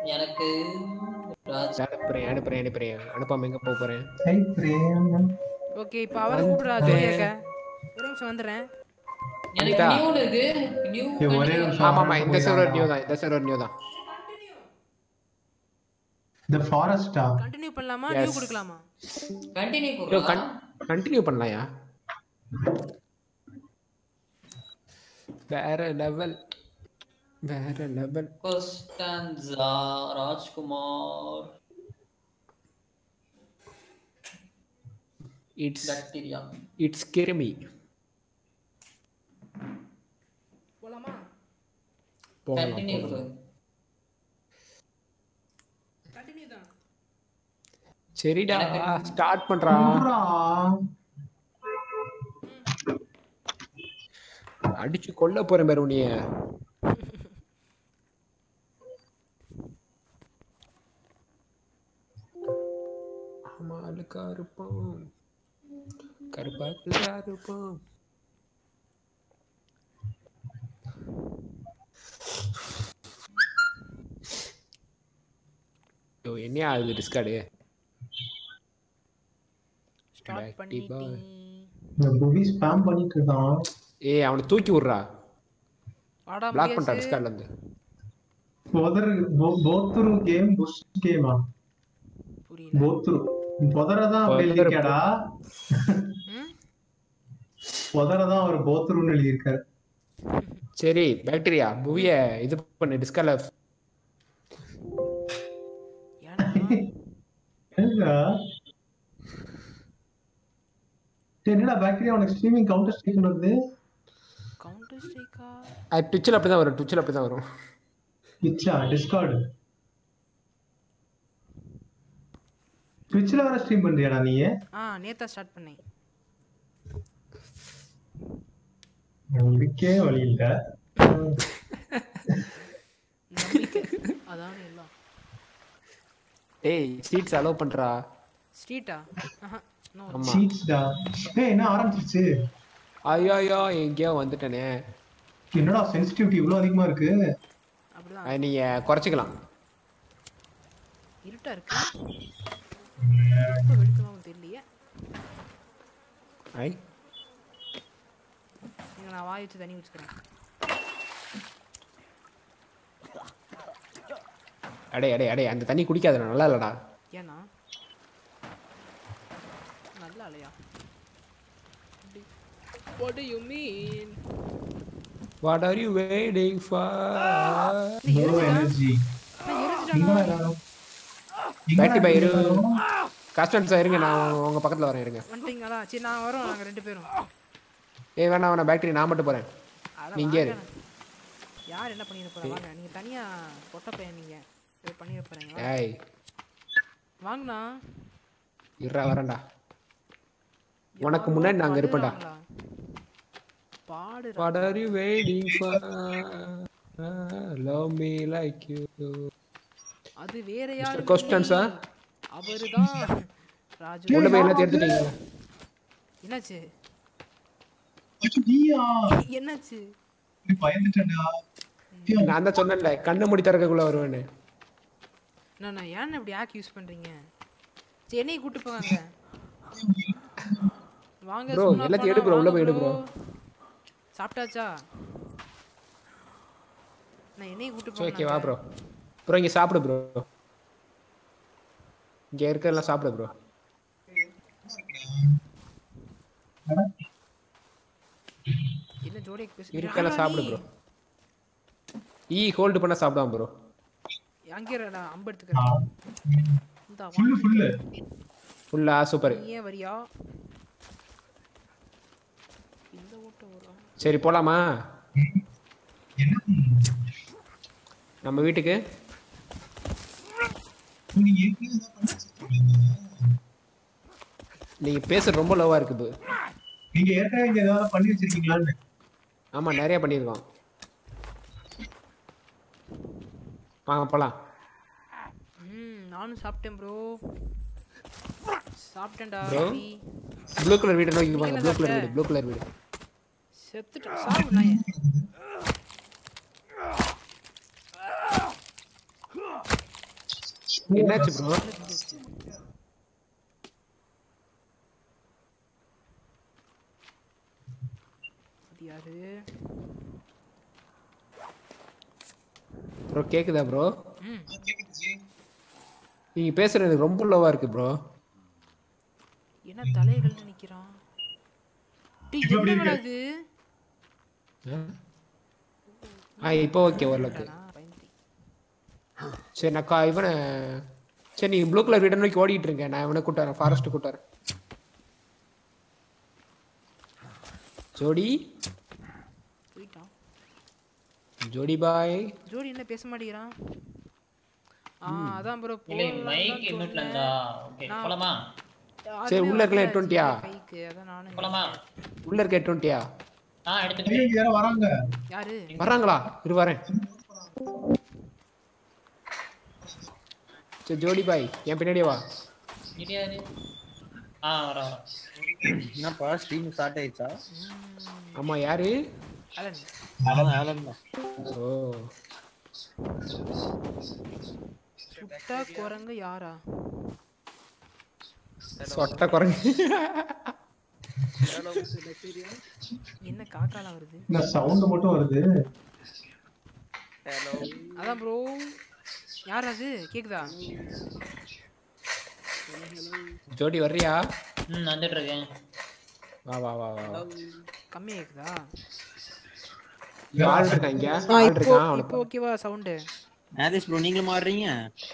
எனக்கு ராஜ் அனுப்புறேன் அனுப்புறேன் அனுப்புறேன் அனுப்பாம எங்க போக போறேன் ஹை பிரேம் ஓகே இப்போ அவரை கூப்பிடுறா ஜோடியாக்க ஒரு நிமிஷம் வந்துடுறேன் எனக்கு அனிதா. நியூல இருக்கு நியூ ஏய், ஒரே நிமிஷம் ஆமா ஆமா இந்த சர்வர் போயிடலாம். நியூ தான் இந்த சர்வர் நியூ தான் இந்த ஃபாரஸ்டா கண்டினியூ பண்ணலாமா Yes. நியூ கொடுக்கலாமா கண்டினியூ யோ கொடுங்க கன் கண்டினியூ பண்ணலாம்யா வேற லெவல் வேற லெவல் கொஸ்டன்சா ராஜ்குமார் இட்ஸ் பாக்டீரியா இட்ஸ் கிருமி போலாமா போகலாம் கண்டினியூ போகலாம். கொடு கண்டினியூ தான் சரிடா ஸ்டார்ட் பண்றா குர்ரா. அடிச்சு கொல்ல போறேன் பாரு உன்னைய ஆமா அழுக்கா இருப்போம் கருப்பாக்கா இருப்போம் யோ என்ன ஆகுது டிஸ்கார்டு ஸ்டார்ட் Back to பண்ணிட்டீங்க இந்த புவி ஸ்பாம் பண்ணிட்டு இருக்கான் ஏய் அவனை தூக்கி விட்றா ஆடா பிளாக் பண்ணிட்டா முடியாது டிஸ்கார்ட்ல இருந்து போதர் போத்துரு கேம் புஷ் கேமா புரியல போத்துரு புதரதான் அப்படி போதரு. எழுதிருக்காடா ம்? புதரதான் அவர் போத்துருன்னு எழுதியிருக்காரு சரி பாக்டீரியா புவிய இது பண்ணு டிஸ்கார்ட்ல ஏன்டா என்னடா டேய், என்னடா பாக்டீரியா உனக்கு ஸ்ட்ரீமிங் கவுண்டர் ஸ்ட்ரீக் வருது கவுண்டர் ஸ்ட்ரைக்கா அது ட்விச்சில் அப்படி தான் வரும் ட்விச்சில் அப்படி தான் வரும் ட்விட்சா டிஸ்கார்டு ட்விட்ச்ல வேற ஸ்ட்ரீம் பண்றியாடா நீ ஆ நேத்தா ஸ்டார்ட் பண்ணேன் இருக்கே வழி இல்ல நம்பிக்கை அதான் எல்லாம் ஏய் சீட்ஸ் அலோவ் பண்றா ஸ்ட்ரீட்டா ஆஹா நோ ஆமா சீட்ஸ்டா ஏய் என்ன ஆரம்பிச்சிருச்சு ஐயோ ஐயோ எங்கேயோ வந்துட்டேனே என்னடா சென்சிட்டிவிட்டி இவ்வளவு அதிகமா இருக்கு அப்படிதான் அது நீங்க குறைச்சிக்கலாம் இருட்டா இருக்கு ரொம்ப வெளிச்சமாவும் தெரியலையே ஐ இங்க நான் வாய் வச்சு தண்ணி வச்சுக்கிறேன் அடே அடே அடே அந்த தண்ணி குடிக்காதடா நல்லா இல்லடா ஏன்னா நல்லா இல்லையா What do you mean? What are you waiting for no energy நான் எரிஞ்சிட்டானா? பேட்டி பை இரு கஸ்டம்ஸ் இருங்க நான் உங்க பக்கத்துல வரேன் இருங்க வந்துட்டீங்களா சரி நான் வரோம் நாங்க ரெண்டு பேரும் ஏய் வேணாம் வேணாம் பேட்டரி நான் மட்டும் போறேன் அட நீங்க வாங்க. இரு. யார் என்ன பண்ணிட போறா வாங்க நீங்க தனியா பொட்ட பையன் நீங்க இதை பண்ணிட போறீங்க வாங்க. ஏய் வாங்கண்ணா இருடா வரேன்டா உனக்கு முன்னாடி நாங்க இருப்பேன்டா பாடு what are you waiting for love me like you அது வேற யாரு Questions, ஆ? அவருதான் ராஜு உள்ள போய் எல்லாத்தையும் எடுத்துட்டீங்களா என்னாச்சு நீயா என்னாச்சு நீ பயந்துட்டடா நான் தான் சொன்னேன்ல கண்ணு மூடி திறக்கக்குள்ள வருவேன்னு நான் நான் ஏன் இப்படி ஆக் யூஸ் பண்றீங்க சரி என்னைய கூட்டு போவாங்க வாங்க Bro, சும்மா எல்லாத்தையும் எடு போலாம், bro, உள்ள வாங்க போய் எடு bro. bro. சாப்பிட்டாச்சா நான் என்னைய கூட்டு சரி ஓகே வா போங்க ப்ரோ ப்ரோ இங்க சாப்பிடு ப்ரோ இங்க இருக்கறதெல்லாம் சாப்பிடு ப்ரோ என்ன ஜோடிக்கு பேசு இருக்கெல்லாம் சாப்பிடு ப்ரோ ஈ ஹோல்டு பண்ணா சாப்பிடாம ப்ரோ அங்கே இருடா, அம்பு எடுத்துக்கிறேன் இந்தா வா. ஃபுல்லு ஃபுல்லு ஃபுல்லா சூப்பர் நீ ஏன் வரியா இந்த ஓட்டம் வரும் சரி போலாமா என்ன நம்ம வீட்டுக்கு நீங்க ஏற்கனவே ஏதோ பண்ணி வச்சிருக்கீங்க. நீங்க பேசுறது ரொம்ப லோவா இருக்கு bro. நீங்க ஏற்கனவே இங்க ஏதாவது பண்ணி வச்சிருக்கீங்களான்னு ஆமா நிறைய பண்ணியிருக்கோம் வாங்க போலாம் ம் நானும் சாப்பிட்டேன் ப்ரோ சாப்பிட்டேன்டா Bro? ரவி. ப்ளூ கலர் வீடு நோக்கி நீங்க வாங்க என்ன ப்ளூ கலர் சாப்பிட்ட? வீடு ப்ளூ கலர் வீடு செத்துட்டேன் சாவு நாயே என்னாச்சு ப்ரோ அது யாரு ப்ரோ கேக்குதா ப்ரோ ம் நீங்க பேசுறது எனக்கு ரொம்ப லோவா இருக்கு ப்ரோ என்ன தலைகள் நிக்கிறான் டேய் என்னடா இது ஆ இப்போ ஓகே ஓரளவுக்கு நான் பயந்துட்டேன். சரி நான் கா- இவனை சரி நீ ப்ளூ கலர் வீட நோக்கி ஓடிட்டு இருக்கேன் நான் இவனை கூட்டாரன் ஃபாரஸ்ட் கூட்டாரன் ஜோடி போயிட்டான் ஜோடி பாய் ஜோடி என்ன பேச மாட்டேங்கிறான் ஆ அதான் ப்ரோ இல்லை மைக் மியூட்ல இருந்தா ஓகே போலாமா சரி, உள்ள இருக்கலாம் 820 பைக்கு அதான் நானும் போலாமா உள்ள இருக்க எட்டுவன்ட்டியா ஆ எடுத்துக்கிறேன் ஐயோ, யாரோ வராங்க யாரு வர்றாங்களா இரு வரேன் சரி ஜோடி பாய் என் பின்னாடியே வா கிடையாது ஆ வர வர என்னப்பா ஸ்ட்ரீம் ஸ்டார்ட் ஆயிடுச்சா ஆமா யாரு அலன் அதான் ஆலன் தான் ஓ சுட்டா குரங்கு யாரா சொட்ட குரங்கு என்ன காக்காலாம் வருது இந்த சவுண்ட் மட்டும் வருது அதான் ப்ரோ யார் அது கேக்குதா ஜோடி வர்றியா ம் வந்துட்டு இருக்கேன் வா வா வா வா கம்மியா கேக்குதா இங்க ஆள் இருக்கான் இங்க ஆ ஆள் இப்போ இருக்கான் அவனை இப்போ ஓகேவா சவுண்டு நாதேஷ் ப்ரோ நீங்களும் மாடுறீங்க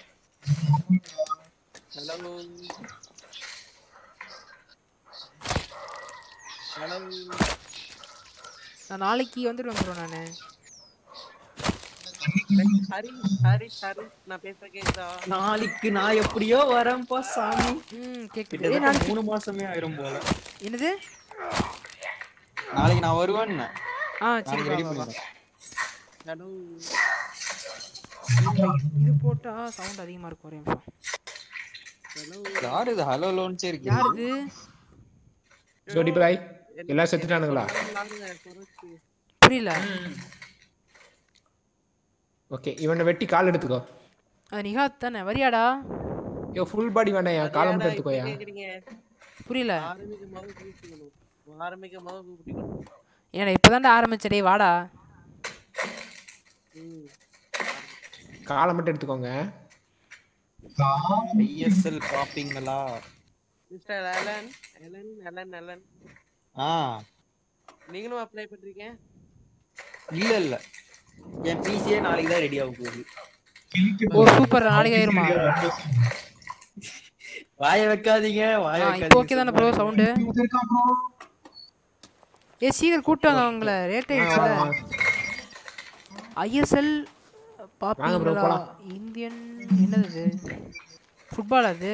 நான் நாளைக்கு வந்துடுவேன் ப்ரோ நானு ஹரி ஹரி ஹரி நான் பேச கேக்குதா நாளைக்கு நான் எப்படியோ வரேன்ப்பா சாமி ம் கேக்குது ஏய், கிட்டத்தட்ட நாளைக்கு மூணு மாசமே ஆயிரும் போல என்னது நாளைக்கு நான் வருவேன்னு ஆ சரி நாளைக்கு வா, ரெடி வா, வா. பண்ணிடுறேன் ஹலோ இது போட்டா சவுண்ட் அதிகமா இருக்கும் ஒரே நிமிஷம் யாரு இது ஹலோ லோன்ச்சே இருக்கு யார் இது ஜோடி பாய் எல்லாம் செத்துட்டானுங்களா புரியல ஓகே இவனை வெட்டி கால் எடுத்துக்கோ அது நிகாத் தானே வரியாடா ஐயோ ஃபுல் பாடி வேணாம் என் காலை மட்டும் எடுத்துக்கோயா கேக்குறீங்க புரியல ஆரம்பிக்கும் போது கூப்பிட்டுக்கணும் ஆரம்பிக்கும் போது கூப்பிட்டுக்கணும் ஏன்னா இப்பதான்டா ஆரம்பிச்சடே வாடா ம் காலை மட்டும் எடுத்துக்கோங்க ஐஎஸ்எல் பாப்பீங்களா mister Alan Alan Alan Alan ஆ நீங்களும் அப்ளை பண்றீங்க இல்ல இல்ல என் பிசியே நாளைக்கு தான் ரெடி ஆக போகுது ஓ சூப்பர் நாளைக்கு ஆயிருமா வாய வைக்காதீங்க வாய ஆ இப்போ ஓகே வைக்காதீங்க தானே ப்ரோ சவுண்டு இருக்கான் ப்ரோ ஏ சீக்கிரம் கூட்டாங்க அவங்கள ரேட் ஆயிடுச்சுல ஐஎஸ்எல் பாப்பீங்களா போலாம். இந்தியன் என்னது இது ஃபுட்பால் அது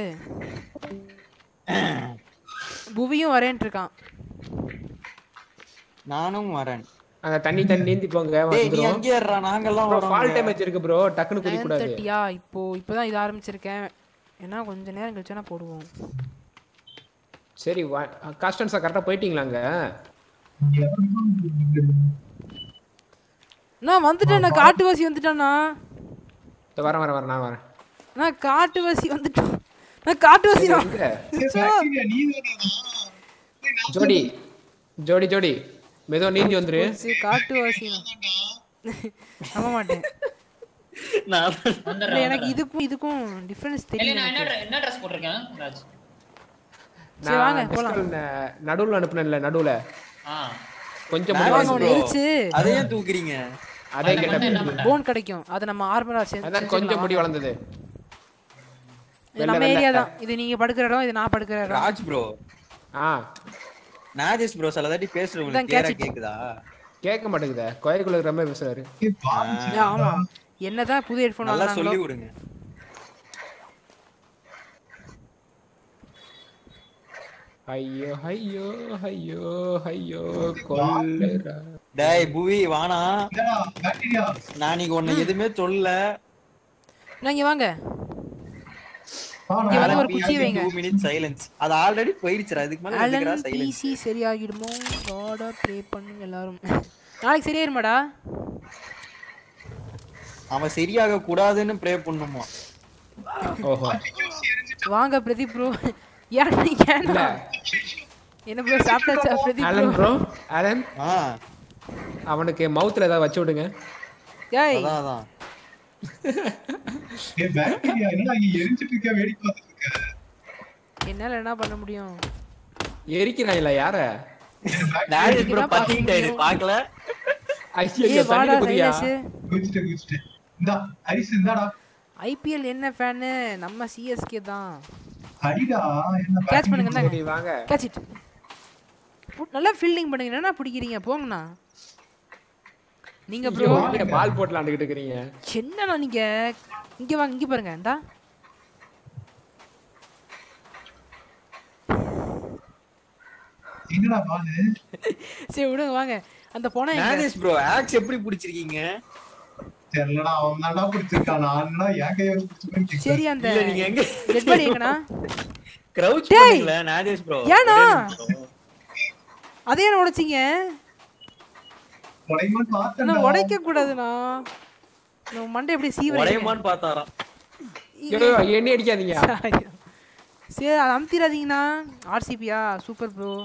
புவியும் வரேன்ட்டு இருக்கான் நானும் வரேன் அந்த தண்ணி தண்ணி நீந்தி போங்க டேய் நீ வந்துரும் அங்கேயே இருடா நாங்கெல்லாம் ப்ரோ வரோம் ஃபால் டேமேஜ் இருக்கு ப்ரோ டக்குன்னு குதி நைன் கூடாது தேர்ட்டியா இப்போ இப்போதான் இது ஆரம்பிச்சிருக்கேன் ஏன்னா கொஞ்ச நேரம் கழிச்சுனா போடுவோம் சரி காஸ்டன்ஸா கரெக்டா போயிட்டீங்களாங்க நான் வந்துட்டேன் நான் காட்டுவாசி வந்துட்டேண்ணா இதோ வரேன் வரேன் வரேன் நான் வரேன் நான் காட்டுவாசி வந்துட்டேன் நான் காட்டுவாசி தான் எங்க? பாக்டீரியா நீ ஜோடி ஜோடி ஜோடி மெதுவா நீந்தி வந்துரு சரி, காட்டுவாசி நான் நம்ப மாட்டேன் நான் இல்ல வந்துடுறேன் எனக்கு இதுக்கும் இதுக்கும் டிஃபரன்ஸ் இல்லை தெரியல நான் என்ன எனக்கு. dre- என்ன ட்ரெஸ் போட்டிருக்கேன் ராஜ் சரி வாங்க நான் போலாம் Discord ந- நடுவுல அனுப்புனேன்ல நடுவுல ஆ கொஞ்சம் நான் முன்னாடி வாங்க bro. உன்னை எரிச்சு அதையும் தூக்குறீங்க அதே அந்த கேட்ட மட்டும் என்ன பண்ண போன் கிடைக்கும் அதை நம்ம ஆர்மரா அதான் கொஞ்சம் முடி வளர்ந்தது இது நம்ம ஏரியா தான் இது நீங்க படுக்கிற இடம் இது நான் படுக்கிற இடம் ராஜ் ப்ரோ ஆ நாஜேஷ் ப்ரோ சில தாட்டி பேசுறவங்களுக்கு இதான் கிளியரா catch it. கேக்குதா கேட்க மாட்டேங்குதே கோயிலுக்குள்ள இருக்கிற மாதிரி பேசுறாரு ஏ, ஆமா என்னதான் புது ஹெட்ஃபோன் நல்லா வாங்கினாங்களோ சொல்லி விடுங்க ஐயோ ஐயோ ஐயோ ஐயோ கொல்லுறா டேய் புவி வானா பாக்டீரியா நான் நீங்க உன்னை எதுவுமே சொல்லல நான் இங்க வாங்க இங்க வந்து ஒரு குச்சி வைங்க டூ மினிட் சைலன்ஸ் அது ஆல்ரெடி போயிடுச்சுடா அதுக்கு மேல எதுக்குடா அலன் சைலன்ஸ் பிசி சரியாகிடுமோ காடா ப்ரே பண்ணுங்க எல்லாரும் நாளைக்கு சரியாயிருமாடா அவன் சரியாக கூடாதுன்னு ப்ரே பண்ணுமா ஓஹோ வாங்க பிரதீப் ப்ரோ ஏன் நீங்க இல்ல ஏன்னா? என்ன ப்ரோ சாப்பிட்டாச்சா Pradeep Alan bro bro Alan ஆ அவனுக்கு மவுத்ல ஏதாவது வச்சு விடுங்க ஏய் அதான் அதான் ஏ பாக்டீரியா என்னடா இங்க எரிஞ்சிட்டு இருக்க வேடிக்கை பார்த்துட்டு இருக்க என்னால என்ன பண்ண முடியும் எரிக்கிறாங்களா யார நாகேஷ் ப்ரோ இதுதான் பத்திக்கிட்டாரு பாக்கல ஐயோ ஏய் வாடா தண்ணியில குதியா சைலஸ் குதிச்சுட்டு குதிச்சுட்டு இந்தா அரிசி இந்தாடா ஐபிஎல் என்ன ஃபேனு நம்ம சிஎஸ்கே தான் அடிடா என்ன கேட்ச் பண்ணுங்க இந்தாங்க சரி வாங்க கேட்ச் இட் நல்லா ஃபீல்டிங் பண்ணுங்க என்ன பிடிக்கிறீங்க போங்கண்ணா நீங்க ப்ரோ பால் போட்டு விளாண்டுக்கிட்டு இருக்கிறீங்க என்னண்ணா நீங்க இங்க வாங்க இங்க பாருங்க இந்தா என்னடா பாலு சரி விடுங்க வாங்க அந்த போனா எங்க நாகேஷ் ப்ரோ ஆக்ஸ் எப்படி பிடிச்சிருக்கீங்க தெரியலடா அவன் தான்டா பிடிச்சிருக்கான் நான் என்னடா என் கையை வச்சு பிடிச்சிருக்கேன்னு கேக்குறேன். சரி அந்த இல்ல நீங்க எங்க டெட் பாடி எங்கண்ணா கிரவுச் டேய்! பண்ணீங்களா நாகேஷ் ப்ரோ ஏண்ணா அதே என்ன உடைச்சிங்க உடையுமான்னு அண்ணா பார்த்தேன்டா. உடைக்க கூடாதுண்ணா நம்ம மண்டை எப்படி சீவரைங்க உடையமான்னு பார்த்தாராம் ஐயோ எண்ணெய் அடிக்காதீங்க சரி அதை அமுத்திடாதீங்கண்ணா ஆர்சிபியா சூப்பர் ப்ரோ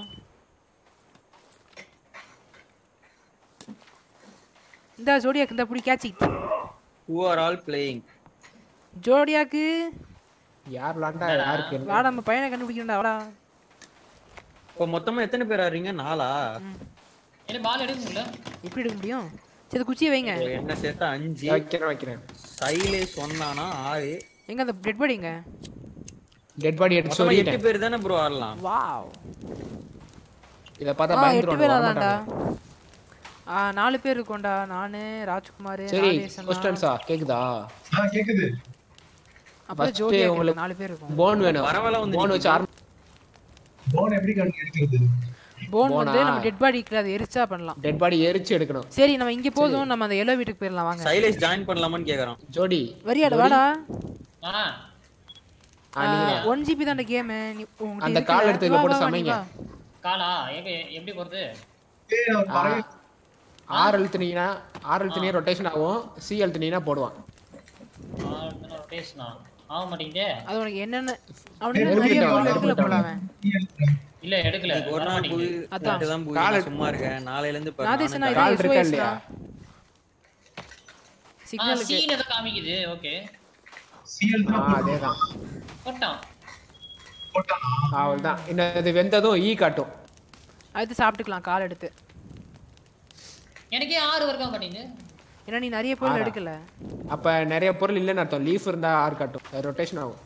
இந்த ஜோடியாக்கு இந்த புடி கேட்சி ஹூ ஆர் ஆல் பிளேயிங் ஜோடியாக்கு யார் விளாண்டா யாருக்கு என்ன? வாடா நம்ம பையனை கண்டுபிடிக்கணும்டா வாடா இப்போ மொத்தமா எத்தனை பேர் ஆடுறீங்க நாலா என்ன பால் எடுக்க முடியல எப்படி எடுக்க முடியும் சரி குச்சியை வைங்க இப்போ என்ன சேர்த்தா அஞ்சு வைக்கிறேன் வைக்கிறேன் சைலே சொன்னானா ஆறு எங்க அந்த டெட் பாடிங்க டெட் பாடி எடுத்து மொத்தமா எட்டு சொல்லிட்டேன் பேர் தானே ப்ரோ ஆடலாம் வாவ் இத ஆ பார்த்தா எட்டு பேர் பயந்துருவாங்க அதான்டா வரமாட்டாங்க. ஆ நாலு பேர் இருக்கோம்டா நானு ராஜ்குமார் சரி ராஜேஷ் அண்ணா, கொஸ்டன்ஸா கேக்குதா ஆ, கேக்குது அப்புறம் first ஜோடியா உங்களுக்கு நாலு பேர் இருக்கும் போன் வேணும் பரவாயில்ல வந்து போன் வச்சு ஆரம்பி போன் எப்படி கண்டு எடுக்கிறது போன் போனா? வந்து நம்ம டெட் பாடி அதை எரிச்சா பண்ணலாம் டெட் பாடி எரிச்சு எடுக்கணும் சரி நம்ம இங்க போதும் நம்ம அந்த எல்லோ வீட்டுக்கு போயிடலாம் வாங்க சைலேஷ் ஜாயின் பண்ணலாமான்னு கேக்குறான் ஜோடி வரியாடா வாடா ஆ ஆ, நீங்க ஒன் ஜிபி தான் கேம் அந்த கால் எடுத்து இதுல போட்டு சமைங்க. காலா எங்க எப்படி போறது ஏய், நான் பறவை ஆர் அழுத்துனீங்கன்னா ஆர் அழுத்துனீங்க ரொட்டேஷன் ஆகும் சி அழுத்துனீங்கன்னா போடுவான் ரொட்டேஷனா ஆக மாட்டேங்குதே அது உனக்கு என்னென்ன அவனுக்கு நெருப்பு நிறைய கிட்ட பொருள் வா, எடுக்கல நெருப்பு போல கிட்ட அவன் இல்ல எடுக்கல இன்னைக்கு ஒரு வர நாள் போய் மாட்டேங்குது அதான். தான் போய் கால் நான் சும்மா இருக்கேன் நாளையில இருந்து பாரு, நாதேஷனா நானே இது கால் இருக்கா SOS இல்லையா? னா? சிக்னலுக்கு சீன் எதை காமிக்குது ஓகே சிஎல் ஆ தான் அதேதான் போட்டான் போட்டானா அவ்வளவுதான் இன்னும் இது வெந்ததும் ஈ காட்டும் அடுத்து சாப்பிட்டுக்கலாம் கால் எடுத்து எனக்கே ஆறு வரைக்கும் மாட்டேங்குது ஏன்னா நீ நிறைய பொருள் ஆறா? எடுக்கல அப்ப நிறைய பொருள் இல்லைன்னு அர்த்தம் லீஃப் இருந்தா ஆர் காட்டும் ரொட்டேஷன் ஆகும்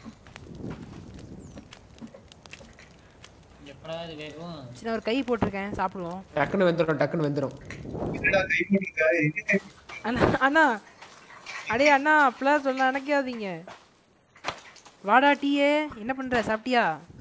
எப்படா இது வேகும் சரி நான் ஒரு கை போட்டிருக்கேன் சாப்பிடுவோம் டக்குன்னு வெந்துடும் டக்குன்னு வெந்துடும் என்னடா கை போட்டுருக்க எங்க கை அண்ணா அண்ணா அடே அண்ணா அப்பெல்லாம் சொல்ல நினைக்காதீங்க வாடா டீயே என்ன பண்ற சாப்பிட்டியா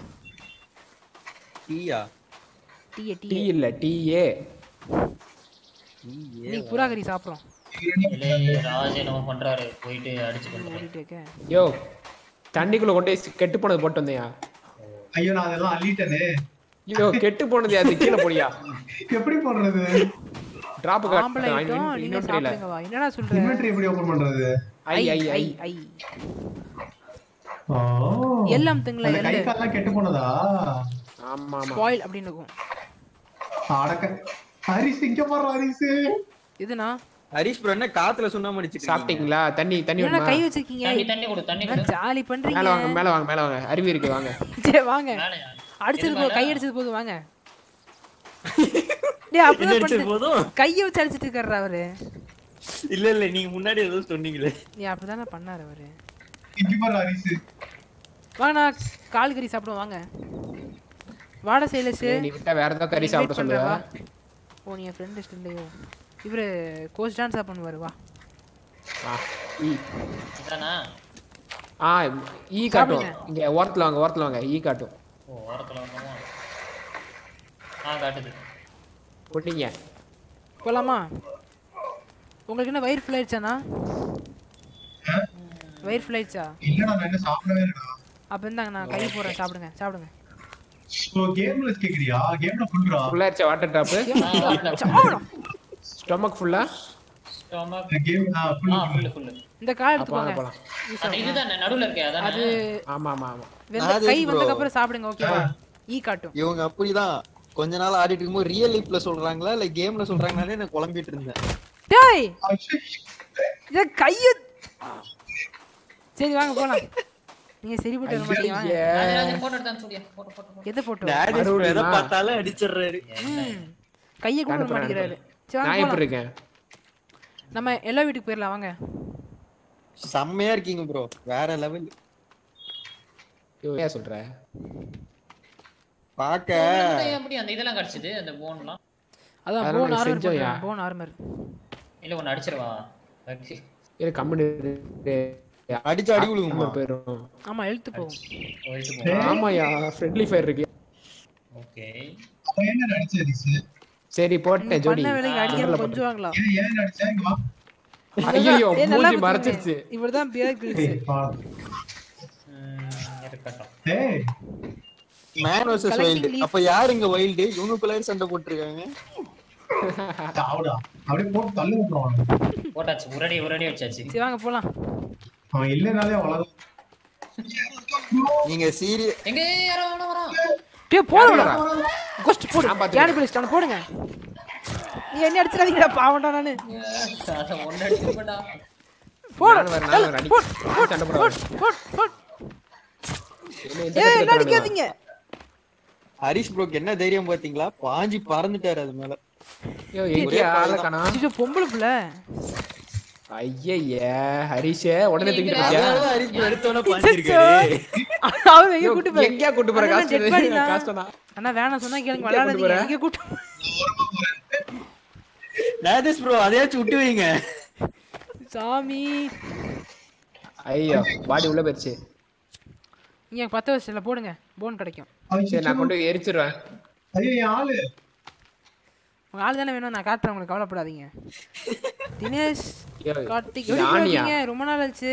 டீயா டீயே டீ டீ இல்ல டீ ஏ இன்னைக்கு புறா கறி சாப்பிட்றோம் இல்ல ராஜ் என்னமோ பண்றாரு போயிட்டு அடிச்சு கொண்டு ஓடிட்டு இருக்க யோ தண்ணிக்குள்ள கொண்டு போய் கெட்டு போனது போட்டு வந்தியா ஐயோ நான் அதெல்லாம் அள்ளிட்டேனே ஐயோ கெட்டு போனது அது கீழே போடியா எப்படி போடுறது டிராப் ஆம்பளை ஐட்டம் நீங்க இன்னும் தெரியல சாப்பிடுங்க வா என்னடா சொல்ற இன்வென்டரி எப்படி ஓபன் பண்றது ஐ ஐ ஐ ஐ ஓ எல்லாம் திங்களா அந்த கை எல்லு கால்லாம் கெட்டு போனதா ஆமா ஆமா ஸ்பாயில் அப்படின்னு இருக்கும் அடக்க ஹரிஸ் இங்க போடுற ஹரிஸ் இதுனா ஹரிஷ் ப்ரோ என்ன காத்துல சுண்ணாம அடிச்சிட்டு சாப்பிட்டீங்களா தண்ணி தண்ணி என்ன வேணுமா கை வச்சிருக்கீங்க தண்ணி தண்ணி கொடு தண்ணி கொடு ஜாலி மேல பண்றீங்க வாங்க மேல வாங்க மேல வாங்க அருவி இருக்கு வாங்க சரி வாங்க மேலையா அடிச்சது எது போ மேல? கை அடிச்சது போதும் வாங்க டேய் அப்படிதான் அடிச்சது பண்ணு போதும் கைய வச்சு அடிச்சிட்டு இருக்காரு அவரு இல்ல இல்ல நீங்க முன்னாடி ஏதோ சொன்னீங்களே நீ அப்படிதானே பண்ணாரு அவரு இங்க போடுற ஹரிஸ் வாங்க நான் கால் கறி சாப்பிடுவோம் வாங்க வாடா சேலஸ் ஏய், நீ விட்டா வேற ஏதாவது கறி சாப்பிட சொல்லுவ ஓ நீ என் ஃப்ரெண்ட் லிஸ்ட் இல்லையோ இவரு கோச் டான்ஸா பண்ணுவாரு வா ஆ, ஈ இதானா ஆ ஈ காட்டும் சாப்பிடுங்க. இங்க ஓரத்துல வாங்க ஓரத்துல வாங்க ஈ காட்டும் ஓ ஓரத்துல வரணுமா ஆ காட்டுது கொட்டிங்க போலாமா உங்களுக்கு என்ன வயிறு ஃபுல் ஆயிடுச்சாண்ணா வயிறு ஃபுல் ஆயிடுச்சா இல்லடா நான் என்ன சாப்பிடவே இல்லடா அப்ப இருந்தாங்க நான் கை போடுறேன் சாப்பிடுங்க சாப்பிடுங்க ஓ கேம்ல கேக்குறியா கேம்ல ஃபுல்ரா ஃபுல்லா இருச்சா வாட்டர் டாப் ஆ, வாட்டர் சாப்பிடணும் ஸ்டொமக் ஃபுல்லா ஸ்டொமக் கேம் ஆ ஃபுல்லு ஃபுல்லு இந்த கால் அப்போ வாங்க எடுத்துக்கோங்க போலாம் யூஸ் அந்த ஆகும். இதுதான் நடுவுல இருக்கே அதான் அது ஆமா ஆமா ஆமா வெந்த நாதேஷ் கை bro. வந்ததுக்கு அப்புறம் சாப்பிடுங்க ஓகேவா ஈ காட்டும் இவங்க அப்படிதான் கொஞ்ச நாள் ஆடிட்டு இருக்கும்போது ரியல் லைஃப்ல சொல்றாங்களா இல்ல கேம்ல சொல்றாங்கனாலே நான் குழம்பிட்டு இருந்தேன் டேய் இத கைய சரி வாங்க போலாம் நீங்க சரிப்பட்டு வர மாட்டீங்க வாங்க ஐயே. போட்டோ எடுத்தான் சூடியா போட்டோ போட்டோ போட்டோ எதை போட்டோ நாதேஷ் bro எதை மறுபடியுமா? பார்த்தாலும் அடிச்சிடுறாரு ம் கையை கூட விட அனுப்புறேன், மாட்டேங்கிறாரு சரி நான் வாங்க எப்படி போலாம். இருக்கேன் நம்ம எல்லா வீட்டுக்கு போயிடலாம் வாங்க செம்மையா இருக்கீங்க ப்ரோ வேற லெவல் ஐயோ, ஏன் சொல்ற பாக்க எப்படி அந்த இதெல்லாம் கிடைச்சது அந்த போன்லாம் அதான் அதெல்லாம் போன் நீ ஆர்மர் செஞ்சோயா? போன் ஆர்மர் இல்ல ஒன்னு அடிச்சிருவா வச்சு. இது கம்பெனி அடிச்சு அடி விழுகுமா போயிடும் ஆமா எழுத்து போகும் போயிட்டு போ ஆமாயா ஃப்ரெண்ட்லி ஃபயர் இருக்கு ஓகே அவன் என்ன நடிச்சது சரி போட்டேன் ஜோடி பண்ண வேலைக்கு அடிக்காம கொஞ்சம் வாங்கலாம் ஏன் ஏன் நடிச்சா இங்க வா ஐயோ ஏய், நல்லா மூஞ்சி மறைச்சிருச்சு இவர்தான் பியர் கில்ஸ் ஏய், பா. இருக்கட்டும் ஏய் man versus Collecting wild leaf. அப்ப யார் இங்க வைல்டு இவனுக்குள்ளார சண்டை போட்டுருக்காங்க சாவுடா அப்படியே போட்டு தள்ளி விட்டுருவான் அவனை. போட்டாச்சு உரடி உரடி வச்சாச்சு சரி வாங்க போலாம் அவன் இல்லைனாலே உலகம் நீங்க சீரிய எங்க யாரோ வரா வரா டேய் போடுடா கோஸ்ட் போடு நான் பாத்துக்கிறேன். யாரு பிளேஸ் போடுங்க நீ என்ன அடிச்சிடாதீங்கடா பாவம்டா நானு அத ஒன்னு அடிச்சிருப்படா போடு நானும் வரேன், நானும் வரேன். அடி. போடு போடு சண்டை போட போடு போடு போடு என்ன இந்த ஏய் கத்து என்ன கத்துறானுங்க? அடிக்காதீங்க ஹரிஷ் ப்ரோக்கு என்ன தைரியம் பாத்தீங்களா பாஞ்சி பறந்துட்டாரு அது மேல ஐயோ எங்கேயா ஆளை காணோம் இது பொம்பளை புள்ள ஐயய்ய ஹரிஷே உடனே தூக்கிட்டு போச்சா அதனாலதான் ஹரிஷ் ப்ரோ எடுத்தோன்னே பாஞ்சிருக்காரு அவன் எங்க கூட்டி போய் எங்கயா கூட்டு போற அண்ணா, காசு dead body தான். காசுனா அண்ணா வேணாம் சொன்னா கேளுங்க எங்க கூட்டு விளையாடாதீங்க போற? எங்க கூட்டு நாதேஷ் ப்ரோ அதையாச்சும் விட்டு வைங்க சாமி ஐயோ பாடி உள்ள போயிருச்சு நீங்க பத்து வருஷத்துல போடுங்க போன் கிடைக்கும் அவன் சரி நான் கொண்டு போய் எரிச்சிருவேன் ஐயோ என் ஆளு உங்க ஆள் தானே வேணும் நான் காட்டுறேன் உங்களுக்கு கவலைப்படாதீங்க தினேஷ் ஐயோ, கார்த்திக் இது எப்படி ஆணியா? இருக்கீங்க ரொம்ப நாள் ஆச்சு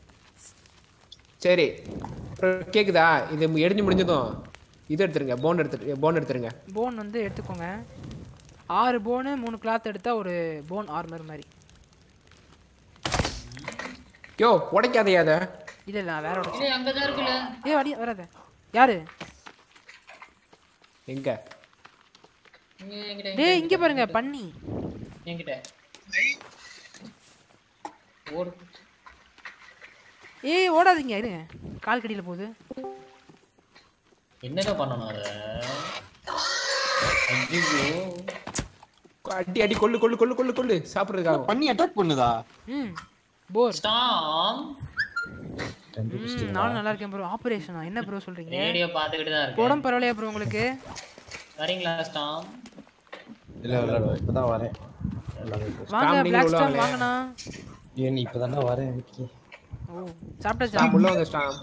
சரி அப்புறம் கேக்குதா இது எரிஞ்சு முடிஞ்சதும் இது எடுத்துருங்க போன் எடுத்துரு போன் எடுத்துருங்க போன் வந்து எடுத்துக்கோங்க ஆறு போனு மூணு கிளாத் எடுத்தா ஒரு போன் ஆர்மர் மாதிரி யோ உடைக்காதையா அதை இல்ல இல்ல நான் வேற ஒரு இல்ல அங்கதான் இருக்குல்ல ஏ அடி வராத யாரு எங்க இங்க என்கிட்ட டேய் இங்க பாருங்க பண்ணி என்கிட்ட ஓடு ஏய் ஓடாதீங்க இருங்க கால் கடியில போகுது என்னடா பண்ணணும் அத ஐயோ அடி அடி கொல்லு கொல்லு கொல்லு கொல்லு கொல்லு சாப்பிடுறதுக்காக பண்ணி அட்டாக் பண்ணுதா ம் போர் ஸ்டாம் ம் நானும் நல்லா இருக்கேன் ப்ரோ ஆபரேஷனா என்ன ப்ரோ சொல்றீங்க ரேடியோ பாத்துக்கிட்டு தான் இருக்கேன் உடம்பு பரவாயில்லையா ப்ரோ உங்களுக்கு வரீங்களா ஸ்டாம் இல்ல இல்ல இப்பதான் வரேன் வாங்க நீங்க பிளாக் உள்ள ஸ்டாம் வாங்க. வாங்கண்ணா ஏன் நீ இப்பதானே வரேன் விக்கி ஓ சாப்பிட்டாச்சா ஸ்டாம் உள்ள வந்து ஸ்டாம்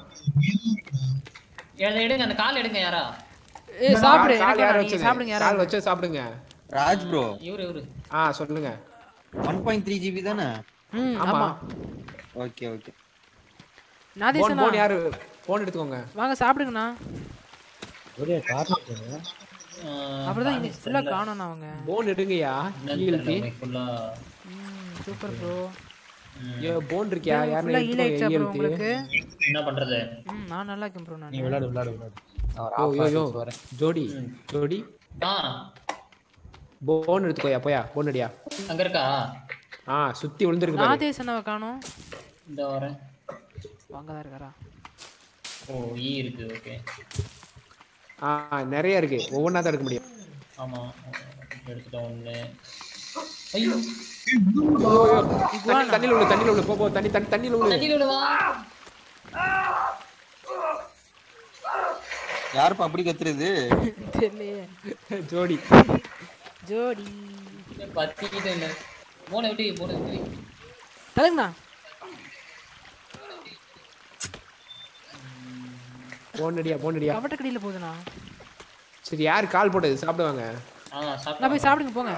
எழுத எடுங்க அந்த கால் எடுங்க யாரா ஏய் சாப்பிடு கால் எனக்கு யார் வேணாம், நீங்க வச்சது சாப்பிடுங்க யாரா கால் வச்சு சாப்பிடுங்க ராஜ் ப்ரோ இவரு இவரு ஆ சொல்லுங்க ஒன் பாயிண்ட் த்ரீ ஜிபி தானே ம் ஆமா ஆமா ஓகே ஓகே போன் நாதேசனா போன் யாரு போன் எடுத்துக்கோங்க வாங்க சாப்பிடுங்கண்ணா ஒரே காரணம் அப்புறம் தான் இங்க ஃபுல்லா காணோம் அவங்க போன் எடுங்கயா ஈழ்த்தி ஃபுல்லா ம் சூப்பர் ப்ரோ ஐயோ போன் இருக்கியா ஃபுல்லா ஹீல் ஆயிடுச்சா யாருன்னு ப்ரோ உங்களுக்கு என்ன பண்றது ம் நான் நல்லா இருக்கேன் ப்ரோ நான் நீ விளையாடு விளையாடு விளையாடு நான் ஒரு ஓ half யோ யோ hours வரேன் ஜோடி ஜோடி ஆ போன் எடுத்துக்கோயா போயா போன் அடியா அங்க இருக்கா ஆ சுத்தி விழுந்திருக்கு பாரு நாதேசனாவை காணோம் இந்த வரேன் வாங்க தான் இருக்காரா ஓ ஈ இருக்கு ஓகே ஆ நிறைய இருக்கு ஒவ்வொன்றா தான் எடுக்க முடியும் ஆமா எடுத்துட்டோம் ஒண்ணு ஐயோ தண்ணி தண்ணியில் உள்ள தண்ணியில் உள்ள போ போ தண்ணி தண்ணி தண்ணியில் உள்ள தண்ணியில விழுவா யாருப்பா அப்படி கத்துறது தெரியலையே ஜோடி ஜோடி பத்திக்கிட்டு இல்ல போன விட்டு போன விட்டு தலைங்கண்ணா போன் அடியா போன் அடியா கவட்ட கடியில போகுதுண்ணா சரி யார் கால் போட்டது சாப்பிடுவாங்க ஆ நான் சாப்பிட்டா போய் சாப்பிடுங்க போங்க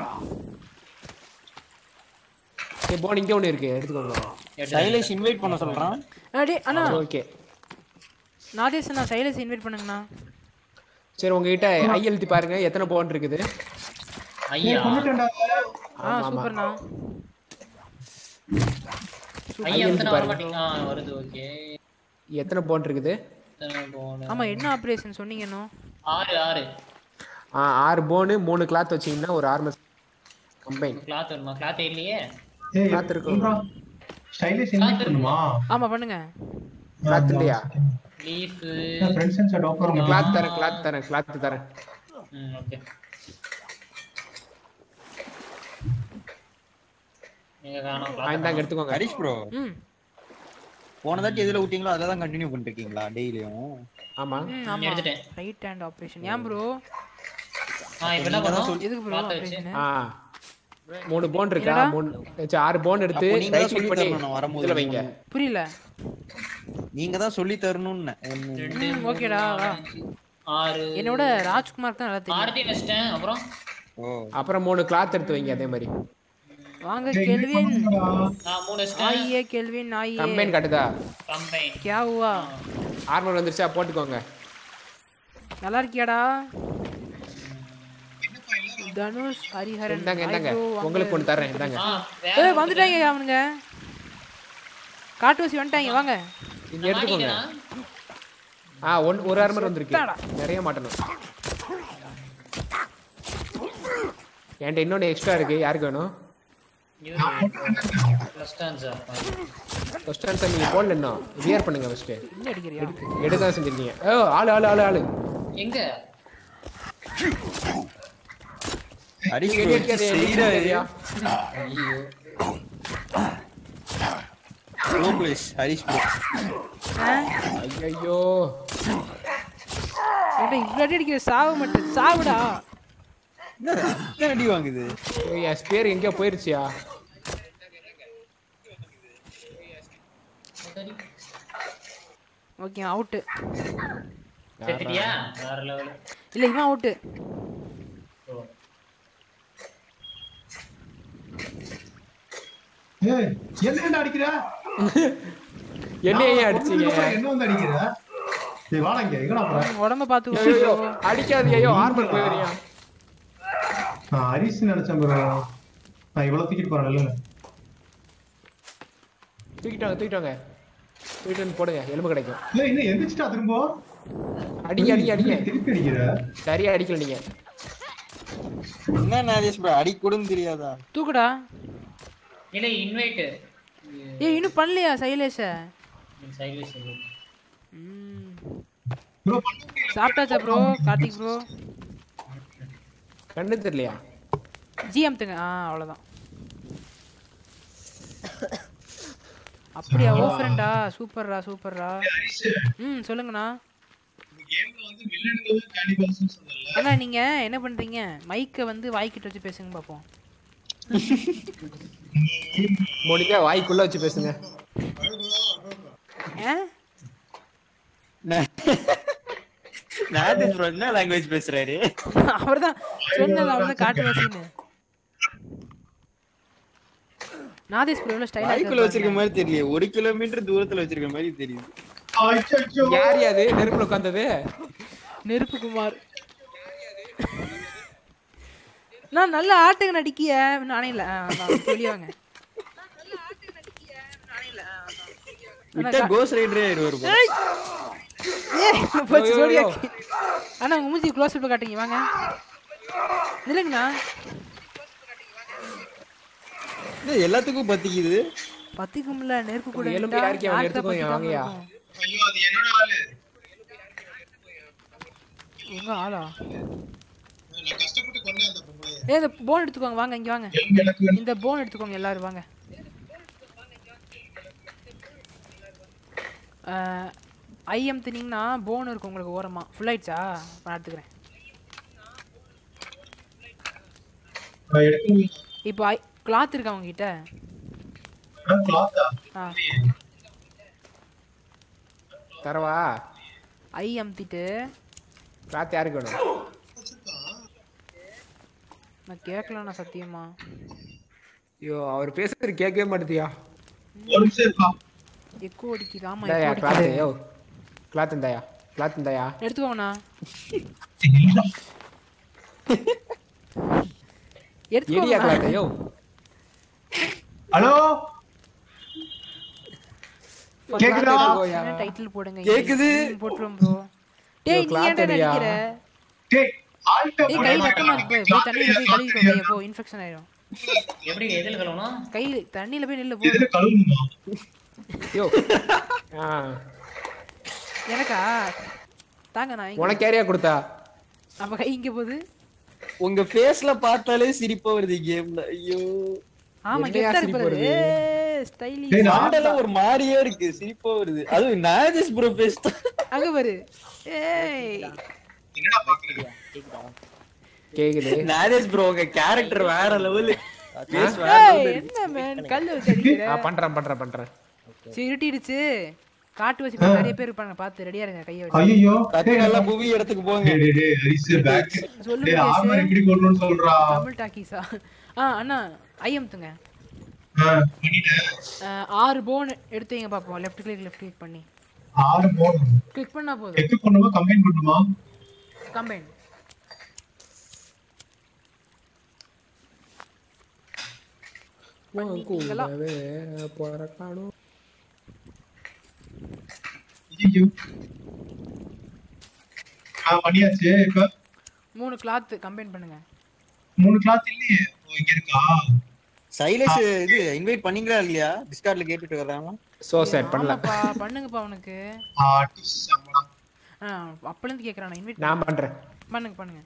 சரி போன் இங்கே ஒன்று இருக்கு எடுத்துக்கோங்க சைலேஷ் இன்வைட் பண்ண சொல்றான் அடே அண்ணா ஓகே நாதேசனா சைலஸ் இன்வைட் பண்ணுங்கண்ணா சரி உங்ககிட்ட ஐ எழுதி பாருங்க எத்தனை போன் இருக்குது ஐயா கொண்டுட்டேன்டா ஆ சூப்பர்ண்ணா ஐயா எழுதி எத்தனை வர பாருங்க. மாட்டீங்க ஆ வருது ஓகே எத்தனை போன் இருக்குது எத்தனை போன ஆமா என்ன ஆபரேஷன் சொன்னீங்க இன்னும் ஆறு ஆறு ஆ ஆறு போனு மூணு கிளாத் வச்சீங்கன்னா ஒரு ஆர்மர் கம்பைன் கிளாத் வேணுமா கிளாத் இல்லையே ஏய் பார்த்திருக்கோம். ஸ்டைலிஷ் என்ன பண்ணுமா ஆமா பண்ணுங்க கிளாத் இல்லையா leaf friends and chat offer cloth தரேன் கிளாத் தரேன் கிளாத் தரேன் ம் ஓகே நீங்க காணோம் ஆ, இந்தாங்க எடுத்துக்கோங்க ஹரிஷ் ப்ரோ ம் போன தாட்டி எதுல விட்டீங்களோ அதில் தான் கண்டினியூ பண்ணிட்டு இருக்கீங்களா டெய்லியும் ஆமா ம் ஆமா எடுத்துட்டேன். ரைட் ஹேண்ட் ஆபரேஷன் ஏன் ப்ரோ ஆ இப்போ என்ன பண்ணோம் எதுக்கு ப்ரோ கிளாத் வச்சு ஆபரேஷன் ஆ மூணு போன் இருக்கா என்னடா? மூணு சரி, ஆறு போன் எடுத்து அப்போ நீங்க ரைட் தான் சொல்லி கிளிக் பண்ணி தரணும் நான் வரும்போது இதுல வைங்க புரியல நீங்க தான் சொல்லி தரணும்னு ஒண்ணு ரெண்டு ம், ஓகேடா, வா. ஆறு என்னோட ராஜ்குமார் தான் நல்லா தெரியும் ஆர்டி வச்சிட்டேன் அப்புறம் ஓ அப்புறம் மூணு கிளாத் எடுத்து வைங்க அதே மாதிரி வாங்க கெல்வின் நான் மூணு வச்சிட்டேன் ஆயியே கெல்வின் ஆயியே கம்பைன் காட்டுதா கம்பைன் क्या हुआ ஆர்மர் வந்துருச்சா போட்டுக்கோங்க நல்லா இருக்கியாடா தனுஷ் ஹரிஹரன் இந்தாங்க Hi இந்தாங்க bro, வாங்க. உங்களுக்கு ஒன்று தரேன் இந்தாங்க ஆ வேற ஏய் வந்துட்டாங்க அவனுங்க காட்டுவாசி வந்துட்டாங்க வாங்க இங்க எடுத்துக்கோங்க ஆ ஒன் ஒரு ஆர்மர் வந்திருக்கு சுத்தாடா. நிறைய மாட்டணும் என்கிட்ட இன்னொன்று எக்ஸ்ட்ரா இருக்கு யாருக்கு வேணும் ப்ளஸ் டான்ஸா ஃபர்ஸ்ட் ஆன்சர் நீங்க போடல இன்னும் வியர் பண்ணுங்க ஃபர்ஸ்ட் என்ன அடிக்கிறியா எடுக்க செஞ்சிருக்கீங்க ஓ ஆளு ஆளு ஆளு ஆளு எங்க ஹரிஷ் இங்க bro இருக்காரு, செய்யறாரு இருக்காருயா? ஐயோ ப்ரோ ப்ளீஸ் ஹரிஷ் ப்ரோ ஐயோ ஏன்டா இவ்வளோ அடி அடிக்கிற சாவு மட்டும் சாவுடா என்ன அடி வாங்குது என் ஸ்பேர் எங்கேயோ போயிருச்சியா ஓகே அவுட்டு செத்துட்டியா வேற லெவல் இல்லை இவன் அவுட்டு ஏய் என்ன அடிக்கிற என்ன ஏன் அடிச்சீங்க என்ன வந்து அடிக்கிற டேய் வாடா இங்க எங்கடா போற உடம்ப பார்த்து ஐயோ, ஐயோ, அடிக்காதீங்க ஐயோ ஆர்மர் போயிடுறியா நான் ஹரிஸ் நினைச்சேன் bro நான் இவ்வளவு தூக்கிட்டு போறேன் இல்ல தூக்கிட்டாங்க தூக்கிட்டாங்க தூக்கிட்டு வந்து போடுங்க எலும்பு கிடைக்கும் ஏய் இன்னும் எந்திரிச்சிட்டா திரும்ப அடிங்க அடிங்க அடிங்க திருப்பி அடிக்கிற சரியா அடிக்கல நீங்க என்ன ஹரிஷ் ப்ரோ அடி கூடன்னு தெரியாதா தூக்குடா இல்ல இன்வைட் ஏய் இன்னும் பண்ணலையா சைலேஷ சைல்ட்விஸ் ம் ப்ரோ சாப்பிட்டாச்சா ப்ரோ கார்த்திக் ப்ரோ கண்ணு தெரியலையா ஜிஎம் துங்க ஆ அவ்வளோதான் அப்படியா ஓ ஃப்ரெண்டா சூப்பர்ரா சூப்பர்ரா ம் சொல்லுங்கண்ணா கேம்ல வந்து வில்லன்கள் கேனிபல்ஸ் சொன்னல அண்ணா நீங்க என்ன பண்றீங்க மைக்கை வந்து வாய்க்கிட்ட வச்சு பேசுங்க பார்ப்போம் முடிஞ்சா வாய்க்குள்ள வச்சு பேசுங்க ஆ நாதேஷ் ப்ரோ என்ன லாங்குவேஜ் பேசுறாரு அவர்தான் சொன்னது அவர்தான் காட்டு வாசின்னு நாதேஷ் ப்ரோ எவ்வளோ வாய்க்குள்ள ஸ்டைலாக வச்சிருக்க மாதிரி தெரியல ஒரு கிலோமீட்டர் தூரத்துல வச்சிருக்க மாதிரி தெரியுது ஐயோ யார் அது நெருப்புல உட்காந்தது நெருப்பு குமார் நான் நல்ல ஆட்டுங்க நடிக்கிய நானே இல்லை வெளியே வாங்க விட்டா கோஸ் ரைடரே ஆயிடுவாரு bro. ஏய் போச்சு யோ, யோ, ஜோடியா யோ. அண்ணா உங்க மூஞ்சி க்ளோஸ் அப் காட்டுங்க வாங்க இல்லைங்கண்ணா என்ன எல்லாத்துக்கும் பத்திக்குது பத்திக்கும்ல நெருப்பு கூட எலும்பு விட்டா யாருக்கு அவன் நாக்கு எடுத்துக்கோங்க, பத்திக்காம வாங்கய்யா. இருக்கும். ஐயோ அது என்னோட ஆளு உங்க ஆளா நான் கஷ்டப்பட்டு கொண்டே அந்த பொம்பளைய ஏ இந்த போன் எடுத்துக்கோங்க வாங்க இங்க வாங்க எனக்கு வேணும். இந்த போன் எடுத்துக்கோங்க எல்லாரும் வாங்க ஐஎம் தினீங்கன்னா போன் இருக்கும் உங்களுக்கு ஓரமா ஃபுல் ஆயிடுச்சா நான் எடுத்துக்கிறேன் நான் எடுக்கணும் இப்போ ஐ கிளாத் இருக்கா உங்ககிட்ட கிளாத்தா ஆ தரவா ஐ அமுத்திட்டு கிளாத் யாருக்கு வேணும் நான் கேட்கலண்ணா சத்தியமா ஐயோ அவர் பேசுறது கேட்கவே மாட்டேதியா ஒரு நிமிஷம் இருப்பா எக்கோ அடிக்குது ஆமா இந்தாயா எக்கோ கிளாத் அடிக்குது யோ கிளாத் இந்தாயா கிளாத் இந்தாயா எடுத்துக்கோங்கண்ணா எடியா எடுத்துக்கோங்கண்ணா கிளாத் யோ ஹலோ கேக்குதா? டைட்டில் போடுங்க கேக்குது. ம், போட்டுருவோம் ப்ரோ டேய் நீ cloth ஏன்டா எடுயா. நடிக்கிற டேய் ஆல்ட்ட ஏய் கை வெக்கமா இருக்கு போய் போய் தண்ணியில போய் கழுவிக்கோ கையை போ இன்ஃபெக்ஷன் ஆயிடும் எப்படி எதில் கழுவணும் கை தண்ணியில போய் நில்லு போ இதுல கழுவுமா யோ ஆ எனக்கா தாங்க நான் இங்க- உனக்கு ஏரியா கொடுத்தா அப்ப கை இங்க போகுது உங்க ஃபேஸ்ல பார்த்தாலே சிரிப்பா வருது கேம்ல ஐயோ ஆமா என்னையா கெத்தா சிரிப்பு இருக்கு வருது? ஸ்டைலிஷ் டேய், நான் ஆண்டெல்லாம் ஒரு மாதிரியே இருக்கு சிரிப்பா வருது அது நாஜஸ் ப்ரோ ஃபேஸ் அங்க பாரு ஏய் என்னடா பாக்குறது கேக்குது நாஜஸ் ப்ரோ உங்க கேரக்டர் வேற லெவல் ஃபேஸ் வேற ஏய், level இருக்கு. என்ன மேன் கல்லு வச்சு அடிக்கிற ஆ பண்றேன் பண்றேன் பண்றேன் சரி இருட்டிடுச்சு காட்டு வச்சு இப்ப நிறைய பேர் இருப்பாங்க பார்த்து ரெடியா இருங்க கையை வச்சு ஐயோ கத்தி நல்லா புவி இடத்துக்கு போங்க டேய் டேய் டேய் ஹரிஸ் பேக் சொல்லு டேய் முகேஷ். ஆர்மர் எப்படி கொல்லணும்னு சொல்றா தமிழ் டாக்கீஸா ஆ அண்ணா ஐயம்த்துங்க ஆ, பண்ணிட்டேன் அஹ், ஆறு போன் எடுத்து வைங்க பாப்போம் லெஃப்ட் கிளிக் லெஃப்ட் கிளிக் பண்ணி ஆறு போனும் கிளிக் பண்ணா போதும் எக்கு பண்ணுமா கம்பைன் பண்ணுமா கம்பைன் கூடவே பிறக்கணும் ஐயோ ஆ பண்ணியாச்சு இப்ப மூணு கிளாத் கம்பைன் பண்ணுங்க மூணு கிளாத் இல்லையே ஓ, இங்க இருக்கா சைலேஷ் இது இன்வைட் பண்ணீங்களா இல்லையா டிஸ்கார்ட்ல கேட்டுட்டு வர்றாங்க சோ செட் பண்ணல ஆமாப்பா பண்ணுங்கப்பா அவனுக்கு ஆர்டிஸ்ட் சம்பளம் ஆ அப்பலேருந்து கேட்குறான் இன்வைட் நான் பண்றேன் பண்ணுங்க பண்ணுங்க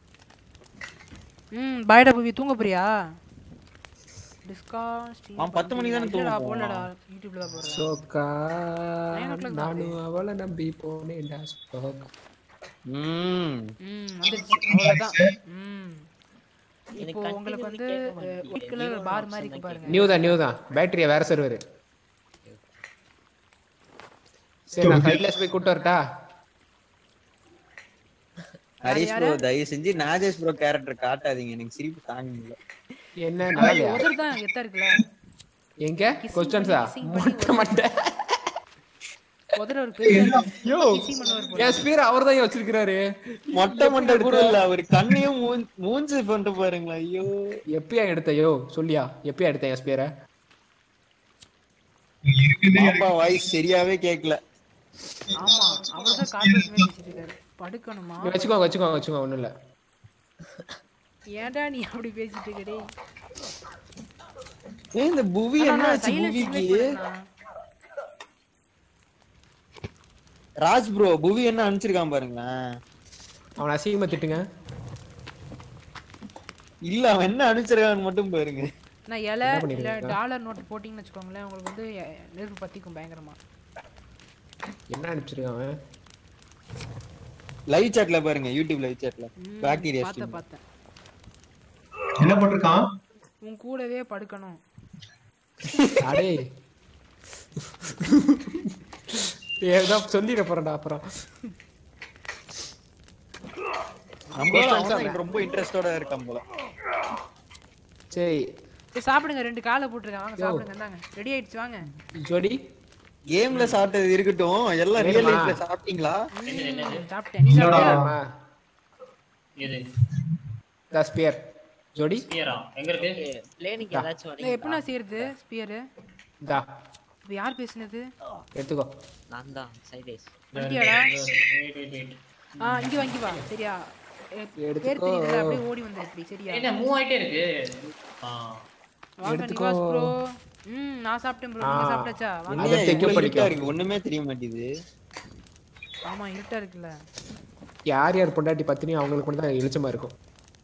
ம் பாய்டா புவி தூங்க போறியா டிஸ்கா அவன் பத்து மணிக்கு தானே தூங்க போலடா யூடியூப்ல தான் போறேன் சோக்கா Nine o'clock தான் நானும் அவளை நம்பி போனேன்டா சோக்கா ம் ம் வந்துருச்சு அவ்வளவுதான் ம் இப்போ உங்களுக்கு வந்து ஒயிட் கலர் பார் மாதிரி இருக்கு பாருங்க நியூ தான் நியூ தான் பேட்டரியா வேற சர்வர் சரி நான் ஃபைவ்லெஸ் போய் கூட்டு வரட்டா ஹரிஷ் ப்ரோ தயவு செஞ்சு நாஜேஷ் ப்ரோ கேரக்டர் காட்டாதீங்க எனக்கு சிரிப்பு தாங்க முடியல என்ன நாளையா ஒருத்தர் தான் எத்தா இருக்குல்ல எங்க கொஸ்டின்ஸா மொட்டை மட்டை உதற ஒரு பெரிய யோ kissing பண்ணுவார் போல. என் ஸ்பீர் அவர் தான் வச்சிருக்காரு மொட்டை மண்டை கூட இல்ல அவர் கண்ணையும் மூஞ்- மூஞ்சி பண்ணிட்டு பாருங்களா ஐயோ எப்பயா எடுத்த யோ சொல்லியா எப்பயா எடுத்த என் ஸ்பீரை இருக்குது பாப்பா வாய்ஸ் சரியாவே கேக்கல ஆமா அவர்தான் காட்டு வச்சு பேசிட்டு இருக்காரு படுக்கணுமா நீ வச்சுக்கோ வச்சுக்கோ வச்சுக்கோ ஒண்ணும் இல்ல ஏன்டா நீ அப்படி பேசிட்டு இருக்கடே ஏய் இந்த புவி என்ன ஆச்சு புவிக்கு ராஜ் ப்ரோ புவி என்ன அனுப்பிச்சிருக்கான் பாருங்களேன் அவனை அசிங்கமா திட்டுங்க இல்ல அவன் என்ன அனுப்பிச்சிருக்கான்னு மட்டும் பாருங்க நான் இலை இல்ல டாலர் நோட் போட்டிங்கன்னு வச்சுக்கோங்களேன் உங்களுக்கு வந்து எ- நெருப்பு பத்திக்கும் பயங்கரமா என்ன அனுப்பிச்சிருக்கான் அவன் லைவ் சாட்ல பாருங்க யூடியூப் லைவ் சாட்ல பாக்டீரியா பார்த்தேன் பார்த்தேன் என்ன போட்டிருக்கான் உன் கூடவே படுக்கணும் அடே ஏதோ சொல்லிட போறேன்டா அப்புறம் நம்மளோட அவன் தான் ரொம்ப இன்ட்ரெஸ்டோட இருக்கான் போல சரி சரி சாப்பிடுங்க ரெண்டு காலை போட்டுருக்கேன் வாங்க சாப்பிடுங்க இந்தாங்க ரெடி ஆயிடுச்சு வாங்க ஜோடி கேம்ல சாப்பிட்டது இருக்கட்டும் எல்லாம் ரியல் வேணுமா? லைஃப்ல சாப்பிட்டீங்களா ம், சாப்பிட்டேன் நீ சாப்பிட்டியா இது த ஸ்பியர் ஜோடி ஸ்பியரா எங்க இருக்கு பிளேனிங் ஏதாச்சும் இல்லை எப்படிண்ணா செய்யறது ஸ்பியரு தா இப்போ யார் பேசுனது எடுத்துக்கோ நான் தான் சைடேஸ் வண்டியாடா வெயிட் வெயிட் வெயிட் ஆ இங்க வா இங்க வா சரியா எ- பேர் எடுத்துக்கோ. தெரியுதுல அப்படியே ஓடி வந்து இப்படி சரியா என்ன மூவ் ஆயிட்டே இருக்கு ஆ வாங்க எடுத்துக்கோ. நிவாஸ் ப்ரோ ம் நான் சாப்பிட்டேன் ப்ரோ நீங்க ஆ. சாப்பிட்டாச்சா வாங்க அதை என்னையா தைக்க இவ்வளவு படிக்கும். இருட்டா இருக்கு ஒண்ணுமே தெரிய மாட்டேங்குது ஆமா இருட்டா இருக்குல்ல யார் யார் பொண்டாட்டி பத்தினி அவங்களுக்கு மட்டும் தான் வெளிச்சமா இருக்கும்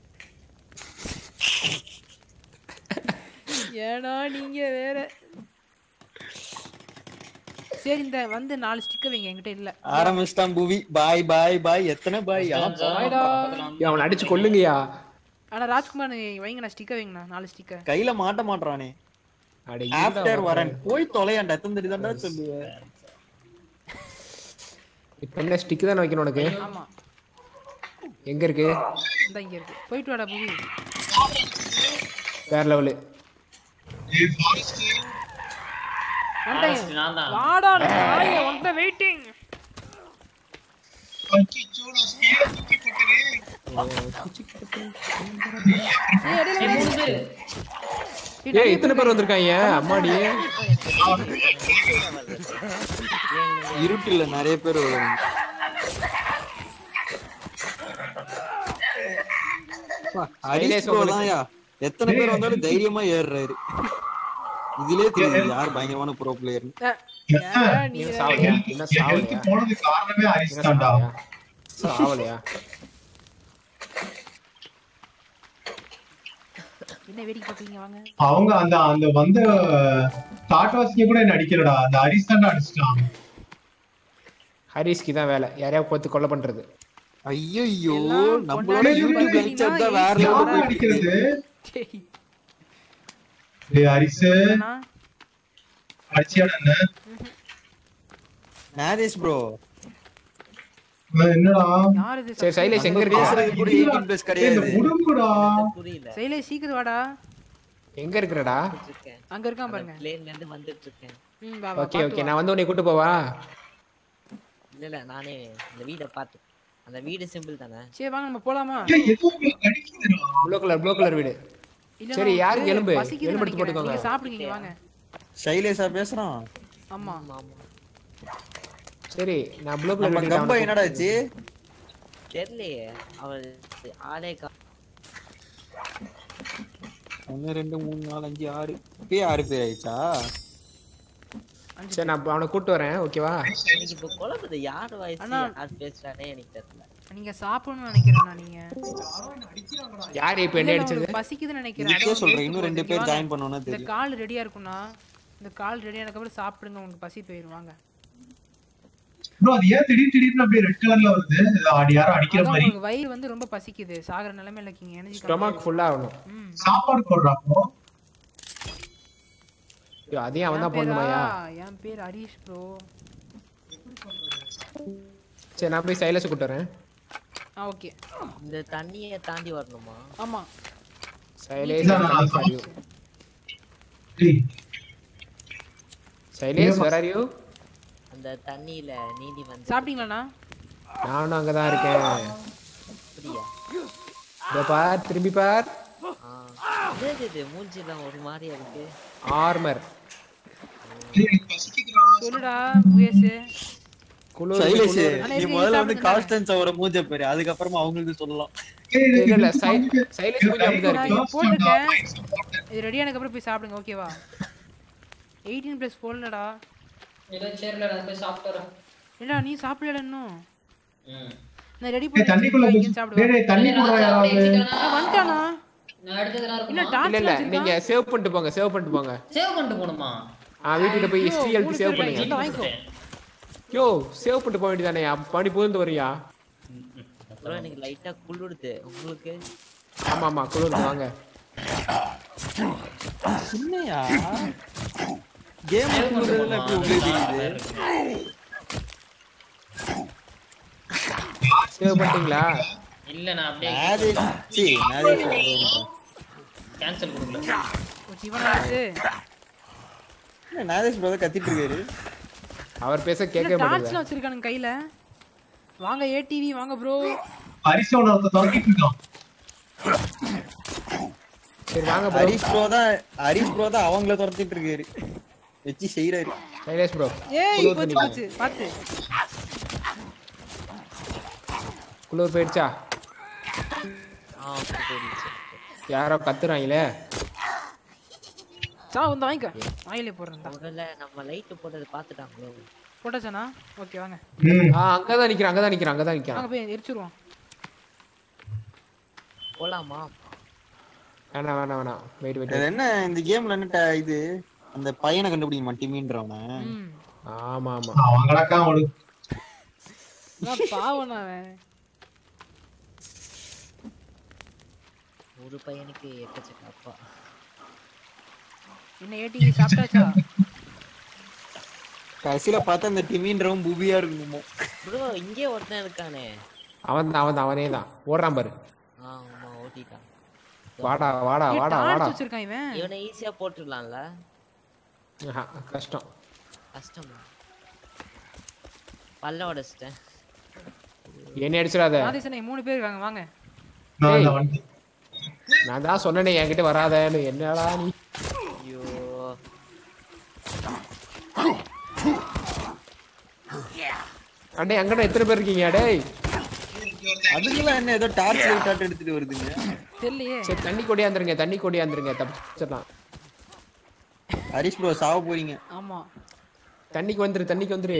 ஏடா நீங்க வேற சரி இந்த வந்து நாலு ஸ்டிக்கர் வைங்க என்கிட்ட இல்ல ஆரம்பிச்சிட்டான் புவி பாய் பாய் பாய் எத்தனை பாய் பாய்டா. ஏய், அவனை அடிச்சு கொல்லுங்கயா ஆனா ராஜ்குமார் நீ வைங்க நான் ஸ்டிக்கர் வைங்கண்ணா நாலு ஸ்டிக்கர் கையில மாட்ட மாட்றானே அட ஆஃப்டர் வரேன் போய் தொலையாண்டா எத்தனை தடி தான்டா சொல்லுவேன் இப்ப என்ன ஸ்டிக் தானே வைக்கணும் உனக்கு ஆமா எங்க இருக்கு இந்த இங்க இருக்கு போயிட்டு வாடா புவி வேற லெவலு ஏய் ஃபாரஸ்ட் வந்துட்டேன் நான் தான் வாடா நாயே உன்கிட்ட வெயிட்டிங் அச்சோ நான் ஸ்பீட தூக்கி போட்டேனே ஏய், மூணு பேரு ஏய் இத்தனை பேர் வந்திருக்காங்க அம்மாடி இருட்டுல நிறைய பேர் வருவாங்க அப்பா, ஹரிஷ் Silas bro உங்களுக்கு- தான்யா. எத்தனை பேர் வந்தாலும் தைரியமா ஏறுறாரு இதுலயே தெரியுது யார் பயங்கரமான ப்ரோ பிளேயர் ஏன்டா நீ நீங்க சாவலையா என்ன ஹெல்த் சாவலையா போனது காரணமே ஹரிஷ் என்ன தான்டா சாவலையா சாவலையா என்ன வேடிக்கை பார்க்குறீங்க வாங்க அவங்க அந்த அந்த வந்த டாட்டாஸ்க்கு கூட என்ன அடிக்கலடா அந்த ஹரிஷ் தான்டா அடிச்சிட்டான் ஹரிஸ்க்கு தான் வேலை யாரையாவது பார்த்து கொலை பண்றது ஐயோ எல்லாம் நம்மளோட கொண்டாடி யூடியூப் கொண்டாடி லிங்க் தான் நான் வேற easy ஆ level யாரா அடிக்கிறது டேய், டேய் ஹரிஷ் அண்ணா, அடிச்சியாடா என்ன நாதேஷ் ப்ரோ அஹ் என்னடா யார் இது சரி சைலேஷ் எங்க இருக்க பேசுறது கூட 18 பிளஸ் டேய், இந்த கிடையாது முடுங்குடா புரியல சைலே சீக்கிரம் வாடா எங்க இருக்கிறடா இருக்கேன் அங்க இருக்கான் பாருங்க பிளேன்ல இருந்து வந்துட்டு இருக்கேன் ம் வா வா ஓகே பாத்து ஓகே வா. நான் வந்து உன்னை கூட்டு போவா இல்ல இல்ல நானே இந்த வீட பார்த்து அந்த வீடு சிம்பிள் தானே சரி வாங்க நம்ம போலாமா டேய், ஏதோ உங்களுக்கு அடிக்குதுடா ப்ளூ கலர் ப்ளூ கலர் வீடு இல்ல சரி, நான் யாருக்கு வந்து எலும்பு? பசிக்குதுன்னு எலும்பு எடுத்து நினைக்கிறேன். போட்டுக்கோங்க. நீங்க சாப்பிடுங்க இங்க வாங்க சைலேஷா பேசுறான் ஆமா ஆமா ஆமா சரி நான் ப்ளூ கலர் நம்ம வீடு கம்பா என்னடா ஆச்சு தெரியலையே அவர் ஆளே கா ஒன்னு ரெண்டு மூணு நாலு அஞ்சு ஆறு இப்பயே ஆறு பேர் ஆயிடுச்சா சரி நான் அவனை கூட்டு வரேன் ஓகேவா எனக்கு இப்ப குழப்பது யார் வயசு அண்ணா. யார் பேசுறானே எனக்கு தெரியல நீங்க சாப்பிடணும்னு நினைக்கிறேன் நான் நீங்க யார் இப்போ இல்ல, என்ன இல்ல, அடிச்சது உங்களுக்கு பசிக்குதுன்னு நினைக்கிறேன் இதுக்கே அதான் சொல்றேன் wait இன்னும் ரெண்டு பண்ணுங்க. பேர் வாங்க. ஜாயின் பண்ணோம்னா இந்த தெரியும் கால் ரெடியா இருக்கும்னா இந்த கால் ரெடி ஆனதுக்கப்புறம் சாப்பிடுங்க உங்களுக்கு பசி போயிருவாங்க ப்ரோ அது ஏன் திடீர்னு திடீர்னு அப்படியே ரெட் கலர்ல வருது இது அடி யாரும் அடிக்கிற அதான் மாதிரி உங்களுக்கு வயிறு வந்து ரொம்ப பசிக்குது சாகர நிலைமையில இருக்கீங்க எனர்ஜி ஸ்டொமக் ஃபுல்லா ஆகணும் ம் சாப்பாடு போடுறாப்போ ஐயோ, அதையும் அவன் தான் என் பேரா? பண்ணுமாயா என் பேர் ஹரிஷ் ப்ரோ சரி நான் போய் சைலஸ் கூட்டு வரேன் ஆ ஓகே இந்த தண்ணியை தாண்டி வரணுமா ஆமா சைலேஷ் இல்ல, நான் where are you? டேய், சைலேஷ் where are you? அந்த தண்ணியில நீந்தி வந்து சாப்பிட்டீங்களாண்ணா நானும் அங்கதான் இருக்கேன் அப்படியா இதோ பார் திரும்பி பார் ஆ என்னது இது மூஞ்சிலாம் ஒரு மாதிரியா இருக்கு ஆர்மர் டேய், எனக்கு பசிக்குதுடா. சொல்லுடா முயேஷ் குளிர் சைலேஷ் குளிர். ஆனா நீ இதுக்கு முதல்ல வந்து சாப்பிடுங்க. கான்ஸ்டன்ஸ் அவரை மூஞ்ச பேரு அதுக்கப்புறமா அவங்களுக்கு சொல்லலாம் டேய், இல்ல எனக்கு இல்ல இது சை- வந்து- சைலேஷ் கொஞ்சம் அப்படிதான் நான் இருக்கு இங்க போட்டிருக்கேன் Rice போட்டேன். இது ரெடி ஆனதுக்கப்புறம் போய் சாப்பிடுங்க ஓகேவா எயிட்டீன் ப்ளஸ் போடலடா ஏதோ சேர்ல நான் போய் சாப்பிட்டு வரேன் இல்லடா நீ சாப்பிடல இன்னும் ம். நான் ரெடி டேய், பண்ணி தண்ணிக்குள்ள வச்சிருக்கேன், குதி- இங்கேயும் சாப்பிடுவா டேய், டேய், தண்ணி போடுறா யாராவது ஆ, வந்துட்டானா நான் எடுத்ததெல்லாம் என்ன இருக்குமா டார்ச் இல்ல இல்ல நீங்க சேவ் பண்ணிட்டு போங்க சேவ் பண்ணிட்டு போங்க சேவ் பண்ணிட்டு போகணுமா ஆ வீட்டுக்கு போய் ஐயோ, ஹிஸ்டரி மூணு எழுதி சேவ் பேர் பண்ணுங்க வந்து வாங்கிக்கோ யோ சேவ் பண்ணிட்டு போக வேண்டியதானே பணி புகுந்து வரியா அப்புறம் எனக்கு லைட்டா குளிருது உங்களுக்கு ஆமா ஆமா குளிர் வாங்க என்னையா கேம் சேவ் பண்ணிட்டு எப்படி போகணுமா? உங்களுக்கு அது தெரியுது இருக்கு. சேவ் பண்ணிட்டீங்களா இல்ல நான் அப்படியே நாதேஷ் சி நாதேஷ் சொல்றேன். கேன்சல் கொடுக்கல சிவனா இருக்கு என்ன நாதேஷ் brother கத்திட்டு இருக்காரு அவர் பேச என்ன கேட்க மாட்டேங்குது டார்ச்லாம் வச்சிருக்கானுங்க கையில வாங்க ஏடிவி வாங்க ப்ரோ ஹரிசோன ஒருத்தன் துரத்திட்டு இருக்கான் சரி வாங்க ப்ரோ ஹரிஷ் ப்ரோ தான் ஹரிஷ் ப்ரோ தான் அவங்கள துரத்திட்டு இருக்காரு வச்சு செய்யறாரு சைலேஷ் ப்ரோ ஏய் குளிர் போச்சு தண்ணி போச்சு பாத்து குளிர் போயிடுச்சா ஆ okay, தெரியுது. யாரோ கத்துறாங்களே சா வந்து வாங்கிக்க வாயிலே போடுறேன் முதல்ல நம்ம லைட் போட்டது பாத்துட்டாங்களோ போட்டாச்சானா ஓகே வாங்க ம் ஆ அங்கதான் நிக்கிறான் அங்கதான் நிக்கிறான் அங்கதான் நிக்கிறான் வாங்க போய் எரிச்சிருவோம் போலாமா வேணாம் வேணாம் வேணாம் வெயிட் வெயிட் அது என்ன இந்த கேம்ல என்ன ட- இது அந்த பையனை கண்டுபிடிக்க மாட்டேமீன்றவன ம் ஆமா ஆமா அவங்களாக்கா அவனுக்கு நான் பாவம் அவன் ஒரு பையனுக்கு எக்கச்சக்க அப்பா என்ன ஏடிவி சாப்பிட்டாச்சா கடைசியில பார்த்தா அந்த டிமின்றவன் புபியா இருக்கணுமோ ப்ரோ இங்கே ஒருத்தன் இருக்கானே அவன் தான் அவன் தான் அவனே தான் ஓடுறான் பாரு ஆ ஆமா ஓட்டிட்டான் வாடா வாடா வாடா வாடா டார்ச் வச்சிருக்கான் இவன் இவனை ஈஸியா போட்டுடலாம்ல ஆஹா, கஷ்டம் கஷ்டமா பல்ல உடைச்சிட்டேன் என்ன அடிச்சிடாத ஆதிசனை மூணு பேர் இருக்காங்க வாங்க நான் ஏய். அந்த வண்டி நான் தான் சொன்னேனே என்கிட்ட வராதேன்னு என்னடா நீ ஐயோ அண்ணே அங்கடா எத்தனை பேர் இருக்கீங்க டேய் அதுக்கெல்லாம் என்ன ஏதோ டார்ச் லைட் ஆட்டு எடுத்துட்டு வருதுங்க தெரியலையே சரி தண்ணி கொடியாந்துருங்க தண்ணி கொடியாந்துருங்க தப்பிச்சிடலாம் ஹரிஷ் ப்ரோ சாவ போறீங்க ஆமா தண்ணிக்கு வந்துரு தண்ணிக்கு வந்துரு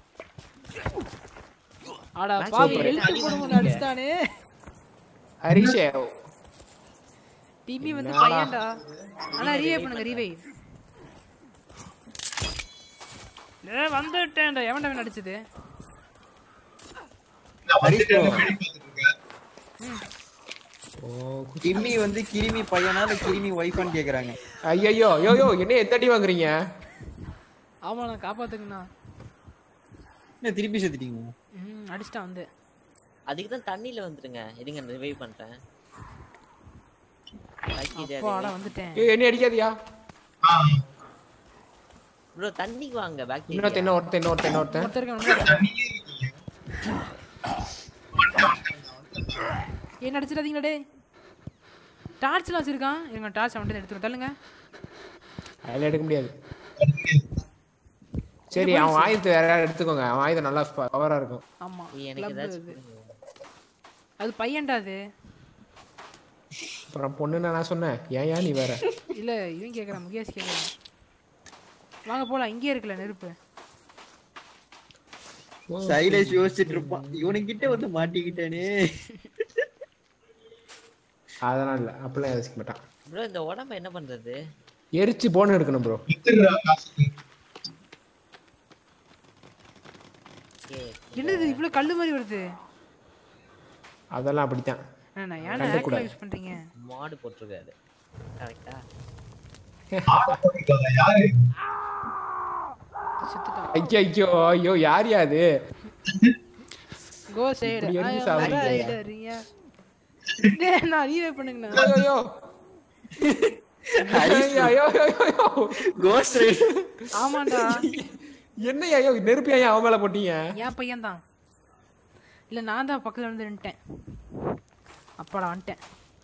ஆடா பாவி எழுத்து போடும்போது அடிச்சுட்டானே ஹரிஷே டிமி வந்து பையன்டா ஆனா ரீவே பண்ணுங்க ரீவே ஏ வந்துட்டேன்டா எவன்டா அவன் அடிச்சது நான் வந்துட்டு அந்த வேடி பார்த்துட்டு இருக்கேன் ஓ கிம்மி வந்து கிருமி பையனா இல்ல கிருமி ஒய்ஃபான்னு கேக்குறாங்க ஐயோ யோ யோ என்ன எத்தடி வாங்குறீங்க ஆமா நான் காப்பாத்துங்கண்ணா என்ன திருப்பி செத்துட்டீங்க ம் அடிச்சிட்டான் வந்து அதுக்கு தான் தண்ணியில வந்துருங்க இருங்க ரிவைவ் பண்றேன் அப்பாடா வந்துட்டேன் ஏய் என்ன அடிக்காதியா ப்ரோ தண்ணிக்கு வாங்க இன்னொருத்த பாக்டீரியா இன்னொருத்த இன்னொருத்த இன்னொருத்தன் ஒருத்தர் இருக்கான், ஒருத்தர் இருக்கான். என்ன அடிச்சிடாதீங்களா டே டார்ச்லாம் வச்சிருக்கான் இருங்க டார்ச் அவன்கிட்ட எடுத்துரும் தள்ளுங்க அதில் எடுக்க முடியாது சரி அவன் ஆயுதத்தை வேற யாராவது எடுத்துக்கோங்க அவன் ஆயுதம் நல்லா பவரா இருக்கும் ஆமா எனக்கு club ஏதாச்சும் இது. கொடுங்க. அது பையன்டா அது அப்புறம் பொண்ணுன்னு நான் சொன்னேன் ஏன் ஏன் நீ வேற இல்ல இவன் கேக்குறான் முகேஷ் கேக்குறான் வாங்க போலாம் இங்கே இருக்குல்ல நெருப்பு சைலேஷ் யோசிச்சுட்டு இருப்பான் இவனுக்கிட்ட வந்து மாட்டிக்கிட்டானே அதெல்லாம் இல்லை அப்படிலாம் யோசிக்க மாட்டான் ப்ரோ இந்த உடம்ப என்ன பண்றது எரிச்சு போன எடுக்கணும் ப்ரோ வித்துடுறா காசுக்கு ஏ என்னது இவ்வளவு கல்லு மாதிரி வருது அதெல்லாம் அப்படித்தான் அண்ணா, ஏன் கண்டுக்கூடாது. யூஸ் பண்றீங்க மாடு போட்டிருக்காரு கரெக்டா ஆட போட்டுருக்காங்க யாரு செத்துட்டான் ஐயோ ஐயோ ஐயோ யார் யா அது கோ சைடு இப்படி எரிஞ்சு சாவடிக்கிறீங்க. நான் ரீவே பண்ணுங்கண்ணா ஐயோ ஐயோ ஐயோ ஐயோ ஐயோ கோஸ்ட் ஆமாண்டா என்ன ஐயோ நெருப்பு ஏன் அவன் மேல போட்டீங்க என் பையன் தான் இல்ல நான் தான் பக்கத்துல வந்து நின்ட்டேன் அப்பாடா வந்துட்டேன்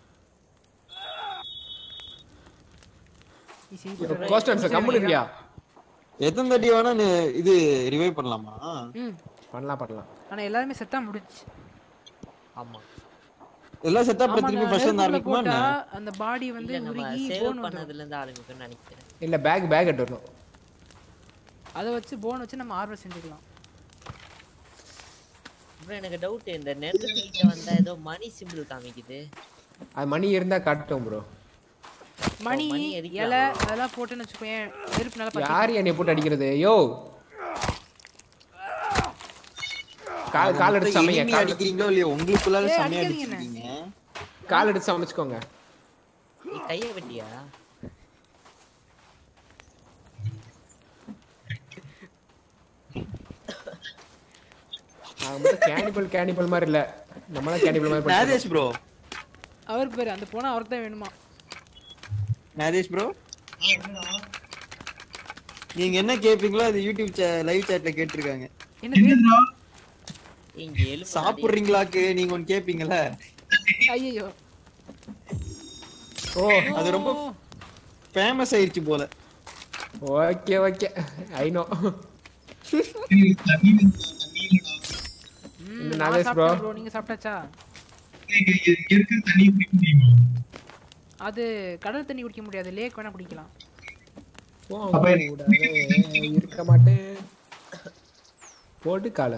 Easy, good. கோஸ்டன்ஸ் கம்முனு இருக்கியா எத்தனை தட்டி வேணா நீ இது ரிவைவ் பண்ணலாமா ம் பண்ணலாம் பண்ணலாம் ஆனா எல்லாருமே செத்தா முடிச்சு ஆமா எல்லாம் செட்டப் திருப்பி ஃபர்ஸ்ட் வந்து ஆரம்பிக்குமா போட்டா என்ன அந்த பாடி வந்து இல்ல நம்ம உருகி சேவ் போன் வந்துடும் பண்ணதுல இருந்து ஆரம்பிக்கும்னு நினைக்கிறேன் இல்ல பேக் பேக் எடுத்து வரணும் அதை வச்சு போன் வச்சு நம்ம ஆர்வம் செஞ்சுக்கலாம் அப்புறம் எனக்கு டவுட் இந்த நெருப்பு கிட்ட வந்தா ஏதோ மணி சிம்பிள் காமிக்குது அது மணி இருந்தா காட்டும் ப்ரோ மணி மணி எரிக்கலாம். இலை அதெல்லாம் போட்டுன்னு வச்சுக்கோயேன் நெருப்பு நல்லா பத்தி யார் என்னை போட்டு அடிக்கிறது யோ கால் கால் எடுத்து சமைங்க enemy கால் அடிக்கிறீங்களோ இல்லையோ உங்களுக்குள்ளால ஏய், செம்மையா அடிக்காதீங்க அடிச்சிருக்கீங்க கால் எடுத்து சமைச்சுக்கோங்க நீ கைய வெட்டியா நாங்க மட்டும் கேனிபல் கேனிபல் மாதிரி இல்ல நம்மளாம் கேனிபல் மாதிரி படிச்சிருக்கோம். நாதேஷ் ப்ரோ அவருக்கு பேரு அந்த போனா அவருக்கு தான் வேணுமா நாதேஷ் ப்ரோ நீங்க என்ன கேப்பீங்களோ அது யூடியூப் லைவ் சாட்ல கேட்டிருக்காங்க என்னது என்னதுடா இங்க எலும்பு சாப்பிடுறீங்களாக்கு நீங்க ஒன்னு கேப்பீங்கல்ல ஐயோ ஓ அது ரொம்ப ஃபேமஸ் ஆயிருச்சு போல ஓகே ஓகே ஐ நோ ஏய், தண்ணி வேணும்டா, தண்ணி இல்லடா. இந்த நான் நாகேஷ் bro. சாப்பிட்டேன் ப்ரோ நீங்க சாப்பிட்டாச்சா ஏய், இங்க இங்க இருக்கிற தண்ணியை குடிக்க முடியுமா அது கடல் தண்ணி குடிக்க முடியாது லேக் வேணா குடிக்கலாம் அப்ப எனக்கு கூடாது, இருக்க மாட்டேன் போட்டு கால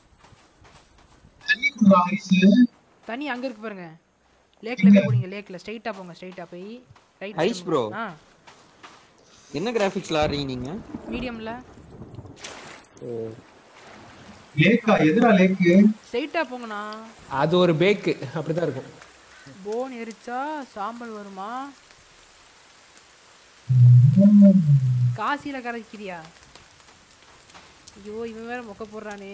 தண்ணி குடுறா ஹரிசு தண்ணி அங்க இருக்கு பாருங்க லேக்ல போய் குடிங்க லேக்ல ஸ்ட்ரைட்டா போங்க ஸ்ட்ரைட்டா போய் ரைட் ஐஸ் bro. ஆ என்ன கிராபிக்ஸ்ல ஆடுறீங்க நீங்க மீடியம்ல ஓ லேக்கா எதுடா லேக்கு ஸ்ட்ரைட்டா போங்கண்ணா அது ஒரு பேக்கு அப்படிதான் இருக்கும் போன் எரிச்சா சாம்பல் வருமா காசியில கரைக்கிறியா ஐயோ இவன் வேற மொக்க போடுறானே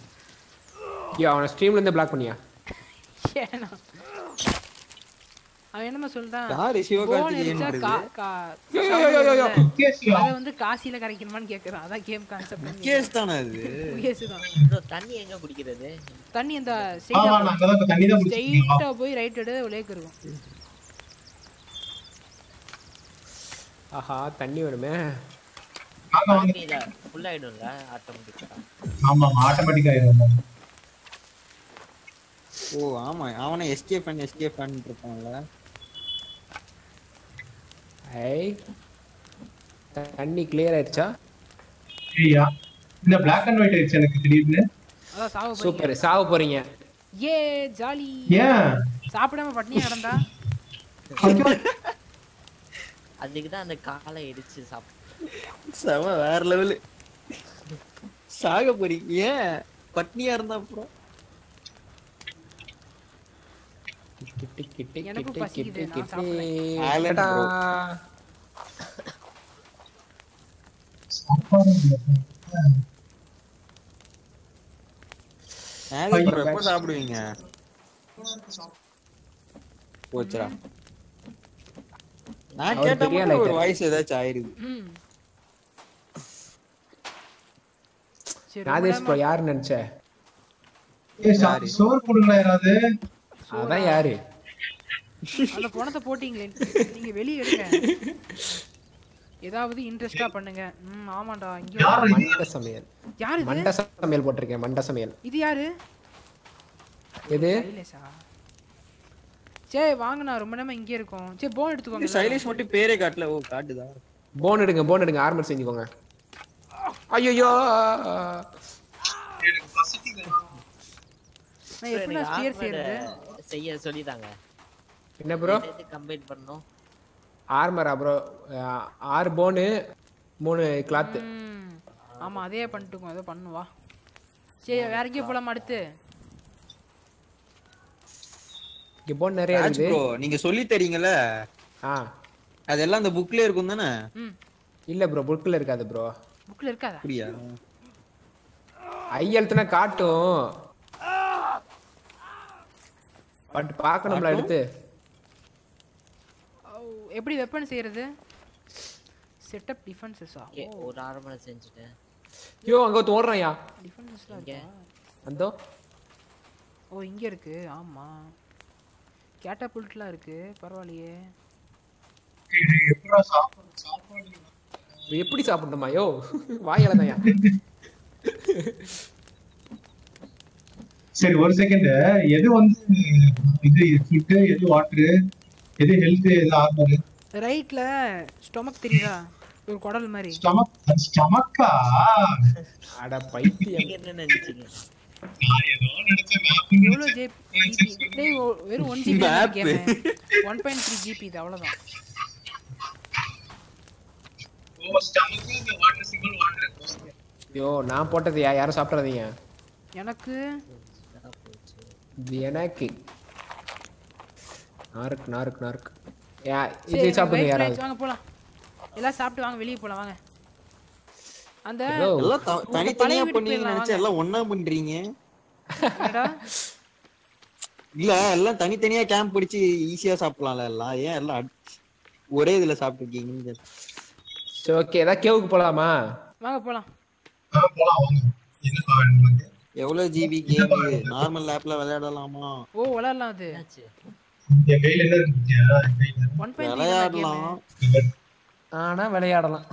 ஐயோ அவனை ஸ்ட்ரீம்ல இருந்து பிளாக் பண்ணியா ஏனா அவன் என்னமா சொல்றான் யாரு போன் சிவகார்த்திகேயன் அடிச்சா வருது? கா- கா- யோ, யோ, யோ, யோ, யோ. கேசியா அதை வந்து காசில கரைக்கணுமான்னு கேக்குறான் அதான் கேம் கான்செப்ட் கேஸ் தானே அது கேஸ் தான் bro தண்ணி எங்க குடிக்கிறது தண்ணி அந்த ஆமா நான் அங்கதான் தண்ணி தான் குடிச்சிருக்கேன் ஸ்ட்ரெயிட்டா போய் ரைட் எடு லேக் இருக்கும் ஆஹா தண்ணி வேணுமே வாங்க வாங்க தண்ணியில ஃபுல் ஆயிடும்ல ஆட்டோமேட்டிக்கா ஆமா ஆமா ஆட்டோமேட்டிக் ஆயிரும் ஓ ஆமா அவனை எஸ்கே பண்ணி எஸ்கே பண்ணிட்டு இருப்பான்ல ஐ தண்ணி கிளியர் ஆயிடுச்சா ஐயா இந்த பிளாக் அண்ட் ஒயிட் ஆயிடுச்சு எனக்கு திடீர்னு அதான் சாவ போறீங்க சூப்பர் சாவ போறீங்க ஏ ஜாலி ஏன் சாப்பிடாம பட்னியா கிடந்தா அதுக்கு தான் அந்த காலை இடிச்சு சாப்பிட்டு செம வேற லெவலு சாக போறீங்க ஏன் பட்னியா இருந்தா அப்புறம் கிட்டு கிட்டு எனக்கும் கிட்டு பசிக்குது, கிட்டு நான் சாப்பிடுறேன். கிட்டு Island டடா. மேகி bro, எப்போ சாப்பிடுவீங்க போச்சுடா நான் அவருக்கு கேட்ட தெரியாது மட்டும் ஒரு lighter. வாய்ஸ் ஏதாச்சும் ஆயிருது ம் சரி ரொம்ப நாதேஷ் ப்ரோ நேரமா- யாரு நினைச்ச ஏய், சா- சோறு போடுங்களா யாராவது அதான் யாரு அந்த பணத்தை போட்டீங்களே நீங்க வெளிய எடுங்க ஏதாவது இன்ட்ரெஸ்டா பண்ணுங்க ம் ஆமாண்டா இங்க யார் இது? மண்ட சமையல் யாரு இது மண்ட சமையல் போட்டிருக்கேன் மண்ட சமையல் இது யாரு எது சைலேஷா சரி வாங்கண்ணா ரொம்ப நேரமா இங்கே இருக்கோம் சரி போன் எடுத்துக்கோங்க எல்லாரும். சைலேஷ் மட்டும் பேரே காட்டல ஓ காட்டுதா போன் எடுங்க போன் எடுங்க ஆர்மர் செஞ்சுக்கோங்க ஐயோ நான் எப்படி ஸ்பியர் செய்யறது செய்ய சொல்லிதாங்க என்ன ப்ரோ கம்பைன் பண்ணோம் ஆர்மரா ப்ரோ ஆறு போனு மூணு கிளாத்து ம் ஆமா அதே பண்ணிட்டுக்கோம் ஏதோ பண்ணுவா சரி வேற எங்கேயும் போலாமா அடுத்து இங்க போன் நிறைய இருக்குது ப்ரோ நீங்க சொல்லி தரீங்கல்ல ஆ அதெல்லாம் அந்த புக்ல இருக்கும் தானே ம் இல்ல ப்ரோ புக்கில் இருக்காது ப்ரோ புக்ல இருக்காதா அப்படியா ஐ எழுத்துனா காட்டும் பட் பார்க்கணும்ல எடுத்து ஓ, எப்படி வெப்பன் செய்யறது செட்டப் டிஃபென்சஸா ஓகே ஒரு அரை மணி செஞ்சுட்டேன் ஐயோ அங்க ஒருத்தன் ஓடுறான்யா டிஃபென்சஸ்லாம் இங்க. இருக்கா அந்தோ ஓ இங்க இருக்கு ஆமா கேட்டபுல்ட்லாம் இருக்கு பரவாயில்லையே எப்படா சாப்பாடு சாப்பாடு இவன் எப்படி சாப்பிடணுமா யோ வாயால தான்யா சரி ஒரு செகண்ட் எது வந்து இது ஃபுட் எது வாட்டர் எது ஹெல்த் எது ஆர்மர் ரைட்ல ஸ்டொமக் தெரியுதா ஒரு குடல் மாதிரி ஸ்டமக் ஸ்டமக்கா அட பைத்தியம் நீங்க என்ன நினைச்சீங்க நான் ஏதோ நினைச்சேன் map எவ்வளோ ஜிபி டேய் ஒ- வெறும் one GB Map. Game one point three GB இது அவ்வளோதான் ஓ ஸ்டமக் இந்த வாட்டர் சிம்பிள் வாட்டர் ஐயோ நான் போட்டது யா யாரும் சாப்பிட்றாதீங்க எனக்கு இது எனக்கு நாருக்கு நாருக்கு நாருக்கு யா சரி இது சாப்பிடுங்க wife யாராவது rights, வாங்க போலாம் எல்லாம் சாப்பிட்டு வாங்க வெளியே போலாம் வாங்க அந்த Hello. எல்லாம் த- உங்க தனித்தனியா பழைய வீட்டுக்கு பண்ணீங்கன்னு போயிடலாம் நினைச்சா எல்லாம் ஒண்ணா பண்றீங்க என்னடா இல்ல எல்லாம் தனித்தனியா கேம்ப் பிடிச்சு ஈஸியா சாப்பிடலாம்ல எல்லாம் ஏன் எல்லாம் அடி- ஒரே இதுல சாப்பிட்டுருக்கீங்க சரி ஓகே ஏதாவது கேவுக்கு போலாமா வாங்க போலாம் ஆ போலாம் வாங்க என்னப்பா வேணும் உங்களுக்கு எவ்வளவு ஜிபி கேம் இது நார்மல் லேப்ல விளையாடலாமா ஓ விளாட்லாம் அது என்னாச்சு என் கையில என்ன இருக்கு பாத்தியா? என் கையில ஒன் பாயிண்ட் விளையாடலாம் ஆனா விளையாடலாம்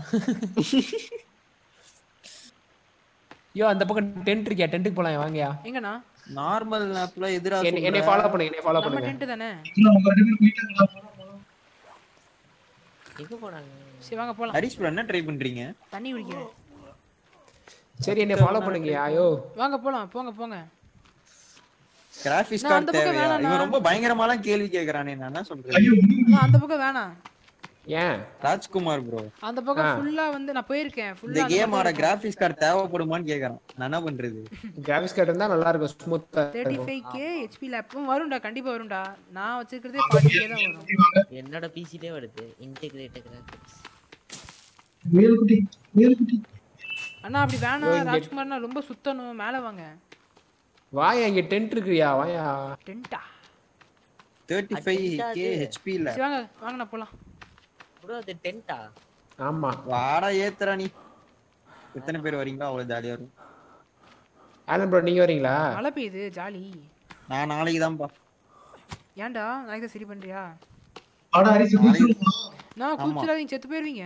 ஐயோ அந்த பக்கம் டென்ட் இருக்கியா டென்ட்டுக்கு போலாம் வாங்கயா எங்கண்ணா நார்மல் லேப்ல எதிரா என்னை என்னை சொல்ற? ஃபாலோ பண்ணுங்க என்னை ஃபாலோ நம்ம பண்ணுங்க டென்ட் தானே இல்ல, உங்க ரெண்டு பேரும் போயிட்டாங்களா போலாம், போலாம். எங்க போனாங்க சரி வாங்க போலாம் ஹரிஷ் bro என்ன ட்ரை பண்றீங்க தண்ணி குடிக்கிறேன் சரி என்னை ஃபாலோ பண்ணுங்கயா ஐயோ வாங்க போலாம் போங்க போங்க கிராபிக்ஸ் நான் அந்த கார்டு பக்கம் தேவையா வேணாண்ணா. இவன் ரொம்ப பயங்கரமாலாம் கேள்வி கேக்குறானே நான் என்ன சொல்றேன் ஐயோ முடியல. அண்ணா, அந்த பக்கம் வேணாம் ஏன் ராஜ்குமார் ப்ரோ அந்த பக்கம் ஆ. ஃபுல்லா வந்து நான் போயிருக்கேன் இந்த ஃபுல்லா கேம் ஆட கிராபிக்ஸ் கார்டு தேவைப்படுமான்னு கேக்குறான் நான் என்ன பண்றது கிராபிக்ஸ் கார்டு இருந்தா நல்லா இருக்கும் ஸ்மூத்தா தேர்ட்டி ஃபைவ் கே ஹெச்பி லேப்பும் வரும்டா கண்டிப்பா வரும்டா நான் வச்சிருக்கிறதே ஃபார்ட்டி கே தான் வரும் குட்டி வாங்க. என்னோட பிசிலே வருது இன்டெகிரேட்டட் கிராஃபிக்ஸ் முயல் குட்டி முயல் குட்டி அண்ணா அப்படி இதோ வேணாம் இங்க- ராஜ்குமார்னா ரொம்ப சுத்தணும் மேல வாங்க வாயா இங்க டென்ட் இருக்குயா வாயா டென்ட்டா தேர்ட்டி ஃபைவ் அடிச்சா கே அது. ஹெச்பி இல்ல சரி வாங்க வாங்கண்ணா போலாம் ப்ரோ அது டென்ட்டா ஆமா வாடா ஏத்துறா நீ எத்தனை பேர் வரீங்களோ அவ்வளவு ஜாலியா இருக்கும் ஆலன் ப்ரோ நீங்க வரீங்களா மழை பெய்யுது ஜாலி நான் நாளைக்கு தான்ப்பா ஏன்டா நாளைக்கு தான் சரி பண்றியா ஆனா அரிசி குடிச்சிருமா நான் கூச்சிடாதீங்க செத்து போயிருவீங்க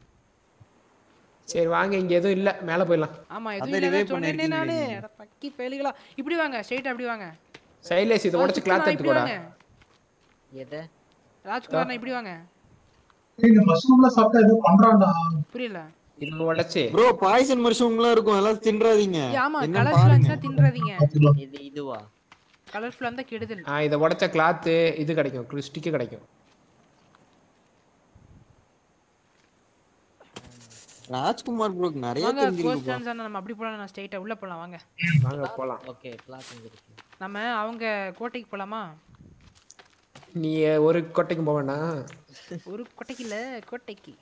சரி வாங்க இங்க எதுவும் இல்ல மேல போயிடலாம் ஆமா அதை எதுவும் இல்லை revive சொன்னேனே பண்ணிருக்கீங்க நானு நீங்க. அட பக்கி பயலுகளா இப்படி வாங்க ஸ்ட்ரைட்டா அப்படி வாங்க சைலேஷ் இதை உடச்சு கிளாத் சுத்தமா இப்படி எடுத்துக்கோடா வாங்க எதை ராஜ்குமார் இப்படி வாங்க இந்த மஷ்ரூம்லாம் சாப்பிட்டா ஏதோ பண்றான்டா புரியல இது உடச்சு ப்ரோ பாய்சன் மஷ்ரூம்லாம் இருக்கும் எல்லாம் தின்றாதீங்க ஏய், ஆமா என்ன கலர்ஃபுல்லா பாருங்க இருந்துச்சா தின்றாதீங்க இது இதுவா கலர்ஃபுல்லா இருந்தா கெடுதல் ஆ இதை உடைச்ச கிளாத்து இது கிடைக்கும் ஸ்டிக்கு கிடைக்கும் ராஜ்குமார் ப்ரோக்கு நிறைய வாங்க கோஸ்ட் தெரிஞ்சிருக்கு டான்ஸ் நம்ம அப்படி போலாம் நான் ஸ்ட்ரைட்டா உள்ள போலாம் வாங்க வாங்க போலாம் ஓகே கிளாத் இங்க இருக்கு நம்ம அவங்க கோட்டைக்கு போலாமா நீ ஒரு கொட்டைக்கும் போக வேண்டாம் ஒரு கோட்டைக்கு இல்ல கோட்டைக்கு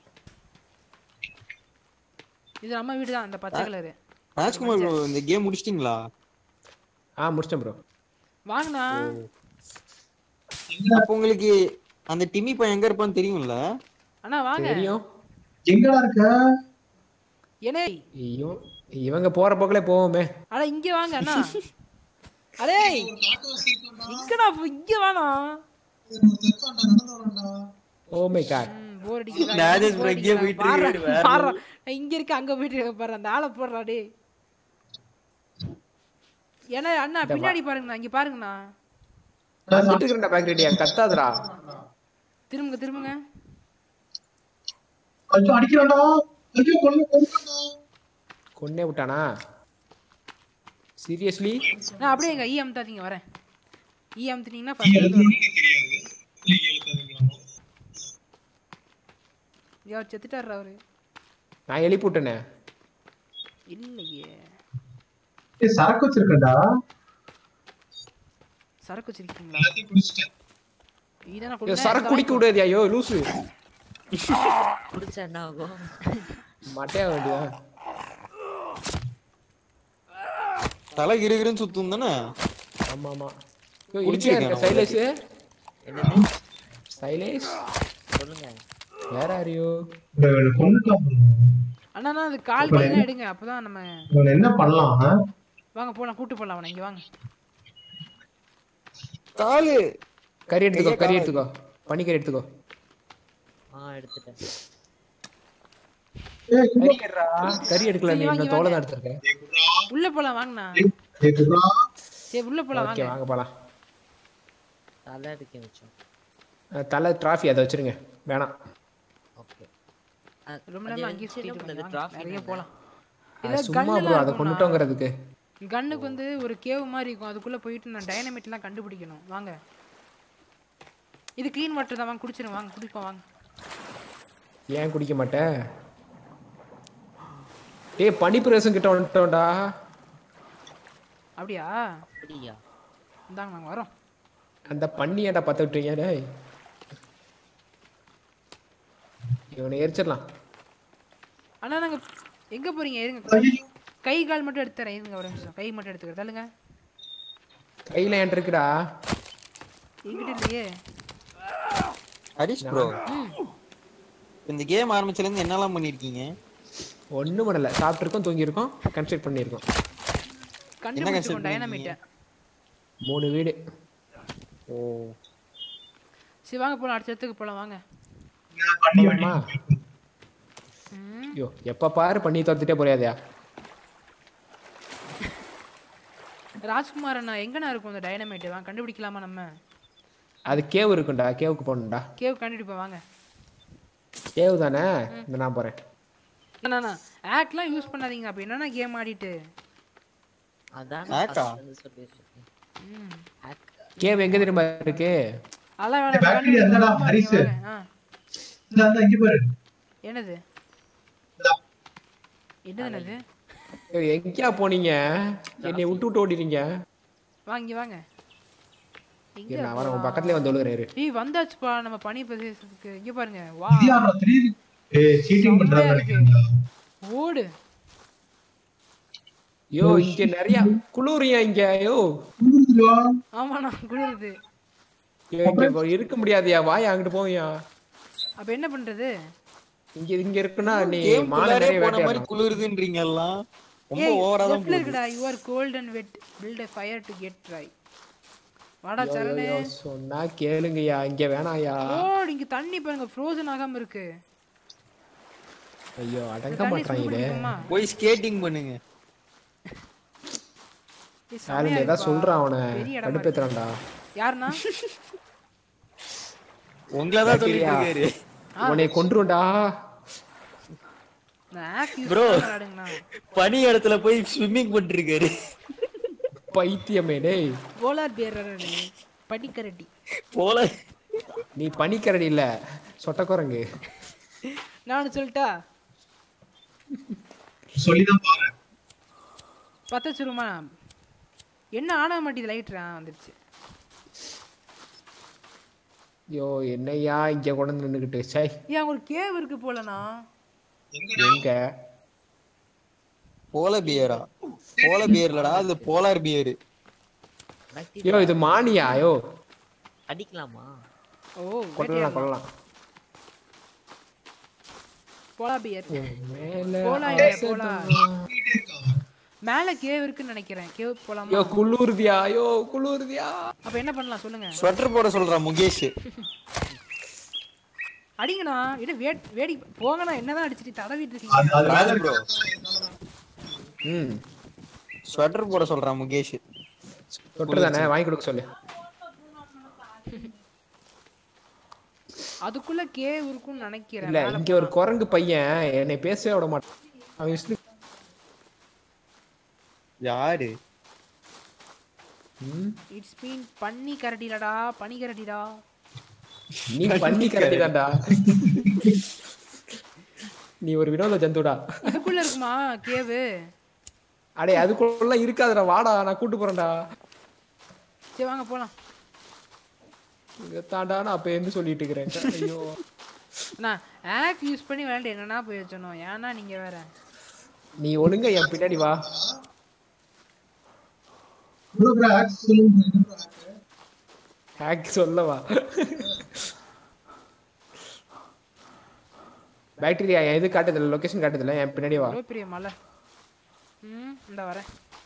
இது நம்ம வீடு தான் அந்த பச்சை கலரு ராஜ்குமார் ப்ரோ இந்த கேம் முடிச்சிட்டீங்களா ஆ முடிச்சிட்டேன் ப்ரோ வாங்கண்ணா அப்போ உங்களுக்கு அந்த டிமி பையன் எங்க இருப்பான்னு தெரியும்ல அண்ணா வாங்க தெரியும் எங்கடா இருக்க ஏனே ஐயோ இவங்க போற போக்கிலே போவோமே அட இங்க வாங்க அண்ணா அடே இங்கடா போ- இங்க வேணாம் ஓ மை காட் போர் அடிக்குதா ராஜேஷ் bore bro இங்கேயே அடிக்குதா? போயிட்டு பாருடா, இருக்காரு, வேற பாருடா. நான் இங்க இருக்க அங்க போயிட்டு இருக்க பாரு அந்த ஆளை போடுறா டே ஏன்னா அண்ணா பின்னாடி பாருங்கண்ணா இங்க பாருங்கண்ணா நான் வந்துட்டு இருக்கிறேன்டா பேக் ரெடியா கத்தாதடா திரும்புங்க திரும்புங்க ஐயோ அடிக்கிறான்டா ஐயோ கொல்ல கொல்லுடா கொன்னே விட்டானா சீரியஸ்லி நான் அப்படியே எங்க ஈ அமுத்தாதீங்க வரேன் ஈ அமுத்துனீங்கன்னா நீ ஃபர்ஸ்ட் எழுதுறோன்னு எனக்கு தெரியாது நீங்க எழுதுறீங்களா யோ செத்துட்டாரு அவரு நான் எழுப்பி விட்டேனே இல்லையே ஏய் சரக்கு வச்சிருக்கேன்டா சரக்கு வச்சிருக்கீங்களா எல்லாத்தையும் குடிச்சிட்டேன் இதான ஐயோ, சரக்கு குடிக்க விடாது ஐயோ லூசு குடிச்சா என்ன ஆகும் மட்டையா வேண்டியா தலை கிருகிருன்னு சுத்தும் தானே ஆமா ஆமா ஐயோ, குடிச்சிருக்கேன் எங்கேயா இருக்க நான் சைலேஷ் என்னது சைலேஷ் சொல்லுங்க வேற ஆரியோ இவனை கொண்டுட்டான் அண்ணா அண்ணா, அது கால் கையெல்லாம் எடுங்க அப்பதான் நம்ம இவனை என்ன பண்ணலாம் ஆ? வாங்க போலாம் கூட்டு போலாம் அவனை இங்க வாங்க காலு கறி எடுத்துக்கோ கறி எடுத்துக்கோ பனிக்கறி எடுத்துக்கோ ஆ எடுத்துட்டேன் ஏய், கறி எடுறா கறி எடுக்கல நீ சரி, வாங்க, இன்னும் தோலை தான் எடுத்திருக்கேன் உள்ள போலாம் வாங்கண்ணா ஏய், குர்ரா. சரி உள்ள போலாம் ஓகே வாங்க வாங்க போலாம் தலை எடுக்க வச்சோம் அஹ், தலை டிராஃபி அதை வச்சிருங்க வேணாம் ஓகே ரொம்ப நேரம் அங்கேயே சுத்திட்டு இருந்தீங்க. வாங்க, டிராஃபி நிறைய போலாம் அது இதுல சும்மா கன்னுலாம் ப்ரோ அதை இருக்கும்ண்ணா. கொண்டுட்டோங்கிறதுக்கு கன்னுக்கு வந்து ஒரு கேவ் மாதிரி இருக்கும் அதுக்குள்ள போயிட்டு நான் டைனமிட் எல்லாம் கண்டுபிடிக்கணும் வாங்க இது க்ளீன் வாட்டர் தான் வாங்க குடிச்சிரும் வாங்க குடிப்போம் வாங்க ஏன் குடிக்க மாட்டேன் ஏய் பனிப்பிரவேசம் கிட்ட வந்துட்டோம்டா அப்படியா அப்படியா இந்தாங்க நாங்க வரோம் அந்த பண்ணி ஏன்டா பத்த விட்டீங்க டேய் இவனை எரிச்சிடலாம் அண்ணா நாங்க எங்க போறீங்க இருங்க ஐயோ, கை கால் மட்டும் எடுத்துறேன் இருங்க ஒரு நிமிஷம் கை மட்டும் எடுத்துக்கிறேன் தள்ளுங்க கையில ஏன் இருக்குடா எங்கிட்ட இல்லையே ஹரிஷ் ப்ரோ இந்த கேம் ஆரம்பிச்சதுல இருந்து என்னெல்லாம் பண்ணிருக்கீங்க ஒண்ணும் பண்ணல சாப்பிட்டுருக்கோம் தூங்கியிருக்கோம் கன்ஸ்ட்ரக்ட் பண்ணியிருக்கோம் கண்டுபிடிச்சிருக்கோம் construct டைனமிட்ட மூணு வீடு ஓ சரி வாங்க போலாம் அடுத்த இடத்துக்கு போலாம் வாங்க நான் பண்ணி போலாமா ம். ஐயோ எப்ப பாரு பண்ணி துரத்துட்டே போறியாதயா ராஜ்குமார் அண்ணா எங்கண்ணா இருக்கும் அந்த டைனமைட் வாங்க கண்டுபிடிக்கலாமா நம்ம அது கேவ் இருக்கும்டா கேவுக்கு போகணும்டா கேவ் கண்டுபிடிப்போம் வாங்க கேவ் தானே இந்த நான் போறேன் அண்ணா ஆக்ட்லாம் யூஸ் பண்ணாதீங்க அப்ப என்னன்னா கேம் ஆடிட்டு அதான் ஆக்கா? first வந்து சொல்லிட்டு இருக்கேன். ம் ஆக். கேவ் எங்க தெரியுமா இருக்கு அதெல்லாம் இந்த வேணாம் battery எந்தடா, சும்மா ஹரிசு? இருங்க, வாங்க. ஆ இந்தா, இந்தா, இங்க பாரு என்னது இந்தா. என்னது என்னது ஏய், எங்கேயா போனீங்க என்னை விட்டு விட்டு ஓடிறீங்க வாங்க இங்க வாங்க எங்க இரு, நான் வரேன் உன் பக்கத்துலயே வந்து விழுகிறேன் ஏய் வந்தாச்சுப்பா நம்ம பனி பிரதேசத்துக்கு இங்க பாருங்க வா இது யாரா தெரியுது ஏய் சீட்டிங் பண்றான்னு செம்மையா இருக்கு. நினைக்கிறேன்டா ஓடு யோ இங்க நிறைய குளிரியா இங்க யோ குளிருதுடா. ஆமாண்ணா குளிருது ஐயோ, இங்க இருக்க முடியாதுயா வாயா அங்கிட்டு போவியா அப்ப என்ன பண்றது இங்க இங்க இருக்குன்னா நீ கேம் மாலை குள்ளாரே நிறைய போன மாதிரி வேட்டையாடணும் குளிருதுன்றீங்க எல்லாம் ரொம்ப ஏய் ஓவரா தான் லெஃப்ட்ல இருக்குடா you are cold and wet build a fire to get dry வாடா ஐயோ, சரணே ஐயோ, சொன்னா கேளுங்கய்யா இங்க வேணாயா ஓ இங்க தண்ணி பாருங்க ஃப்ரோசன் ஆகாம இருக்கு ஐயோ இந்த அடங்க தண்ணி மாட்டாங்க சூடு இது பிடிக்குமா போய் ஸ்கேட்டிங் பண்ணுங்க ஏய், சாலி செமையா ஏதாவது இருக்குப்பா. சொல்றான் அவனை பெரிய இடமா இருக்கு. கடுப்பேத்துறான்டா யாருண்ணா உங்களை தான் சொல்லிட்டு இருக்காரு உன்னை கொன்றுண்டா நான் ஆக் யூஸ் Bro. விளையாடுங்கண்ணா பனி இடத்துல போய் ஸ்விம்மிங் பண்ணிட்டு இருக்காரு பைத்தியமே டேய் போலார் பேர் நீ படிக்கரடி போல நீ பனிக்கரடி இல்ல சொட்ட குரங்கு நான் சொல்லட்டா சொல்லிதான் பாரு பத்த வச்சிருமா என்ன ஆனா மாட்டேது லைட்ரா வந்துருச்சு ஐயோ என்னய்யா இங்க கொண்டு வந்து நின்னுகிட்டு சை ஏன் அங்க ஒரு கேவ் இருக்கு போலண்ணா எங்க போல பியரா போல பியர்லடா அது போலார் பியர் ஐயோ இது மானியா ஐயோ அடிக்கலாமா ஓ கொல்லலாம் கொல்லலாம் போலா பியர் மேல போலா இல்ல போலா மேல கேவ் இருக்குன்னு நினைக்கிறேன் கேவ் போலாமா ஐயோ குளிருதியா ஐயோ குளிருதியா அப்ப என்ன பண்ணலாம் சொல்லுங்க ஸ்வெட்டர் போட சொல்றான் முகேஷ் அடிங்கண்ணா என்ன வேட் வேடி போங்கண்ணா என்னதான் அடிச்சிட்டு தடவிட்டு அது இருக்கீங்க அது மேல ப்ரோ ம் ஸ்வெட்டர் போட சொல்றான் முகேஷ் தொட்டு தானே வாங்கி கொடுக்க சொல்லு அதுக்குள்ள கேவ் இருக்கும்னு நினைக்கிறேன் இல்ல மேல இங்க ஒரு குரங்கு பையன் என்னை பேசவே விட மாட்டான் அவன் விஷ்ணு யாரு ம், இட்ஸ் மீன் பன்னி கரடிலடா பனி கரடிடா நீ பண்ணி கரடிதான்டா நீ ஒரு வினோத ஜந்துடா இதுக்குள்ள இருக்குமா கேவு அடே அதுக்குள்ள இருக்காதுடா வாடா நான் கூட்டு போறேன்டா சரி வாங்க போலாம் இங்க தாண்டா நான் அப்ப இருந்து சொல்லிட்டு இருக்கிறேன் ஐயோ நான் ஆப் யூஸ் பண்ணி விளையாண்டு என்னன்னா போய் வச்சணும் ஏன்னா நீங்க வேற நீ ஒழுங்கா என் பின்னாடி வா bro, bro, axe சொல்லுங்க bro. ஹேக் சொல்லவா பேட்டரியா எது காட்டுதில்ல லொகேஷன் காட்டுதில்ல என் பின்னாடி வா எவ்வளோ பெரிய மலை ம் இந்த வரேன்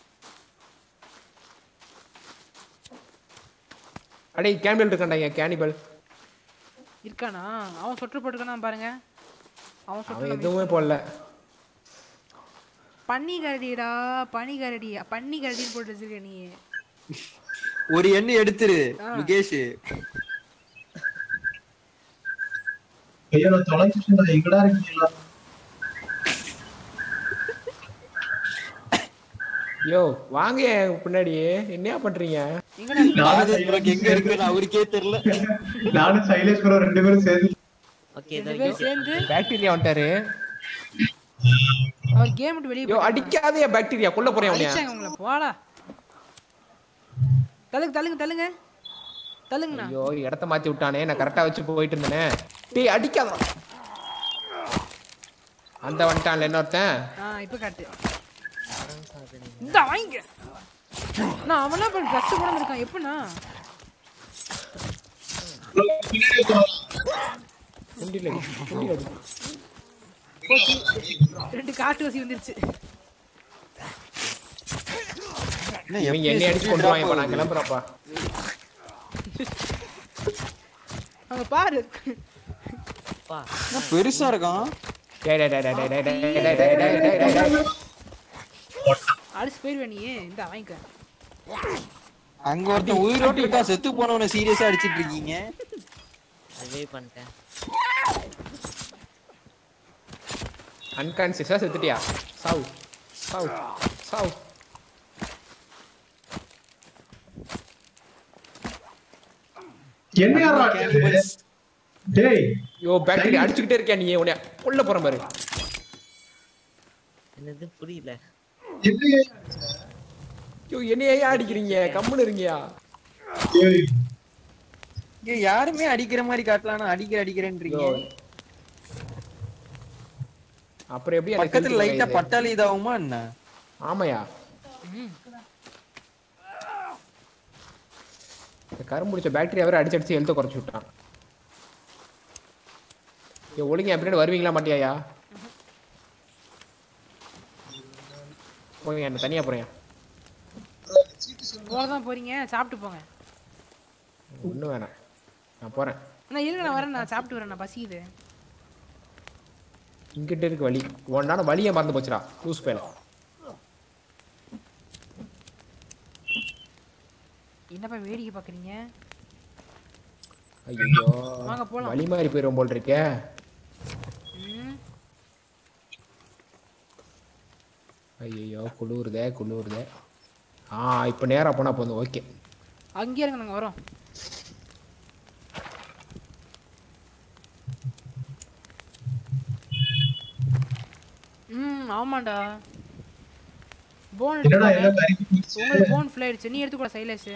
அடே கேம்பிள் இருக்கான்டா என் கேனிபல் இருக்கானா அவன் சொட்டு போட்டுக்கானா பாருங்க அவன் அவன் சொட்டு எதுவுமே போடல பன்னி கரடிடா பனி கரடி பன்னி கரடின்னு போட்டு வச்சிருக்க நீ ஒரு எண்ணு எடுத்துரு முகேஷ் ஐயோ நான் தொலைஞ்சிட்டேன்டா எங்கடா இருக்கீங்களா யோ வாங்க என் பின்னாடி என்னையா பண்றீங்க எங்கடா ராஜேஷ் bro எங்க இருக்குன்னு அவருக்கே தெரியல நானும் சைலேஷ் ப்ரோ ரெண்டு பேரும் சேர்ந்து ஓகே ரெண்டு பேரும் சேர்ந்து பாக்டீரியா வந்துட்டாரு அவர் கேம் விட்டு வெளியே யோ அடிக்காதே பாக்டீரியா கொல்ல போறேன் அவனைய அடிச்சாங்க உங்களை போடா தள்ளுங்க தள்ளுங்க தள்ளுங்க தள்ளுங்கண்ணா ஐயோ இடத்த மாத்தி விட்டானே நான் கரெக்டா வச்சு போயிட்டு இருந்தேனே டேய் அடிக்காத அந்த வந்துட்டான்ல இன்னொருத்தன் ஆ இப்போ காட்டு இந்த வாங்கிக்க நான் அவனா பண்ண ட்ரெஸ் கூட இருக்கான் எப்படிண்ணா பின்னாடி உட்காரு. குண்டில அடி, குண்டில அடி. ரெண்டு காட்டு வசி வந்துருச்சு என்ன இவங்க என்னை அடிச்சு கொண்டு வாங்க இப்ப நான் கிளம்புறப்பா அங்க பாரு பா என்ன பெருசா இருக்கான் டேய் டேய் டேய் டேய் டேய் டேய் டேய் டேய் டேய் டேய் டேய் டேய். அடிச்சு போயிருவே நீ இந்த வாங்கிக்க அங்க ஒருத்தன் உயிரோட்டு இருக்கா செத்து போனவன சீரியஸா அடிச்சிட்டு இருக்கீங்க ரிவைவ் பண்ணிட்டேன் அன்கான்சியஸா செத்துட்டியா சாவு சாவு சாவு என்ன யாரா அடிச்சது? Cannibals. டேய் யோ பாக்டீரியா அடிச்சுக்கிட்டே இருக்கியா நீ உன்னைய கொல்ல போறேன் பாரு என்னது புரியல யோ என்னைய ஏன் அடிக்கிறீங்க கம்முன்னு இருங்கயா டேய், இங்க யாருமே அடிக்கிற மாதிரி காட்டலாம்னா அடிக்கிற அடிக்கிறேன்றீங்க யோ அப்புறம் எப்படி எனக்கு பக்கத்துல health லைட்டா குறையுது? பட்டாளி இதாகுமா என்ன ஆமாயா இந்த கரும்பு முடிச்ச பேட்டரி வேற அடிச்சு அடிச்சு எழுத்த குறைச்சி விட்டான் ஏ ஒழுங்க பின்னாடி வருவீங்களா மாட்டியாயா போங்க என்ன தனியா போறேன் தான் போறீங்க சாப்பிட்டு போங்க ஒன்றும் வேணாம் நான் போறேன் நான் இருங்க நான் வரேன் நான் சாப்பிட்டு வரேன் நான் பசிக்குது இங்கிட்ட இருக்கு வழி ஒன்னான வழியை மறந்து போச்சுடா லூஸ் பேல என்னப்பா வேடிக்கை பாக்குறீங்க ஐயோ வாங்க போலாம். வழி மாறி போயிடும் போல் இருக்கே ம் ஐயோ குளிருதே குளிருதே ஆ இப்போ நேரா போனா போதும் ஓகே அங்கேயே இருங்க நாங்க வரோம் ம் ஆமாண்டா போன் என்னடா எல்லாம் கறிக்கு போச்சு உங்களுக்கு போன் ஃபுல் ஆயிடுச்சு நீ எடுத்துக்கூட சைலேஷ்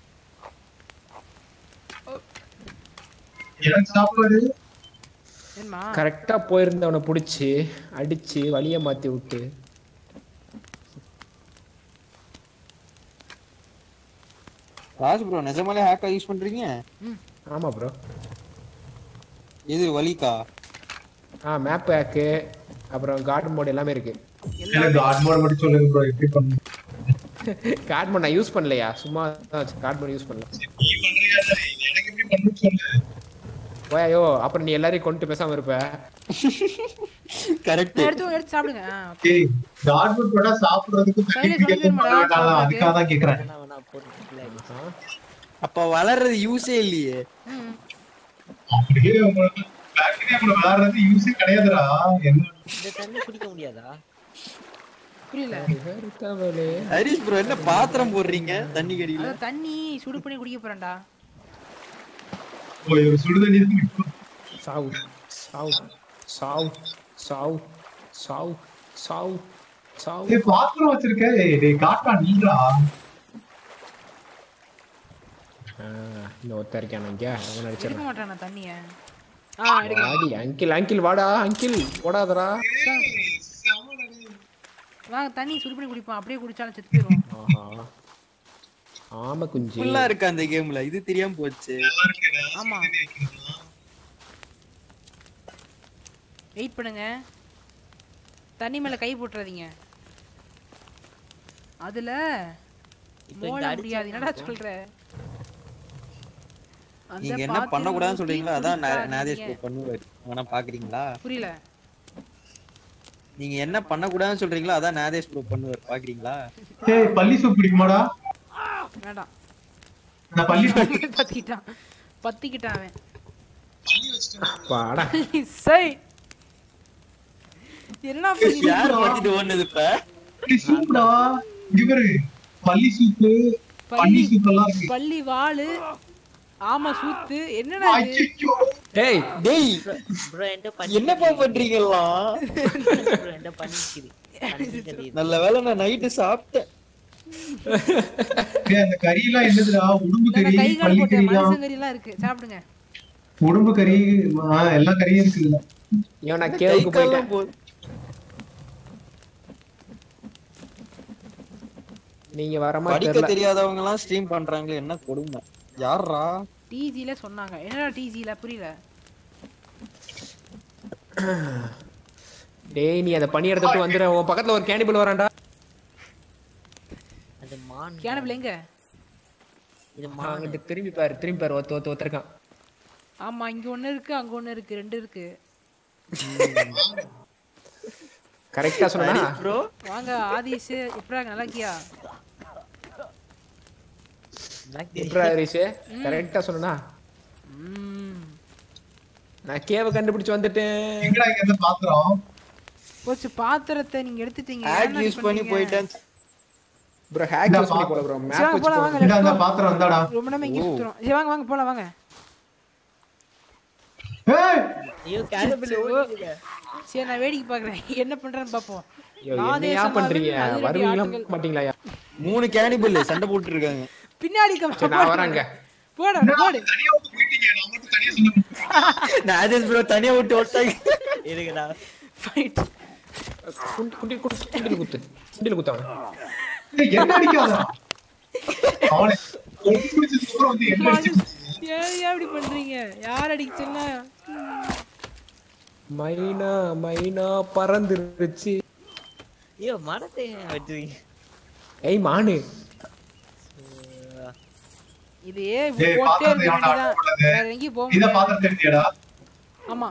எனக்கு சாப்பாடு ஏன்மா கரெக்டா போயிருந்தவனை பிடிச்சி அடிச்சு வழியை மாத்தி விட்டு ராஜ் ப்ரோ நிஜமாலே ஹேக்கா யூஸ் பண்றீங்க ஆமா ப்ரோ இது வலிக்கா ஆ மேப் ஹேக்கு அப்புறம் கார்டன் மோட் எல்லாமே இருக்கு எனக்கு காட் மோட் மட்டும் சொல்லுங்க ப்ரோ எப்படி பண்ணணும் கார்ட் மோட் நான் யூஸ் பண்ணலையா சும்மா தான் கார்ட் மோட் யூஸ் பண்ணல நீ பண்றியா எனக்கு எப்படி பண்ணணும் சொல்லு ஓயோ அப்புறம் நீ எல்லாரையும் கொண்டு பேசாம இருப்ப கரெக்ட் நான் எடுத்து எடுத்து சாப்பிடுங்க ஆ, okay. ஏய் காட் மோட் போட்டா சாப்பிடுறதுக்கு தண்ணி சைலேஷ் குடிக்கிறதுக்கு உனக்கு பண்ண வேண்டாம் வேணுமாடா? அதுக்காக தான் கேக்குறேன் வேணா வேணா போட்டு full ஆயிடுச்சு. அப்ப வளர்றது யூஸே இல்லையே ம் அப்படியே உங்களுக்கு பாக்டீரியா கூட விளையாடுறது யூஸே கிடையாதுடா என்ன இந்த தண்ணி குடிக்க முடியாதா புரியல வெறுத்தவளே. ஹரிஷ் ப்ரோ என்ன பாத்திரம் போடுறீங்க தண்ணி கடியில அதான் தண்ணி சுடு பண்ணி குடிக்க போறேன்டா போய் ஒரு சுடுதண்ணி தான் இப்போ. சாவு சாவு சாவு சாவு சாவு சாவு சாவு ஏய் பாத்திரம் வச்சிருக்க ஏய் டேய் காட்டா நீடா ஆ, இந்த ஒருத்தன் இருக்கான் இங்க அவன் எடுக்க அடிச்சிடறான் மாட்டானா தண்ணிய ஆ எடுக்க வாடி அங்கிள் அங்கிள் வாடா அங்கிள் போடாதடா வாங்க தண்ணி சுடு பண்ணி குடிப்போம் அப்படியே குடிச்சாலும் செத்து போயிடும் ஆஹா ஆமா குஞ்சு ஃபுல்லா இருக்கு அந்த கேம்ல இது தெரியாம போச்சு ஆமா வெயிட் பண்ணுங்க தண்ணி மேல கை போட்டுறாதீங்க அதுல இப்போ இங்க மோள அடிச்சா முடியாது என்னடா சொல்ற அந்த நீங்க என்ன பாத்திரம் பண்ண கூடாதுன்னு ஊத்தி சொல்றீங்களோ அதான் நா- நாதேஷ் குடிக்காதீங்க. ப்ரோ பண்ணுவாரு வேணா பாக்குறீங்களா புரியல நீங்க என்ன பண்ண கூடாதுன்னு சொல்றீங்களோ அதான் நாதேஷ் ப்ரோ பண்ணுவாரு பாக்குறீங்களா ஏய் பள்ளி சூப் பிடிக்குமாடா வேண்டாம் நான் பள்ளி சூப் பத்திக்கிட்டான் பத்திக்கிட்டான் அவன் வாடா சை என்ன பண்ணி யார் பத்திட்டு ஓடுனது இப்ப பள்ளி சூப்டா இவரு பள்ளி சூப்பு பள்ளி பள்ளி சூப் எல்லாம் இருக்கு பள்ளி வாளு ஆமா சூத்து என்னடா இது ஐயோ டேய் டேய் ப்ரோ என்கிட்ட பண்ணி என்னப்பா பண்றீங்கலாம் ப்ரோ என்கிட்ட பண்ணிக்குது தண்ணி கடியுது. நல்ல வேளை நான் நைட்டு சாப்பிட்டேன் டேய் அந்த கறி எல்லாம் என்னதுடா உடும்பு கறி கை கால் பள்ளி போட்டு கறி எல்லாம் மனுஷன் கறி எல்லாம் இருக்கு சாப்பிடுங்க உடும்பு கறி ஆ, எல்லா கறியும் இருக்குல்ல இவன் நான் கை கேவுக்கு போயிட்டேன் கால்லாம் போகுது. நீங்க வர மாதிரி படிக்க தெரியல தெரியாதவங்க எல்லாம் ஸ்ட்ரீம் பண்றாங்களே என்ன கொடுமை யாரா டிஜில சொன்னாங்க என்னடா டிஜில புரியல டேய் நீ அந்த பனி எடுத்துட்டு வந்துடுற உன் பக்கத்துல ஒரு கேனிபிள் வரான்டா அது மான் கேனபிள் எங்க இது மான் அங்கிட்டு திரும்பி பாரு திரும்பி பாரு ஒருத்த ஒருத்த ஒருத்தருக்கான் ஆமா இங்க ஒண்ணு இருக்கு அங்க ஒண்ணு இருக்கு ரெண்டு இருக்கு கரெக்டா சொன்னா ப்ரோ வாங்க ஆதிஷ் எப்படா நல்லா இருக்கியா black எப்படா ஹரிஷ் கரெக்டா சொன்னா ம். நான் கேவை கண்டுபிடிச்சு வந்துட்டேன் எங்கடா இங்க இருந்து பாக்குறோம் போச்சு பாத்திரத்தை நீங்க எடுத்துட்டீங்க ஆட் ஏன்டா யூஸ் இப்படி பண்ணி பண்றீங்க? போயிட்டேன் ப்ரோ ஹேக் யூஸ் பண்ணி போல ப்ரோ சரி, மேப் வாங்க வச்சு போலாம் போல. வாங்க இந்த let's அந்த go. பாத்திரம் வந்தாடா ரொம்ப நேரம் இங்க சுத்துறோம் சரி வாங்க வாங்க போலாம் வாங்க ஏய் ஐயோ கேனபிள் சரி நான் வேடிக்கை பாக்குறேன் என்ன பண்றேன்னு பாப்போம் ஐயோ, நாதே என்னையா சமாவில் பண்றீங்க அதிரடி வருவீங்களா ஆட்டுகள். மாட்டீங்களா மூணு கேனிபிள் சண்டை போட்டு இருக்காங்க பின்னாடி சரி நான் வரேங்க போட போடு தனியா வந்து போயிட்டீங்க நான் மட்டும் தனியா சொன்னேன் நாதேஷ் ப்ரோ தனியா விட்டு ஓட்டாங்க இருக்குடா ஃபைட் குண்டி குண்டி குண்டி குண்டில குத்து குண்டில குத்து அவனை ஏய், என்ன அடிக்காத அவனை கொண்டு பிடிச்சதுக்கு அப்புறம் வந்து என்ன அடிச்சு ஏன் ஏன் இப்படி பண்றீங்க யார் அடிச்சுன்னா மைனா மைனா பறந்துருச்சு ஐயோ மரத்தை ஏன் வெட்டுறீங்க ஏய் மானு இது ஏய், போட்டே பாத்திரத்தை இருக்க எவன்டா வேண்டியதான் போடுறது? வேற எங்கேயும் போக இத முடியாது பாத்திரம் தெரிஞ்சியடா ஆமா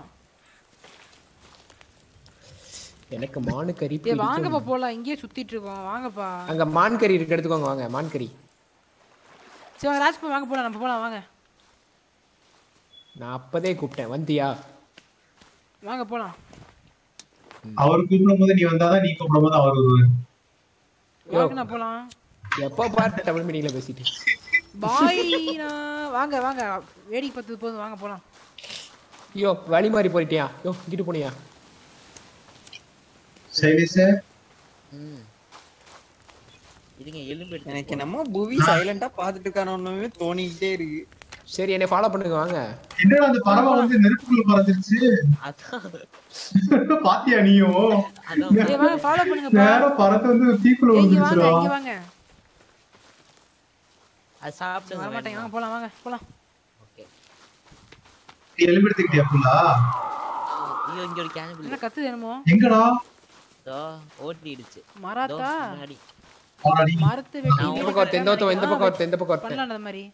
எனக்கு மானு கறி ஏய் பிடிக்கும். வாங்கப்பா போலாம் இங்கேயே சுத்திட்டு இருக்கோம் வாங்கப்பா அங்க மான் கறி இருக்கு எடுத்துக்கோங்க வாங்க மான் கறி சரி வாங்க ராஜ்குமார் வாங்க போலாம் நம்ம போலாம் வாங்க நான் அப்பதே கூப்பிட்டேன் வந்தியா வாங்க போலாம் அவர் கூப்பிடும் போது நீ வந்தாதான் நீ கூப்பிடும் போது அவர் வருவாரு வாங்க நான் போலாம் எப்போ பார்த்து தமிழ் மீனிங்ல பேசிட்டு பாய்னா வாங்க வாங்க வேடிக்கை பார்த்தது போதும் வாங்க போலாம் ஐயோ வழி மாறி போயிட்டியா யோ இங்கிட்டு போனியா சைலேஷ் ம் இதுங்க எலும்பு எடுத்து எனக்கு என்னமோ புவி சைலண்டா பாத்துட்டு இருக்கானு தோணிக்கிட்டே இருக்கு சரி என்னை ஃபாலோ பண்ணுங்க வாங்க என்னடா அந்த பறவை வந்து நெருப்புக்குள்ள பறந்துருச்சு அதான் பாத்தியா நீயும் அதான் ஏய் வாங்க ஃபாலோ பண்ணுங்கப்பா நேரம் பறந்து வந்து தீக்குள்ள ஏய், இங்க வாங்க வந்துருச்சுடா இங்க வாங்க அது சாப்பிட்டு வர மாட்டேங்க வாங்க போலாம் வாங்க போலாம் ஓகே நீ எலும்பு எடுத்துக்கிட்டியா ஃபுல்லா ஐயோ இங்க ஒரு கேனிபிள் என்ன கத்துது என்னமோ எங்கடா தோ ஓட்டிடுச்சு தோ மராத்தா முன்னாடி ஆனாடி மரத்தை வெட்டி இந்த பக்கம் ஒருத்தன் இந்த பக்கம் இந்த பக்கம் ஒருத்தன் இந்த பக்கம் ஒருத்தன் பண்ணலாம் அந்த மாதிரி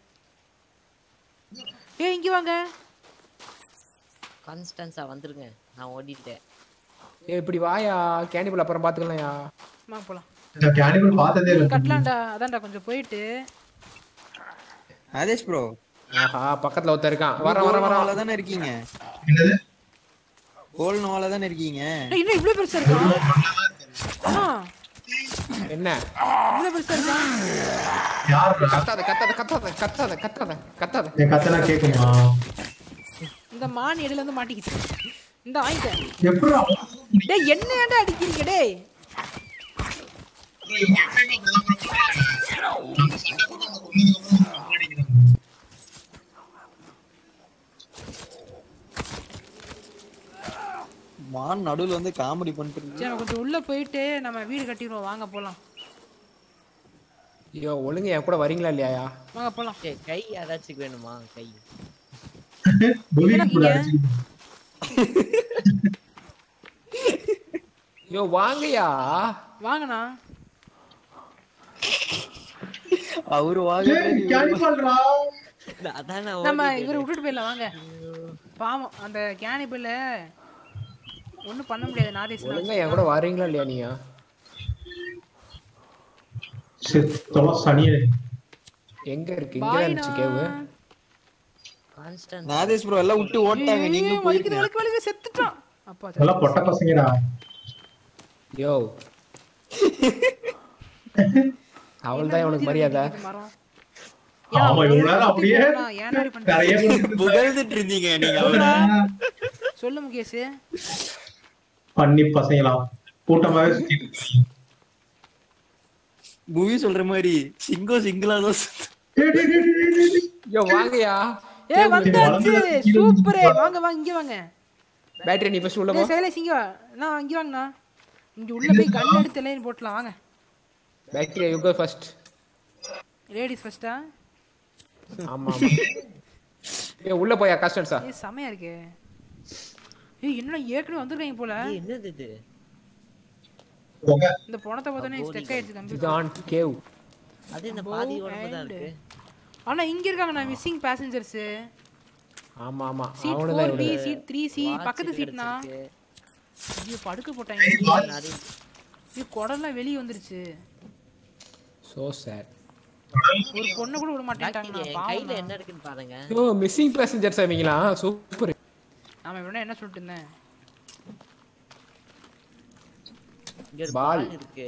ஏய் இங்க வாங்க கான்ஸ்டன்ஸா வந்துருங்க நான் ஓடிட்டேன் ஏய் இப்படி வாயா கேண்டிபிள் அப்புறம் பாத்துக்கலாம்யா வாங்க போலாம் இந்த கேனிபல் பார்த்ததே இல்ல கட்டலாம்டா அதான்டா கொஞ்சம் போயிட்டு ஆதேஷ் ப்ரோ ஆஹா பக்கத்துல ஒருத்தன் இருக்கான் வர வர வர நோவால தானே இருக்கீங்க என்னது கோல் நோவால தானே இருக்கீங்க ஏய், இன்னும் இவ்வளவு பெருசா இருக்கா ஆ என்ன இவ்வளவு பெருசா இருக்கா யாருடா கத்தாத கத்தாத கத்தாத கத்தாத கத்தாத கத்தாத என் கத்தனா கேக்குமா இந்த மான் இடையில வந்து மாட்டிக்கிச்சு இந்த வாங்கிட்டேன் எப்படா டேய் என்ன ஏன்டா அடிக்கிறீங்க டேய் மான் நடுவுல வந்து காமெடி பண்ணிட்டு இருக்கு சரி நம்ம கொஞ்சம் உள்ள போயிட்டு நம்ம வீடு கட்டிடுவோம் வாங்க போலாம் ஐயோ ஒழுங்கு என் கூட வரீங்களா இல்லையா வாங்க போலாம் சரி, கை யாராச்சும் வேணுமா கை புவி கூட என்னக்கீங்க? அடிச்சு ஐயோ வாங்கயா வாங்கண்ணா அவரு ஏய், வாங்க கேனிபல்ரா அதான் நான் நம்ம ஓடிட்டேன். இவரை விட்டுட்டு போயிடலாம் வாங்க பாவம் அந்த கேனிபிள்ல ஒண்ணும் பண்ண முடியாது நாதேஷ் ஒழுங்கா என் கூட வரீங்களா இல்லையா நீயா சரி தொலை சனியே எங்க இருக்கு இங்க தான் இருந்துச்சு கேவு கான்ஸ்டன்ஸ் நாதேஷ் ப்ரோ எல்லாம் விட்டு ஓட்டாங்க நீங்களும் வலிக்குது போயிருக்கீங்க வலிக்கு வலிக்கு செத்துட்டான் அப்பா எல்லாம் பொட்ட பசங்கடா யோ அவள் தான் உனக்கு மரியாதை இது மரம் ஆமா இவ்வளவு நேரம் அப்படியே ஏன் மாதிரி பண்ற நிறைய புகழ்ந்துட்டு இருந்தீங்க நீங்க சொல்லு முகேஷ் பண்ணி பசங்களாம் கூட்டமாவே சுத்திட்டு இருக்காங்க. புவி சொல்ற மாதிரி சிங்கம் சிங்கிளா தான் சுத்து. டேய், டேய், டேய், டேய், டேய், டேய். யோ வாங்கயா ஏ வந்தாச்சு வளர்ந்து கீழே சூப்பர் விழுந்துட்டா. வாங்க வாங்க இங்க வாங்க பேட்டரி நீ ஃபர்ஸ்ட் உள்ள போ டேய் சைலேஷ் இங்க வா நான் இங்க வாங்கண்ணா இங்க உள்ள போய் கன் எடுத்து லைன் போட்டலாம் வாங்க battery you go first ladies ஃபர்ஸ்டா ஆமா ஆமா ஏ உள்ள போயா கஸ்டன்ஸா ஏய் செமையா இருக்கே ஏய் என்னடா ஏற்கனவே வந்திருக்காங்க போல ஏய், என்னது இது போங்க. இந்த பணத்தை பார்த்தோன்னே ஸ்டெக் ஆயிடுச்சு கம்பி இதுதான் கேவ் அது இந்த பாதி உடம்பு தான் இருக்கு ஆனா இங்க இருக்காங்க நான் மிஸ்ஸிங் பேசஞ்சர்ஸ் ஆமா ஆமா சீட் அவனு ஃபோர் தான் பி இவனு சீட் த்ரீ சி Watch பக்கத்து சீட்னா கிடைச்சிருக்கு. ஐயோ படுக்க போட்டாங்க நிறைய ஐயோ குடம்லாம் வெளியே வந்துருச்சு சோ சேட் ஒரு பொண்ணு கூட விட மாட்டேன்ட்டாங்க பாக்கி என் கையில என்ன இருக்குன்னு பாருங்க யோ மிஸ்ஸிங் பேசஞ்சர்ஸ் அவங்களா சூப்பர் நாம இவனா என்ன சொல்லிட்டு இருந்தேன் இங்க ஒரு பால். பால் இருக்கு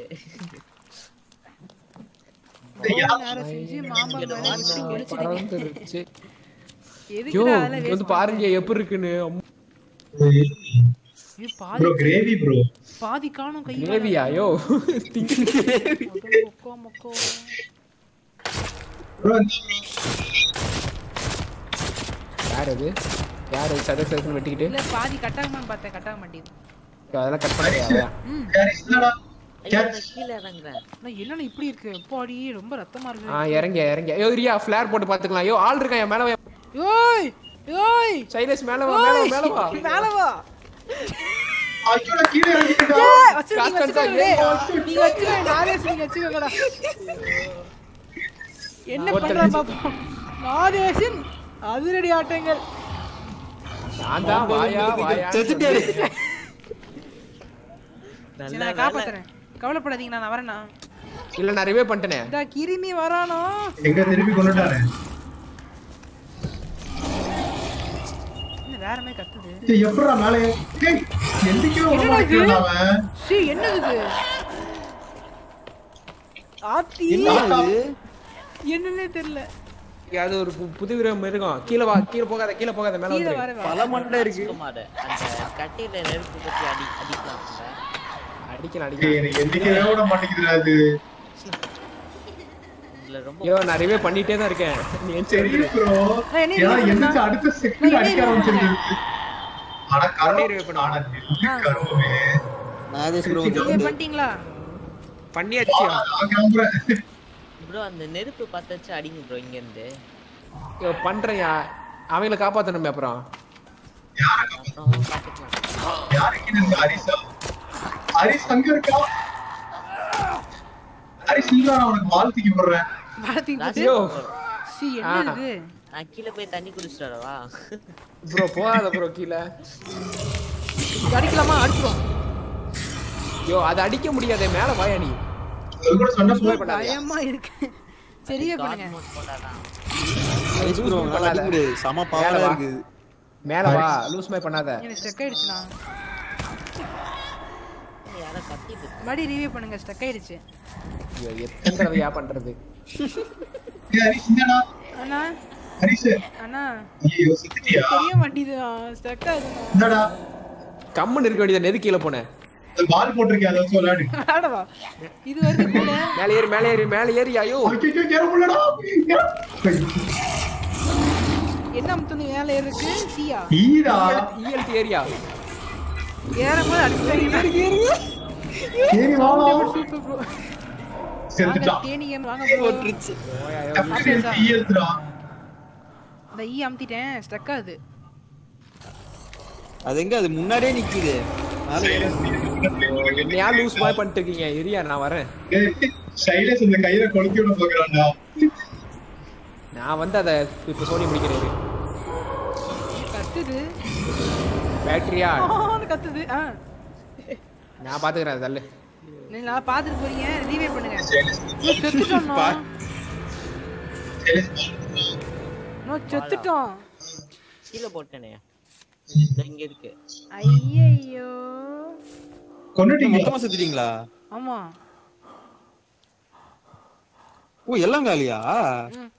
நேரம் செஞ்சு மாம்பழம் மேல வச்சு ஒளிச்சிடுங்க பறந்துருச்சு யோ எதுக்குடா அதெல்லாம் இங்க வந்து waste பாருங்க எப்படி இருக்குன்னு அம்மா. ஐயோ, பாதி ப்ரோ கிரேவி ப்ரோ பாதி காணும் கை கிரேவியா யோ மொக்கோ மொக்கோ ப்ரோ யார் அது யார் அது சதக் சதக்குன்னு வெட்டிக்கிட்டு இல்ல பாதி கட்டாகமான்னு பார்த்தேன் கட்டாக மாட்டேங்குது அதெல்லாம் கட் பண்ணலையா யார் இல்லடா ஐயோ நான் கீழே இறங்குறேன் அண்ணா என்னண்ணா இப்படி இருக்கு எப்பாடி ரொம்ப ரத்தமா ஆ இருக்கு இறங்க இறங்க ஐயோ இரியா ஃபிளேர் போட்டு பாத்துக்கலாம் ஐயோ ஆள் இருக்கான் என் மேல வா. ஓய் ஓய் சைலேஷ் மேல வா மேல வா மேல வா மேல வா ஐயோ நான் கீழே இறங்கிட்டேன்டா. ஏய், வச்சு நீங்க காசு வச்சுக்கோங்க காசு டேய். நீங்க வச்சுக்கோங்க நாதேஷ் நீங்க வச்சுக்கோங்கடா என்ன பண்ற பாப்போம் நாதேஷின் அதிரடி ஆட்டங்கள் நான் தான் வாயா வாயா செத்துட்டாரு சரி, நான் காப்பாத்துறேன் கவலைப்படாதீங்க நான் வரேண்ணா இல்ல நான் ரிவே பண்ணிட்டேனே இந்த கிருமி வரானோ எங்க திருப்பி கொண்டுட்டாரு என்ன வேற மாதிரி கத்துது ஏய், எப்படிடா மேலே ஏய், எந்திக்கவே விட என்னடா இது? மாட்டேங்கிறான்டா அவன். சி என்னது இது ஆத்தி என்ன இது என்னன்னே தெரியல அது ஒரு பு- புது விரம் இருக்கும் கீழே வா கீழே போகாத கீழே போகாத மேல கீழே வந்து வர வா. பல மண்டை இருக்கு ராஜ்குமார் அந்த கட்டியில நெருப்பு பத்தி அடி அடிக்கலாம் அடிக்கலாம் ஏய், அடிக்கலாம் எனக்கு எந்திக்கவே விட மாட்டேங்குதுடா அது இதுல ரொம்ப ஐயோ நான் ரிவே பண்ணிட்டே தான் இருக்கேன் நீ எந்திரிச்சு சரி வந்துரு. ப்ரோ நான் என்ன ஏன்னா இது எந்திரிச்சு பண்ணா? அடுத்த செகண்ட் நான் அடிக்க என்ன ஆரம்பிச்சிருக்கு அட உடனே கருவ revive பண்ணு. அட நெல்லு கருவமே நாதேஷ் ப்ரோ நீங்க பண்ணிட்டீங்களா பண்ணியாச்சு நான் கிளம்புறேன் ப்ரோ அந்த நெருப்பு பத்த வச்சு அடிங்க ப்ரோ இங்க இருந்து ஐயோ, பண்றேன்யா அவங்கள காப்பாத்தணுமே அப்புறம் அப்புறம் பாத்துக்கலாம் யாருக்கு இது இருக்கு? ஹரிஸா ஹரிஸ் அங்க இருக்கா ஹரிஸ் இல்ல நான் உனக்கு வாழ்த்துக்கு போடுறேன் பாத்தி ஐயோ சி என்ன இது நான் கீழே போய் தண்ணி குடிச்சிட்டு வரவா ப்ரோ போகாத ப்ரோ கீழே இது அடிக்கலாமா அடிச்சிரும் ஐயோ அதை அடிக்க முடியாதே மேல வாயா நீ அது கூட சொன்ன Revive பண்ணாதயா. பயமா இருக்கு சரியா பண்ணுங்க God mode போட்டாதான் நாதேஷ் ப்ரோ நல்லா அடிக்க முடியாது செம பவரா மேல வா. இருக்கு மேல வா லூஸ் மாதிரி பண்ணாத எனக்கு ஸ்டக் ஆயிடுச்சுண்ணா யாரோ கத்திட்டு இருக்கு. மறுபடியும் ரிவ்யூ பண்ணுங்க ஸ்டக் ஆயிடுச்சு ஐயோ எத்தனை தடவையா பண்றது ஏய், ஹரிஸ் என்னடா அண்ணா ஹரிஸ் அண்ணா ஐயோ செத்துட்டியா தெரிய மாட்டேது ஸ்டக் ஆகுதுண்ணா என்னடா கம்முன்னு இருக்க வேண்டியது எது கீழே போனேன் பால் போட்டிருக்கேன் அதை வச்சு விளையாடு ஆடவா இது வருது கூட மேலே ஏறி மேலே ஏறி மேலே ஏறி ஐயோ ஐயோ ஏற முடியலடா என்ன அமுத்துன்னு மேல இருக்கு சியா ஈரா இஎல்டி ஏரியா ஏறும்போது அடிச்சுட்டாங்க ஏறி வாடா சூப்பர் ப்ரோ வாங்க செத்துட்டான் தேனியம் வாங்க ப்ரோ எஃபிஷியன்சி ஈயத்துடா இந்த ஈ அமுத்திட்டேன் ஸ்டக் ஆகுது அது எங்க அது முன்னாடியே நிக்குது மேல ஏறு. என்னையா லூஸ் மாதிரி பண்ணிட்டு இருக்கீங்க இரியா நான் வரேன் சைலஸ் இந்த கையில கொளுத்தி விட போகிறான்டா நான் வந்து அதை இப்ப சோனி முடிக்கிறேன் இரு. கத்துது பேட்டரியா ஆன்னு கத்துது ஆ நான் பாத்துக்கிறேன் அது தள்ளு நீங்க நான் பாத்துட்டு போறீங்க ரீவே பண்ணுங்க சைலஸ் ஐயோ, செத்துட்டோம் சைலஸ் நோ செத்துட்டோம் கீழே போட்டேனே இதோ இங்க இருக்கு ஐயையோ கொண்டுட்டீங்க மொத்தமா செத்துட்டீங்களா ஆமா ஓ எல்லாம் காலியா ம்.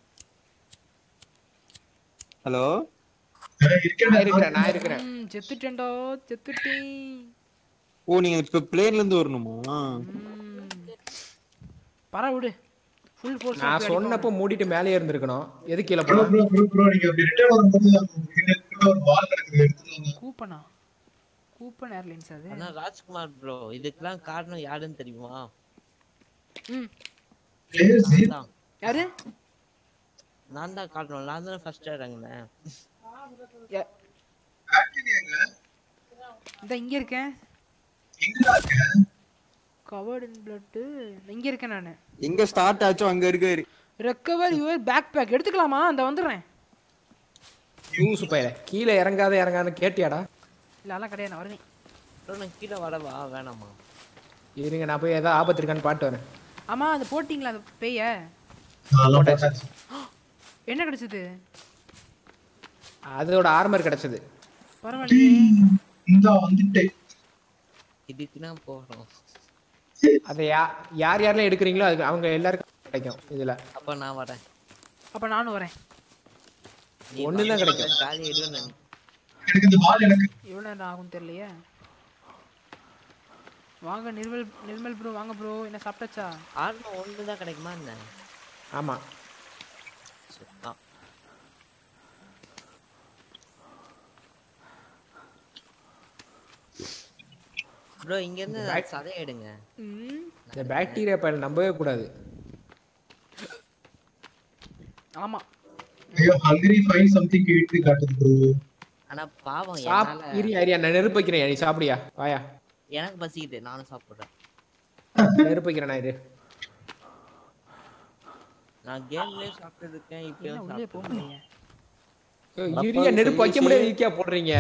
ஹலோ நான் இருக்கிறேன் இருக்கேன் நான் இருக்கிறேன் ம் செத்துட்டேன்டா செத்துட்டேன் ஓ நீங்க இப்ப பிளேன்ல இருந்து வரணுமா ம். பரவ விடு ஃபுல் ஃபோர்ஸ் நான் சொன்னப்போ மூடிட்டு மேலே இருந்திருக்கணும் எது கீழே ப்ரோ போன ப்ரோ ப்ரோ ப்ரோ நீங்க அப்படி ரிட்டர்ன் வரும்போது உங்ககிட்ட இருக்கிற ஒரு பால் கிடக்குது எடுத்துக்கோங்க கூப்பனா கூப்பன் ஏர்லைன்ஸ் அது ஆனா ராஜ்குமார் ப்ரோ இதுக்கெல்லாம் காரணம் யாருன்னு தெரியுமா ம் பிளேயர்ஸ் நான் தான் யாரு நான் தான் காரணம் நான் தானே ஃபர்ஸ்ட் இறங்கினேன் யா- இந்த இங்க இருக்கேன் எங்கடா இருக்க கவர்ட் இன் பிளட் இங்க இருக்கேன் நானு எங்க ஸ்டார்ட் ஆச்சோ அங்க இருக்காரு ரெக்கவர் யுவர் பேக் பேக் எடுத்துக்கலாமா அந்த வந்துடுறேன் லூசு பையல கீழே இறங்காத இறங்கான்னு கேட்டியாடா இல்ல அதெல்லாம் கிடையாது நான் வருவேன் ப்ரோ நான் கீழே வரவா வேணாமா இருங்க நான் போய் ஏதாவது ஆபத்து இருக்கான்னு பாட்டு வரேன் ஆமா அது போட்டிங்களா அந்த பேய அதெல்லாம் போட்டாச்சு என்ன கிடைச்சது அதோட ஆர்மர் கிடைச்சது பரவாயில்லையே இந்த வந்துட்டேன் இதுக்கு தான் போகிறோம் அதை யா யார் யாரெல்லாம் எடுக்கிறீங்களோ அது அவங்க எல்லாருக்கும் கிடைக்கும் இதுல அப்ப நான் வரேன் அப்ப நானும் வரேன் நீ ஒண்ணுதான் கிடைக்கும். காலி இடுவேன் எனக்கு இந்த பால் எனக்கு எவ்வளவு நேரம் ஆகும் தெரியலையே வாங்க நிர்மல் நிர்மல் ப்ரோ வாங்க ப்ரோ என்ன சாப்பிட்டாச்சா ஆர்மம் ஒன்று தான் கிடைக்குமா என்ன ஆமா சரி, ஆ ப்ரோ இங்க இருந்து Back- சதை எடுங்க ம் இந்த பாக்டீரியா பயல் நம்பவே கூடாது ஆமா ஐயோ ஹங்கரி ஃபைன் சம்திங் கேட்டு காட்டுது ப்ரோ ஆனா பாவம் சாப் என்னால இரியா இரியா நான் நெருப்பு வைக்கிறேன் நீ சாப்பிடியா வாயா எனக்கு பசிக்குது நானும் சாப்பிடுறேன் நெருப்பு வைக்கிறேன் நான் இரு நான் கேம்லயே சாப்பிட்டு இருக்கேன் என்ன இப்பயும் உள்ளே போக சாப்பிட்டு முடியல ஐயோ, இரியா நெருப்பு வைக்க முடியாது ஈக்கியா போடுறீங்க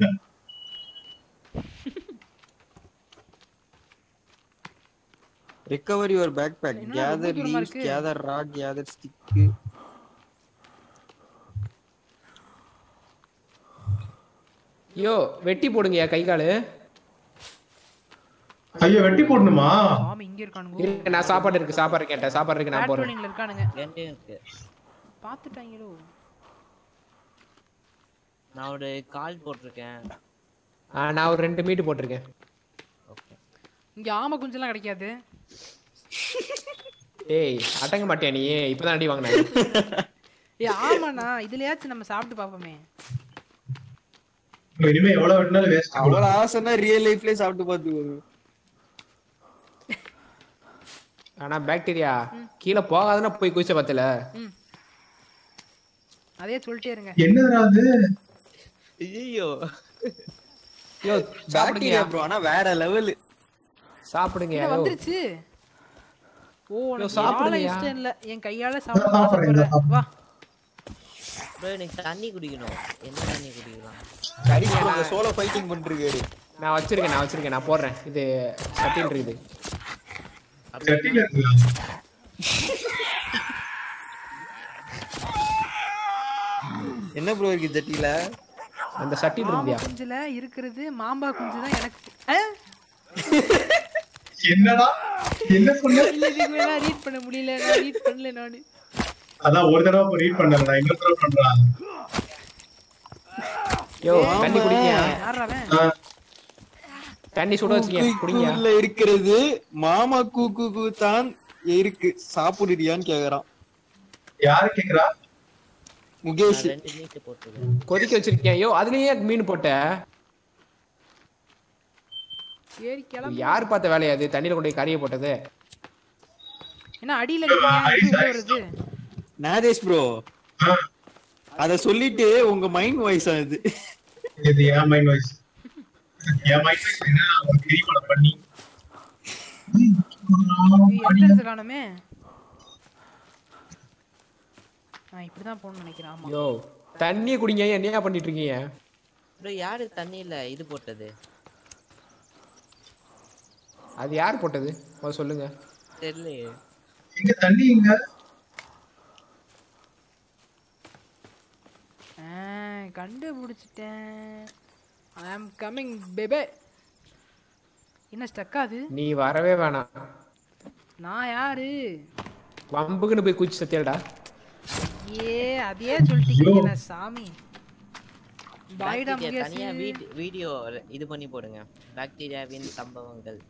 ரிகவர் யுவர் பேக் பேக் என்னடா கேதர் ரொம்ப தூரமா லீவ்ஸ் இருக்கு? கேதர் ராக் கேதர் ஸ்டிக் ஐயோ வெட்டி போடுங்கயா கை காலு ஐயோ வெட்டி போடணுமா சாமி இங்க இருக்கானுங்க இருக்கு நான் சாப்பாடு இருக்கு சாப்பாடு கேட்டேன் சாப்பாடு இருக்கு நான் போறேன் பேட்ரோலிங்ல இருக்கானுங்க ரெண்டையும் இருக்கு பாத்துட்டாங்களோ நான் ஒரு கால் போட்டிருக்கேன் ஆ, நான் ஒரு ரெண்டு மீட்டு போட்டிருக்கேன் ஓகே இங்க ஆமை குஞ்செல்லாம் கிடைக்காது ஏய் அடங்க மாட்டியா நீ இப்பதான் அடி வாங்கினேன் ஏ ஆமாண்ணா இதுலயாச்சும் நம்ம சாப்பிட்டு பாப்போமே இனிமே எவ்வளவு வெட்டினாலும் வேஸ்ட் அவ்வளவு ஆசைன்னா ரியல் லைஃப்லயே சாப்பிட்டு பார்த்துக்கோ ஆனா பாக்டீரியா கீழே போகாதுன்னா போய் குதிச்ச பத்தல ம் அதே சொல்லிட்டே இருங்க என்னடா அது ஐயோ ஐயோ பாக்டீரியா சாப்பிடுங்க ப்ரோ ஆனா வேற லெவல் சாப்பிடுங்க என்ன ஐயோ. வந்துருச்சு ஓ உனக்கு சாப்பிடுங்கயா. யாழ இஷ்டம் இல்ல என் கையால சாப்பிட சாப்பிடுறேன், ஆசைப்படுறேன் வா ப்ரோ எனக்கு தண்ணி குடிக்கணும் என்ன தண்ணி குடிக்கலாம் சரி சோலோ ஃபைட்டிங் பண்ணிருக்காரு நான் வச்சிருக்கேன் நான் வச்சிருக்கேன் நான் போடுறேன் இது சட்டில் இருக்குது சட்டில இருக்குதா என்ன ப்ரோ இருக்கு ஜட்டில அந்த சட்டில் மாமா இருந்தியா குஞ்சுல இருக்கிறது மாம்பா குஞ்சு தான் எனக்கு ஆ? என்னடா என்ன சொன்ன இல்ல இதுக்கு மேல ரீட் பண்ண முடியல நான் ரீட் பண்ணல நானு அதான் ஒரு தடவை ரீட் பண்ணல இன்னொரு தடவை பண்றான் யோ தண்ணி குடிங்க யாரா அவன் தண்ணி சுட வச்சுக்க குடிங்க கூக்குள்ள இருக்கிறது மாமா கூக்கு கூ தான் இருக்கு சாப்பிடுறியான்னு கேக்குறான் யாரு கேக்குறா முகேஷ் நான் ரெண்டு மீட்டு போட்டிருக்கேன் கொதிக்க வச்சிருக்கேன் ஐயோ அதுலயே மீன் போட்ட ஏறி கிளம்பு யார் பார்த்த வேலையா அது தண்ணியில கொண்டு போய் கறியை போட்டது என்ன அடியில இருக்கீங்க எப்படி உள்ள வருது நாதேஷ் ப்ரோ அத சொல்லிட்டு உங்க மைண்ட் வாய்ஸ் ஆகுது இது என் மைண்ட் வாய்ஸ் என் மைண்ட் வாய்ஸ் என்ன ஒரு பெரிய படம் பண்ணி என்ட்ரன்ஸ் காணுமே நான் இப்படிதான் போகணும்னு நினைக்கிறேன் ஆமா யோ தண்ணியை குடிங்க என்னையா பண்ணிட்டு இருக்கீங்க ப்ரோ யாரு தண்ணியில இது போட்டது அது யார் போட்டது முதல்ல சொல்லுங்க தெரியலையே எங்க தண்ணி எங்க ஆ, கண்டுபிடிச்சிட்டேன் ஐ ஆம் கம்மிங் பேபே என்ன ஸ்டக்காது நீ வரவே வேணாம் நான் யாரு வம்புக்குன்னு போய் குச்சி சத்தியல்டா ஏ அதே சொல்லிட்டீங்க சாமி பாய்டா பாக்டீரியா தனியா முகேஷ் வீட் வீடியோ இது பண்ணி போடுங்க பாக்டீரியாவின் சம்பவங்கள்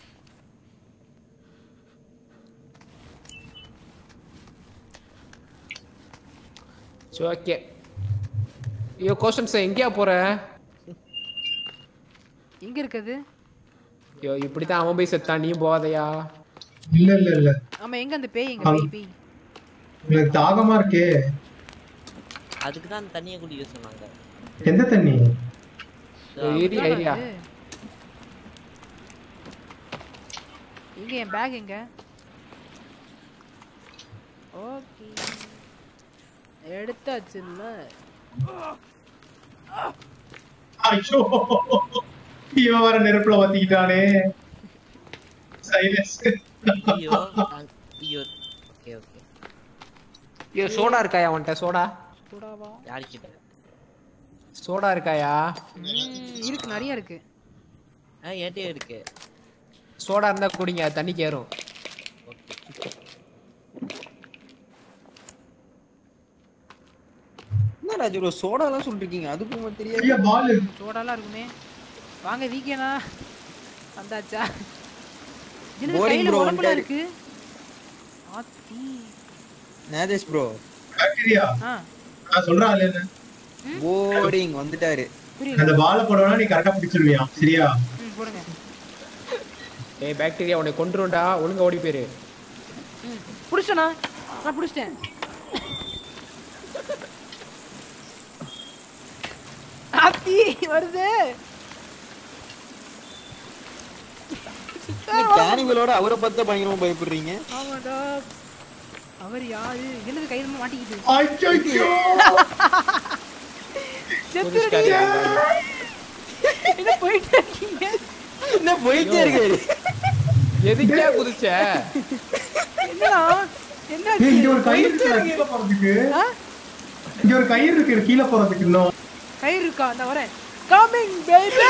சரி ஓகே ஐயோ கொஸ்டின்ஸ் எங்கேயா போற எங்க இருக்குது ஐயோ இப்படித்தான் அவன் போய் செத்தான் நீயும் போகாதயா இல்ல இல்ல இல்ல ஆமா எங்க அந்த பேய் எங்க பேய் பேய் எனக்கு தாகமா இருக்கே அதுக்கு தான் அந்த தண்ணியை குடிக்க சொன்னாங்க எந்த தண்ணி ஏரியா ஏரியா இது. எங்க என் பேக் எங்க ஓகே எடுத்தாச்சுல்ல ஐயோ இவன் வர நெருப்புல வத்திக்கிட்டானே சைலன்ஸ் ஐயோ நான்- ஐயோ ஓகே ஓகே ஐயோ சோடா இருக்காயா உன்கிட்ட சோடா கூடாவா யார்கிட்ட சோடா இருக்காயா ம், இருக்கு நிறைய இருக்கு ஆ ஏட்டே இருக்கு சோடா இருந்தா குடிங்க அது தண்ணிக்கு ஏறும் என்ன ராஜு ப்ரோ சோடாலாம் சொல்லிருக்கீங்க அதுக்கு உங்களுக்கு தெரியாது ஐயா பால் சோடாலாம் இருக்குமே வாங்க வீக்கேனா வந்தாச்சா என்னது Boring கையில bro உடம்புல வந்துட்டாரு. இருக்கு ஆத்தி நாதேஷ் ப்ரோ பாக்டீரியா ஆ நான் சொல்றேன் அதுல என்ன போரிங் வந்துட்டாரு புரியல அந்த பாலை போடணும்னா நீ கரெக்டா பிடிச்சிருவியா சரியா ம் போடுங்க ஏய் பாக்டீரியா உன்னை கொன்றுண்டா ஒழுங்கா ஓடி போயிரு புடிச்சனா நான் புடிச்சிட்டேன் ஆத்தி வருது கேனிவலோட அவரை பார்த்து பயங்கரமா பயப்படுறீங்க ஆமாடா அவர் யாரு என்னது கையில மாட்டிக்கிட்டு ஐயோ செத்துருடி என்ன போயிட்டு இருக்கீங்க என்ன போயிட்டே இருக்காரு எதுக்கே குதிச்ச என்னடா என்ன ஏய், இங்க ஒரு கயிறு இருக்குடா கீழே போறதுக்கு இங்க ஒரு கயிறு இருக்கு கீழே போறதுக்கு இன்னும் கயிறு இருக்கா அந்த வரேன் கமிங் பேபி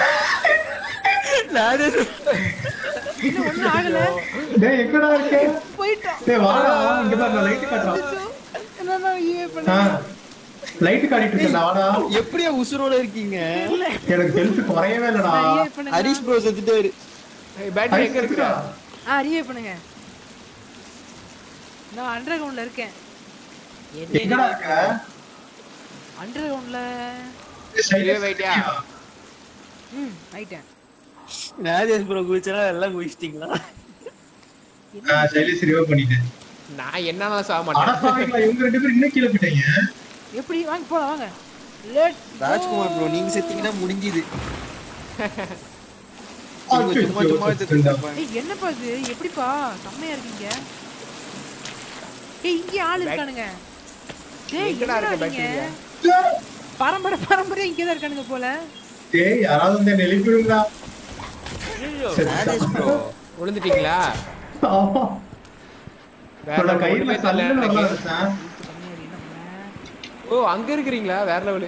இன்னும் ஒண்ணும் ஆகல டேய் எங்கடா இருக்க போயிட்டோம் டேய் வாடா இங்க பாரு நான் லைட் காட்டுறேன் என்னன்னா ஈவே ஆ பண்ண லைட் காட்டிட்டு இருக்கேன் வாடா எப்படியா உசுரோட இருக்கீங்க எனக்கு ஹெல்த் குறையவே இல்லடா ஈவே பண்ணுங்க ஹரிஷ் ப்ரோ செத்துட்டாரு ஏய் பேட்டரி எங்க இருக்குடா ஆ ரிவே பண்ணுங்க நான் அண்டர் கிரவுண்ட்ல இருக்கேன் எங்கடா இருக்க அண்டர் கிரவுண்ட்ல இதே வைட்டியா ம் ஆயிட்டேன் ராஜேஷ் ப்ரோ குதிச்சா எல்லாம் குதிச்சிட்டீங்களா நான் சைலேஷ் ரிவர்வ் பண்ணிட்டேன் நான் என்னன்னா சாக அட மாட்டேன் சாமிங்களா இவங்க ரெண்டு பேரும் இன்னும் கீழே போயிட்டாங்க எப்படி வாங்க போலாம் வாங்க லெட்ஸ் ராஜ்குமார் ப்ரோ நீங்க செத்தீங்கன்னா முடிஞ்சுது ஐயோ, இவங்க சும்மா சும்மா ஐயோ, செத்துட்டு இருப்பாங்க. ஏய் என்னப்பா இது எப்படிப்பா செம்மையா இருக்கீங்க ஏய் இங்க ஆள் இருக்கானுங்க டேய் எங்கடா என்னடா இருக்க நீங்க பாக்டீரியா பரம்பரை பரம்பரையா இங்கே தான் இருக்கானுங்க போல டேய் யாராவது வந்து என்ன எழுப்பிடுங்களா ராஜேஷ் ப்ரோ விழுந்துட்டீங்களா ஆமா வேற என்னோட level. கையில ஒண்ணுமே தெரியல கல்லு நல்லா எனக்கு. இருந்துச்சேன் செம்மையா இருக்கு என்ன பண்ண ஓ அங்க இருக்கிறீங்களா வேற லெவலு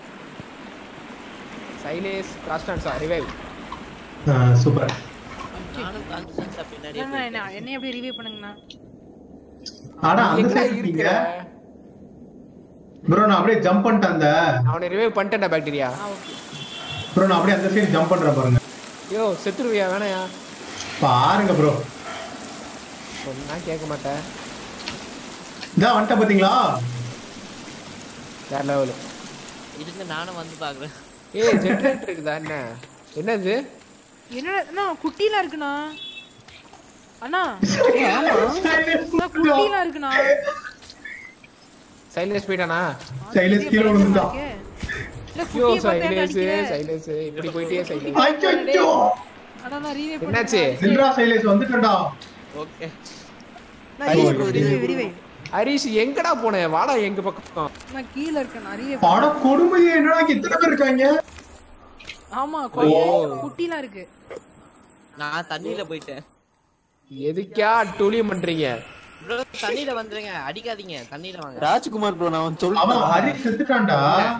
சைலேஸ் காஸ்டான்ஸா ரிவைவ் சூப்பர் நானும் கான்ஸ்டன்ஸா பின்னாடியே என்ன என்ன என்னைய அப்படியே ரிவ்யூ பண்ணுங்கண்ணா ஆனா அந்த எங்கடா சைடு இருக்கீங்க இருக்கிற ப்ரோ நான் அப்படியே ஜம்ப் பண்ணிட்டேன் அந்த அவனை ரிவைவ் பண்ணிட்டேன்டா பாக்டீரியா ஆ ஓகே ப்ரோ நான் அப்படியே அந்த சைடு ஜம்ப் பண்றேன் பாருங்க யோ செத்துருவியா வேணாயா பாருங்க ப்ரோ சொன்னா கேட்க மாட்டேன் இதான் வந்துட்ட பாத்தீங்களா வேற லெவலு இருங்க நானும் வந்து பாக்குறேன் ஏய் ஜென்ரேட்டர் இருக்குதா என்ன என்னது என்னடா அண்ணா குட்டிலாம் இருக்குண்ணா அண்ணா அண்ணா, குட்டிலாம் இருக்குண்ணா சைலேஸ் போயிட்டானா சைலேஷ் கீழே விழுந்துட்டான் இல்ல யோ குட்டியை பார்த்தா என்ன சைலேஸ் அடிக்கிற? சைலேஸ் இப்படி போயிட்டே சைலேஸ் ஐயோ அண்ணா நான் ரிவே என்னாச்சு? சில்ரா சைலேஷ் வந்துட்டா ஓகே நான் ரிவே ரிவே ரிவே ஹரிஷ் எங்கடா போன வாடா எங்க பக்கம் நான் கீழ இருக்கேன் நான் ரிவே பட கொடுமையே என்னடா இங்க இத்தனை பேர் இருக்காங்க ஆமா கொ- குட்டிலாம் இருக்கு நான் தண்ணியில போயிட்டேன் எதுக்கா டூலியம் பண்றீங்க ப்ரோ தண்ணியில வந்துருங்க அடிக்காதீங்க தண்ணியில வாங்க ராஜ்குமார் ப்ரோ நான் வந்து அவன் சொல்லிட்டேன் ஹரிஷ் செத்துட்டான்டா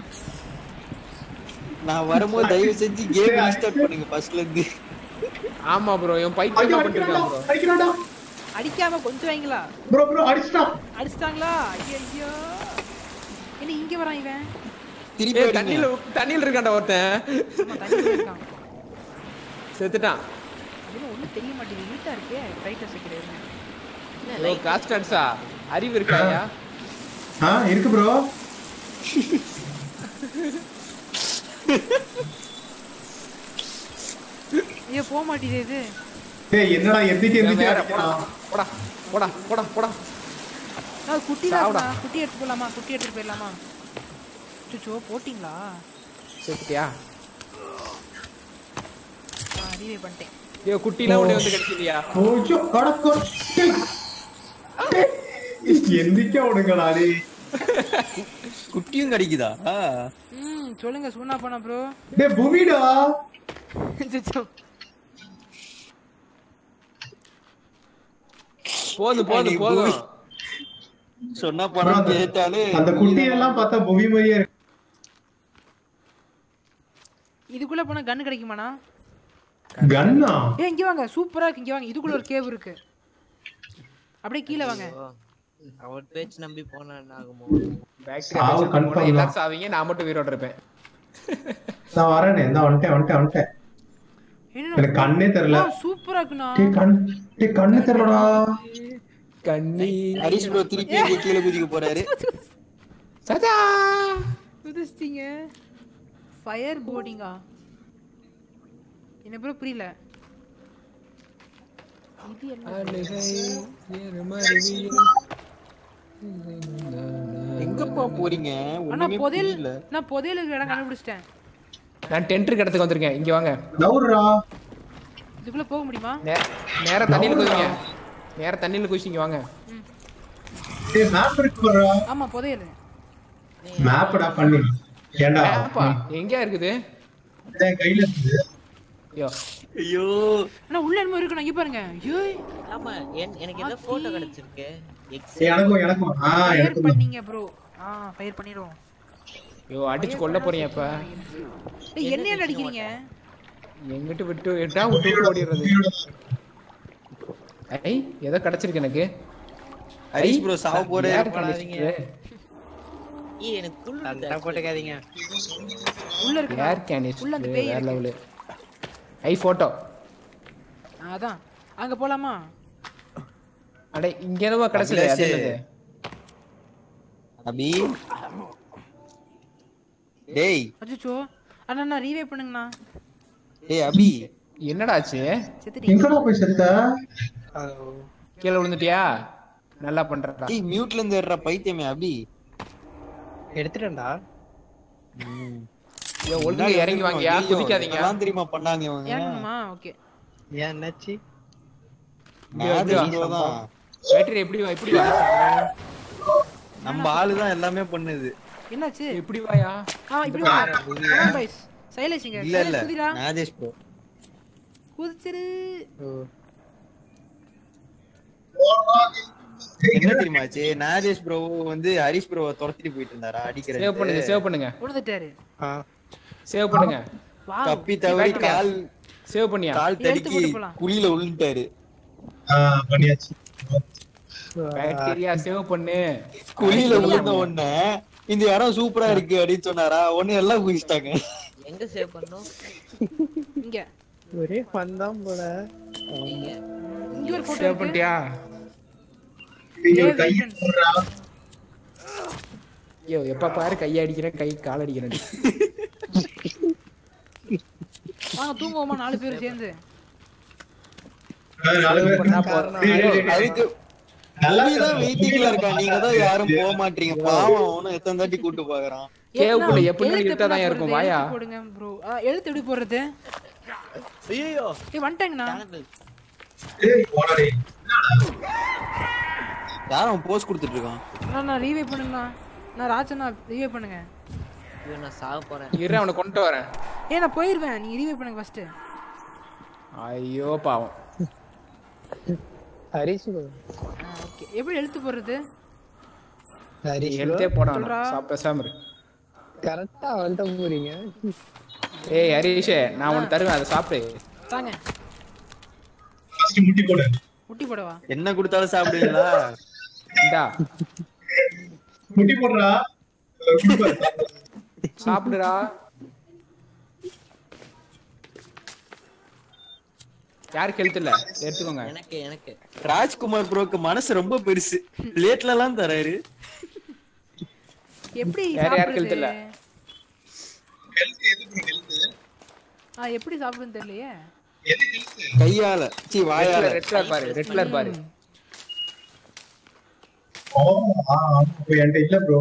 நான் வரும்போது தயவு செஞ்சு கேம் ரீஸ்டார்ட் பண்ணுங்க ஃபர்ஸ்ட்ல இருந்து ஆமா ப்ரோ இவன் ஐயோ, பைத்தியமா அடிக்கிறான்டா, பண்ணிருக்கான் ப்ரோ அடிக்கிறான்டா. அடிக்காம கொஞ்சம் வைங்களா ப்ரோ ப்ரோ அடிச்சிட்டான் அடிச்சிட்டாங்களா ஐயோ ஐயோ என்ன இங்க வரான் இவன் திருப்பி ஏய் அடிங்க. தண்ணியில தண்ணியில இருக்கான்டா ஒருத்தன் ஆமா தண்ணியில இருக்கான் செத்துட்டான் அதுல ஒண்ணும் தெரிய மாட்டேங்குது இருட்டா இருக்கே ரைட்டர் செக்ரேட் ஓ காஸ்டன்ஸா அறிவு இருக்காயா ஆ இருக்கு ப்ரோ ஐயோ போக மாட்டேங்குது இது டேய் என்னடா எந்திக்கு எந்திக்கு வேற போடா அடிக்கிறான் போடா போடா போடா போடா நான் குட்டி தான் சாவுடா. இருக்குண்ணா. குட்டி எடுத்து போலாமா குட்டி எடுத்துட்டு போயிடலாமா சுச்சோ போட்டிங்களா செத்துட்டியா நான் ரீவே பண்ணிட்டேன் ஐயோ குட்டிலாம் உடனே வந்து கிடைச்சிட்டியா ஓய்யோ கடக்கோ எந்திக்க விடுங்கடா டேய் குட்டியும் கிடைக்குதா ம் சொல்லுங்க சூனா போனா ப்ரோ டேய் புவிடா சுச்சோ போதும் போதும் போதும் சொன்னா bro, படம் அந்த- கேட்டாலே அந்த குட்டி எல்லாம் பார்த்தா புவி மாதிரியே இருக்கு இதுக்குள்ள போனா கன் கிடைக்குமாண்ணா கன்னா ஏ இங்க வாங்க சூப்பரா இருக்கு இங்க வாங்க இதுக்குள்ள ஒரு கேவ் இருக்கு அப்படியே கீழே வாங்க ஓ, அவர் பேச்சு நம்பி போனா என்ன ஆகுமோ சாவு confirm தான். எல்லாரும் சாவீங்க நான் மட்டும் உயிரோட இருப்பேன் நான் வரேனே இந்த வந்துட்டேன் வந்துட்டேன் வந்துட்டேன் என்ன எனக்கு கண்ணே தெரியல சூப்பரா இருக்குண்ணா டேய் கண் டேய் கண்ணு தெரியலடா கண்ணி ஹரிஷ் ப்ரோ திருப்பி இங்க கீழே குதிக்க போறாரு சதா குதிச்சிட்டீங்க ஃபயர் போர்டிங்கா என்ன ப்ரோ புரியல இது என்ன அழுகை எருமருவியில் எங்கப்பா போறீங்க ஆனா ஒண்ணுமே புதையல் புரியல நான் புதையல் இருக்கிற இடம் கண்டுபிடிச்சிட்டேன் நான் டென்ட் இருக்க இடத்துக்கு வந்திருக்கேன் இங்க வாங்க நவுறா இதுக்குள்ள போக முடியுமா நே- நேரா தண்ணியில குதிங்க நேரா தண்ணியில குதிச்சிங்க வாங்க டேய் மேப் இருக்கு பாருடா ஆமா புதையல் மேப்டா பண்ணு ஏன்டா ஏப்பா எங்கயா இருக்குது என் கையில இருக்குது ஐயோ ஐயோ ஆனா உள்ள என்னமோ இருக்கு நான் இங்க பாருங்க ஏய் ஆமா என்- எனக்கு ஏதோ போட்டோ கிடைச்சிருக்கு எக்ஸ் ஏய், எனக்கும் எனக்கும் ஆ ஃபயர் எனக்கும் தான். பண்ணீங்க ப்ரோ ஆ ஃபயர் பண்ணிடுவோம் ஐயோ அடிச்சு கொல்ல போறீங்க இப்ப டேய் என்ன ஏன் அடிக்கிறீங்க எங்கிட்டு விட்டு விட்டா விட்டு விட்டு ஓடிடுறது ஐ ஏதோ கிடைச்சிருக்கு எனக்கு ஹரிஷ் ப்ரோ சாவ போறே யார் கிடைச்சிருக்கு? ஏய் எனக்கு குள் சண்டை போட்டுக்காதீங்க உள்ள இருக்கு ஏர் கேனிஸ் உள்ள அந்த பேய் வேற இருக்கு. லெவலு ஐ போட்டோ அதான் அங்க போலாமா அடே இங்க என்னவோ கிடைச்சது அது அபிலாஷ். என்னது? அபி டேய் அச்சோ அண்ணா நான் ரீவே பண்ணுங்கண்ணா டேய் அபி என்னடா ஆச்சு செத்துட்டீங்க எங்கடா போய் செத்த கீழே விழுந்துட்டியா நல்லா பண்றடா டேய் மியூட்ல இருந்து ஏறற பைத்தியமே அபி எடுத்துட்டேன்டா ஐயோ ஒழுங்கா இறங்கி வாங்கயா ஐயோ, குதிக்காதீங்க இதெல்லாம் தெரியுமா பண்ணாங்க இவங்க இறங்கணுமா ஓகே ஏன் என்னாச்சு மேஜிக் bro தான் பேட்டரி எப்படி வா இப்படி வா நம்ம ஆளு தான் எல்லாமே பண்ணுது என்னாச்சு இப்படி வாயா ஆ இப்படி வா பாய்ஸ் சைலேஷ் இங்க இல்ல இல்ல சைலேஷ் குதிரா நாதேஷ் ப்ரோ குதிச்சிரு என்ன தெரியுமாச்சு நாதேஷ் ப்ரோ வந்து ஹரிஷ் ப்ரோவை துரத்திட்டு போயிட்டு இருந்தாரா சேவ் பண்ணுங்க அடிக்கிறது சேவ் பண்ணுங்க விழுந்துட்டாரு ஆ சேவ் பண்ணுங்க வா தப்பி தவறி Right. கால் சேவ் பண்ணியா கால் எடுத்து தடுக்கி போட்டு போலாம். குழியில விழுந்துட்டாரு ஆ பண்ணியாச்சு பாக்டீரியா சேவ் பண்ணு குழியில விழுந்த உடனே இந்த இடம் சூப்பரா இருக்கு அப்படின்னு சொன்னாரா ஒண்ணு எல்லாம் குதிச்சிட்டாங்க எங்க சேவ் பண்ணோம் இங்க ஒரே வந்தான் போல நீங்க இங்க ஒரு போட்டோ சேவ் இருக்கு பண்ணிட்டியா ஐயோ கையை போடுறா ஐயோ எப்ப பாரு கை அடிக்கிறேன் கை கால் அடிக்கிறேன் வாங்க தூங்குவோமா நாலு பேர் சேர்ந்து ஆ, நாலு பேர் பண்ணா போதும். டேய், டேய், டேய், டேய். அதுக்கு நல்லா தான் வெயிட்டிங்ல இருக்கா நீங்க தான் யாரும் போக மாட்டீங்க பாவம் அவனும் எத்தனை தாட்டி கூட்டு பாக்குறான் கேவுக்குள்ள எழுத்து எப்படி எப்படி இருட்டா தான் போடுறது? இருக்கும் வாயா எழுத்து போடுங்க ப்ரோ எழுத்து எப்படி போடுறது ஐயோ ஏய் வந்துட்டாங்கண்ணா டேய், போடா டேய். யாரும் போஸ்ட் கொடுத்துட்டு இருக்கான் அண்ணா நான் ரீவே பண்ணுங்கண்ணா நான் ராஜண்ணா ரீவே பண்ணுங்க ஐயோ நான் சாவ போறேன் இரு அவனை கொண்டு வரேன் ஏ நான் போயிருவேன் நீங்க ரீவே பண்ணுங்க ஃபர்ஸ்ட் ஐயோ பாவம் ஹரிஷ் bro. ஓகே எப்படி எழுத்து போடுறது ஹரிஷ் ஹெல்த்தே போட சொல்றா. வேணாம் சாப்பிட பேசாம இரு கரெக்டா வந்துட்டு போறீங்க ஏய் ஹரிஷே நான் உனக்கு தருவேன் அதை சாப்பிடு தாங்க First முட்டி போடு முட்டி போடவா என்ன கொடுத்தாலும் சாப்பிடுவீங்களா இந்தா முட்டி போடுறா குடுப்பாரு. சாப்பிடுடா யாருக்கு ஹெல்த் இல்ல எடுத்துக்கோங்க எனக்கு எனக்கு ராஜ்குமார் ப்ரோக்கு மனசு ரொம்ப பெருசு பிளேட்ல எல்லாம் தராரு எப்படி யார் யாருக்கு சாப்பிடுறது இல்ல? Health எது bro health? ஆ எப்படி சாப்பிடுன்னு தெரியலையே எது health? கையால சி வாயால ரெட் கலர் பாரு ரெட் கலர் பாரு ஓ, ஆ, ஆமா. அப்ப என்கிட்ட இல்ல bro.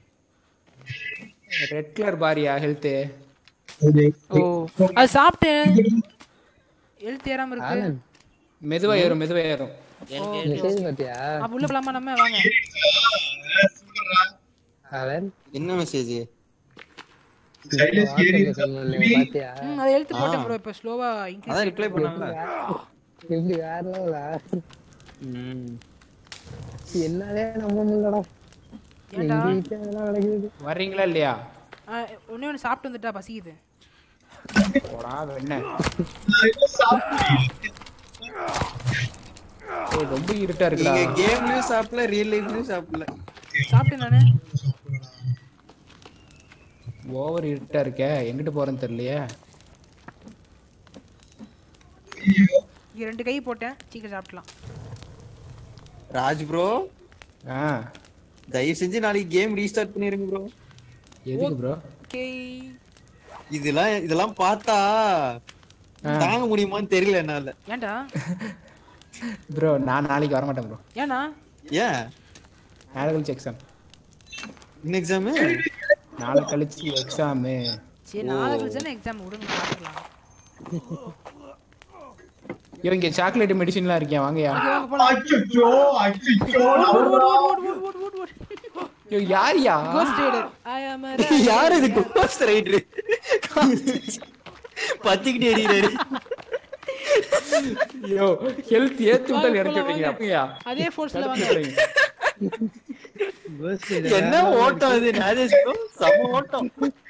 ரெட் கலர் பாரியா ஹெல்த் ஓ அது சாப்பிட்டேன் எழுத்து ஏறாம இருக்கு மெதுவா ஏறும் மெதுவா ஏறும் எனக்கு மெசேஜ் பாத்தியா அப்ப உள்ள போலாமா நம்ம வாங்க அவன் என்ன மெசேஜ் சைலன்ஸ் ஏறி வாட்ஸ்அப்ல சொன்னேன் பாத்தியா ம் அதை எழுத்து போட்டேன் ப்ரோ இப்ப ஸ்லோவா அதான் இன்க்ரீஸ் ரிப்ளை பண்ணாங்கல்ல எப்படி வேற லெவலா ம். என்னாலே நம்ப முடியலடா ஏன்டா எங்க வீட்டுல அதெல்லாம் நடக்குது வர்றீங்களா இல்லையா ஆ, ஒண்ணே ஒன்று சாப்பிட்டு வந்துட்டா பசிக்குது போடா என்ன நான் இன்னும் சாப்பிடலையே. ஏய் ரொம்ப இருட்டா இருக்குடா நீங்க கேம்லயும் சாப்பிடல ரியல் லைஃப்லயும் சாப்பிடல சாப்பிட்டேன் நானு ஓவர் இருட்டா இருக்கே எங்கிட்டு போறேன்னு தெரியலையே இங்க ரெண்டு கை போட்டேன் சீக்கிரம் சாப்பிடலாம் ராஜ் ப்ரோ ஆ தயவு செஞ்சு நாளைக்கு கேம் ரீஸ்டார்ட் பண்ணிருங்க ப்ரோ எதுக்கு ப்ரோ ஓகே இதெல்லாம் இதெல்லாம் பார்த்தா தாங்க முடியுமான்னு தெரியல என்னால ஏன்டா ப்ரோ நான் நாளைக்கு வர மாட்டேன் ப்ரோ ஏன்னா ஏன் நாளை கழிச்சு எக்ஸாம் இந்த எக்ஸாமு நாளை கழிச்சு எக்ஸாமு சரி நாளை கழிச்சு எக்ஸாம் விடுங்க பார்த்துக்கலாம் ஐயோ இங்க சாக்லேட் மெடிசின்லாம் இருக்கேன் வாங்கயா வாங்க போலாம் அச்சோ அச்சோ ஓடு ஓடு ஓடு ஓடு ஓடு ஓடு ஓடு ஐயோ யாரியா கோஸ்ட் ரைடர் ஐ அம் யார் இது கோஸ்ட் ரைடர் பத்திக்கிட்டு எறிகிறாரு ஐயோ ஹெல்த் ஏத்து விட்டால் வாங்க, இறக்கி போலாம், விட்டீங்க வாங்க. அப்படியா அதே ஃபோர்ஸ்ல வாங்க Ghost என்ன ஓட்டம் இது நாதேஷ் bro? செம ஓட்டம்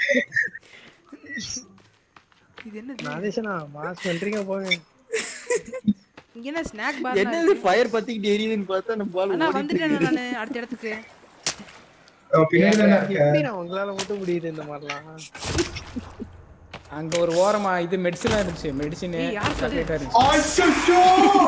இது என்ன நாதேஷனா மாஸ் பண்றீங்க போங்க இங்க என்ன ஸ்நாக் பார் என்ன இது ஃபயர் பத்திக்கிட்டு எரியுதுன்னு பார்த்தா நம்ம பால் அண்ணா ஓடிட்டு வந்துட்டேன் இருக்குது. நானு அடுத்த இடத்துக்கு பின்னாடி தானே இருக்க எப்படி நான் உங்களால மட்டும் முடியுது இந்த மாதிரிலாம் அங்க ஒரு ஓரமா இது மெடிசன் இருந்துச்சு மெடிசின் ஏய், யார் அது? சாக்லேட்டா இருந்துச்சு அச்சோ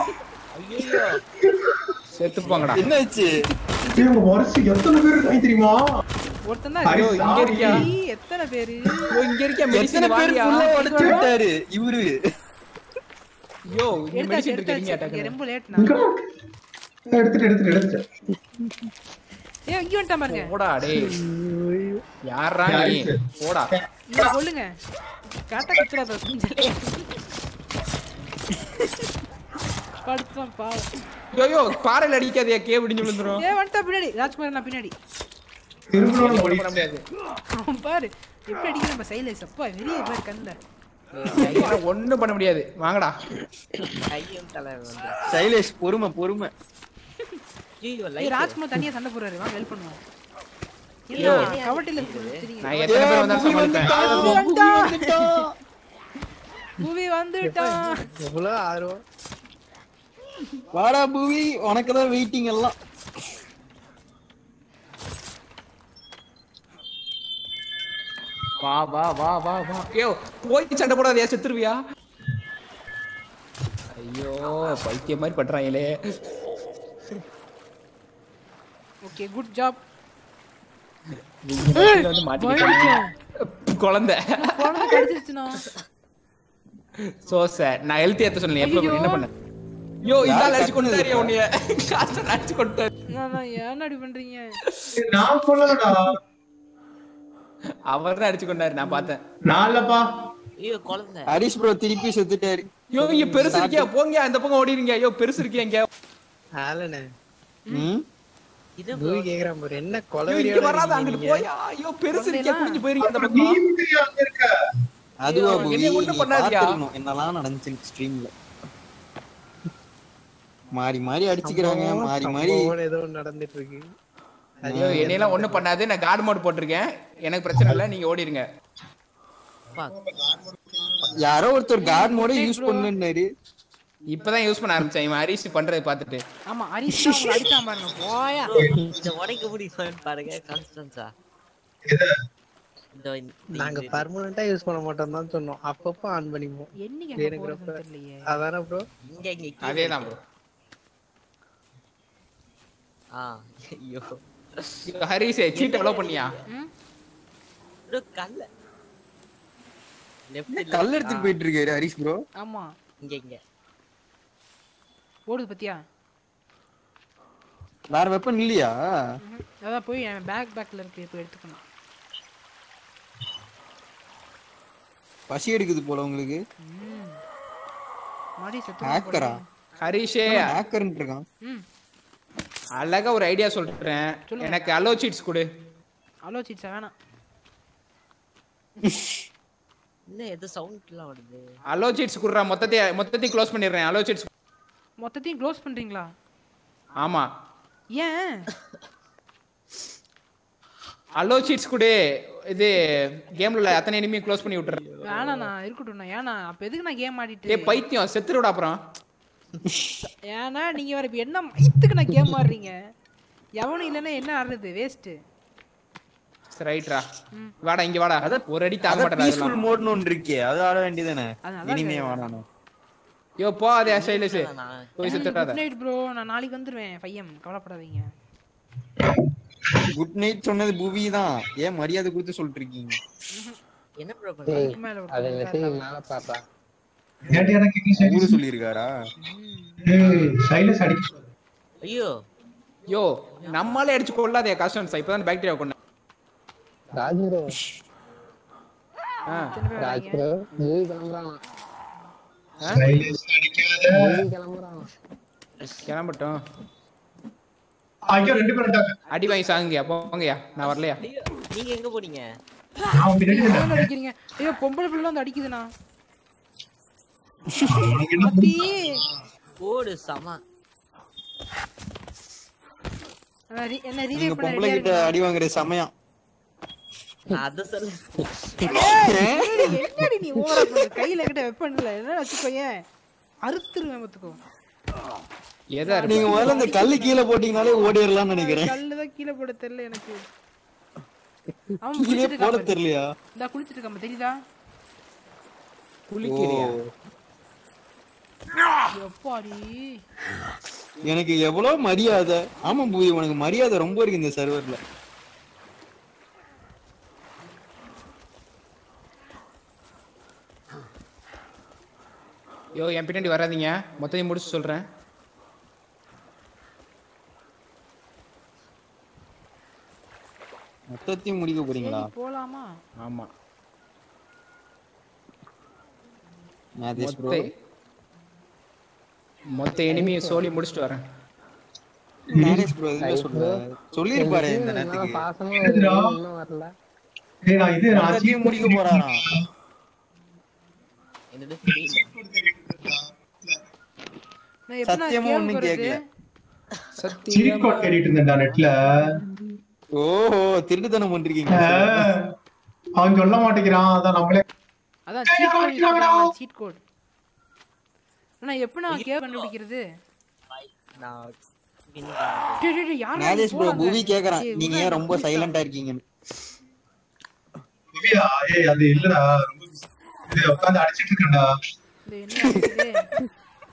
செத்து போங்கடா என்னாச்சு இவங்க வருஷம் எத்தனை பேர் இருக்காங்க தெரியுமா ஒருத்தன் தான் ஐயோ, இருக்கு. இங்க இருக்கியா? ஏய், எத்தனை பேரு ஐயோ இங்க இருக்க எத்தனை மெடிசன் பேர் வாங்கியா ஃபுல்லா உடைச்சு விட்டாரு இவரு ஐயோ இங்க எடுத்தாச்சு மெடிசன் இருக்கு எடுத்தாச்சு அட்டாக் இங்க ரொம்ப லேட் இங்க எடுத்துட்டு எடுத்துட்டு எடுத்துட்டு ஏ இங்க வந்துட்டான் பாருங்க போடா டேய் யாரா நீ யாருக்கு? போடா இங்க கொல்லுங்க கரெக்டா குத்துறா பாரு குஞ்சலே படுத்தான் பாவம் ஐயோ ஐயோ பாறையில அடிக்காதே கே விடிஞ்சு விழுந்துரும் ஏ வந்துட்டா பின்னாடி ராஜ்குமார் நான் பின்னாடி திரும்பணும் ஒண்ணும் ஓடி பண்ண முடியாது அவன் பாரு எப்படி அடிக்கிற நம்ம சைலன்ஸ் அப்பா வெளியே பாரு கண்ணுல இதெல்லாம் ஒண்ணும் பண்ண முடியாது வாங்கடா கையும் தலை வந்து சைலேஷ் பொறுமை பொறுமை ஐயோ ஏய் லைட் ராஜ்குமார் தனியா சண்டை போடுறாரு வாங்க ஹெல்ப் பண்ணுவோம் ஐயோ. இல்ல கவட்டில இருக்கு நான் எத்தனை பேர் வந்தாலும் சமாளிப்பேன் மூவி வந்துட்டான் எவ்வளவு ஆர்வம் வாடா பூவி உனக்கு தான் வெயிட்டிங் எல்லாம் வா வா வா வா வா ஐயோ போய் சண்டை போடாதே செத்துருவியா ஐயோ பைத்தியம் மாதிரி பண்றாங்களே ஓகே குட் ஜாப் நீங்க மத்தியில வந்து மாட்டிக்கிட்டீங்க குழந்தை குழந்தை கடிச்சிருச்சுனா சோ சார் நான் ஹெல்த் ஏத்த சொன்னேன் எப்ப ஐயோ. என்ன பண்ண ஐயோ இதால அடிச்சு கொண்டாரு உன்னைய காசை அடிச்சு கொண்டாரு நான் நான் ஏன் அப்படி பண்றீங்க நான் சொல்லலடா அவர் தான் அடிச்சு கொண்டாரு நான் பார்த்தேன் நான் இல்லப்பா ஐயோ குழந்தை ஹரிஷ் ப்ரோ திருப்பி செத்துட்டாரு ஐயோ இங்க பெருசு இருக்கியா போங்க அந்த பக்கம் ஓடிடுங்க ஐயோ பெருசு இருக்கியா இங்க ஆலனே ம் இது பூவி கேக்குறான் பாரு என்ன ஐயோ, கொலவெறியோட இங்க வராத இருக்கீங்க அங்கிட்டு நீங்க? போயா ஐயோ பெருசு இருக்கியா குடிஞ்சு போயிருங்க அந்த நீ பக்கம் மட்டும் ஏன் அங்க இருக்க அதுவா ஐயோ, பூவி என்னைய ஒண்ணும் நீ பண்ணாதியா? பார்த்திருக்கணும் என்னெல்லாம் நடந்துச்சு ஸ்ட்ரீம்ல மாறி மாறி அடிச்சுக்கிறாங்க சம்பவம், மாறி மாறி சம்பவம் ஏதோ நடந்துட்டு இருக்கு ஐயோ என்னையெல்லாம் ஒண்ணும் பண்ணாது நான் கார்டு மோட் போட்டிருக்கேன் எனக்கு பிரச்சனை இல்ல நீங்க ஓடிடுங்க அப்பா யாரோ ஒருத்தர் கார்ட் மோட யூஸ் பண்ணுன்னாரு இப்பதான் யூஸ் பண்ண ஆரம்பிச்சேன் இவன் ஹரிஷ் பண்றதை பார்த்துட்டு ஆமா ஹரிஷ் தான் உங்களை அடிச்சான் பாருங்க போயா இத உடைக்க முடியுமான்னு பாருங்க கான்ஸ்டன்ஸா இந்த இந்த- நாங்க இந்த- பர்மனண்டா யூஸ் பண்ண மாட்டோம் தான் சொன்னோம் அப்பப்போ ஆன் பண்ணிப்போம் என்னைக்கு எனக்கு அங்க ரொம்ப- போறதுன்னு தெரியலையே அதானே ப்ரோ இங்க இங்க கீழே அதேதான் ப்ரோ ஆ ஐயோ ஹரிஷ் சீட் அலோ பண்ணியா bro கல்ல லெஃப்ட் கல் எடுத்துட்டு போயிட்டு இருக்காரு ஹரிஷ் ப்ரோ ஆமா இங்க இங்க ஓடுது பத்தியா வேற வெப்பன் இல்லையா ம்ஹும். அதான் போய் என் பேக் பேக்ல இருக்கு போய் எடுத்துக்கணும் பசி எடுக்குது போல உங்களுக்கு ம். மறுபடியும் செத்து ஹேக்கரா ஹரிஷே ஹேக்கர்னு இருக்கான் ம் அழகா ஒரு ஐடியா சொல்றேன் எனக்கு அலோ சீட்ஸ் கொடு அலோ சீட்ஸா வேணாம் என்ன எது சவுண்ட்லாம் வருது அலோ சீட்ஸ் குடுறா மொத்தத்தையும் மொத்தத்தையும் க்ளோஸ் பண்ணிடுறேன் அலோ சீட்ஸ் மொத்தத்தையும் க்ளோஸ் பண்றீங்களா ஆமா ஏன் அலோ சீட்ஸ் கொடு இது கேம்ல அத்தனை இனிமே க்ளோஸ் பண்ணி விட்டுறேன் வேணாண்ணா இருக்கட்டும்ண்ணா ஏன்னா அப்ப எதுக்கு நான் கேம் ஏ ஆடிட்டு பைத்தியம் செத்துருடா அப்புறம் ஏன்னா நீங்க வேற இப்ப என்ன மயத்துக்கு நான் கேம் ஆடுறீங்க எவனும் இல்லைன்னா என்ன ஆடுறது வேஸ்ட் சரி ரைட்ரா வாடா இங்க வாடா ஒரு அடி தாங்க அதான் மாட்டேன் பீஸ்ஃபுல் மோட்னு ஒன்று இருக்கே அது ஆட வேண்டியதானே அது நல்லா இனிமே இருக்கு. வாடானோ யோ போகாதே சைலஸ் நான் போய் செத்துட்டாத குட் நைட் ப்ரோ நான் நாளைக்கு வந்துருவேன் பையன் கவலைப்படாதீங்க குட் நைட் சொன்னது புவி தான் ஏன் மரியாதை கொடுத்து சொல்லிட்டு இருக்கீங்க என்ன ப்ரோ டேய், பண்றீங்க மேல ஒரு அதை பையன் மெசேஜ் மேல பாப்பா ஏன்டி எனக்கு இங்கிலீஷ் ஊரு சொல்லியிருக்காரா ம். ஏய் சைலஸ் அடிக்க ஐயோ யோ நம்மளாலே அடிச்சு கொள்ளாதே கஷ்டம் சார் இப்பதான் பாக்டீரியா கொண்டேன் ராஜ் ப்ரோ ஆ எத்தனை பேர் ராஜ் வராங்க? ப்ரோ மூவி கிளம்புறான் சைலஸ் அடிக்காத மூவி கிளம்புறான் கிளம்பட்டும் ஐயோ ரெண்டு பேரும் வந்துட்டாங்க. அடி வாங்கி சாங்குங்கயா போங்கயா நான் வரலையா ஐயோ நீங்க எங்க போனீங்க அவன் பின்னாடி ஏன் இருந்தான். அடிக்கிறீங்க ஐயோ பொம்பளை பிள்ளை வந்து அடிக்குதுண்ணா அவனுக்கு என்ன அத்தி ஓடு சம அண்ணா, re- என்ன நீங்க ரீவே பண்ண பொம்பளை ரெடியா கிட்ட அடி வாங்குற சமயம் நான் அதை சொல்ல என்னடி நீ ஓவரா பண்ற கையில கிட்ட வெப்பன் இல்ல என்ன வச்சுக்கோயேன் அறுத்துருவேன் பாத்துக்கோ எதா நீங்க இருக்கு முதல்ல இந்த கல்லு கீழே போட்டீங்கனாலே ஓடிடலாம்னு நினைக்கிறேன் கல்லுதான் கீழே போட தெரியல எனக்கு அவன் கீழே குளிச்சிட்டு போட இருக்கான் தெரியலையா இந்த குளிச்சிட்டு இருக்கான் தெரியுதா குளிக்கிறியா எப்பாடி எனக்கு எவ்வளவு மரியாதை ஆமா பூவி உனக்கு மரியாதை ரொம்ப இருக்கு இந்த சர்வர்ல யோ என் பின்னாடி வராதீங்க மொத்தத்தையும் முடிச்சு சொல்றேன் மொத்தத்தையும் முடிக்க போறீங்களா சரி, போலாமா ஆமா மேதேஷ் ப்ரோ மொத்த மொத்த எனிமியை சோலி முடிச்சுட்டு வரேன் மேதேஷ் ப்ரோ எதுவுமே சொல்ல சொல்லிருப்பாரு இந்த என்னால நேரத்துக்கு பாசமா எதுடா? வருது, இன்னும் வரல ஏய், நான் இது நான் மொத்தத்தையும் முடிக்க போறாராம் என்னது புரியல நான் எப்படி நான் சத்தியமா கேள்வி ஒண்ணும் வருது கேட்கல சத்தியம் சீட் கோட் தேடிட்டு இருந்தேன்டா நெட்ல ஓஹோ திருட்டுத்தனம் பண்றீங்க அவன் சொல்ல மாட்டேங்கிறான் அதான் நம்மளே அதான் ஏய், சீட் கோட் அடிக்கிறாங்கடா. சீட் கோட் அண்ணா எப்படி நான் கேவ் கண்டுபிடிக்கிறது நான் பின் டேய், டேய், டேய், யாரா நீ மேதேஷ் ப்ரோ போறாங்க? பூவி கேக்குறான் ஏய், நீங்க உள்ள ஏன் ரொம்ப புதுசா- சைலண்டா இருக்கீங்கன்னு புவியா ஏய் அது இல்லடா ரொம்ப இது உட்காந்து அடிச்சிட்டு இருக்கேன்டா இது என்ன இருக்குது?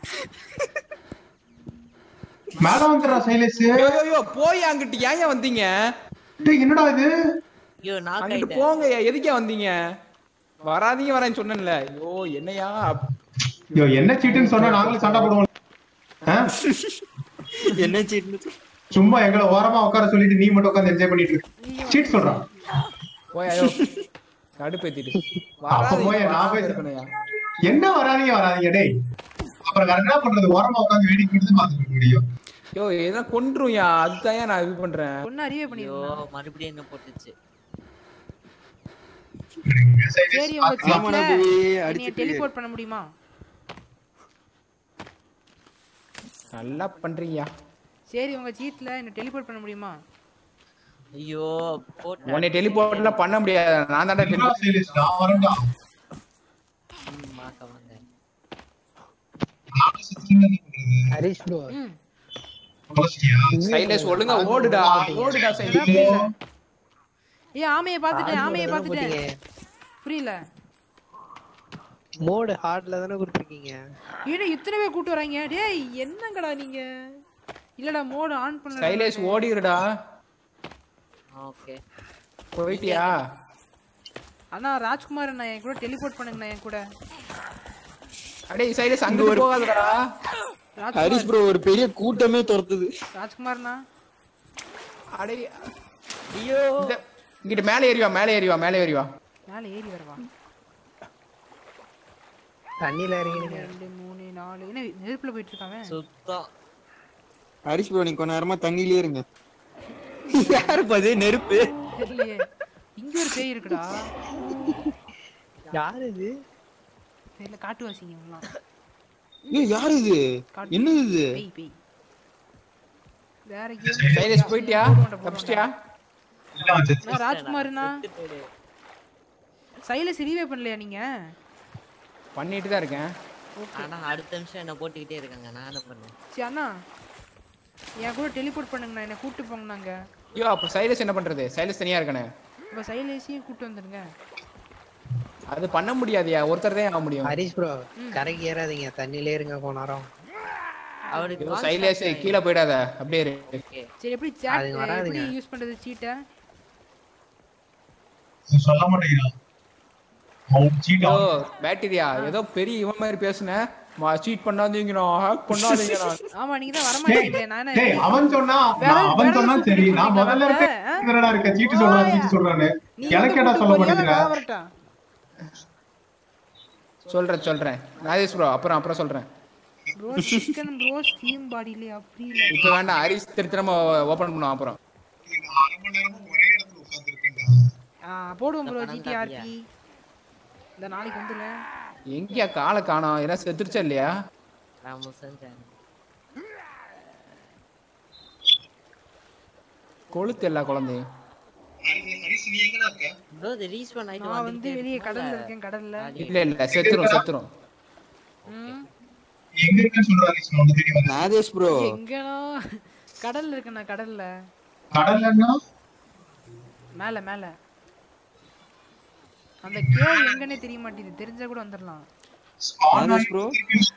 மேல வந்துடுறா சைலஸ் யோ யோ யோ போய் அங்கிட்டு ஏன் ஏன் வந்தீங்க டேய் என்னடா இது ஐயோ நான் அங்கிட்டு கைட்டேன் போங்கய்யா எதுக்கே வந்தீங்க வராதீங்க வரேன்னு சொன்னேன்ல ஐயோ என்னையா ஐயோ என்ன சீட்டுன்னு சொன்னா நாங்களும் சண்டை போடுவோம் ஆ? என்ன சீட்டு சும்மா எங்களை ஓரமா உட்கார சொல்லிட்டு நீ மட்டும் உட்காந்து என்ஜாய் பண்ணிட்டு இருக்க சீட் சொல்றான் போய் ஐயோ கடுப்பேத்திட்டு அப்ப போய் வராதீங்க நான் போய் இருக்கணும்யா என்ன வராதீங்க வராதீங்க டேய் அப்புறம் வேற என்ன பண்றது ஓரமா உட்காந்து வேடிக்கை மட்டும் பார்த்துட்டு இருக்க முடியும் யோ எதனா கொன்றுயா அதுதான் நான் இது பண்றேன் ஒண்ணு அறிவே ஐயோ பண்ணிருக்கேன் மறுபடியும் என்ன போட்டுச்சு சரி உங்க ஆமாடா சீட்ல பூவி என்னைய அடிச்சுட்டு டெலிபோர்ட் பண்ண முடியுமா நல்லா பண்றீங்கயா சரி உங்க சீட்ல என்ன டெலிபோர்ட் பண்ண முடியுமா ஐயோ போட்டு உன்னை டெலிபோர்ட்லாம் பண்ண முடியாது நான் தான்டா என்னடா சைலஸ் நான் வரேன்டா மாக்க வாங்க நானும் சுத்திட்டு என்ன பண்றது? ஹரிஷ் ப்ரோ ம் யோசிச்சியா? சைலஸ் ஒழுங்கா ஓடுடா ஓடுடா சைலஸ் ஏ ஆமையை பார்த்துட்டேன் ஆமையை பார்த்துட்டேன் புரியல மோடு ஹார்ட்ல தானே கொடுத்துருக்கீங்க ஏன்னா இத்தனை பேர் கூட்டு வராங்க டேய் என்னங்கடா நீங்க இல்லடா மோடு ஆன் பண்ணல சைலேஷ் ஓடிடுடா ஓகே போயிட்டியா அண்ணா ராஜ்குமார் அண்ணா என் கூட டெலிபோர்ட் பண்ணுங்கண்ணா என் கூட அடே சைலேஷ் அங்க போகாதடா ராஜ்குமார் ஹரிஷ் ப்ரோ ஒரு பெரிய கூட்டமே துரத்துது ராஜ்குமார்ண்ணா அடே ஐயோ இந்த இங்கிட்டு மேலே ஏறிவா மேலே ஏறிவா மேலே ஏறிவா மேல ஏறி வரவா தண்ணியில இறங்கிடுங்க ரெண்டு மூணு நாலு என்ன நெருப்புல போயிட்டு இருக்காங்க சுத்தம் ஹரிஷ் ப்ரோ நீங்க கொஞ்ச நேரமா தண்ணியிலே இருங்க யாரு பாது நெருப்பு தெரியலையே இங்க ஒரு பேய் இருக்குடா யாரு இது தெரியல காட்டுவாசிங்க இவங்கலாம் ஏய் யாரு இது காட்டு என்னது இது பேய் பேய் வேற எங்கேயோ சைலேஷ் போயிட்டியா தப்பிச்சிட்டியா இல்ல, அவன் செத்து- அண்ணா, ராஜ்குமார்ண்ணா செத்து போயிடு. சைலஸ் ரீவே பண்ணலையா நீங்க பண்ணிட்டு தான் இருக்கேன் ஆனா அடுத்த நிமிஷம் என்ன போட்டுக்கிட்டே இருக்காங்க நான் என்ன பண்ணேன் சரி அண்ணா என் கூட டெலிபோர்ட் பண்ணுங்கண்ணா என்னை கூட்டு போங்கண்ணாங்க ஐயோ அப்ப சைலேஷ் என்ன பண்றது சைலேஷ் தனியா இருக்கானே இப்போ சைலேஸையும் கூட்டு வந்துருங்க அது பண்ண முடியாதுயா ஒருத்தர் தான் ஆக முடியும் ஹரிஷ் ப்ரோ கரைக்கு ஏறாதீங்க தண்ணியிலே இருங்க கொஞ்ச நேரம் அவருக்கு ஐயோ, சைலேஷ் கீழே போயிடாத அப்படியே இரு சரி எப்படி chat அதுங்க எப்படி வராதுங்க. யூஸ் பண்றது சீட்டை அவன் சொல்ல மாட்டேங்கிறான் அவன் சீட் ஐயோ பேட்டரியா ஏதோ பெரிய இவன் மாதிரி பேசுன சீட் பண்ணாதீங்கண்ணா ஹேக் பண்ணாதீங்கண்ணா ஆமா நீங்க தான் வரமாட்டீங்களே நான் டேய் என்ன அவன் சொன்னா வேற- நான் அவன் வேற சொன்னா சொல்லி சரி நான் கொடுத்தீங்களா முதல்ல இருக்க ஆ? இவரடா இருக்க சீட்டு சொல்றான் சீட்டு சொல்றான்னு நீ எனக்கு வந்து என்ன சொல்ல கூட்டு போறியா, மாட்டேங்கிற நான் வரட்டா சொல்றேன் சொல்றேன் நாகேஷ் ப்ரோ அப்புறம் அப்புறம் சொல்றேன் ப்ரோ சிக்கன் ப்ரோ ஸ்டீம் பாடியிலே அப்படி இல்ல இப்போ வேண்டாம் ஹரிஸ் திருத்தரமா ஓபன் பண்ணுவோம் அப்புறம் அரை மணி நேரமா ஒரே இடத்துல உட்கார்ந்துருக்கேன்டா ஆ போடுவோம் ப்ரோ பணம் ஜிடிஆர்பி இந்த நாளைக்கு வந்துடுறேன் எங்கேயா காலை காணோம் எல்லாம் செத்துருச்சா இல்லையா நான் செஞ்சேன் கொளுத்து எல்லா குழந்தையும் ஹரிஸ் நீ எங்கடா இருக்க ப்ரோ இது ரீஸ்பான் ஆயிட்டு நான் வந்து வந்துட்டே வெளியே இருக்குமா கடல்ல இல்ல? இருக்கேன் கடல்ல இல்ல இல்ல செத்துரும் செத்துரும் ம். எங்க இருக்கேன்னு சொல்ற ஹரிஸ் நான் உனக்கு தெரியும் நாதேஷ் ப்ரோ எங்கனோ கடல்ல இருக்கேன் நான் கடல்ல கடல்லன்னா மேல மேல அந்த கேவ் எங்கன்னே தெரிய மாட்டேங்குது தெரிஞ்சா கூட வந்துடலாம் ஸ்பான் நாதேஷ் ப்ரோ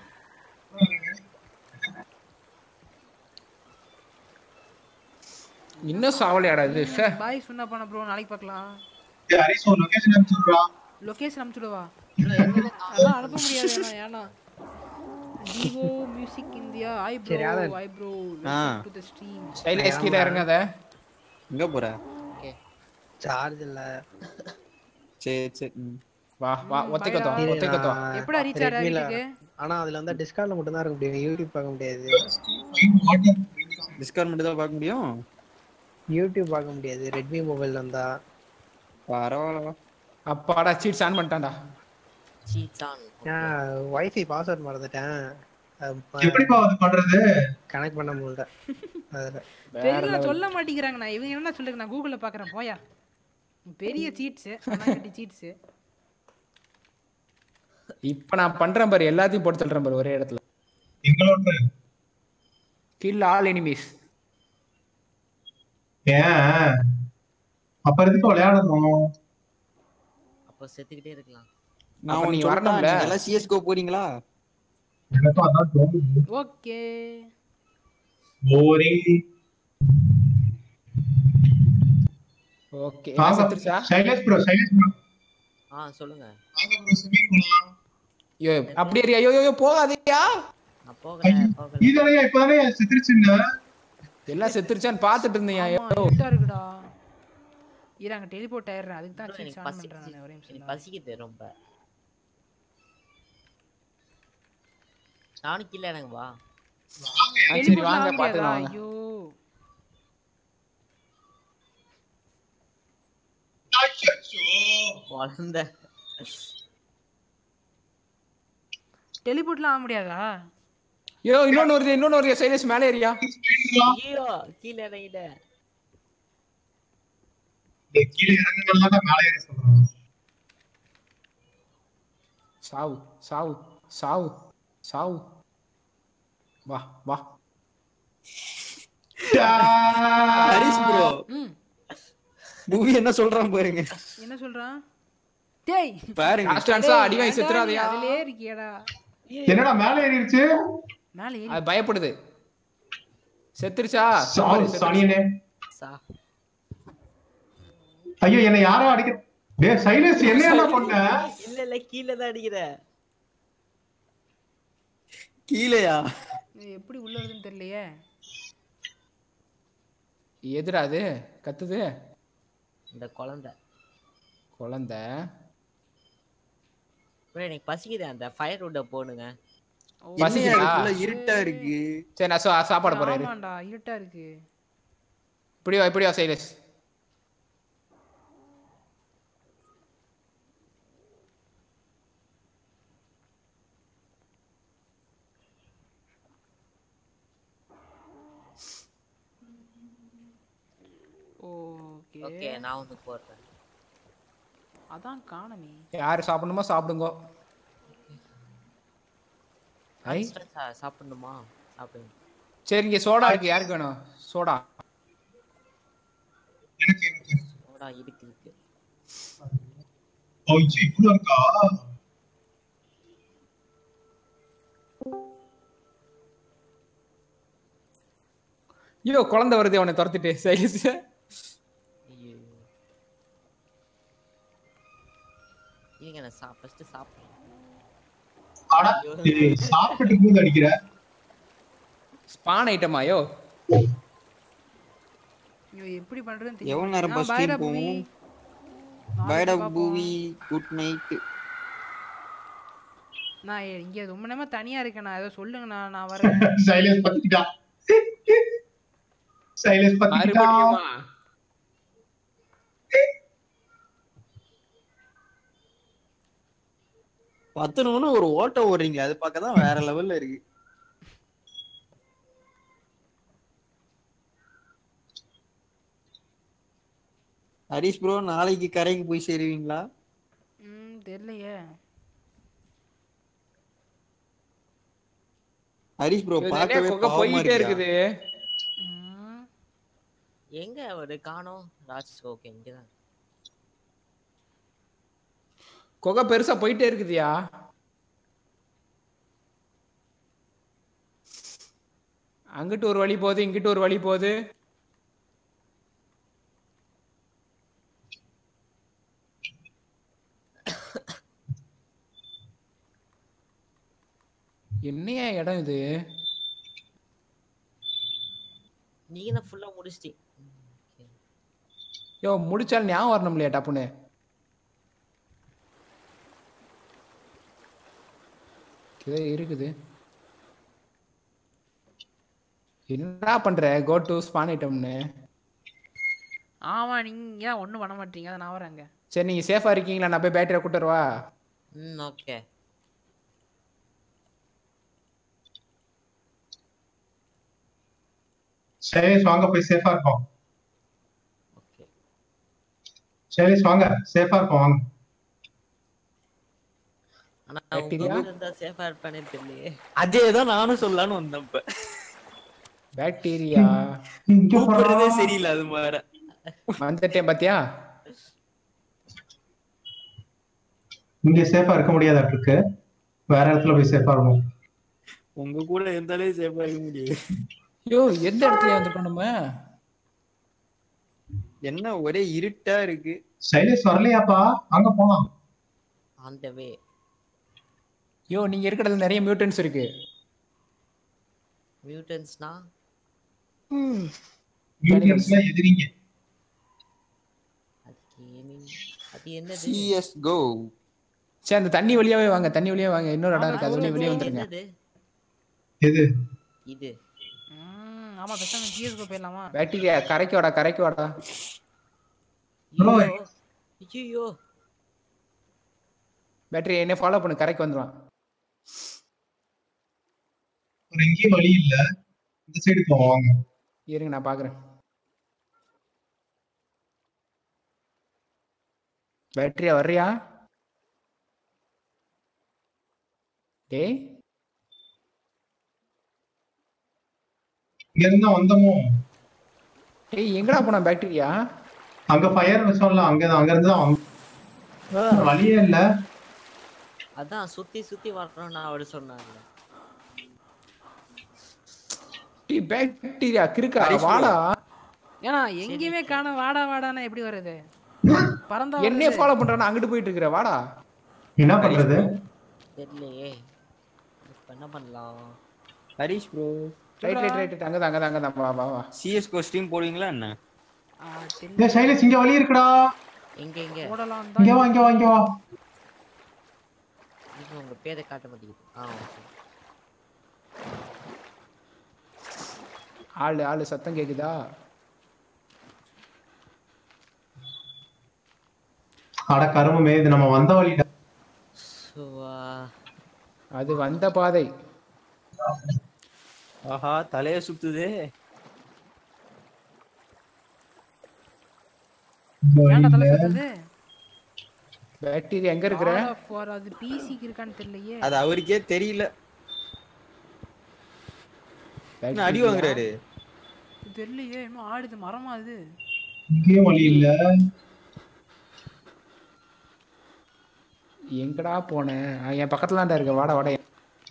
இன்னும் சாவலையாடா இது ஷே பாய் சொன்னா போன ப்ரோ நாளைக்கு பார்க்கலாம் டேய் ஹரிஸ் உன் லொகேஷன் அனுப்பிச்சு விடுறா லொகேஷன் அனுப்பிச்சுடுவா அதெல்லாம் அனுப்ப முடியாது ஏன்னா ஏன்னா ஜிவோ மியூசிக் இந்தியா ஐ ப்ரோ சரி, அதான். ஐ ப்ரோ ஆ. டு தி ஸ்ட்ரீம் ஸ்டைலேஸ் கீழே இறங்காத எங்க போற சார்ஜ் இல்ல சரி சரி ம். வா வா ஒத்தை கத்தோம் இரு, ஒத்தை கத்தோம் நான் எப்படா ரீச் ஆற Redmi ல- வீட்டுக்கு ஆனா அதுல வந்து டிஸ்கார்ட்ல மட்டும் தான் இருக்க முடியும் யூடியூப் பார்க்க முடியாது டிஸ்கவுண்ட் மட்டும் தான் பார்க்க முடியும் யூடியூப் பார்க்க முடியாது ரெட்மி மொபைல் வந்தா பரவாயில்ல அப்பாடா சீட்ஸ் ஆன் பண்ணிட்டான்டா சீட்ஸ் ஆன் நான் வைஃபை பாஸ்வேர்ட் மறந்துட்டேன் எப்படிப்பா அது பண்றது கனெக்ட் பண்ண முடியல அதுல பெரிய சொல்ல மாட்டேங்கிறாங்க நான் இவங்க என்ன சொல்லுங்க நான் கூகுள்ல பாக்குறேன் போயா பெரிய சீட்ஸ் சீட்ஸ் இப்ப நான் பண்றேன் பாரு எல்லாத்தையும் போட்டு தள்ளுறேன் பாரு ஒரே இடத்துல எங்களோட கில் ஆல் எனிமீஸ் ஏன் அப்ப எதுக்கு விளையாடணும் அப்போ செத்துக்கிட்டே இருக்கலாம் நான் அப்ப நீ ஒன்னு வரணும்ல வரணும்ல? நீங்க எல்லாம் சிஎஸ்கோ போறீங்களா எனக்கும் அதான் தோணுது ஓகே போரிங் ஓகே வாங்க செத்துருச்சா சைலேஷ் ப்ரோ சைலேஷ் ப்ரோ ஆ சொல்லுங்க வாங்க ப்ரோ ஸ்விமிங் போலாம் ஐயோ அப்படியே இரு. ஐயோ ஐயோ போகாதீயா நான் போகல போகல இதனையா இப்பதானே செத்துருச்சுங்க எல்லாம் செத்துருச்சான்னு பாத்துட்டு இருந்தீங்க ஐயோ இருட்டா இருக்குடா இரு அங்க டெலிபோர்ட் ஆயிடுறேன் அதுக்கு தான் bro, சீட்ஸ் எனக்கு ஆன் பசி பண்றேன் நான் ஒரே எனக்கு நிமிஷம் பசிக்குது ரொம்ப நானும் கீழே எனக்கு வா ஆ, சரி டெலிபோர்ட்ல வாங்க ஆக முடியாதா பாத்துக்கலாம் வாங்க. ஐயோ குழந்த டெலிபோர்ட்லாம் ஆக முடியாதா ஐயோ இன்னொன்னு வருது இன்னொன்னு வருது சைலேஷ் மேலே ஏரியா ஐயோ கீழே இறங்கிட்ட கீழே இறங்குனால தான் மேலே ஏறி சொல்றேன் சாவு சாவு சாவு சாவு வா வா ஹரிஸ் ப்ரோ ம் மூவி என்ன சொல்றான் பாருங்க என்ன சொல்றான் டேய் பாருங்க லாஸ்ட் டான்ஸா அடி வாங்கி செத்துறாதயா அதுலயே இருக்கியடா என்னடா மேலே ஏறிடுச்சு மேல ஏறி அது பயப்படுது செத்துருச்சா சாவு பாரு, செத்துருச்சு. சனியனே சா ஐயோ என்ன யாரோ அடிக்க டேய் சைலேஷ் என்ன என்ன பண்ண இல்ல இல்ல கீழே தான் அடிக்கிற கீழேயா இது எப்படி உள்ள வருதுன்னு தெரியலையே எதுடா அது கத்துது இந்த குழந்தை குழந்தை bro, எனக்கு பசிக்குது அந்த ஃபயர் வுட்ட போடுங்க பசிக்குதா? என்னையா இதுக்குள்ள இருட்டா இருக்கு சரி நான் சா- சாப்பாடு போறேன் இரு. ஆமாண்டா இருட்டா இருக்கு இப்படி வா இப்படி வா சைலேஷ் ஓகே ஓகே நான் வந்து போடுறேன் அதான் காணமே யாரு சாப்பிடணுமோ சாப்பிடுங்க ஐ சா- சாப்பிடணுமா சாப்பிடுங்க சரி இங்க சோடா இருக்கு யாருக்கு வேணும் சோடா சோடா இருக்கு இருக்கு ஓ இவ்வளவு இருக்கா ஐயோ குழந்தை வருது அவனை துரத்திட்டு சைலேஷ் ஐயோ இருங்க நான் சா ஃபர்ஸ்ட் சாப்பிடுறேன் ஆனா இது சாப்பிட்டு போது அடிக்கிற ஸ்பான் ஐட்டமா யோ ஐயோ எப்படி பண்றதுன்னு எவ்வளவு நேரம் ஆ, bus bye team டா பூவி. போகும்? நாளைக்கு பைடா பார்ப்போம். பூவி குட் நைட் நான் இங்க ரொம்ப நேரமா தனியா இருக்கேன் நான் ஏதோ சொல்லுங்கண்ணா நான் வரேன் சைலன்ஸ் பத்திக்கிட்டா சைலன்ஸ் பத்திக்கிட்டா மறுபடியுமா பத்து நிமிடம் ஒரு ஓட்டம் ஓடுறீங்க அது பார்க்க தான் வேற லெவல்ல இருக்கு ஹரிஷ் ப்ரோ நாளைக்கு கரைக்கு போய் சேருவீங்களா ம் தெரியலையே ஹரிஷ் ப்ரோ இது நிறைய பார்க்கவே குகை பாவமா போயிட்டே இருக்கியா? இருக்குது ம், எங்க அவரு காணோம் ராஜ் ஓகே இங்கதான் குகை பெருசா போயிட்டே இருக்குதுயா அங்கிட்டு ஒரு வழி போகுது இங்கிட்டு ஒரு வழி போகுது என்னையா இடம் இது நீங்க தான் ஃபுல்லா முடிச்சிட்டீங்க ம், okay. யோ முடிச்சாலும் ஞாபகம் வரணும் இல்லையா டப்புன்னு இதோ இருக்குது என்னடா பண்ற கோ டு ஸ்பான் ஐட்டம்னு ஆமா நீங்க ஏன் ஒண்ணும் பண்ண மாட்டீங்க அதை நான் வரேங்க சரி நீங்க சேஃபா இருக்கீங்களா நான் போய் பேட்டரியை கூட்டு வரவா ம் ஓகே சைலேஷ் வாங்க போய் சேஃபா இருப்போம் ஓகே சைலேஷ் வாங்க சேஃபா இருப்போம் வாங்க ஆனா Bacteria? உங்க இருந்தா சேஃபா இருப்பானே தெரியலையே அதே தான் நானும் சொல்லலாம்னு வந்தேன் இப்ப பாக்டீரியா இங்க கூப்பிடுறதே போறா. சரியில்லை அது வேற வந்துட்டேன் பாத்தியா இங்க சேஃபா இருக்க முடியாதாட்டு இருக்கு வேற இடத்துல போய் சேஃபா இருக்கும் உங்க கூட இருந்தாலே சேஃபா இருக்க முடியாது யோ எந்த இடத்துல வந்திருக்கோம் நம்ம என்ன ஒரே இருட்டா இருக்கு சைலேஷ் வரலையாப்பா அங்க போலாம் ஆன் த வே யோ நீங்க இருக்கிற இடத்துல நிறைய மியூட்டன்ஸ் இருக்கு மியூட்டன்ஸ்னா மியூட்டன்ஸ்லாம் எதிரிங்க அது கேமிங் அது என்னது சிஎஸ் கோ சரி அந்த தண்ணி வழியாவே வாங்க தண்ணி வழியா வாங்க இன்னொரு இடம் இருக்கு அது வழியா வெளியே இது வந்துருங்க என்னது எது இது ம் ஆமா பேசாம ஜிஎஸ்கோ போயிடலாமா பாக்டீரியா கரைக்கு வாடா கரைக்கு வாடா Bro. ஐயோ பேட்டரி என்ன ஃபாலோ பண்ணு கரைக்கு வந்துருவான் ஒரு எங்கேயும் வழி இல்ல இந்த சைடு போவோம் வாங்க இருங்க நான் பாக்குறேன் பேட்டரியா வர்றியா டேய் இங்க இருந்தா வந்தோமோ டேய் எங்கடா போனா பாக்டீரியா அங்க ஃபயர் வச்சோம்ல அங்க அங்க இருந்து தான் வந்தோம். வழியே இல்ல அதான் சுத்தி சுத்தி வரணும் நான் அவரு சொன்னாங்க டேய் பாக்டீரியா கிறுக்கா ஹரிஷ் bro. வாடா ஏன்னா எங்கேயுமே காண வாடா வாடானா எப்படி வருது பறந்தா என்னைய வருது. ஃபாலோ பண்றான் அங்கிட்டு போயிட்டு இருக்கிற வாடா என்ன பண்றது தெரியலையே இப்ப என்ன பண்ணலாம் Harish bro right right right அங்கதான் அங்கதான் அங்கதான் வா வா வா சிஎஸ் கோ ஸ்ட்ரீம் போடுவீங்களா என்ன ஆ, தெரியல. ஏய் சைலேஷ் இங்க வழி இருக்குடா எங்க எங்க ஓடலாம் இங்க தான் வா இங்க வா இங்க வா இது உங்க பேரை காட்ட மாட்டேங்குது ஆ ஓகே ஆளு ஆளு சத்தம் கேக்குதா அட கருமமே இது நம்ம வந்த வழிடா ஸோ அது வந்த பாதை ஆஹா தலைய சுத்துதே இந்த வழி ஏன்டா தலை இல்ல. சுத்துது பாக்டீரியா எங்க இருக்கிற God of War, அது பிசிக்கு இருக்கான்னு தெரியலையே அது அவருக்கே தெரியல என்ன அடி Bacteria. வாங்குறாரு இது தெரியலையே இன்னும் ஆடுது மரமா அது இங்கேயும் வழி இல்ல எங்கடா போனேன் ஆ, என் பக்கத்துல தான் இருக்க வாடா வாடா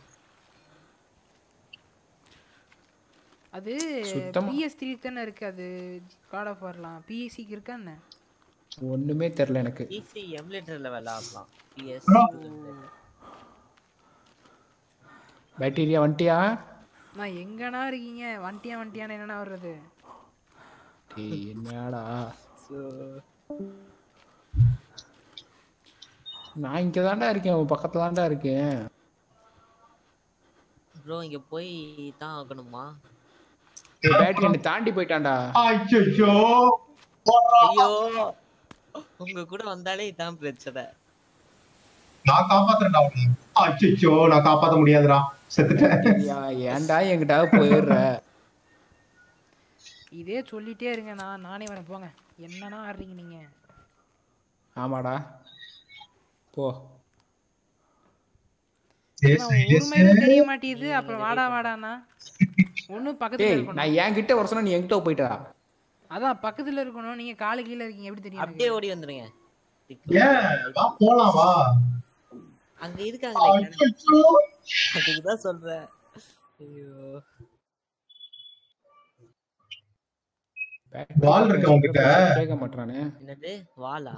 அது சுத்தமா- பிஎஸ் த்ரீ தானே இருக்கு அது காட் ஆஃப் வரலாம் பிஎஸ்சிக்கு இருக்கா என்ன ஒண்ணுமே தெரியல எனக்கு பிசி எமுலேட்டர்ல விளையாடலாம் பிஎஸ் Bro. பேக்டீரியா வந்துட்டியா நான் எங்கண்ணா இருக்கீங்க வண்டியா வண்டியான்னு என்னண்ணா வர்றது டேய் என்னடா நான் இங்க தான்டா இருக்கேன் உன் பக்கத்துல தான்டா இருக்கேன் ப்ரோ இங்க போய் தான் ஆகணுமா டேய் பேட்டரி என்னை தாண்டி போயிட்டான்டா அச்சோ ஐயோ உங்க கூட வந்தாலே இதான் பிரச்சனை நான் காப்பாத்துறேன்டா உன்னை அச்சோ நான் காப்பாத்த முடியாதுடா செத்துட்டேன் ஐயா, ஏன்டா என்கிட்ட போயிடுற இதே சொல்லிட்டே இருங்கண்ணா நானே வரேன் போங்க என்னண்ணா ஆடுறீங்க நீங்க ஆமாடா போ ஏய், அண்ணா, ஒரு மைலும் தெரிய மாட்டேங்குது அப்புறம் வாடா வாடாண்ணா ஒன்றும் பக்கத்துல டேய் இருக்கணும் நான் என்கிட்ட வர சொன்னா நீ என்கிட்ட போயிட்டா அதான் பக்கத்துல இருக்கணும் நீங்க காலு கீழே இருக்கீங்க எப்படி தெரியும் அப்படியே எனக்கு? ஓடி வந்துருங்க ஏன் வா போலாம் வா அங்க இருக்காங்களே அச்சோ அதுக்குதான் சொல்றேன் ஐயோ வால் இருக்கா உன்கிட்ட? கேட்க மாட்டானே என்னது வாலா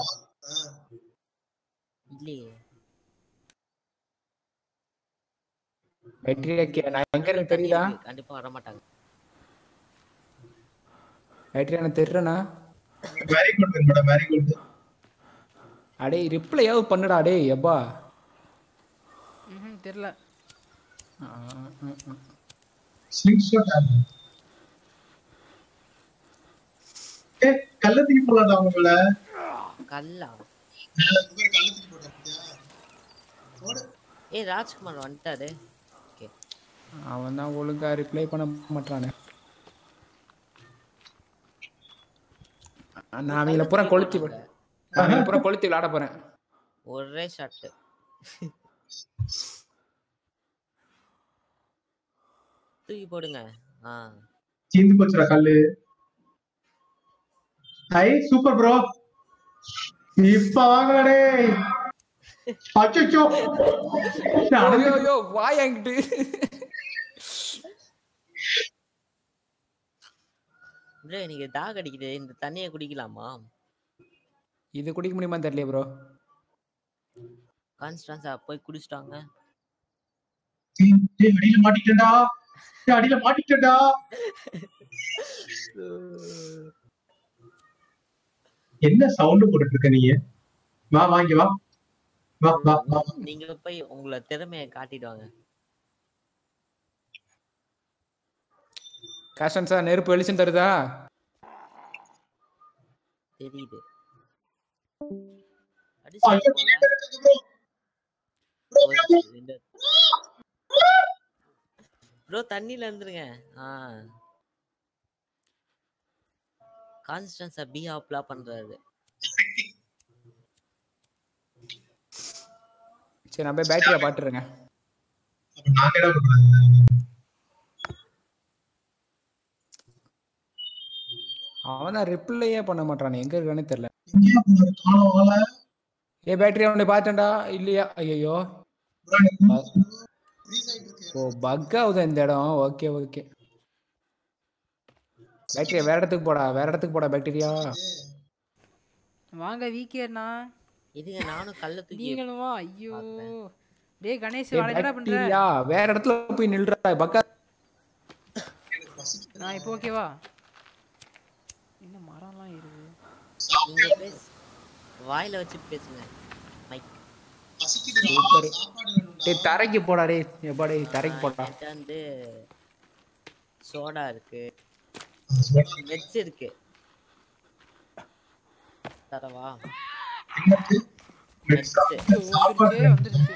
இல்லையே பேட்டரி நான் எங்க இருக்கு தண்ணி தெரியுதா இருக்கு. கண்டிப்பா வர மாட்டாங்க பேட்டரி எனக்கு தெரியறனா very good madam very good அடே ரிப்ளையாவது பண்ணுடா டேய் எப்பா ம்ஹும், தெரியல ஸ்லிங் ஷாட் ஆகும் ஏ கள்ளத்துக்கு போலாம்டா உங்கள கல்லா ஏய் ராஜ்குமார் வந்துட்டாரு ஓகே அவன் தான் ஒழுங்கா ரிப்ளை பண்ண மாட்டானே நான் அவங்கள பூரா கொளுத்தி விட- நான் அவங்கள பூரா கொளுத்தி விளையாட போறேன் ஒரே ஷாட்டு தூக்கி போடுங்க ஆ தீந்து போச்சுடா கல்லு ஐ சூப்பர் ப்ரோ இப்ப வாங்கடே அச்சோ ஐயோ ஐயோ வாய் என்கிட்ட ப்ரோ எனக்கு தாக அடிக்குது இந்த தண்ணியை குடிக்கலாமா இது குடிக்க முடியுமா தெரியல ப்ரோ கான்ஸ்டன்ஸா போய் குடிச்சிட்டாங்க அடியில மாட்டிக்கிட்டா அடியில மாட்டிக்கிட்டா என்ன சவுண்ட் போட்டுட்டு இருக்க நீ வா வாங்கி வா வா வா வா நீங்க போய் உங்களை திறமையை காட்டிட்டு வாங்க கஷ்டம் சார் நெருப்பு வெளிச்சம் தருதா தெரியுது ப்ரோ தண்ணில இருந்துருங்க ஆ கான்ஸ்டன்ஸா பி ஆப்லா பண்றாரு சரி நான் போய் பேட்டரியா பாத்துறேங்க நாங்க என்ன பண்றது அவன் தான் ரிப்ளையே பண்ண மாட்டானே எங்க இருக்கானே தெரியல எங்கேயா போனாரு காணோம் ஆள ஏ பேட்டரி அவனை பார்த்தேன்டா இல்லையா ஐயோ ஓ பக் ஆகுது இந்த இடம் ஓகே ஓகே பேட்டரியா வேற இடத்துக்கு போடா வேற இடத்துக்கு போடா பேட்டரியா வாங்க வீக்கேண்ணா இதுங்க நானும் கல்ல தூக்கி நீங்களும் வா ஐயோ டேய் கணேஷ் ஏய், வளைக்கடா பண்ற பேட்டரியா வேற இடத்துல போய் நில்றா பக்கா நான் இப்போ ஓகேவா என்ன மரம்லாம் இருக்கு நீங்க பேச வாயில வச்சு பேசுங்க மைக் சூப்பர் டேய் தரைக்கு போடா டேய் எப்பா டேய் தரைக்கு போடா என்கிட்ட வந்து சோடா இருக்கு வெஜ் இருக்கு தரவா Next. வந்துருச்சு வந்துருச்சு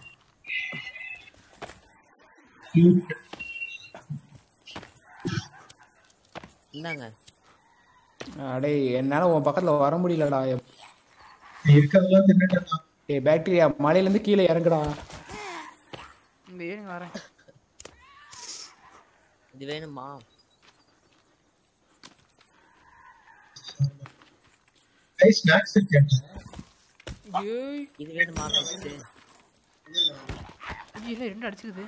இந்தாங்க அடே என்னால உன் பக்கத்துல வர முடியலடா எப்- இருக்கிறதெல்லாம் தின்னுட்டு இருந்தான் டேய் பேட்டரியா மலையில இருந்து கீழே இறங்குடா இந்த ஏனுங்க வரேன் இது வேணுமா ஸ்நாக்ஸ் இருக்கேன் ஏய் இது வேணுமா next? ஐயோ, இல்லை ரெண்டு அடிச்சுக்குது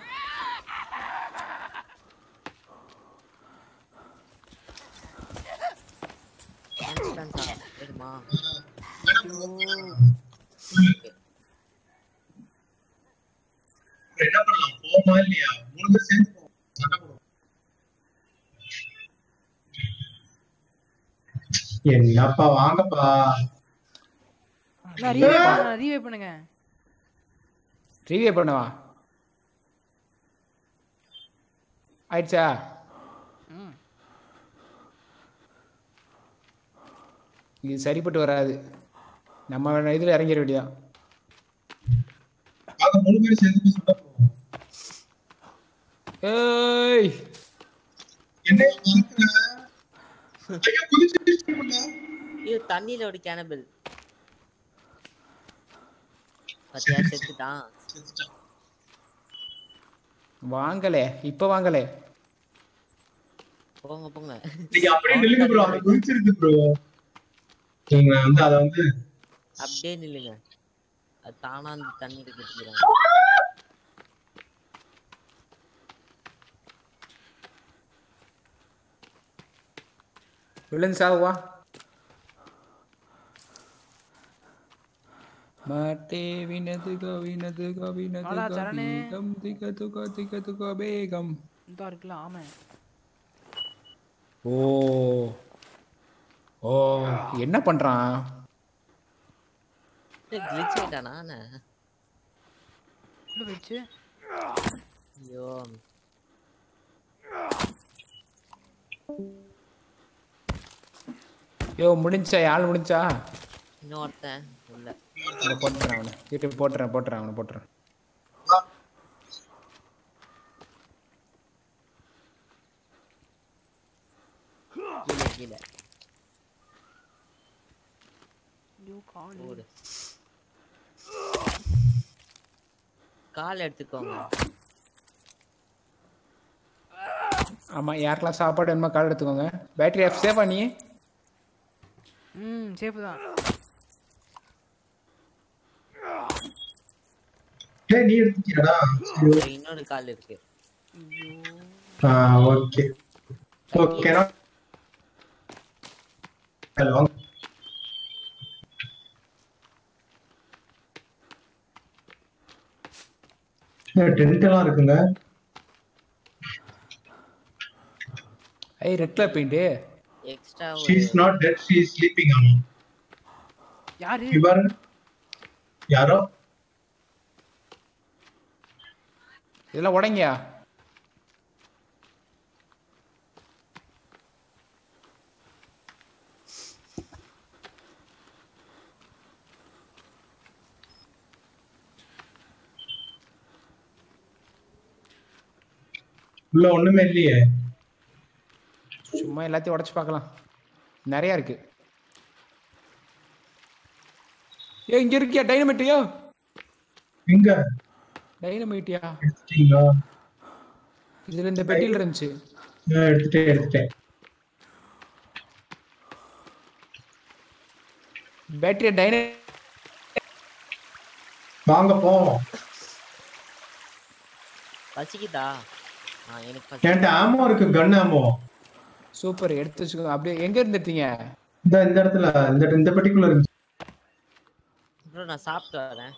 Constance ஆ? வேணுமா என்ன பண்ணலாம் போமா இல்லையா மூணு பேர் சேர்ந்து போவோம். சண்டை போடுவோம். என்னப்பா வாங்கப்பா ரீவே பண்ணுங்க ரீவே பண்ணுங்க ரிவ்யூ பண்ணவா ஆயிடுச்சா ம் இது சரிப்பட்டு வராது நம்ம இதில் இறங்கிட வேண்டியதான் வாங்க மூணு பேர் சேர்ந்து போய் சண்டை போடுவோம் ஏய் என்ன மறக்கிற? ஐயோ குதிச்சு ஐயோ தண்ணியில ஒரு கேனபிள் பத்தியா செத்துட்டான் வாங்கலே இப்போ வாங்கலே போங்க போங்க நீங்க அப்படியே நில்லுங்க ப்ரோ அது குதிச்சிருக்கு ப்ரோ நீங்க வந்து அத வந்து அப்படியே நில்லுங்க அது தானா அந்த தண்ணியில கட்டிக்கிறாங்க விழுந்து சாவுவா மாட்டே வினது கவினது கவினது வாடா, சரணே. கபீகம் திக துக திக துக பேகம் இதா இருக்குல்ல ஆமை ஓ ஓ என்ன பண்றான் கிளிச் ஆயிட்டானா என்ன? உள்ள போயிடுச்சு ஐயோ யோ முடிஞ்சா யாழ் முடிஞ்சா இன்னொருத்தன் உள்ள இந்த போட்டுறேன் அவனை யூடியூப் போட்டுறேன் போட்டுறேன் அவனை போட்டுறேன் கீழே கீழே ஐயோ கால் ஓடு கால் எடுத்துக்கோங்க ஆமா யாருக்கெல்லாம் சாப்பாடு வேணுமோ கால் எடுத்துக்கோங்க பேட்டரி ஆஃப் சேவா நீ ம் சேஃப் தான் ஏய் நீ எடுத்துட்டியாடா சரி இங்க இன்னொரு கால் இருக்கு ஆ ஓகே ஓகேனா ஹலோ டென்ட் எல்லாம் இருக்குங்க ஐய் red colour paint extra she is not dead she is sleeping ஆமா யாரு இவர் யாரோ இதெல்லாம் உடைங்கயா உள்ள ஒண்ணுமே இல்லையே சும்மா எல்லாத்தையும் உடைச்சு பார்க்கலாம் நிறைய இருக்கு ஏ இங்க இருக்கியா டைனமைட்டியா எங்க டைனமைட்டியா எடுத்துட்டீங்களா இதுல இந்த பெட்டியில இருந்துச்சு ஆ, எடுத்துட்டேன் எடுத்துட்டேன் பேட்டரி டைன வாங்க போவோம் பசிக்குதா ஆ எனக்கு பசி என்கிட்ட ஆமோ இருக்கு கன் ஆமோ சூப்பர் எடுத்து வச்சுக்கோங்க அப்படியே எங்க இருந்து எடுத்தீங்க இந்த இந்த இடத்துல இந்த இந்த பெட்டிக்குள்ள இருந்துச்சு ப்ரோ நான் சாப்பிட்டு வரேன்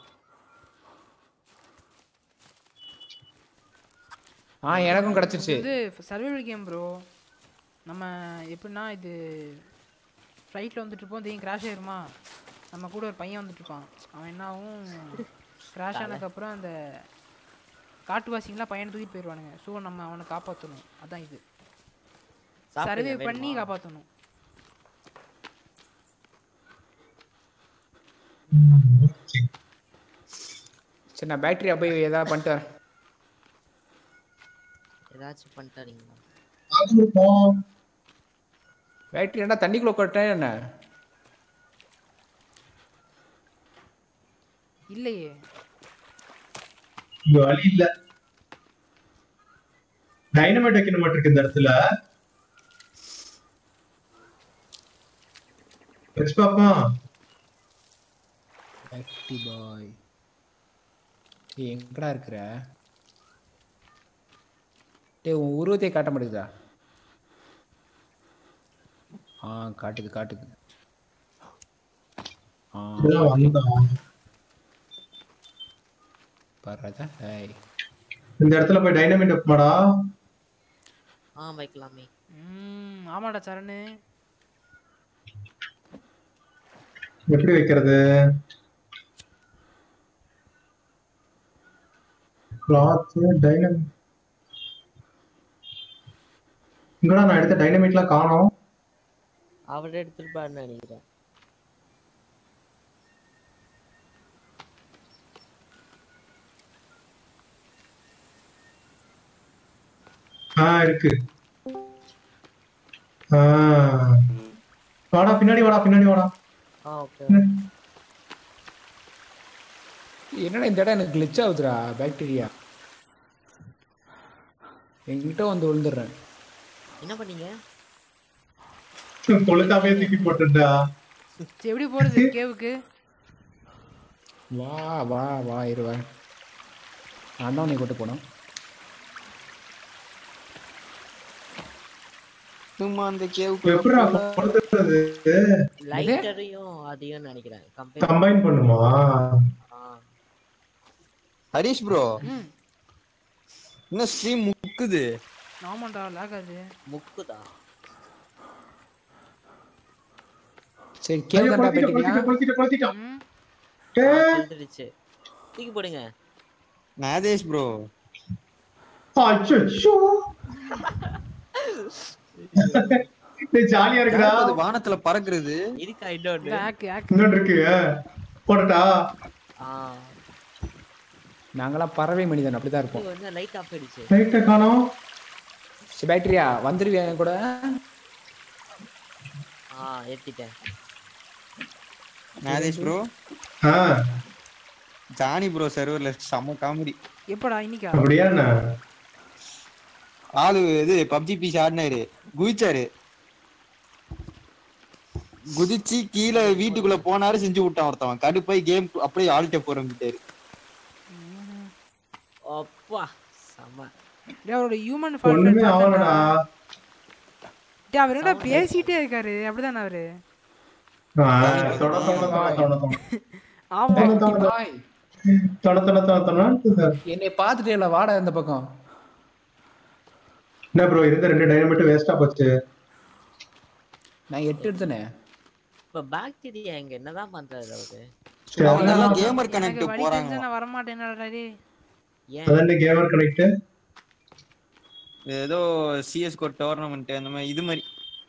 ஆ எனக்கும் கிடைச்சிருச்சு இது சர்வைவல் கேம் ப்ரோ நம்ம எப்படின்னா இது ஃப்ளைட்டில் வந்துட்டு இருப்போம் திடீர்னு கிராஷ் ஆயிருமா நம்ம கூட ஒரு பையன் வந்துட்டு இருப்பான் அவன் என்ன ஆகும் கிராஷ் ஆனதுக்கப்புறம் அந்த காட்டுவாசிங்களாம் பையனை தூக்கிட்டு போயிடுவானுங்க ஸோ நம்ம அவனை காப்பாற்றணும் அதான் இது சாப்பிடுங்க, சர்வே பண்ணி வேணுமா? காப்பாற்றணும் சரி நான் பேட்டரியா போய் ஏதாவது பண்ணிட்டு வரேன் ஏதாச்சும் பண்ணிட்டாருங்களா வாங்க போவோம் பேட்டரி என்ன தண்ணிக்குள்ள கொட்டேன் என்ன இல்லையே இங்க வழி இல்ல டைனமைட் வைக்கணும் மட்டும் இருக்கு இந்த இடத்துல வச்சு பாப்பா பேட்டரி பாய் ஏய் எங்கடா இருக்கிற டேய் உன் உருவத்தையே காட்ட மாட்டேங்குதா ஆ காட்டுது காட்டுது ஆ இப்பதான் வந்தோம் பாரு ராஜா ஏய் இந்த இடத்துல போய் டைனமிட் வைப்பமாடா ஆ வைக்கலாமே ம் ஆமாடா சரணு எப்படி வைக்கிறது கிளாத் டைனமிக் இங்கடா நான் எடுத்த டைனமிட்லாம் காணோம் அவர் எடுத்துருப்பாருன்னு நினைக்கிறேன் ஆ இருக்கு ஆ வாடா பின்னாடி வாடா பின்னாடி வாடா ஆ ஓகே என்னடா இந்த இடம் எனக்கு கிளிச் ஆகுதுடா பாக்டீரியா என்கிட்ட வந்து விழுந்துடுறேன் என்ன பண்ணீங்க கொளுத்தாமே தூக்கி போட்டுடா சரி எப்படி போறது கேவுக்கு வா வா வா இருவா நான் தான் உன்னை கூட்டு போனோம் சும்மா அந்த எப்படிடா கேவுக்குள்ள கொளுத்துறது லைட்டரையும் அதையும் நினைக்கிறேன் கம்பெனி கம்பைன் பண்ணுமா ஹரிஷ் ப்ரோ இன்னும் ஸ்ட்ரீம் முக்குது ஆமாண்டா லாக் ஆகுது முக்குதா சரி ஐயோ, கேவ் தாண்டா கொளுத்திட்டேன், போயிட்டீங்களா கொளுத்திட்டேன், கொளுத்திட்டேன். ம் ஏய், வந்துடுச்சு தூக்கி போடுங்க நாதேஷ் ப்ரோ அச்சச்சோ. டேய், ஜாலியா இருக்குடா அது வானத்துல பறக்குறது இருக்கா இன்னொன்று ஹேக் ஹேக் இன்னொன்று இருக்கு போடட்டா ஆ நாங்களாம் பறவை மனிதன் அப்படிதான் இது இருப்போம் வந்து லைட் ஆஃப் ஆயிடுச்சு லைட்டை காணோம் சரி பாக்டீரியா வந்துருவியா என் கூட ஆ ஏத்திட்டேன் நாதேஷ் ப்ரோ ஆ ஜானி ப்ரோ சர்வர்ல செம்ம காமெடி எப்படா இன்னைக்கா அப்படியா என்ன ஆளு இது பப்ஜி பீஸ் ஆடினாரு குதிச்சாரு குதிச்சு கீழே வீட்டுக்குள்ள போனாரு செஞ்சு விட்டான் ஒருத்தவன் கடுப்பாய் கேம் அப்படியே ஆள்கிட்ட போறேன்ட்டாரு அப்பா செம டேய் அவரோட ஹியூமன் ஒண்ணுமே ஆகலடா டேய் அவர் என்ன பேசிட்டே இருக்காரு அப்படிதானே அவரு ஆ, தொட தொட தொட தொட தொட ஆமா தொட தொட தொட. பாய். தொட தொட தொட தொட என்னை பார்த்துட்டே இல்ல வாடா இந்த பக்கம் என்ன ப்ரோ இருந்த ரெண்டு டைனமிட் வேஸ்டா போச்சு நான் எட்டு எடுத்தனே இப்ப பாக்டீரியா எங்க என்னதான் பண்றாரு அவரு அவங்க எல்லாம் கேமர் எனக்கு கனெக்ட் வழி போறாங்க தெரிஞ்சா நான் வரமாட்டேன்டா டேய் ஏன் அதான் கேமர் கனெக்ட் ஏதோ சிஎஸ்கோ டோர்னமெண்ட் அந்த மாதிரி இது மாதிரி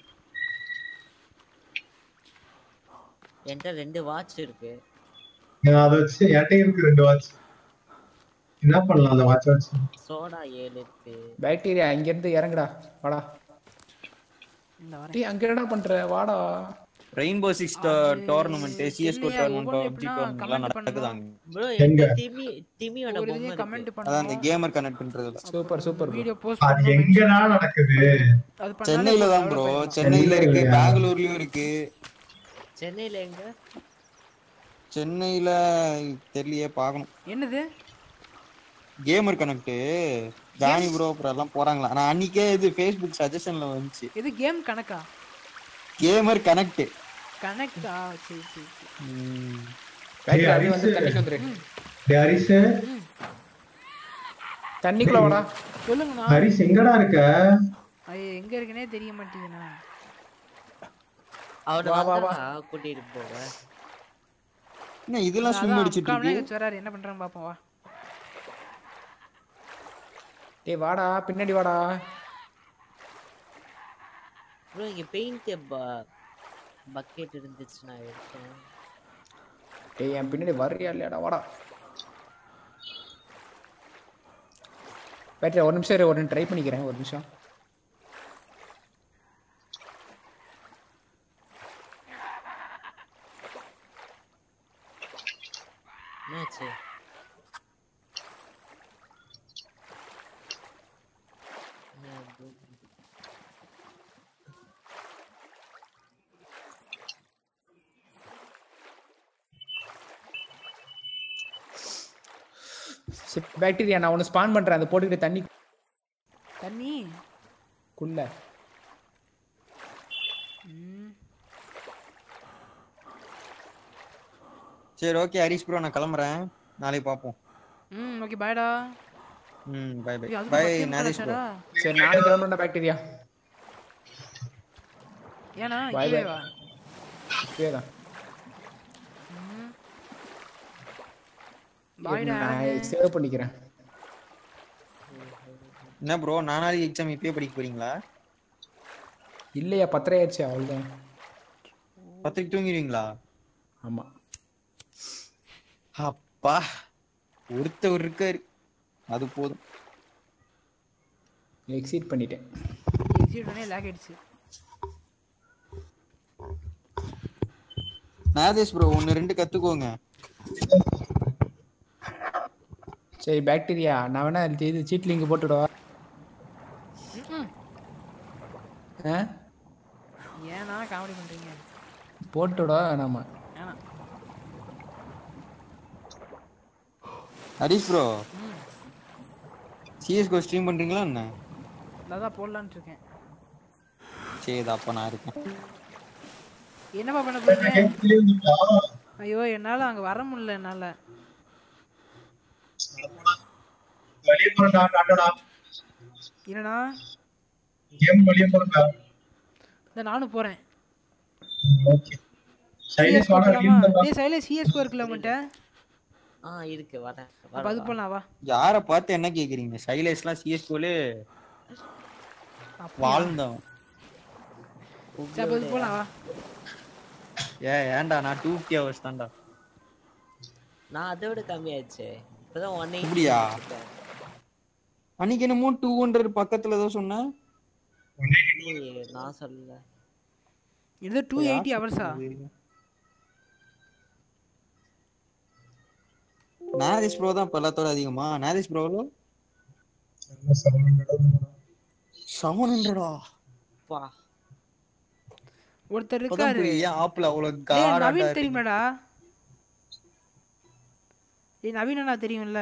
என்கிட்ட ரெண்டு வாட்ச் இருக்கு அதை வச்சு என்கிட்ட இருக்கு ரெண்டு வாட்ச் என்ன பண்ணலாம் அந்த வாட்ச் வச்சு சோடா ஏழு இருக்கு பாக்டீரியா இங்க இருந்து இறங்குடா வாடா இந்த வரேன் டேய் அங்க என்னடா பண்ற வாடா ரெயின்போ சிக்ஸ் டோர்னமெண்ட் சிஎஸ்கோ இல்லையா, டோர்னமெண்ட் ஒவ்வொன்னு பப்ஜி எப்படின்னா டோர்னமெண்ட் எல்லாம் comment நடக்குதாங்க ப்ரோ எங்க? என்கிட்ட திமி திமியோட ஒரு பொம்மை இதுலயும் கமெண்ட் இருக்கு அதான் அந்த பண்ணணும் கேமர் கனெக்ட் பண்றதுல சூப்பர் சூப்பர் வீடியோ போஸ்ட் அது எங்கடா நடக்குது அது பண்ணாலே சென்னையில போதும், தான் ப்ரோ develop ஆயிடும். சென்னையில இருக்கு சென்னையிலயா? பெங்களூர்லயும் இருக்கு சென்னையில எங்க சென்னையில தெரியலையே பார்க்கணும் என்னது கேமர் கனெக்ட் ஜானி ப்ரோ அப்புறம் எல்லாம் போறாங்களா நான் அன்னைக்கே இது ஃபேஸ்புக் சஜஷன்ல வந்துச்சு இது கேம் கணக்கா கேமர் கனெக்ட் கனெக்டா சரி சரி சரி. பாக்டீரியா அப்படியே வந்து ஹரிஷ். தண்ணிக்கு வந்துரு டேய் ஹரிஷ் தண்ணிக்குள்ள வாடா சொல்லுங்கண்ணா ஹரிஷ் எங்கடா இருக்க ஐயோ எங்க இருக்குனே தெரிய மாட்டேங்குதுண்ணா அவனை வா, வா, வா. வந்தா கூட்டிட்டு போவேன் என்ன இதெல்லாம் சும்மா அடிச்சிட்டு இருக்கு அடிச்சிட்டு வராரு என்ன பண்றான்னு பாப்போம் வா டேய் வாடா பின்னாடி வாடா ப்ரோ இங்க பெயிண்ட் பக்கெட் இருந்துச்சு நான் எடுத்தேன் டேய் என் பின்னாடி வர்றியா இல்லையாடா வாடா பேட்டரி ஒரு நிமிஷம் இரு, ஒரு ட்ரை பண்ணிக்கிறேன் ஒரு நிமிஷம் என்னாச்சு என்ன bro? பாக்டீரியா நான் ஒன்று ஸ்பான் பண்றேன் அதை போட்டுக்கிட்டு தண்ணி தண்ணி குள்ள ம் சரி ஓகே ஹரிஷ் ப்ரோ நான் கிளம்புறேன் நாளைக்கு பார்ப்போம் ம் ஓகே பாய்டா ம் பை பை ஏய், அதுக்கு பை பத்தியம் நாதேஷ் ப்ரோ கிடச்சடா. சரி நானும் கிளம்புறேன் பாக்டீரியா ஏன்னா Bye, இப்பவே bye. வா இதேதான் பாய்டா நான் சேவ் பண்ணிக்கிறேன் என்ன ப்ரோ நானாவது எக்ஸாம் இப்பயே படிக்க போறீங்களா இல்லையா பத்தரை ஆயிடுச்சு அவ்வளோதான் பத்துக்கு தூங்கிடுவீங்களா ஆமா அப்பா ஒருத்தவர் இருக்காரு அது போதும் எக்ஸிட் பண்ணிட்டேன் எக்ஸிட் பண்ணி லேக் ஆயிடுச்சு நாதேஷ் ப்ரோ ஒன்னு ரெண்டு கத்துக்கோங்க சரி பாக்டீரியா நான் வேணா இது சீட் லிங்க் போட்டுடவா ஆ ஏன்னா காமெடி பண்றீங்க போட்டுடா நாம ஏன்னா ஹரிஷ் ப்ரோ சிஎஸ்கோ ஸ்ட்ரீம் பண்றீங்களா என்ன அதான் போடலான்ட்டு இருக்கேன் சரி இது அப்ப நான் இருக்கேன் என்னப்பா பண்ண போறீங்க ஐயோ என்னால அங்க வர முடியல என்னால வெளியே போறா காட்டடா என்னடா கேம் வெளியே போறா இந்த நானும் போறேன் ஓகே சைலன்ஸ் சிஎஸ்கோ வாடா போலாமா டேய் சைலன்ஸ் சிஎஸ்கோ இருக்குல்ல உன்கிட்ட ஆ இருக்கு வரேன் அப்ப அது போலாம் வா யார பார்த்து என்ன கேக்குறீங்க சைலேஷ்லாம் சிஎஸ்கோலே வாழ்ந்தவன் சரி அப்ப அது போலாம் வா ஏ ஏன்டா நான் டூ ஃபிஃப்டி ஹவர்ஸ் தான்டா நான் அதை விட கம்மியாச்சு இப்பதான் ஒன் அப்படியா? அன்னைக்கு என்னமோ டூ ஹண்ட்ரட் பக்கத்துல ஏதோ சொன்ன நான் சொல்லல இது டூ எயிட்டி ஹவர்ஸா நாதேஷ் ப்ரோ தான் இப்ப எல்லாத்தோட அதிகமா நாதேஷ் ப்ரோல செவன் ஹண்ட்ரடா பா ஒருத்தர் இப்பதான் இருக்காரு புரியுது ஏன் ஆப்ல அவ்வளவு டேய் காடா நவீன் தெரியுமாடா ஏய் நவீன் அண்ணா தெரியும்ல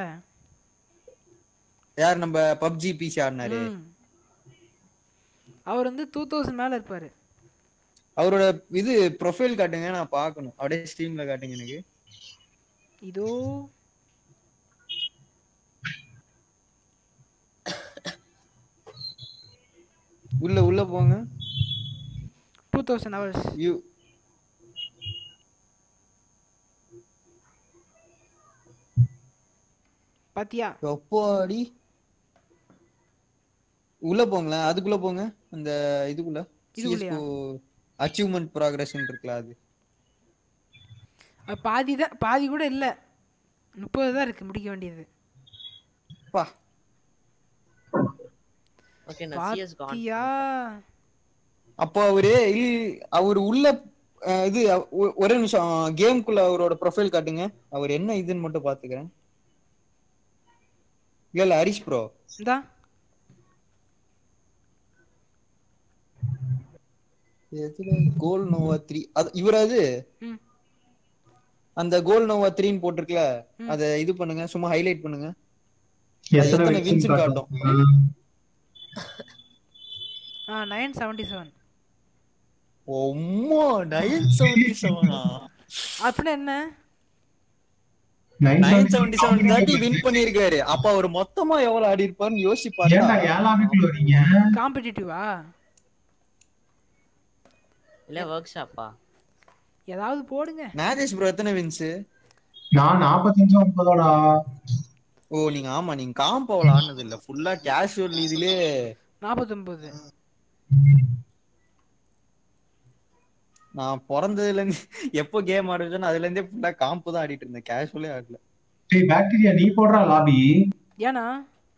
யார் நம்ம பப்ஜி பிசி ஆடினாரு ம். அவர் வந்து டூ தௌசண்ட் மேல இருப்பாரு அவரோட இது ப்ரொஃபைல் காட்டுங்க நான் பார்க்கணும் அப்படியே ஸ்ட்ரீம்ல காட்டுங்க எனக்கு இதோ உள்ள உள்ள போங்க டூ தௌசண்ட் ஹவர்ஸ் யூ பாத்தியா எப்பாடி உள்ள போங்களேன் அதுக்குள்ள போங்க அந்த இதுக்குள்ள இதுக்குள்ளயா? சிஎஸ்கோ அச்சீவ்மெண்ட் ப்ராக்ரஸ் இருக்குல்ல அது அது பாதி தான் பாதி கூட இல்ல முப்பது தான் இருக்கு முடிக்க வேண்டியது பா ஓகே நான் சிஎஸ் பாத்தியா அப்போ அவரு இல்- அவரு உள்ள அஹ், இது அ- ஒ- ஒரே நிமிஷம் கேம்குள்ள அவரோட ப்ரொஃபைல் காட்டுங்க அவர் என்ன இதுன்னு மட்டும் பாத்துக்கிறேன் இல்ல இல்ல ஹரிஷ் ப்ரோ இந்தா கோல் நோவா த்ரீ அது இவராது ம். அந்த கோல் நோவா த்ரீன்னு போட்டிருக்கல அத இது பண்ணுங்க சும்மா ஹைலைட் பண்ணுங்க அது எத்தனை எத்தனை wins wins காட்டும் காட்டும் ஆ நைன் செவன்ட்டி செவன் ஒம்மா நைன் செவன்டி செவனா அப்படின்னா என்ன நைன் செவன்டி செவன் தாட்டி வின் பண்ணிருக்காரு அப்ப அவர் மொத்தமா எவ்வளவு ஆடி இருப்பாருன்னு யோசிச்சு ஏன்டா பாருங்க ஏழாமிக்குள்ள வரீங்க காம்படிட்டிவா இல்ல ஒர்க் ஷாப்பா ஏதாவது போடுங்க நாகேஷ் ப்ரோ எத்தனை வின்ஸ் நான் நாற்பத்தஞ்சு முப்பதோடா ஓ நீங்க ஆமா நீங்க காம்ப் அவ்வளவு ஆனது இல்ல ஃபுல்லா கேஷுவல் இதுலயே நாற்பத்தொம்பது நான் பிறந்ததுல இருந்து எப்போ கேம் ஆடுறதுன்னு அதுல இருந்தே ஃபுல்லா காம்ப் தான் ஆடிட்டு இருந்தேன் கேஷுவலே ஆடல டேய் பாக்டீரியா நீ போடுறா லாபி ஏன்னா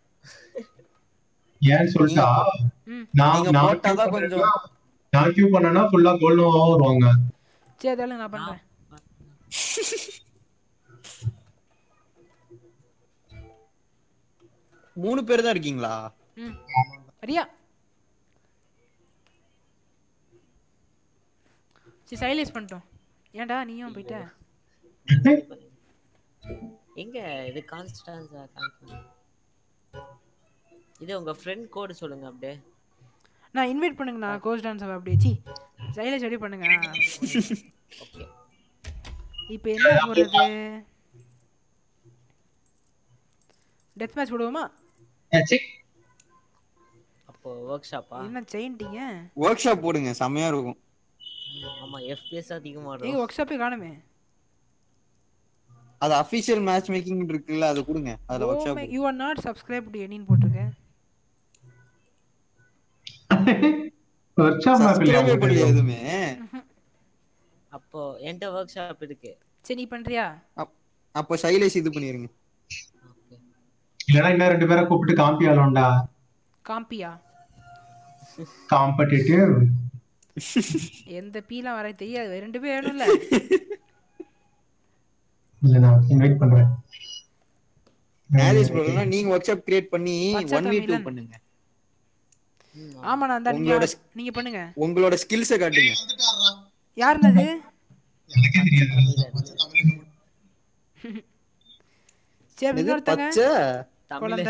ஏன்னு சொல்லிட்டா ம் நான் நீங்க நான் போட்டாதான் queue கொஞ்சம் பண்ணேன்னா- நான் கியூ பண்ணேன்னா ஃபுல்லா கோல் நோவா வருவாங்க சரி அதெல்லாம் நான் பண்றேன் மூணு பேர் தான் இருக்கீங்களா ம் ரியா சரி சைலேஸ் பண்ணிட்டோம் ஏன்டா நீயும் போயிட்ட எங்க இது கான்ஸ்டன்ஸா இது உங்க ஃப்ரெண்ட் கோடு சொல்லுங்க அப்படியே நான் இன்வைட் பண்ணுங்க நான் கோச் டான்ஸ் அப்படியே சி சைலேஸ் ரெடி பண்ணுங்க ஓகே இப்போ என்ன போடுறது டெத் மேட்ச் போடுவோமா அப்போ ஒர்க் ஷாப்பா என்ன செயின்ட்டீங்க ஒர்க் ஷாப் போடுங்க செம்மையா இருக்கும் ஆமா எஃபிஎஸ் அதிகமா எங்க வரும் ஒர்க் ஷாப்பே காணுமே அது அபிஷியல் மேட்ச் மேக்கிங் இருக்குல்ல அது கொடுங்க அதுல workshop you are not subscribe to எனின்னு போட்டிருக்கேன் ஒர்க் ஷாப் மேப் இல்லையா சப்ஸ்கிரைபே பண்ணல உங்களுக்கு? எதுவுமே அப்போ என்கிட்ட ஒர்க் ஷாப் இருக்கு சரி நீ பண்றியா அப்போ சைலேஷ் இது பண்ணிருங்க இல்லைன்னா இன்னும் ரெண்டு பேரை கூப்பிட்டு காம்பி ஆளோண்டா காம்பியா காம்படிட்டிவ் எந்த பீலாம் வர தெரியாது ரெண்டு பேர் வேணும்ல இல்ல நான் இன்வைட் பண்றேன் மேரேஜ் ப்ரோனா நீங்க ஒர்க் ஷாப் கிரியேட் பண்ணி பச்சை ஒன் வி டூ தமிழன். பண்ணுங்க ஆமா நான் தான் உங்களோட நீங்க நீங்க பண்ணுங்க உங்களோட ஸ்கில்ஸை காட்டுங்க யாருன்னது எனக்கே தெரியாது சரி இது இன்னொருத்தங்க பச்சை குழந்தை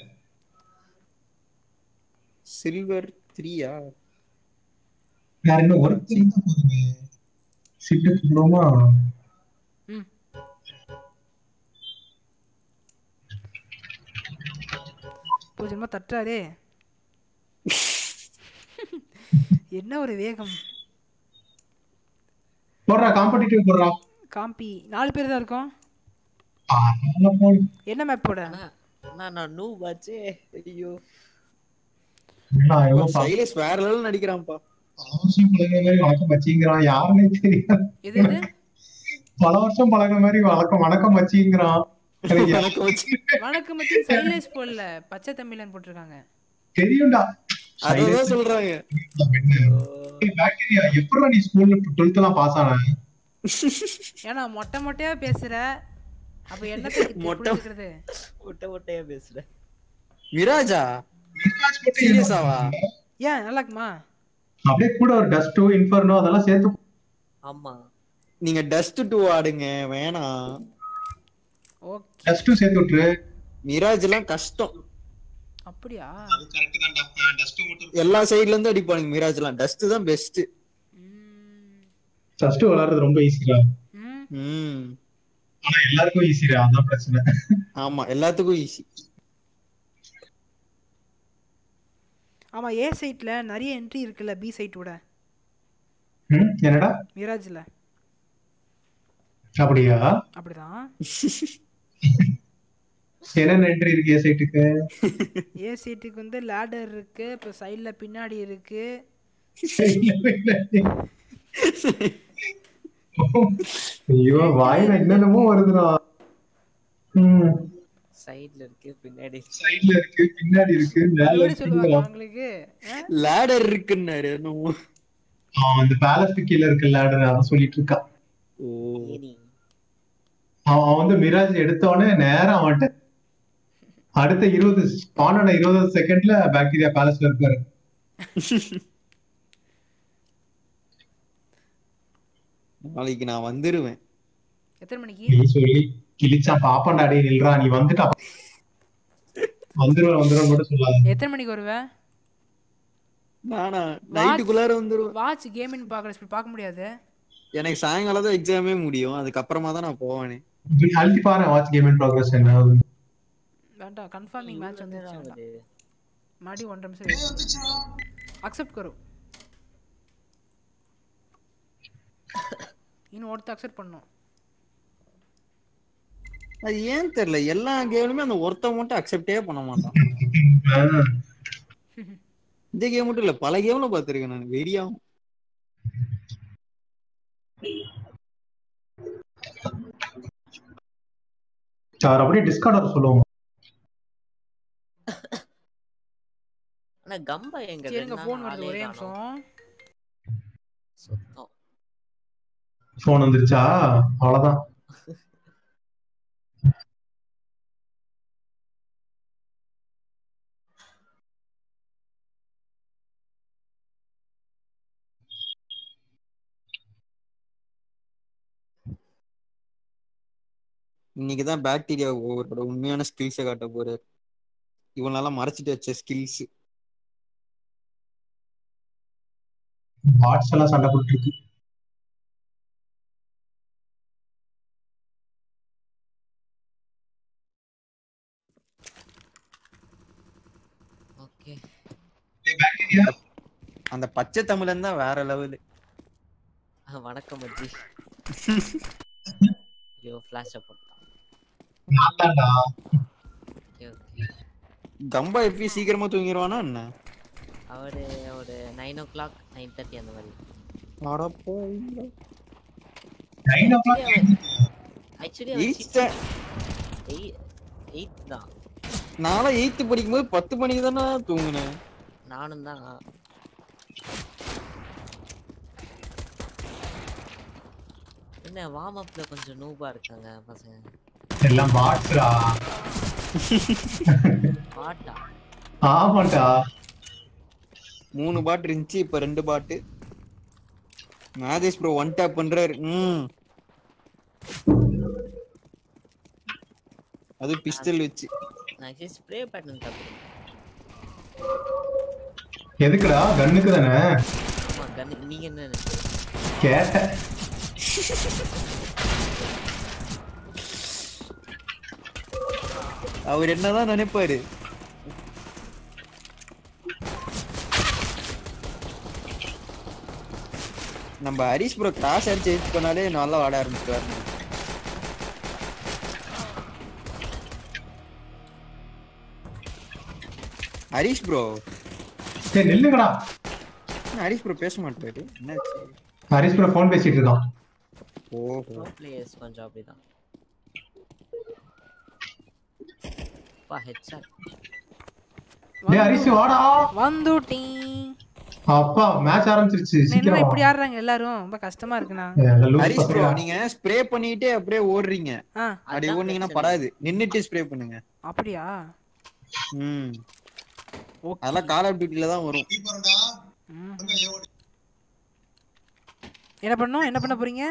சில்வர் த்ரீயா வேற என்ன ஒர்க் செய்ய போதுமே சிட்டு கூப்பிடுவோமா ம் பூஜ்யமா தட்டுறாரே என்ன ஒரு வேகம் போடுறா காம்படிட்டிவ் போடுறா காம்பி நாலு பேர் தான் இருக்கோம் ஆ, நல்லா போடு. என்ன மேப் போட அண்ணா நான் நூ பாச்சே ஐயோ இல்ல, எவ்வளவு பா- சைலேஷ் வேற லெவல் நடிக்கிறான்ப்பா பல வருஷம் பழகுற மாதிரி வழக்கம் வச்சிங்கிறான் யாருன்னே தெரியாது எது எது பல வருஷம் பழகுற மாதிரி வழக்கம் வணக்கம் வச்சிங்கிறான் எனக்கு வணக்கம் வச்சு வணக்கம் மச்சி சைலேஷ் போடல பச்சை தமிழன் போட்டிருக்காங்க தெரியும்டா அதான் சொல்றாங்க பாக்டீரியா எப்படா நீ ஸ்கூல்ல டுவெல்த் எல்லாம் பாஸ் ஆன ஏன்னா மொட்டை மொட்டையா பேசுற அப்ப என்னத்தை மொட்டை- புரிஞ்சுக்கிறது ஒட்ட ஒட்டையா பேசுறேன் மிராஜா சீரியஸாவா ஏன் நல்லா இருக்குமா அப்படியே கூட ஒரு டஸ்டோ இன்ஃபர்னோ அதெல்லாம் சேர்த்து ஆமா நீங்க டஸ்ட் டூ ஆடுங்க வேணாம் ஓகே டஸ்டும் சேர்த்து விட்டுரு மிராஜ் எல்லாம் கஷ்டம் அப்படியா எல்லா சைடுல இருந்து அடிப்பானுங்க மிராஜ் எல்லாம் டஸ்ட் தான் பெஸ்ட் டஸ்ட் விளையாடுறது ரொம்ப ஈஸிடா ம் ம் ஆனா எல்லாருக்கும் ஈஸிடா அதான் பிரச்சனை ஆமா எல்லாத்துக்கும் ஈஸி ஆமா ஏ சைட்ல நிறைய என்ட்ரி இருக்குல்ல பி சைட்டோட ம், என்னடா மிராஜ்ல அப்படியா அப்படிதான் என்னென்ன என்ட்ரி இருக்கு ஏ சைட்டுக்கு ஏ சைட்டுக்கு வந்து லேடர் இருக்கு இப்போ சைடுல பின்னாடி இருக்கு ஐயோ வாயில என்னென்னமோ வருதுடா ம் சைடுல இருக்கு பின்னாடி சைடுல இருக்கு பின்னாடி இருக்கு மேல எப்படி சொல்லுவாங்க இருக்குங்கிறான். அவங்களுக்கு ஆ? லேடர் இருக்குன்னாரு என்னமோ அவன் அந்த பேலஸ் கீழ இருக்க லேடர் அதான் சொல்லிட்டு இருக்கான் ஓ ஏறி அவன் அவன் வந்து மிராஜ் எடுத்த உடனே நேரா அவன்கிட்ட அடுத்த இருபது ஸ்பானோட இருபது செகண்ட்ல பாக்டீரியா பேலஸ்ல இருப்பாரு நாளைக்கு நான் வந்துருவேன் எத்தனை மணிக்கு நீ சொல்லி கிழிச்சான் பாப்பாண்டா டேய் நில்றா நீ வந்துட்டா வந்துருவ வந்துருவ மட்டும் சொல்லாத எத்தனை மணிக்கு வருவ நானா நைட்டுக்குள்ளார வந்துருவேன் வாட்ச் கேமிங் பார்க்குற ஸ்பீட் பார்க்க முடியாது எனக்கு சாயங்காலம் தான் எக்ஸாமே முடியும் அதுக்கப்புறமா தான் நான் போவேனே இப்ப நீ அழுத்தி பாரு வாட்ச் கேம் இன் ப்ராக்ரஸ் என்ன ஆகுது. வேண்டாம் கன்ஃபார்மிங் மேட்ச் வந்துருச்சு வேண்டாம் மறுபடியும் ஒன்றரை நிமிஷம் அக்செப்ட் கரு இன்னும் ஒருத்தர் அக்செப்ட் பண்ணும் அது ஏன் தெரியல எல்லா கேம்லயுமே அந்த ஒருத்தன் மட்டும் அக்செப்டே பண்ண மாட்டான் ஆ. இந்த கேம் மட்டும் இல்ல பல கேம்ல பாத்திருக்கேன் நான் வெறியாவும் சார் அப்படியே டிஸ்கார்ட் சொல்லுவோம் ஆனா கம்பா எங்க சரி எங்க ரெண்டு ஃபோன் நாள் வருது ஆளே ஒரே காணோம். நிமிஷம் சுத்தம் போன் வந்துருச்சா அவ்வளவுதான் இன்னைக்குதான் பாக்டீரியா ஓவரோட உண்மையான ஸ்கில்ஸை காட்ட போறாரு இவ்வளவு நாளா மறைச்சிட்டு வச்ச ஸ்கில்ஸ் பாட்ஸ் எல்லாம் சண்டை போட்டு இருக்கு அந்த பச்சை தமிழன் தான் வேற லெவலு வணக்கம் மச்சி ஐயோ ஃபிளாஷ் போட்டான் நான் தான்டா ஓகே ஓகே கம்பா எப்பி சீக்கிரமா தூங்கிடுவானா என்ன அவரு ஒரு nine o'clock nine thirty அந்த மாதிரி nine o'clock actually eight eight தான் நானும் எயித்து படிக்கும்போது பத்து மணிக்கு தானே தூங்குனேன் நானும் தான் என்ன வார்ம் அப்ல கொஞ்சம் நூபா இருக்காங்க பசங்க எல்லாம் பாட்ஸ்டா பாட்டா ஆமாண்டா மூணு பாட்டு இருந்துச்சு இப்ப ரெண்டு பாட்டு மேதேஷ் ப்ரோ ஒன் டேப் பண்றாரு ம் அது பிஸ்டல் வச்சு நான் ஆக்சுவலி ஸ்ப்ரே பேட்டர்ன் தப்பு எதுக்குடா கண்ணுக்கு தானே ஆமா கன் நீங்க என்ன நினைச்சீங்க? கேட்டேன் அவர் என்னதான் நினைப்பாரு நம்ம ஹரிஷ் ப்ரோ கிராஸ் அடிச்சு ஹெல்ப் பண்ணாலே நல்லா ஆட ஆரம்பிச்சிருவாரு ஹரிஷ் ப்ரோ சரி நில்லுங்கடா ஹரிஷ் ப்ரோ பேச மாட்டாரு என்னாச்சு ஹரிஷ் ப்ரோ ஃபோன் பேசிட்டு இருக்கான் ஓஹோ ப்ரோ பிளேயர்ஸ் கொஞ்சம் அப்படிதான் பா ஹெட்ஷாட் டேய் ஹரிஷ் வாடா வந்துட்டீ அப்பா மேட்ச் ஆரம்பிச்சிருச்சு என்னடா சீக்கிரம் இப்படி ஆடுறாங்க எல்லாரும் ரொம்ப கஷ்டமா இருக்குண்ணா ஹரிஷ் ப்ரோ நீங்க ஸ்ப்ரே பண்ணிட்டே அப்படியே ஓடுறீங்க ஆ அப்படி அதான் ஓடுனீங்கன்னா பிரச்சனை. படாது நின்னுட்டு ஸ்ப்ரே பண்ணுங்க அப்படியா ம் ஓகே அதெல்லாம் கால் ஆஃப் டியூட்டில தான் வரும் ம். என்ன பண்ணோம் என்ன பண்ண போறீங்க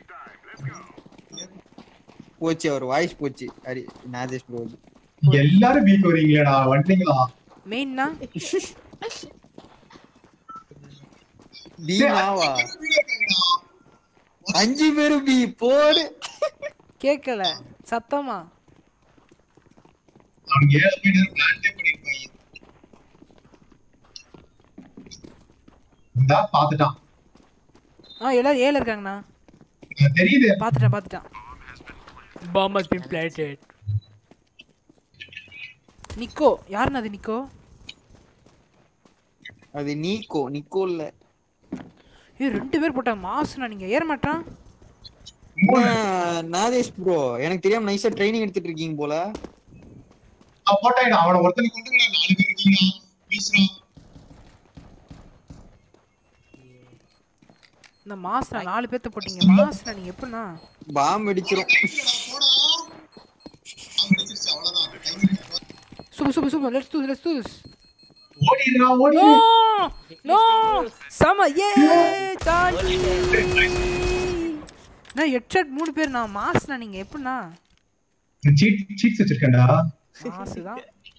போச்சு அவர் வாய்ஸ் போச்சு ஹரி நாதேஷ் ப்ரோ எல்லாரும் பீக் வரீங்களேடா வந்துட்டீங்களா மெயின்னா பீமாவா அஞ்சு பேரும் பி போடு கேட்கல சத்தமா அவங்க ஏழு பேர் பிளான்டே பண்ணிருப்பாங்க இந்தா பாத்துட்டான் ஆ எல்லாரும் ஏல இருக்காங்கண்ணா எனக்கு தெரியுது பாத்துட்டேன் பாத்துட்டேன் bomb has been planted Nico யாருண்ணா அது நிக்கோ அது நீக்கோ நிக்கோ இல்ல ஏ ரெண்டு பேர் போட்டாங்க மாசுண்ணா நீங்க ஏற மாட்டான் நாதேஷ் ப்ரோ எனக்கு தெரியாம நைஸா ட்ரைனிங் எடுத்துட்டு இருக்கீங்க போல அவன் போட்டாயிடா அவனை ஒருத்தனை கொண்டுங்கடா நாலு பேர் இருக்கீங்களா வீசுறான் இந்த மாசுண்ணா நாலு பேர்த்த போட்டீங்க மாசுண்ணா நீங்க எப்படிண்ணா பாம் வெடிச்சிரும் போடா அவன் அடிச்சிருச்சு அவ்வளவுதான் super super super let's do let's do ஓடிடுறா ஓடி நோ நோ சம ஏ சார்ஜி நான் ஹெட்ஷாட் மூணு பேர் நான் மாஸ்ண்ணா நீங்க எப்படிண்ணா சீட் சீட்ஸ் வச்சிருக்கேன்டா மாசு தான்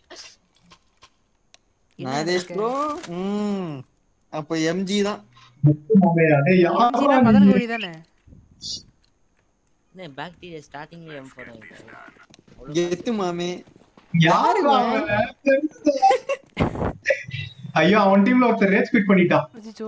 நாதேஷ் ப்ரோ ம் அப்ப எம்ஜி தான் மாமே அடே யாரா மதன் நீ? கோழி தானே என்ன பாக்டீரியா ஸ்டார்டிங்ல எம் ஃபோர் கெத்து மாமே யாரு அவன்? ஐயோ அவன் டீம்ல ஒருத்தர் ரேஜ் குவிட் பண்ணிட்டான் அச்சோ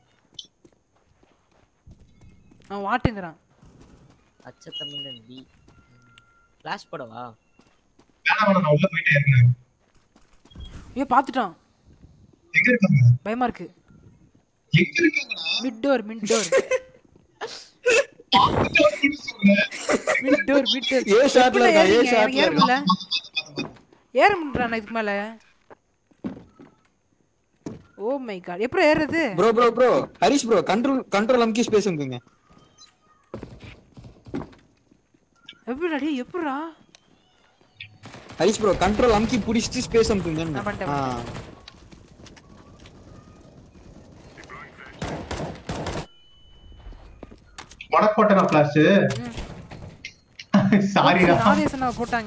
அவன் வாட்டுங்கிறான் அச்ச தமிழன் பி ஃபிளாஷ் போடவா வேணாம் வேணாம் நான் உள்ள போயிட்டே இருக்கேன் ஐயோ பாத்துட்டான் எங்க இருக்காங்க பயமா இருக்கு எங்க இருக்காங்கடா mid door mid door mid door mid door A ஷாட்ல இருக்கா ஏ ஷாட்ல ஏற இருக்கா முடியல ஏற முடியல இதுக்கு மேல ஓ மை காட் எப்படி ஏறுறது bro bro bro Harish bro control control அமுக்கி ஸ்பேஸ் அமுக்குங்க எப்படிடா டேய் எப்படிடா ஹரிஷ் ப்ரோ கண்ட்ரோல் அமுக்கி புடிச்சிட்டு ஸ்பேஸ் அமுக்குங்க நான் பண்ணிட்டேன், ஆ உனக்கு போட்டேனா பிளாஸ் சாரிடா ஆதேசனா போட்டாங்க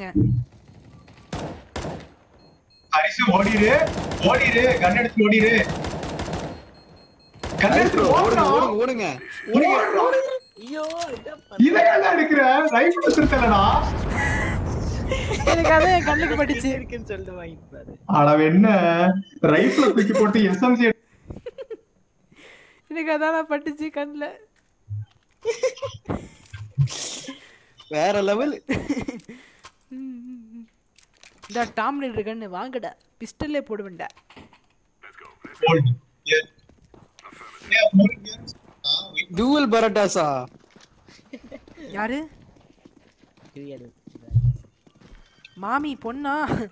ஹரிசு ஓடிரு ஓடிரு கன் எடுத்து ஓடிரு கன் ஹரிஷ் எடுத்து ப்ரோ ஓடுங்க ஓடுறா ஓடுங்க ஓடுங்க ஓடுங்க ஐயோ என்ன இதை ஏன்டா எடுக்கிற ரைட் வச்சிருக்கலடா எனக்கு அதான் என் கண்ணுக்கு பட்டுச்சு இருக்குன்னு சொல்லிட்டு வாங்கிட்டு பாரு ஆனா அவன் என்ன ரைட்ல தூக்கி போட்டு எஸ்எம்சி எனக்கு அதான் பட்டுச்சு கண்ணில் வேற லெவல் இந்த டாம் ரைடர் கண்ணு வாங்கடா பிஸ்டல்லே போடுவேன்டா Bold. Yeah. Yeah, bold games. Ah, wait. Duel பரோட்டாஸா யாரு Duel. மாமி பொண்ணா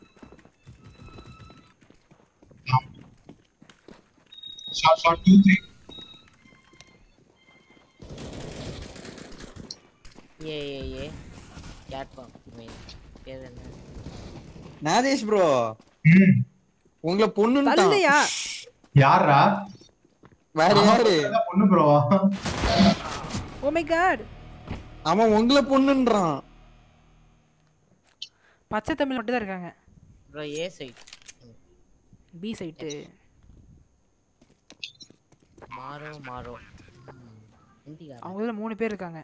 Shot, shot, two, three. A A A gate bomb main பேர் என்ன நாதேஷ் ப்ரோ ம். உங்களை பொண்ணுன்னு தள்ளையா யாரா வேற யாரு அதான் பொண்ணு ப்ரோவா ஓ மை காட் அவன் உங்களை பொண்ணுன்றான் பச்சை தமிழ் மட்டும் தான் இருக்காங்க bro A side B side மாறோ மாறோ ம். ஹிந்திக்காரன் அவங்க இதில் மூணு பேர் இருக்காங்க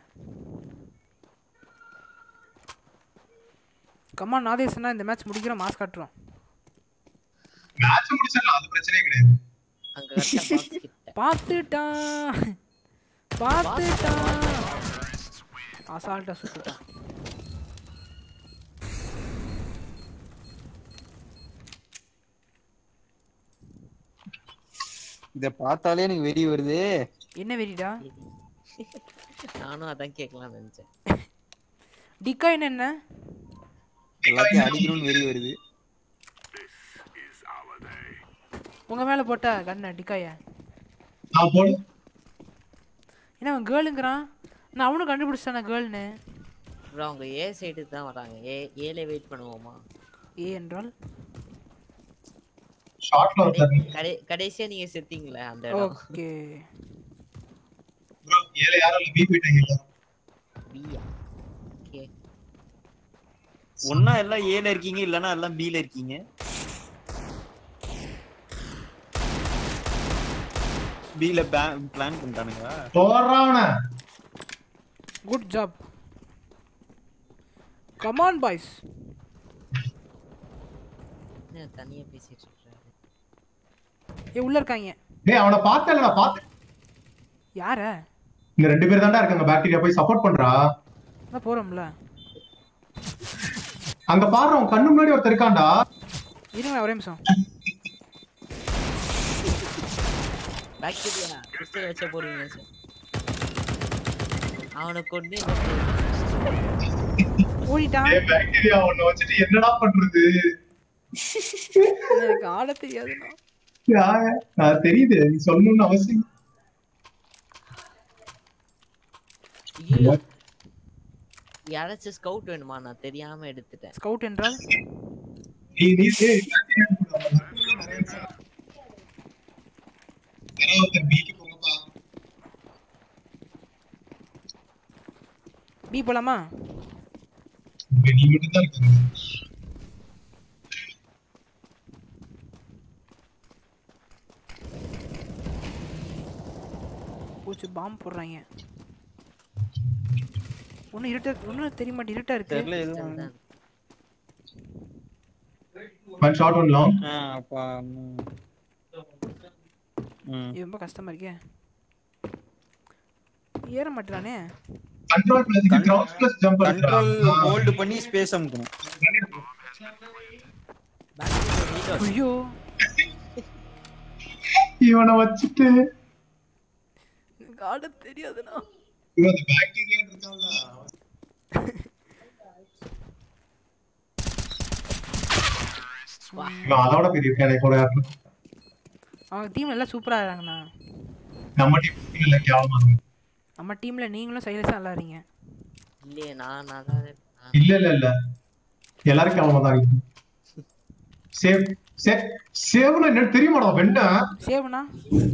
கம்மா நாதேசனா இந்த மேட்ச் முடிக்கிறோம் மாஸ் காட்டுறோம் மேட்ச் முடிச்சிடலாம் அது பிரச்சனையே கிடையாது அங்க கரெக்டா பாக்ஸ் கிட்ட பார்த்துட்டான் பார்த்துட்டான் அசால்ட்டா சுட்டுட்டான் இத பார்த்தாலே எனக்கு வெறி வருது என்ன வெறிடா நானும் அதான் கேட்கலாம்னு நினைச்சேன் டிக்கா என்ன என்ன எல்லாத்தையும் அடிக்கணும்னு வெறி வருது உங்க மேல போட்டா கண்ணை டிக்காய நான் போடு என்ன அவன் கேர்ளுங்கிறான் நான் அவனும் கண்டுபிடிச்சிட்டான கேர்ள்னு ப்ரோ அவங்க ஏ சைடுக்கு தான் வராங்க ஏ ஏல வெயிட் பண்ணுவோமா ஏ என்றால் ஷார்ட்ல ஒருத்தர் கடை கடைசியா நீங்க செத்தீங்களே அந்த இடம் ஓகே ப்ரோ ஏழை யாரும் இல்ல பி போயிட்டாங்க எல்லாரும் பியா ஓகே ஒன்னா எல்லாம் ஏல இருக்கீங்க இல்லனா எல்லாம் பில இருக்கீங்க பில பிளான் பண்ணிட்டானுங்க போறாவன குட் ஜாப் கமான் பாய்ஸ் என்ன தனியா பேசிட்டு இருக்காரு ஏ உள்ள இருக்காங்க டேய் அவனை பார்த்தல நான் பார்த்தேன் யார இந்த ரெண்டு பேர் தான்டா இருக்காங்க பாக்டீரியா போய் சப்போர்ட் பண்றா அதான் போறோம்ல அங்க பாரு அவன் கண்ணு முன்னாடி ஒருத்தர் இருக்கான்டா இருங்க ஒரே நிமிஷம் பாக்டீரியா கிறிஸ்தவ வச்ச போறீங்க சார் அவனை கொண்டு ஓடிட்டான் டேய் பாக்டீரியா உன்னை வச்சுட்டு என்னடா பண்றது எனக்கு ஆட தெரியாதுண்ணா யா, நான் தெரியுது நீ சொல்லணும்னு அவசியம் ஐயோ. யாராச்சும் ஸ்கவுட் வேணுமா நான் தெரியாம எடுத்துட்டேன் ஸ்கவுட் என்றால் நீ நீ டேய், bacteria கூட அவன் நட்புல நிறைய இருக்கான். யாராவது ஒருத்தர் பிக்கு போங்கப்பா பி போலாமா இங்க நீ மட்டும் தான் இருக்காங்க போச்சு பாம்பு போடுறாங்க ஒன்றும் இருட்டா ஒன்றும் தெரிய மாட்டேன் இருட்டா இருக்கு தெரியல எதுவும் ஒன் ஷார்ட் ஒன் லாங் ஆ, அப்பா ம். ம். இது ரொம்ப கஷ்டமா இருக்கே ஏற மாட்டானே control plus ground plus jump control hold பண்ணி ஸ்பேஸ் அமுக்கணும் ஐயோ இவனை வச்சுட்டு எனக்கு ஆட தெரியாதுண்ணா இவன் அந்த பாக்டீரியா இருக்கான்ல இவன் அதோட பெரிய ஃபேனை கூட யாரும் அவங்க டீம் எல்லாம் சூப்பரா இருக்காங்கண்ணா நம்ம டீம் இல்ல கேவலமா இருக்கு. நம்ம டீம்ல நீங்களும் சைலஸா நல்லா இருக்கீங்க இல்லையே நான் நல்லா நான் இல்ல இல்ல இல்ல எல்லாரும் கேவலமா தான் இருக்கு சேவ் சேவ் சேவ்னா என்னன்னு தெரியுமாடா வெண்ண சேவனா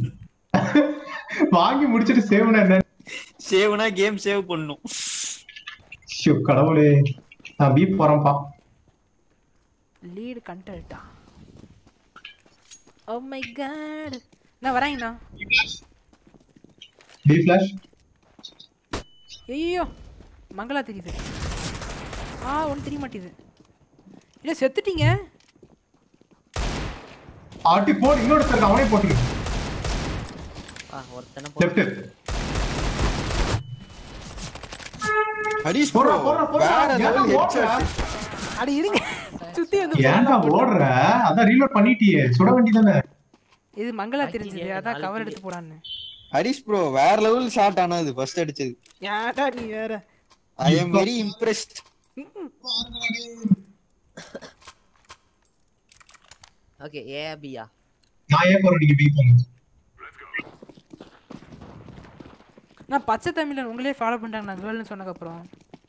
வாங்கி முடிச்சிட்டு சேவ்னா என்ன சேவ்னா கேம் சேவ் பண்ணும் ஷோ கடவுளே நான் பீப் போறேன்ப்பா லீடு கண்டல்ட்டா ஓ மை காட் நான் வரேங்கண்ணா பி ஃபிளாஷ் ஐயோ மங்களா தெரியுது ஆ ஒன்றும் தெரிய மாட்டேது இல்லை செத்துட்டீங்க ஆட்டி போடு இன்னொருத்தர் அவனே போட்டுரு ஆ ஒருத்தனை லெஃப்ட் போட்டு ஹரிஷ் போடுறா bro, போடுறா போடுறா வேற ஏன்டா level ஓடுற headshot. அட இருங்க சுத்தி வந்து ஏன்டா ஓடுற அதான் ரீலோட் பண்ணிட்டியே சுட வேண்டியதானே இது மங்களா Bacteria தெரிஞ்சது அதான் நாலு கவர் புள்ளி. எடுத்து போடான்னு ஹரிஷ் ப்ரோ வேற லெவல் ஷாட் ஆனது ஃபர்ஸ்ட் அடிச்சது ஏன்டா நீ வேற I am very impressed okay A பியா நான் ஏன் போறேன் நீங்க பி போங்க நான் பச்சை தமிழன் உங்களே ஃபாலோ பண்ணிட்டாங்க நான் கேர்ள்னு சொன்னதுக்கப்புறம்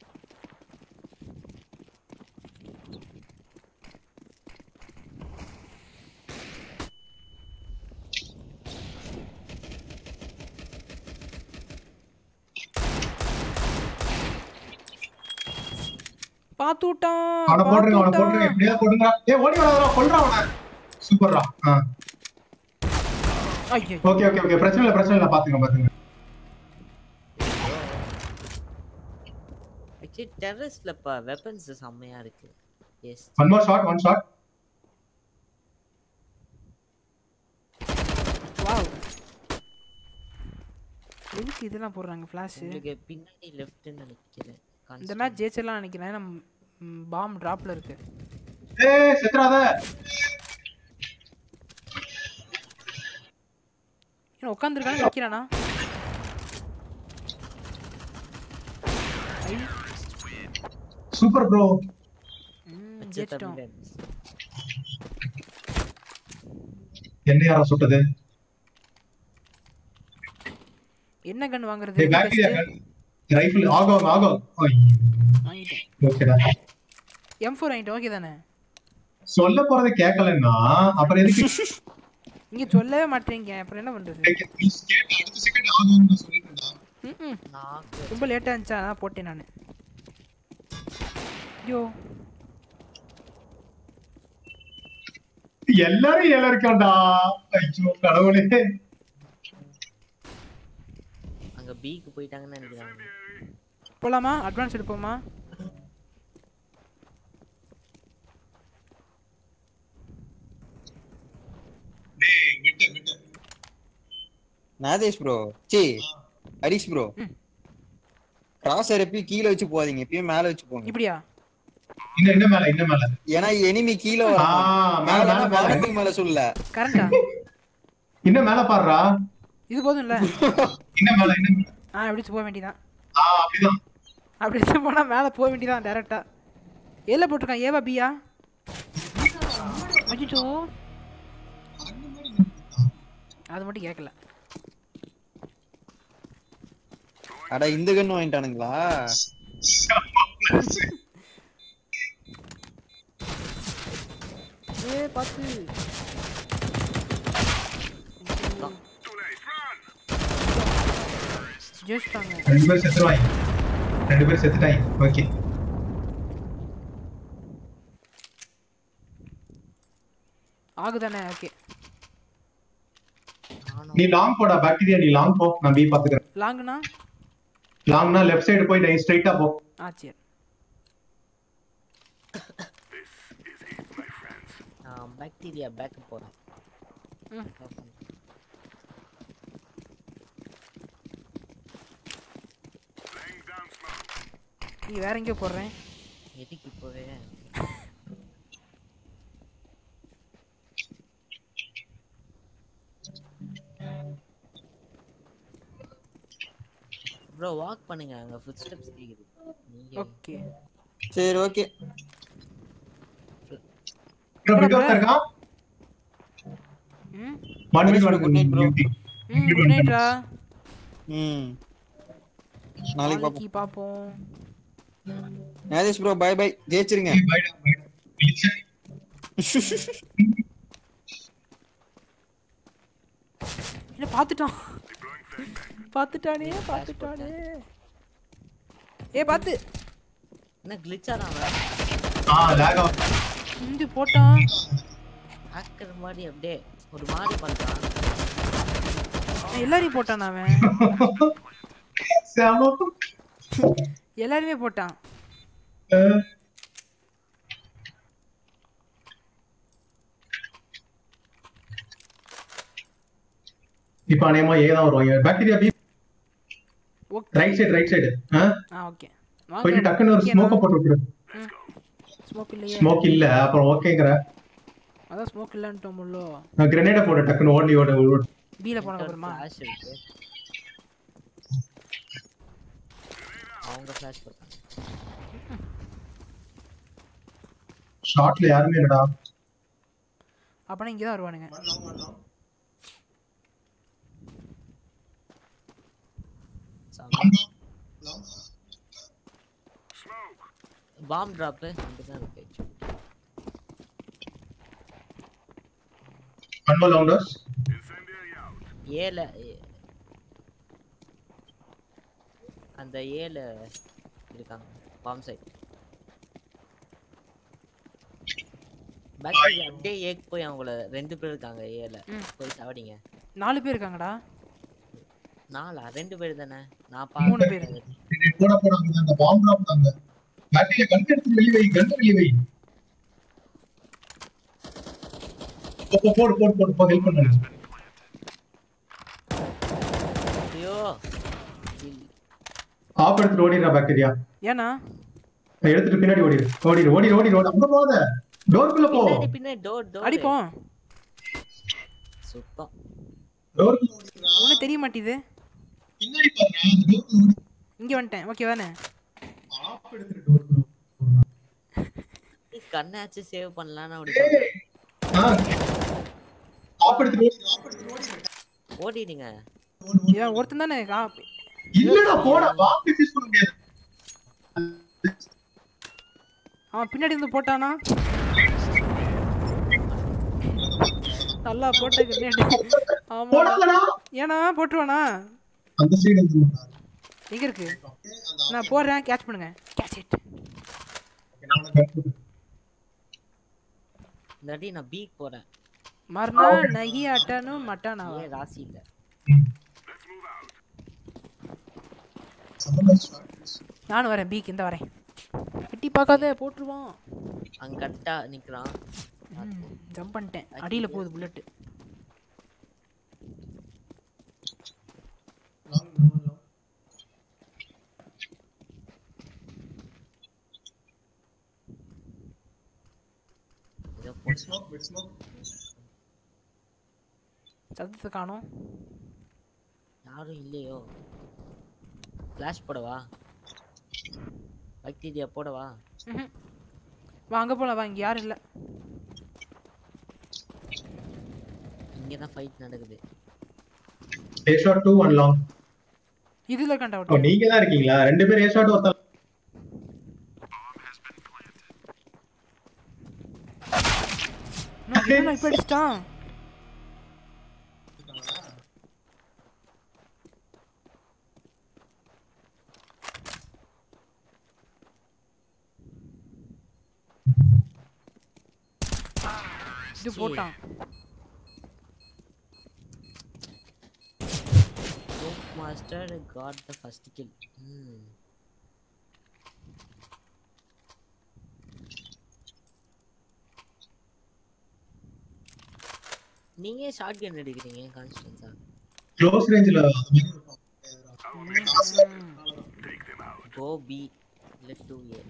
பாத்து விட்டான் அவனை பாத்து போடுறேன் அவனை விட்டான். போடுறேன் எப்படியா போடுங்க ஏ ஓடி வராதடா கொல்றா அவனை சூப்பர்ரா ஆ ஐயோ ஓகே ஓகே ஓகே பிரச்சனை இல்ல பிரச்சனை இல்ல பாத்துங்க பாத்துங்க ஆக்சுவலி டெரரிஸ்ட்ல இப்ப வெப்பன்ஸ் செம்மையா இருக்கு yes one more shot one shot wow எதுக்கு இதெல்லாம் போடுறாங்க ஃப்ளாஷ் உங்களுக்கு பின்னாடி லெஃப்ட்னு நினைக்கிறேன் இந்த மேட்ச் ஜெயிச்சிடலாம் நினைக்கிறேன் ஏன்னா பாம் டிராப்ல இருக்கு ஏய் செத்துறாத ஏன்னா உட்காந்துருக்கானு நிக்கிறானா ஐ சூப்பர் ப்ரோ ம், ஜெயிச்சிட்டோம் என்ன யாரா சுட்டது என்ன கன் வாங்குறது ஏய் பாக்டீரியா ரைஃபிள் ஆகும் ஆகும் வாங்கிட்டேன் ஓகேடா எம் ஃபோர் வாங்கிட்டேன் ஓகே தானே சொல்ல போறதை கேட்கலன்னா அப்புறம் எதுக்கு இங்க சொல்லவே மாட்டேங்க அப்புறம் என்ன பண்றது நீ கேட்ட அடுத்த செகண்ட் ஆகும்னு நான் சொல்லிட்டேன்டா ம்ம். நாக்கு ரொம்ப லேட்டா இருந்துச்சா அதான் போட்டேன் நான் ஐயோ எல்லாரும் ஏழை இருக்காண்டா ஐயோ கடவுளே அங்க பிக்கு போயிட்டாங்கன்னு நினைக்கிறாங்க போலாமா அட்வான்ஸ் எடுப்போமா டேய் விட்டு விட்டு நாதேஷ் ப்ரோ சி ஹரிஷ் ப்ரோ கிராஸ் எப்பயும் கீழே வச்சு போகாதீங்க எப்பயும் மேல வச்சு போங்க இப்படியா இன்னும் இன்னும் மேல இன்னும் மேல ஏன்னா எனிமி கீழே ஆ, வரும் மேல, மேல மேல, மேல. வானத்துக்கு மேல சொல்ல கரண்டா இன்னும் மேல பாடுறா இது போதும்ல இன்னும் மேல இன்னும் மேல. ஆ எப்படி போக வேண்டியதான் ஆ அப்படிதான் அப்படி வச்சு போனா மேல போக வேண்டியதான் டேரக்டா ஏல போட்டிருக்கான் ஏவா பியா அஜிச்சோ அது மட்டும் கேட்கல அட இந்த கன்னு வாங்கிட்டானுங்களா ஏ பாத்து ஜெயிச்சிட்டாங்க ரெண்டு பேரும் செத்துருவாங்க ரெண்டு பேரும் செத்துட்டாங்க ஓகே ஆகுதானே ஓகே நீ லாங் போடா பாக்டீரியா நீ லாங் போ நான் பி பாத்துக்கிறேன் லாங்குனா லாங்னா லெஃப்ட் சைடு போய் நீ ஸ்ட்ரைட்டா போ ஆ சரி நான் பாக்டீரியா பேக் போறேன் ம். நீ வேற எங்கேயோ போடுறேன் எதுக்கு இப்போவே ப்ரோ வாக் பண்ணுங்க அங்க ஃபுட் ஸ்டெப்ஸ் கேக்குது நீங்க ஓகே சரி ஓகே ப்ரோ விண்டோ இருக்கான் ம் one minute Good night, bro. ம் குட் நைட்ரா ம் நாளைக்கு பாப்போம் நாளைக்கு பாப்போம் நாதேஷ் ப்ரோ பை பை ஜெயிச்சிருங்க என்ன பார்த்துட்டான் பார்த்துட்டானே பார்த்துட்டானே ஏ பார்த்து என்ன கிளிச்சா தான் அவன் ஆ லாக் ஆஃப் இந்து போட்டான் ஹேக்கர் மாதிரி அப்படியே ஒரு மாதிரி பண்றான் ஏய், எல்லாரையும் போட்டான் அவன் செம எல்லாருமே போட்டான் அஹ், இப்ப அநேகமா ஏ தான் வருவாங்க bacteria B okay right side right side ஆ ஓகே போயிட்டு டக்குன்னு ஒரு ஸ்மோக்க போட்டு விட்டுரு ஸ்மோக் இல்லையே ஸ்மோக் இல்ல அப்புறம் ஓகேங்கிற அதான் ஸ்மோக் இல்லன்ட்டோம்லோ கிரனேட போடு டக்குன்னு ஓடி ஓட ஓடு. பீல போன அப்புறமா ஃபிளாஷ் இருக்கு அவங்க ஃபிளாஷ் போட்டாங்க ஷார்ட்ல யாருமே இல்லடா அப்பனா இங்க தான் வருவானுங்க பாம் டிராப் அப்படிதான் இருக்கு ஒன் மோர் லவுண்டர்ஸ் ஏல ஏ- அந்த ஏல இருக்காங்க பாம் சைட் பாக்கி அப்படியே ஏக்கு போய் அவங்கள ரெண்டு பேர் இருக்காங்க ஏல போய் சாவடிங்க நாலு பேர் இருக்காங்கடா நாலா ரெண்டு பேர் தானே நான் மூணு பேர். பார்த்தேன் போட போடாங்க அந்த பாம்பு டிராப் தாங்க பாக்டீரியா கன் எடுத்து வெளிய வை கன் வெளிய வை போ, போ, போடு போடு போடு போ ஹெல்ப் பண்ணு ஐயோ ஆப் எடுத்துட்டு ஓடிடுறா பாக்டீரியா ஏன்னா எடுத்துட்டு பின்னாடி ஓடிடு ஓடிடு ஓடிடு ஓடிடு ஓடி அங்க போகாத டோர்க்குள்ள போ பின்னாடி பின்னாடி டோர் டோர் அடிப்போம் சுத்தம் டோர்க்குள்ள ஒன்றும் தெரிய மாட்டேது பின்னாடி பாருங்க அந்த டோர்க்குள்ள ஓடி இங்க வந்துட்டேன் ஓகே தானே ஆப் எடுத்துட்டு டோர்க்குள்ள கண்ணாச்சு சேவ் பண்ணலாம்னு அப்படி சொன்னேன். ஆ ஆப் எடுத்துட்டு ஓடிடு ஆப் எடுத்துட்டு ஓடிடு ஓடிடுங்க இவன் ஒருத்தன் தானே கா- இல்லடா போடா பாம்பு டிஃபியூஸ் பண்ண முடியாது அவன் பின்னாடி இருந்து போட்டானா நல்லா போட்ட கிரேட் ஆமா போடாதடா ஏன்னா போட்டுருவானா அந்த சைடு வந்து எங்க இருக்கு நான் போடுறேன் கேட்ச் பண்ணுங்க கேட்ச் இட் நான் உனக்கு gun கொடுக்குறேன். இந்த வாட்டி நான் பீக் போறேன் மறுநா நகி அட்டானு மட்டானாவா ஏன் ராசி இல்ல Someone else try. நானும் வரேன் பீக் இந்த வரேன் வெட்டி பார்க்காத போட்டுருவான் அங்க கரெக்டா நிக்கிறான் ஜம்ப் பண்ணிட்டேன் அடியில போகுது புல்லட் ஏதோ Mid smoke, mid smoke. சத்தத்தை காணோம் யாரும் இல்லையோ ஃபிளாஷ் போடவா பாக்டீரியா போடவா ம்ஹும். வா அங்க போலாம் வா இங்க யாரும் இல்ல இங்க தான் ஃபைட் நடக்குது A shot two, one long. இதுல இருக்காண்டா ஓ ஒருத்தன். நீங்க தான் இருக்கீங்களா ரெண்டு பேரும் A shot ஒருத்தன் இன்னும் என்னடா இப்ப அடிச்சிட்டான் இது போட்டான் Smoke master got the first kill ம் நீங்க ஷார்ட் கன் எடுக்கிறீங்க கான்ஸ்டன்ஸா க்ளோஸ் ரேஞ்சில் அது மாதிரி இருக்கும் கோ பி இல்ல டூ ஏ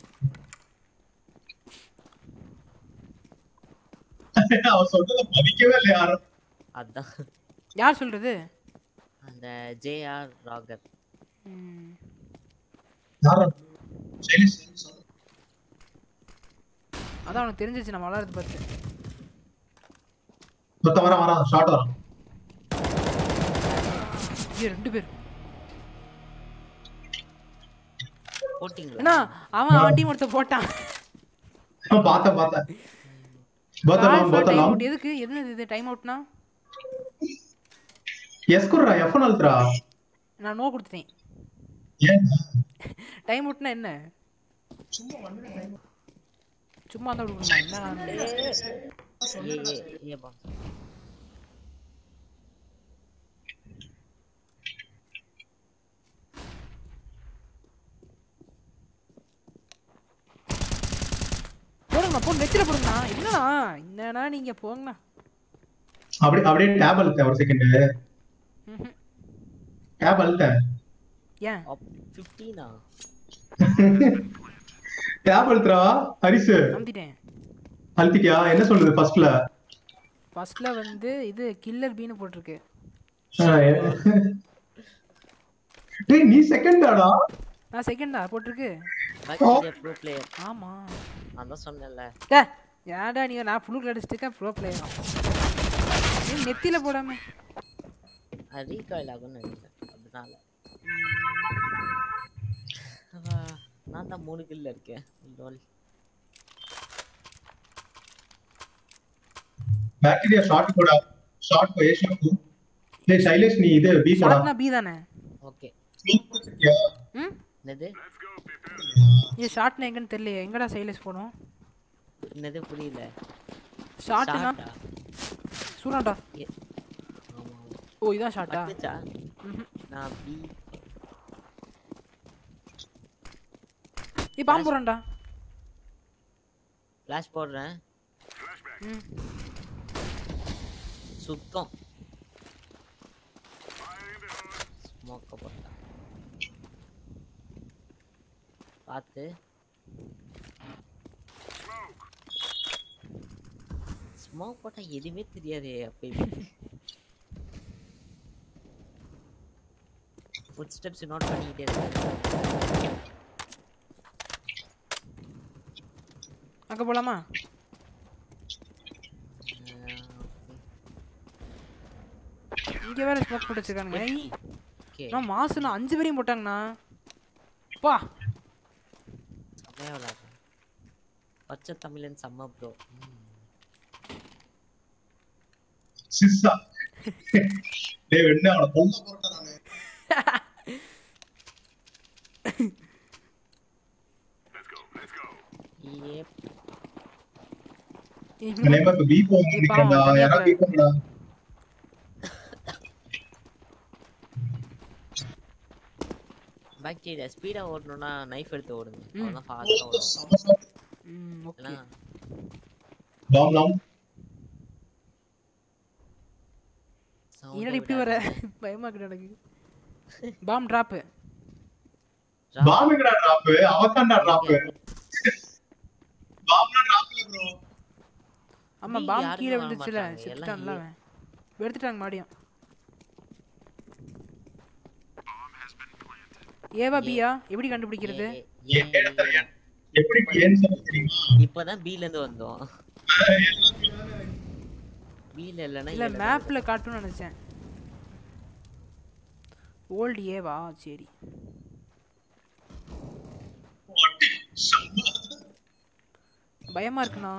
அவன் சொன்னதை மதிக்கவே இல்லை யாரும் அதான் யார் சொல்றது அந்த ஜேஆர் ராகர் ம். யாரும் சைலன்ஸ் அதான் அவனுக்கு தெரிஞ்சிச்சு நம்ம விளாடுறது பார்த்து மொத்தம் வரான் வரான் ஷார்ட் வரான் ஐயோ ரெண்டு பேர் போட்டிங்களா என்ன அவன் அவன் டீம் ஒருத்த போட்டான் பார்த்தேன் பார்த்தேன் போத்தலாம் டைம் போத்தலாம் அவுட் எதுக்கு என்ன இது டைம் அவுட்னா எஸ் குர்ரா எஃப் அல்த்ரா நான் நோ கொடுத்துட்டேன் ஏன் டைம் அவுட்னா என்ன சும்மா தான் கொடுக்கணுமா என்ன நான் ஏ ஏ ஏ பா போடுங்கண்ணா போன் வெச்சில போடுங்கண்ணா என்னண்ணா என்னண்ணா நீங்க போங்கண்ணா அப்படி அப்படியே டேப் அழுத்த ஒரு செகண்ட் டேப் அழுத்தேன் ஏன் ஃபிஃப்டீனா டேப் அழுத்துறா ஹரிசு அமுத்திட்டேன் அழுத்திட்டியா என்ன சொல்லுது ஃபர்ஸ்ட்ல ஃபர்ஸ்ட்ல வந்து இது கில்லர் பீனு போட்டிருக்கு டேய் நீ செகண்டாடா நான் செகண்டா போட்டிருக்கு பாக்டீரியா ப்ரோ பிளேயர் ஆமா நான் தான் சொன்னேன்ல டே ஏன்டா நீ நான் ஃபுல் அடிச்சிட்டு ப்ரோ பிளேயர் நீ நெத்தியில போடாம அது ரீகாயில் ஆகும்னு நினைக்கிறேன் அதனால நான் தான் மூணு கில்ல இருக்கேன் லோல் பாக்டீரியா ஷார்ட் போடா ஷார்ட் போ ஏ ஷார்ட் போ டேய் சைலேஷ் நீ இது பி போடா ஷார்ட்னா பி தானே ஓகே வச்சிருக்கியா? ம் என்னது இது ஷார்ட்னா எங்கன்னு தெரியல எங்கடா சைலஸ் போடும் என்னது புரியல ஷார்ட்னா Shot ஆ? சூடாண்டா ஏ- ஆமா ஆமா. ஓ இதான் ஷார்ட்டா பட்டுச்சா நான் பி நீ பாம்பு போறான்டா ஃபிளாஷ் போடுறேன் ம் சுத்தம் ஸ்மோக்க போட்டா பார்த்து ஸ்மோக் போட்டா எதுவுமே தெரியாதே அப்பயுமே ஃபுட் ஸ்டெப்ஸ் நோட் பண்ணிக்கிட்டே இருக்கேன் அங்க போலாமா இங்க வேற ஸ்மோக் போட்டு வச்சிருக்கானுங்க ஐ, ஓகே நான் மாசுனா அஞ்சு பேரையும் போட்டாங்கண்ணா பா செம்மையா விளாடுறேன் பச்சை தமிழன் செம்ம ப்ரோ சிஸ்ஸா டேய் என்ன அவன கொல்ல போறடா நானு ஏ இந்த நேம் இப்ப பி போ நிக்கிறடா யாரா பி போங்கடா பாக்டீரியா ஸ்பீடா ஓடணும்னா நைஃப் எடுத்து ஓடுங்க ம். அதான் ஃபாஸ்டா ஓடும் ம் ஓகே எல்லாம் பாம் லாம் sound என்னடி இப்படி வர பயமா இருக்கு எனக்கு பாம் டிராப் பாம் எங்கடா டிராப் அவதான்டா டிராப் பாம்னா டிராப்ல ப்ரோ ஆமா B பாம் யாருமே கீழே வாங்க விழுந்துச்சுல மாட்டாங்க, செத்துட்டான்ல எல்லாம் அவன் எடுத்துட்டாங்க மாடியும் ஏவா பியா எப்படி கண்டுபிடிக்கிறது ஏ, ஏ, ஏ, எப்படி ஏன்னு சொல்ல தெரியுமா இப்பதான் பீல இருந்து வந்தோம் பீல இல்லனா இல்ல மேப்ல காட்டும்னு நினைச்சேன் ஓல்டு ஏவா சரி பயமா இருக்குண்ணா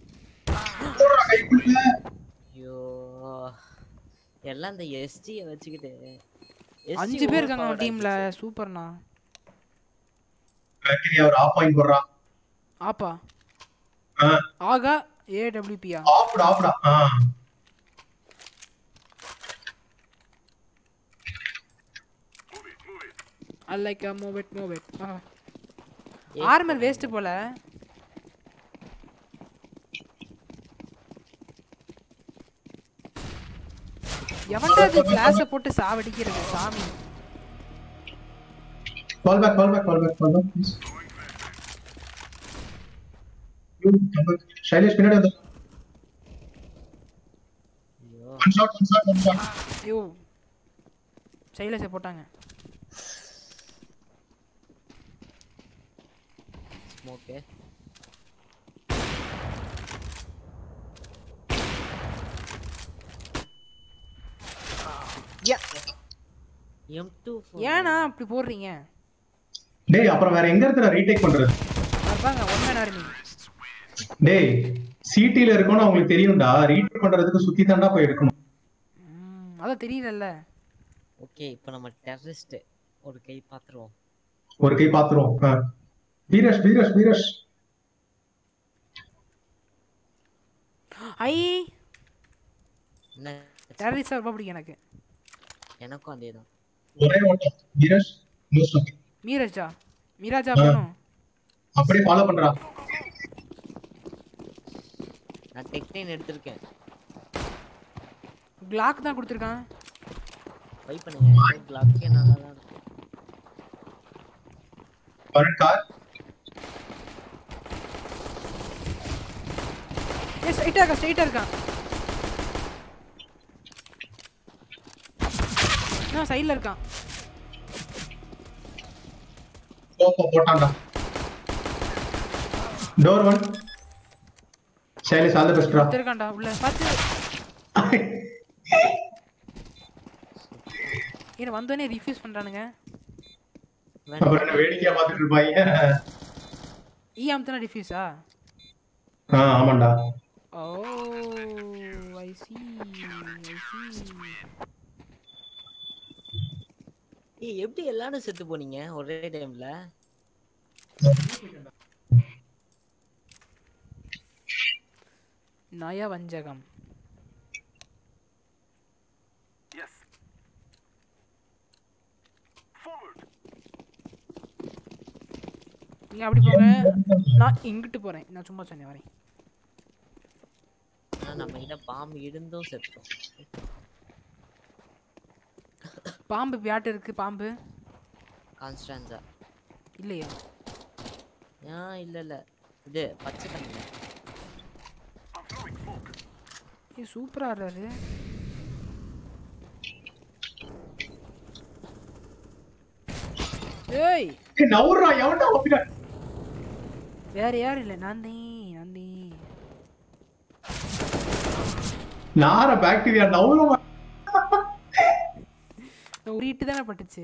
ஐயோ எல்லாம் இந்த எஸ்டிய வச்சுக்கிட்டு அஞ்சு பேர் இருக்காங்க அவன் டீம்ல சூப்பர்ண்ணா பாக்டீரியா ஒரு ஆஃப் பாயிண்ட் போடுறான் ஆப்பா ஆ, ஆகா ஏடபிள்யூபியா ஆஃப்டா ஆஃப்டா ஆ I like move it move it armour vest போல எவன்டா அது ஃபிளாஷ போட்டு சாவடிக்கிறது சாமி Call back, call back, call back, call back, please. You, come back. Shailesh, பின்னாடி வந்து. One shot, one shot, one shot. ஐயோ சைலஸை போட்டாங்க ஸ்மோக்கு எம் டூ ஏன்னா அப்படி போடுறீங்க டேய் அப்புறம் வேற எங்க இருந்து ரீடேக் பண்றது அதாங்க ஒன் மேன் ஆர்மி டேய் சிடில இருக்கோம்னு அவங்களுக்கு தெரியும்டா ரீடேக் பண்றதுக்கு சுத்தி தாண்டா போய் எடுக்கணும் அதான் தெரியலல்ல ஓகே இப்போ நம்ம டெரரிஸ்ட் ஒரு கை பாத்துருவோம் ஒரு கை பாத்துருவோம் ஆ. வீரஷ் வீரஷ் வீரஷ் ஐ என்ன டெரரிஸ்டா ரொம்ப பிடிக்கும் எனக்கு எனக்கும் அதே தான் ஒரே ஓட்டம் வீரஷ் நியூஸ் மீரஜா மீராஜா ஆ. போகணும் அப்படியே ஃபாலோ பண்றா நான் டெக்னைன் எடுத்திருக்கேன் கிளாக் தான் கொடுத்துருக்கான் வை பண்ணுங்க கிளாக்கே நல்லா தான் இருக்கு கரண்ட் கார் ஏ ஸ்ட்ரைட்டா இருக்கா ஸ்ட்ரைட்டா இருக்கான் நான் சைடுல இருக்கான் கோப்பை போட்டான்டா door one Sailesh all the பெஸ்ட்ரா ஒருத்தன் இருக்கான்டா உள்ள பார்த்து ஏன் வந்தோடனே ரிஃப்யூஸ் பண்றானுங்க அப்புறம் என்ன வேடிக்கையா பார்த்துட்டு இருப்பாங்க ஈ அமுத்தனா ரிஃப்யூஸா ஆ ஆமாண்டா ஓ ஐ சி ஐ சி ஏய் எப்படி எல்லாரும் செத்து போனீங்க ஒரே டைம்ல நயவஞ்சகம் நீங்க அப்படி போங்க நான் இங்கிட்டு போறேன் நான் சும்மா சொன்னேன் வரேன் ஆனா நம்ம கிட்ட பாம்பு இருந்தும் செத்தோம் பாம்பு வியாட்டு இருக்கு பாம்பு கான்ஸ்டான்ஸா இல்லையா ஏன் இல்ல இல்ல இது பச்சை தண்ணி ஏ சூப்பரா ஆடுறாரு ஏய் ஏய் நவுறா எவன்டா ஓபிடா வேற யாரும் இல்லை நான் தான் நான் தான் நார பாக்டீரியா நவுறா உருட்டு தானே பட்டுச்சு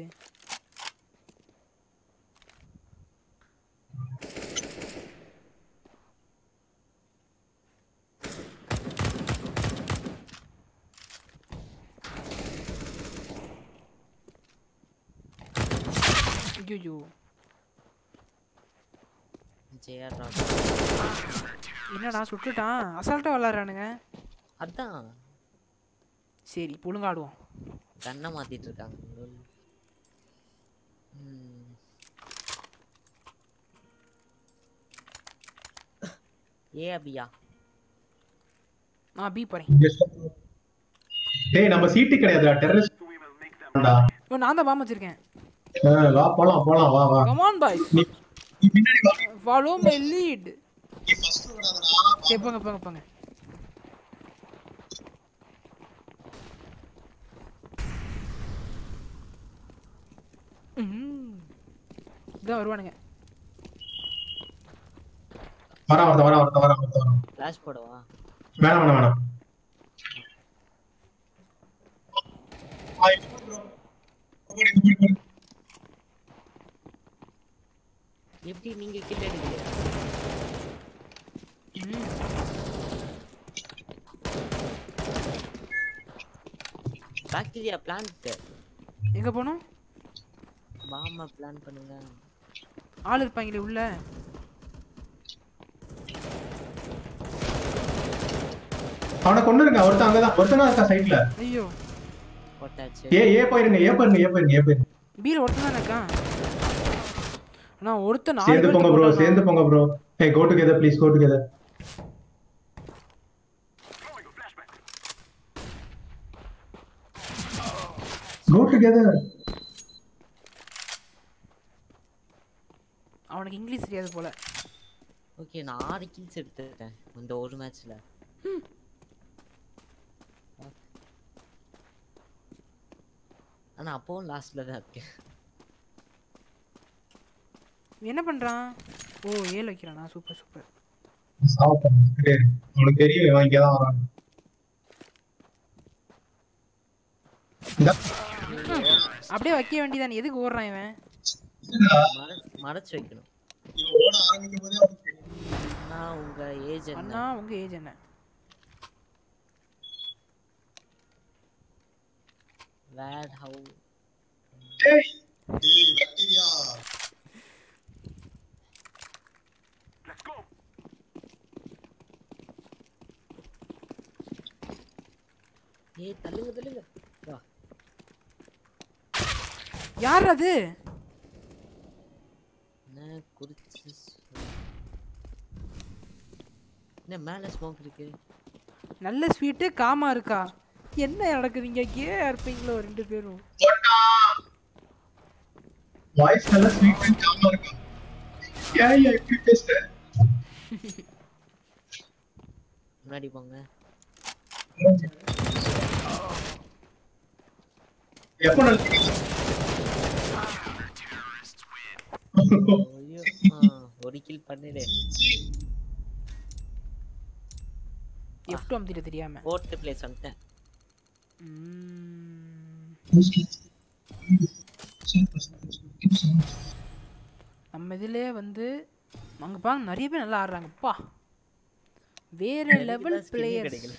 ஐயோ ஜேஆர் என்னடா சுட்டுட்டான் அசால்ட்டா விளாட்றானுங்க அதான் சரி புழுங்க ஆடுவோம் கண்ணை மாத்திட்டு இருக்காங்க lol. ம். ஏ அபியா நான் பி போறேன் டேய் நம்ம சீட்டு கிடையாதுடா டெரரிஸ்ட் ஓ நான் தான் பாம்பு வச்சிருக்கேன் வா போலாம் போலாம் வா வா கமான் பாய் நீ நீ பின்னாடி வா ஃபாலோ மை லீட் சரி போங்க போங்க போங்க ம். இதான் வருவானுங்க வரா வரா வரா வரா வரா வரா ஃபிளாஷ் போடவா வேணாம் வேணாம் வேணாம் எப்படி நீங்க கிட்ட எடுக்கலையா பாக்டீரியா பிளான்ட் எங்க போகணும் பாம பிளான் பண்ணுங்க ஆள் இருப்பாங்களே உள்ள அவனை கொண்டு இருங்க ஒருத்தன் அங்கதான் ஒருத்தனா இருக்கா சைட்ல ஐயோ போட்டாச்சு ஏ ஏ போயிருங்க ஏ போயிருங்க ஏ போயிருங்க ஏ போயிருங்க பீர் ஒருத்தன் தான் இருக்கான் நான் ஒருத்தன் நாலு சேர்ந்து போங்க ப்ரோ பேர்த்துக்கு சேர்ந்து போங்க bro A go together please go together go together அவனுக்கு இங்கிலீஷ் தெரியாது போல ஓகே நான் ஆறு கில்ஸ் எடுத்துட்டேன் இந்த ஒரு மேட்ச்ல ஆனா அப்பவும் லாஸ்ட்ல தான் இருக்கேன் என்ன பண்றான் ஓ ஏழு வைக்கிறானா சூப்பர் சூப்பர் சாப்பிட்டு அவனுக்கு தெரியும் இவன் இங்கதான் வரான் அப்படியே வைக்க வேண்டியதானே எதுக்கு ஓடுறான் இவன் மற- மறைச்சு வைக்கணும் ஓட ஆரம்பிக்கும் போதே அவனுக்கு தெரியும். அண்ணா உங்க ஏஜ் என்ன அண்ணா உங்க ஏஜ் என்ன வேட் ஹவு டேய் டேய் பாக்டீரியா ஏய் தள்ளுங்க தள்ளுங்க வா யார் அது என்ன குறிச்சு சொல். என்ன மேல ஸ்மோக் இருக்கு நல்ல ஸ்வீட்டு காமா இருக்கா என்ன நடக்குது இங்க கே இருப்பீங்களோ ரெண்டு பேரும் வாய்ஸ் நல்லா ஸ்வீட் அண்ட் ஜாமா இருக்கும் ஏன் ஏன் இப்படி பேசுற முன்னாடி போங்க எப்போ நினைச்சீங்க ஐயோ ஆ, ஒரு கில் பண்ணிடு எஃப் அமுத்திட்டு தெரியாம ஃபோர்த் பிளேஸ் வந்துட்டேன் நம்ம இதுலயே வந்து அங்க பாங்க நிறைய பேர் நல்லா ஆடுறாங்கப்பா வேற லெவல் தான் skin பிளேயர்ஸ் கிடைக்கல.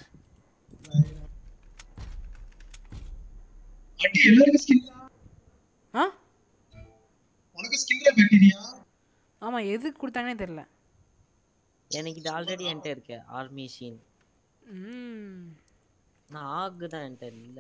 அடி எல்லாருக்கும் ஸ்கின் ஆ உனக்கு ஸ்கின்ல பேக்டீரியா ஆமா எதுக்கு கொடுத்தாங்கன்னே தெரியல எனக்கு இது ஆல்ரெடி என்கிட்ட இருக்கு ஆர்மி ஷீன் ம் நான் ஆகு தான் என்கிட்ட இல்ல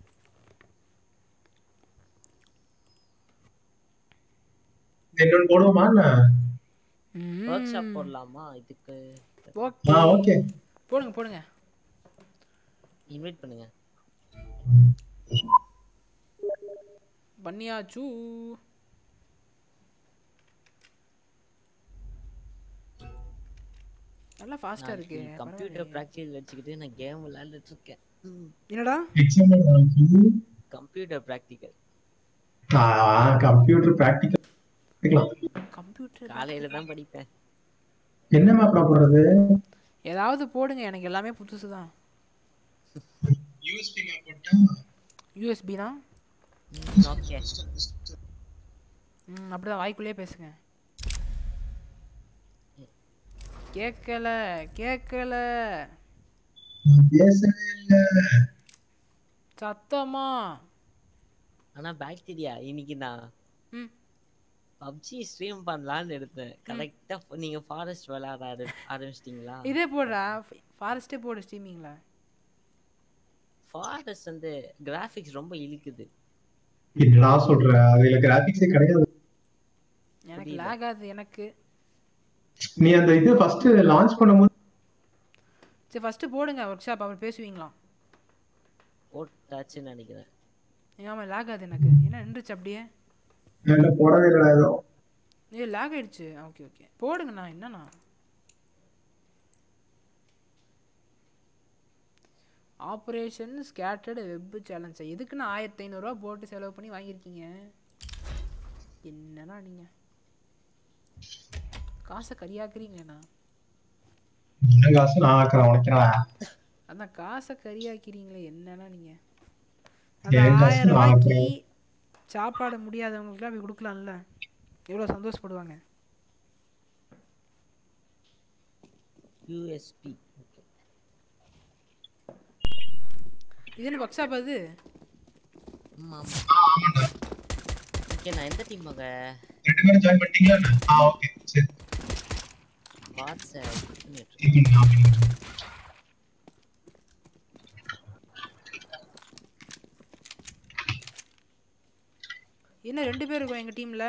என்னொன்னு போடுவோமா என்ன? ஒர்க் ஷாப் போடலாமா இதுக்கு ஓகே ஆ ஓகே போடுங்க போடுங்க இன்வைட் பண்ணுங்க பண்ணியாச்சு நல்லா ஃபாஸ்டா இருக்கு கம்ப்யூட்டர் ப்ராக்டிஸ் வச்சுக்கிட்டு நான் கேம் விளையாண்டுட்டு இருக்கேன் என்னடா exam computer practical computer practical computer காலையில தான் படிப்பேன் என்ன மேப்ல போடுறது ஏதாவது போடுங்க எனக்கு எல்லாமே புதுசு தான் யூஎஸ்பி மேப் போட்டா யூஎஸ்பி தான் ஓகே ம் அப்படிதான் வாய்க்குள்ளேயே பேசுங்க கேட்கல கேட்கல நான் பேசவே இல்ல சத்தமா ஆனா பாக்டீரியா இன்னைக்கு நான் ம் பப்ஜி ஸ்ட்ரீம் பண்ணலாம்னு எடுத்தேன் கரெக்டா நீங்க ஃபாரஸ்ட் விளையாட ஆர- ஆரம்பிச்சிட்டீங்களா இதே போடுறா ஃபாரஸ்ட்டே போடு ஸ்ட்ரீமிங்ல ஃபாரஸ்ட் வந்து கிராஃபிக்ஸ் ரொம்ப இழுக்குது என்னடா சொல்ற அதுல கிராபிக்ஸே கிடையாது எனக்கு லேக் ஆகுது எனக்கு நீ அந்த இது ஃபர்ஸ்ட் லான்ச் பண்ணும்போது சரி ஃபர்ஸ்ட் போடுங்க ஒர்க் ஷாப் அப்புறம் பேசுவீங்களாம் போட்டாச்சுன்னு நினைக்கிறேன் ஆமா லேக் ஆகுது எனக்கு என்ன நின்றுச்சு அப்படியே என்ன போடவே இல்லடா ஏதோ ஏ லேக் ஆயிடுச்சு ஓகே ஓகே போடுங்கண்ணா என்னண்ணா ஆப்ரேஷன் ஸ்கேட்டர்டு வெப் சேலஞ்ச் எதுக்குண்ணா ஆயிரத்தி ஐநூறுரூவா போட்டு செலவு பண்ணி வாங்கியிருக்கீங்க என்னண்ணா நீங்கள் காசை கரியாக்குறீங்களேண்ணா என்ன காசு நான் ஆக்குறேன் உனக்கு அதான் காசை கரியாக்கிறீங்களே என்னண்ணா நீங்கள் ஏன் அந்த காசு ஆயிரம் நான் ரூபாய்க்கு ஆக்குறேன். சாப்பாடு முடியாதவங்களுக்குலாம் போய் கொடுக்கலாம்ல எவ்வளோ சந்தோஷப்படுவாங்க யூஎஸ்பி இது என்ன ஒர்க் ஷாப் அது ஆமா ஓகே நான் எந்த டீம் மக ரெண்டு பேரும் ஜாயின் பண்ணிட்டீங்களா என்ன? ஆ ஓகே சரி வாட்ஸ்அப் இது நான் பண்ணிக்கிறேன். என்ன ரெண்டு பேர் இருக்கோம் எங்கள் டீமில்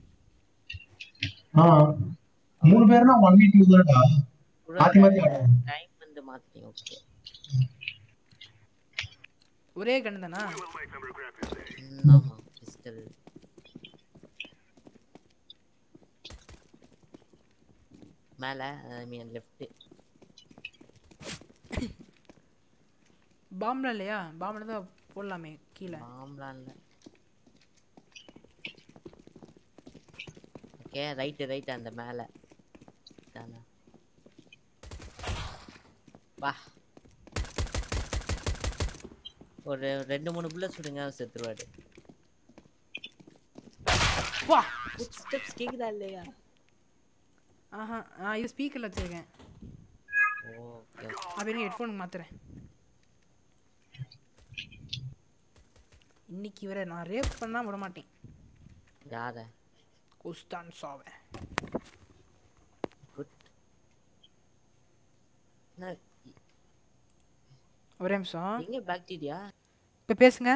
ஆ மூணு பேர்னா ஒன் வீக் டூ தான்டா மாத்தி மாத்தி ஆடுவோம். டைம் வந்து மாத்திட்டீங்க ஓகே ஒரே கண்ணு தானா ஆமா பிஸ்டல் மேல ஐ மீன் லெஃப்ட் பாம்பில் இல்லையா பாம்பில் தான் போடலாமே கீழே பாம்லாம் இல்ல ஓகே ரைட் ரைட் அந்த மேல தானே வா ஒரு ரெண்டு மூணு புல்லட் சுடுங்க செத்துருவாரு வா ஃபுட் ஸ்டெப்ஸ் கேக்குதா இல்லையா ஆஹா ஆ இது ஸ்பீக்கரில் வச்சுருக்கேன் ஓகே அப்போ ஹெட்ஃபோன் மாத்துறேன் இன்னைக்கு இவரை நான் ரேப் பண்ணா விட மாட்டேன் யார குஸ்தான் சாவேன் குட் ஒரே நிமிஷம் எங்க பாக்டீரியா இப்போ பேசுங்க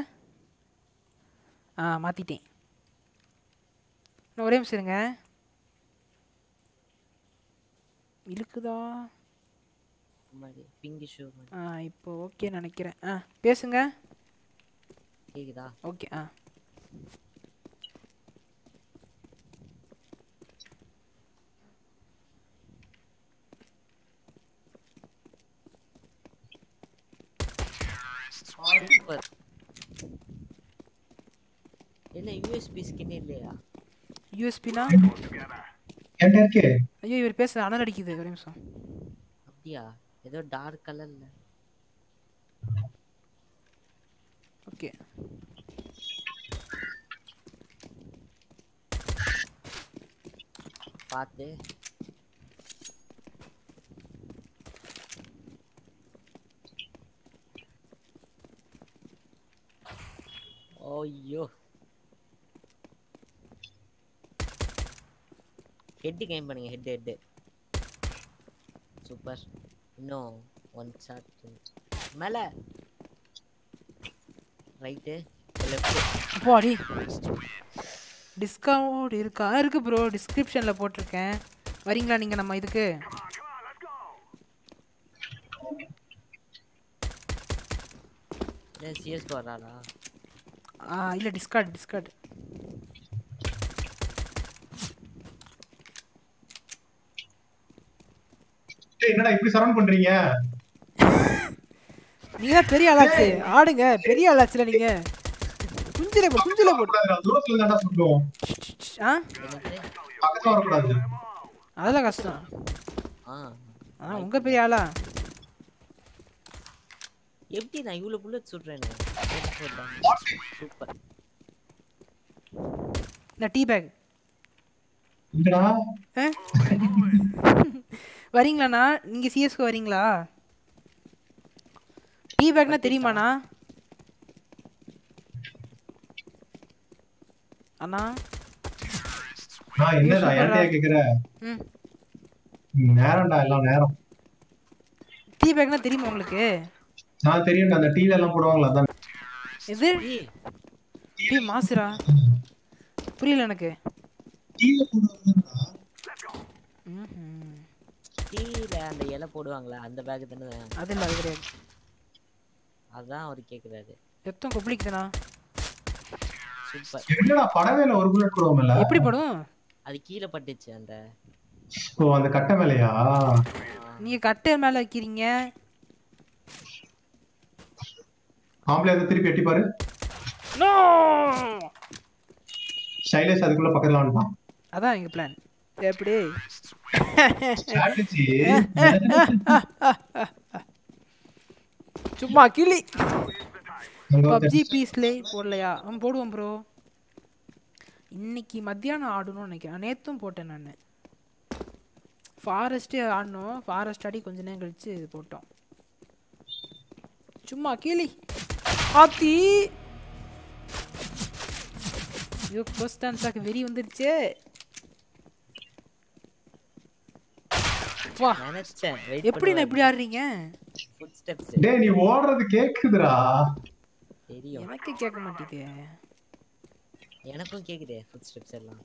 ஆ மாற்றிட்டேன் இன்னும் ஒரே நிமிஷம் இருங்க இழுக்குதா மாதிரி பிங்க் ஷூ மாதிரி ஆ இப்போ ஓகே நினைக்கிறேன் ஆ பேசுங்க கேக்குதா ஓகே ஆ சூப்பர் என்ன யூஎஸ்பி ஸ்கின் இல்லையா யூஎஸ்பினா என்கிட்ட இருக்கே ஐயோ இவர் பேச அனல் அடிக்குது ஒரு நிமிஷம் அப்படியா ஏதோ டார்க் கலர்ல ஓகே பார்த்து ஐயோ ஹெட் கேம் பண்ணுங்க ஹெட் ஹெட் சூப்பர் இன்னும் ஒன் ஷாட் மேல ரைட்டு லெஃப்ட் அப்பாடி டிஸ்கவுண்ட் இருக்கா இருக்கு ப்ரோ டிஸ்கிரிப்ஷனில் போட்டிருக்கேன் வரீங்களா நீங்கள் நம்ம இதுக்கு சிஎஸ்க்கு வர்றாரா ஆ இல்லை டிஸ்கார்ட் டிஸ்கார்ட் டேய், என்னடா இப்படி சரவுண்ட் பண்றீங்க நீங்க தான் பெரிய ஆளாச்சு ஆடுங்க பெரிய ஆளாச்சுல நீங்க குஞ்சில போ குஞ்சில போட்டு கூடாதுடா, தூரத்துல இருந்தாடா சுடுவோம் ஆ பக்கத்துல வரக்கூடாது அதெல்லாம் கஷ்டம் ஆ ஆ உங்க பெரிய ஆளா எப்படி நான் இவ்வளவு புல்லட் சுடுறேன்னு சூப்பர் இந்த டீ பேக் இல்லடா வரீங்களாண்ணா நீங்க சிஎஸ்க்கு வரீங்களா டீ பேக்னா தெரியுமாண்ணா அண்ணா நான் என்னடா சூப்பர்டா. என்கிட்டயா கேக்குற ம் நேரம்டா எல்லாம் நேரம் டீ பேக்னா தெரியுமா உங்களுக்கு நான் தெரியும்டா அந்த டீல எல்லாம் போடுவாங்களா அதான் எது டீ மாசுரா புரியல எனக்கு ம்ஹும். டீல அந்த இலை போடுவாங்களா அந்த பேக் தானே அது இல்லை அது கிடையாது அதான் அவர் கேக்குறாரு ரத்தம் கொப்பளிக்குதுண்ணா சூப்பர் என்னடா படவே இல்ல ஒரு புல்லட் போடுவோம்ல எப்படி படும் அது கீழே பட்டுச்சு அந்த ஓ அந்த கட்டை மேலையா நீங்க கட்டை மேல வைக்கிறீங்க ஆம்பளை அதை திருப்பி எட்டி பாரு நோ சைலேஷ் அதுக்குள்ள பக்கத்துல வந்துட்டான் அதான் எங்க பிளான் எப்படி ஸ்ட்ராட்டஜி சும்மா கிளி அங்க வந்து பப்ஜி பீஸ்லே போடலையா அவன் போடுவோம் ப்ரோ இன்னைக்கு மத்தியானம் ஆடணும்னு நினைக்கிறேன் நேத்தும் போட்டேன் நான் ஃபாரஸ்ட்டே ஆடணும் ஃபாரஸ்ட் ஆடி கொஞ்ச நேரம் கழிச்சு இது போட்டோம் சும்மா கிளி ஆத்தி ஐயோ ஃபர்ஸ்ட் டான்ஸாக்கு வெறி வந்துருச்சே வா நினைச்சேன் எப்படி நான் இப்படி ஆடுறீங்க ஃபுட் ஸ்டெப்ஸ் டேய் நீ ஓடுறது கேக்குதுடா தெரியும் எனக்கு கேட்க மாட்டேங்குது எனக்கும் கேக்குதே ஃபுட் ஸ்டெப்ஸ் எல்லாம்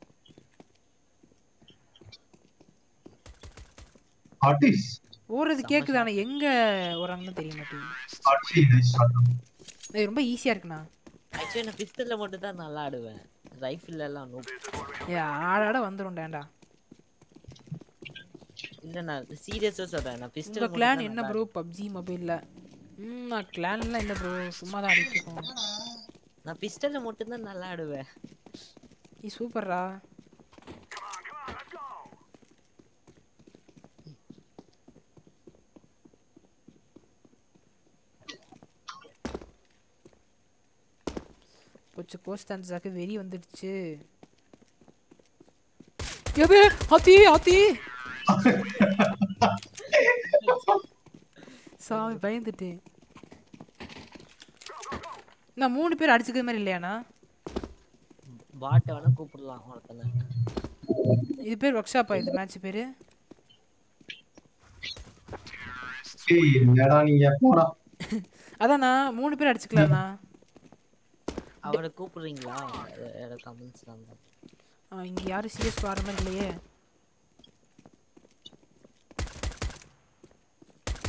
ஆர்டிஸ் ஓடுறது கேக்குது ஆனா எங்க ஓடுறாங்கன்னு தெரிய மாட்டேங்குது ஆர்டி நைஸ் ஷாட் இது ரொம்ப ஈஸியா இருக்குண்ணா ஆக்சுவலி நான் பிஸ்டல்ல மட்டும் தான் நல்லா ஆடுவேன் ரைஃபிள் எல்லாம் நோ ஏ ஆட ஆட வந்துரும் டேண்டா இல்ல நான் சீரியஸா சொல்றேன் நான் உங்க பிஸ்டல் கிளான் என்ன ப்ரோ பப்ஜி மொபைல்ல ம் நான் கிளான்லாம் இல்ல ப்ரோ சும்மா தான் ஆடிட்டு இருக்கோம் நான் பிஸ்டல்ல மட்டும் தான் நல்லா ஆடுவேன் நீ சூப்பர்ரா போச்சு கோஸ்டான்ஸாக்கு வெறி வந்துடுச்சு எது ஆத்தி ஆத்தி சாமி பயந்துட்டேன் நான் மூணு பேர் அடிச்சுக்கிற மாதிரி இல்லையாண்ணா பாட்டை வேணா கூப்பிடலாம் ஒருத்தனை இது பேர் ஒர்க் ஷாப்பா இது மேட்ச் பேரு ஏய் என்னடா நீங்க போடா அதாண்ணா மூணு பேர் அடிச்சுக்கலாம்ண்ணா அவரை கூப்பிடுறீங்களா கமெண்ட்ஸ் தான் ஆ, இங்க யாரும் சீரியஸ் வர மாதிரி இல்லையே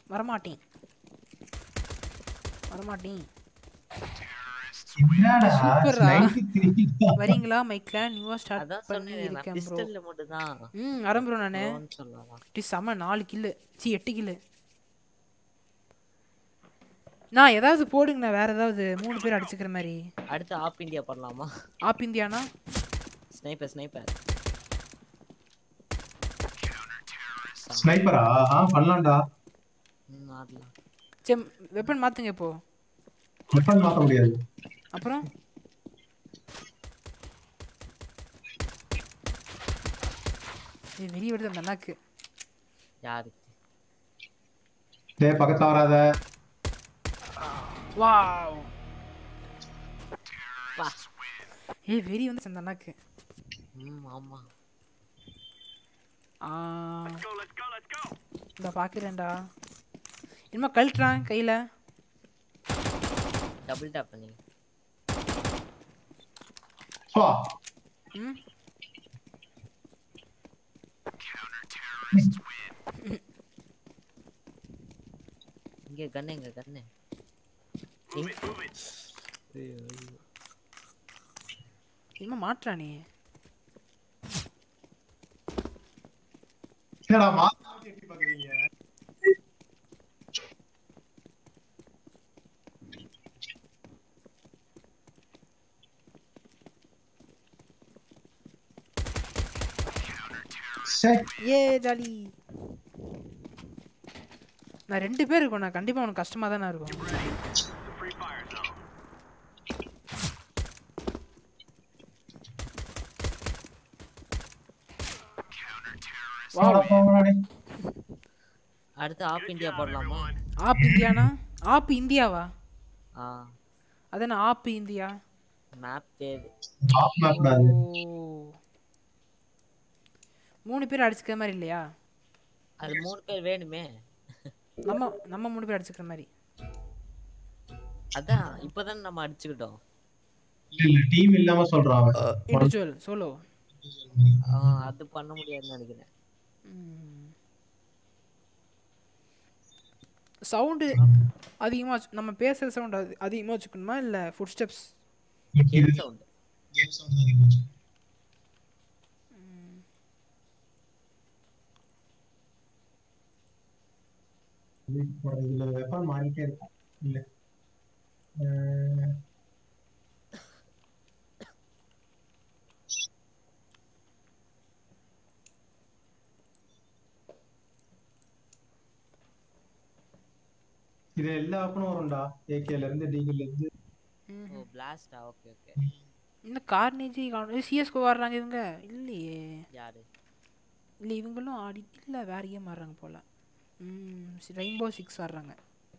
வரமாட்டேன் வரமாட்டேன் என்னடா சூப்பர்ரா. 93 வரீங்களா மைக்ல நியூவா ஸ்டார்ட் அதான் பண்ணி சொன்னேன் நான் இருக்கேன் ப்ரோ பிஸ்டல்ல மட்டும் தான் ம் வரேன் ப்ரோ நானு சொல்லலாம் டி செம நாலு கில்லு சி எட்டு கில்லு நான் ஏதாவது போடுங்கண்ணா வேற ஏதாவது மூணு பேர் அடிச்சுக்கிற மாதிரி அடுத்து ஆப் இந்தியா பண்ணலாமா ஆப் இந்தியானா ஸ்னைப்பர் ஸ்னைப்பர் ஸ்னைப்பரா ஆ பண்ணலாம்டா ம் ஆடலாம் சரி வெப்பன் மாத்துங்க இப்போ வெப்பன் மாத்த முடியாது அப்புறம் இது வெளியே வருது அந்த அண்ணாக்கு யாருக்கு டேய் பக்கத்துல வராத வாவ் வா ஏய் வெறி வந்து அந்த அண்ணாக்கு ம் ஆமா ஆ இந்த பாக்குறேன்டா இனிமே கழட்டுறான் கையில டபுள் டேப் பண்ணி பா ம் இங்க கண்ணு எங்க கண்ணு இனிமே மாட்டுறானே என்னடா மாத்த எட்டி பாக்குறீங்க சே ஏ ஜாலி நான் ரெண்டு பேர் இருக்கோம் நான் கண்டிப்பா உனக்கு கஷ்டமா தானே இருக்கும் வாடா போங்கடா டேய். அடுத்து ஆப் இந்தியா போடலாமா ஆப் இந்தியானா ஆப் இந்தியாவா ஆ அது என்ன ஆப் இந்தியா மேப் பேரு ஆப் மேப்டா அது ஓ மூணு பேர் அடிச்சுக்கிற மாதிரி இல்லையா அது மூணு பேர் வேணுமே நம்ம நம்ம மூணு பேர் அடிச்சுக்கிற மாதிரி அதான் இப்பதானே நம்ம அடிச்சுக்கிட்டோம் இல்ல இல்ல டீம் இல்லாம சொல்றான் அவன் இண்டிவிஜுவல் சோலோ ஆ, அது பண்ண முடியாதுன்னு நினைக்கிறேன் சவுண்டு அதிகமாக வச்சு நம்ம பேசுகிற சவுண்ட் அது அதிகமாக வச்சுக்கணுமா இல்லை ஃபுட் ஸ்டெப்ஸ் இது சவுண்ட் கேம் சவுண்ட் அதிகமா வச்சு. இப்போ இதுல வெப்பன் மாறிட்டே இருக்கும் இல்ல அஹ், இது எல்லா வெப்பனும் வரும்டா ஏகேல இருந்து டிகில இருந்து ஓ பிளாஸ்டா ஓகே ஓகே இன்னும் கார்னேஜி சிஎஸ்கோ ஆடுறாங்க இவங்க இல்லையே யாரு இல்லை இவங்களும் ஆடி இல்லை வேற கேம் ஆடுறாங்க போல ம் ரெயின்போ சிக்ஸ் ஆடுறாங்க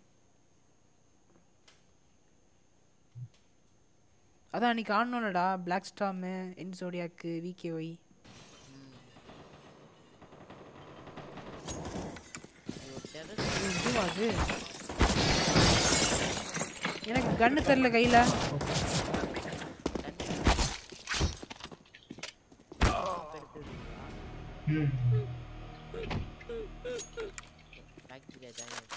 அதான் அன்னைக்கு ஆடணும்லடா பிளாக் ஸ்டாமு என்சோடியாக்கு விகேஒய் இதுவா அது எனக்கு கண்ணு தெரில கையில் ம். பாக்டீரியா ஜாயின்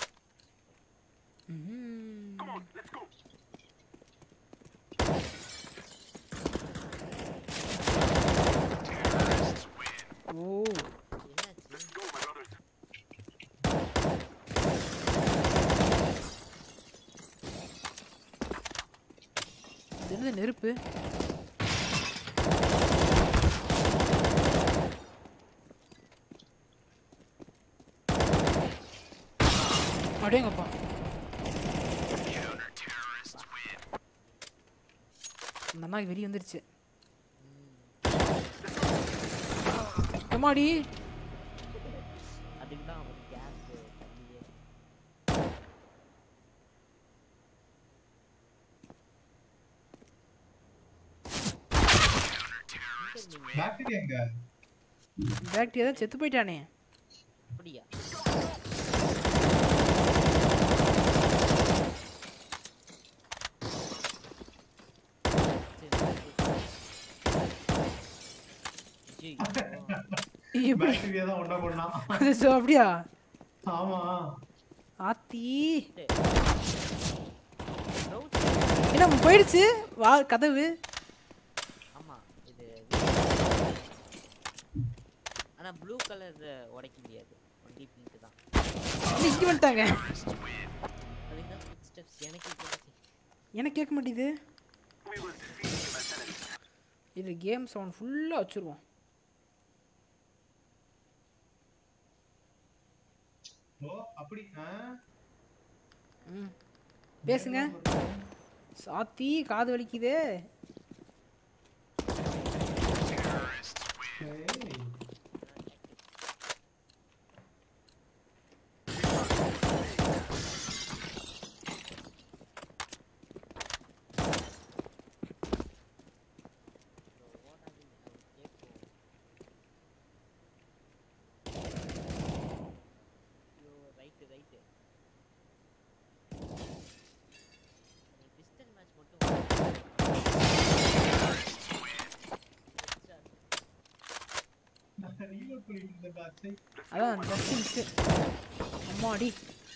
ஓ இது என்னது நெருப்பு அடேங்கப்பா அந்த அண்ணாக்கு வெறி வந்துருச்சு எம்மாடி அதுக்கு தான் ஒரு கேஸ் தண்ணியே பாக்டீரியா எங்க பேக்டீரியா தான் செத்து போயிட்டானே அப்படியா எப்படி பாக்டீரியா தான் ஒண்ணா கொண்டான் அது so அப்படியா ஆமா ஆத்தி என்ன போயிடுச்சு வா கதவு ஆமா இது ஆனா ப்ளூ கலர் உடைக்க முடியாது ஒன்லி பிங்க் தான் என்ன இங்க வந்துட்டாங்க அதுதான் ஃபுட் ஸ்டெப்ஸ் எனக்கு கேட்டுச்சு எனக்கு கேட்க மாட்டேங்குது இது கேம் சவுண்ட் ஃபுல்லாக வச்சுருவோம் ஓ அப்படி ஆ ம் பேசுங்க சாத்தி காது வலிக்குதே ஏய். ஐயோ ரைட்டு ரைட்டு பிஸ்டல் மேட்ச் மட்டும் நான் reload பண்ணிட்டு இருந்தேன் பாத்து. அதான் ஜஸ்ட் மிஸ்ஸு அம்மாடி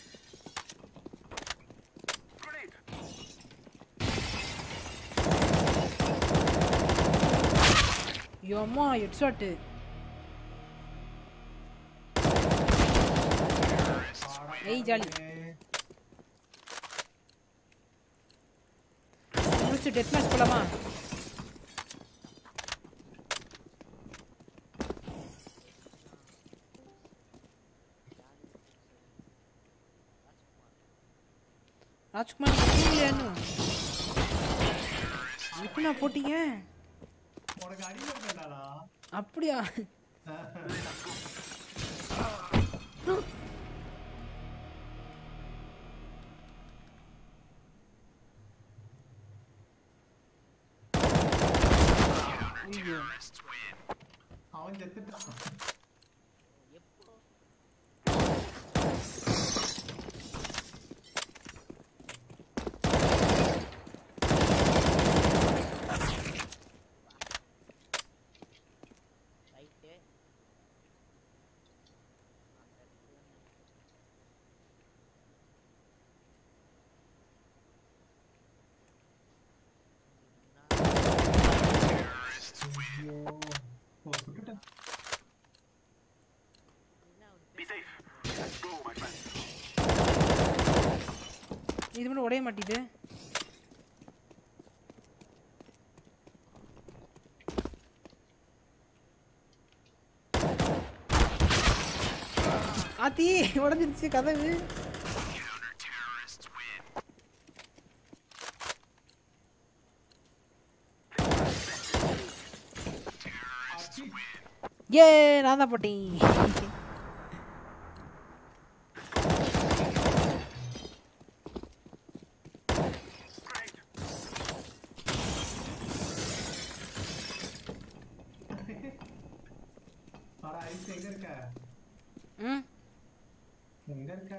ஐயோ அம்மா ஹெட் ஷாட்டு ஏய் ஜாலி முடிச்சு டெத் மேட்ச் போலாமா ராஜ்குமார் போட்டீங்களா இன்னும் எப்படிண்ணா போட்டீங்க உனக்கு அடிமை வேண்டாடா அப்படியா ஐயோ அவன் செத்துட்டான் ரைட்டு ஐயோ ஓ சுட்டுட்டேன் இது மட்டும் உடைய மாட்டேது ஆத்தி உடஞ்சிருச்சு கதவு ஏ நான் தான் போட்டேன் ஆடா ஐஸ் எங்க இருக்க ம் எங்க இருக்க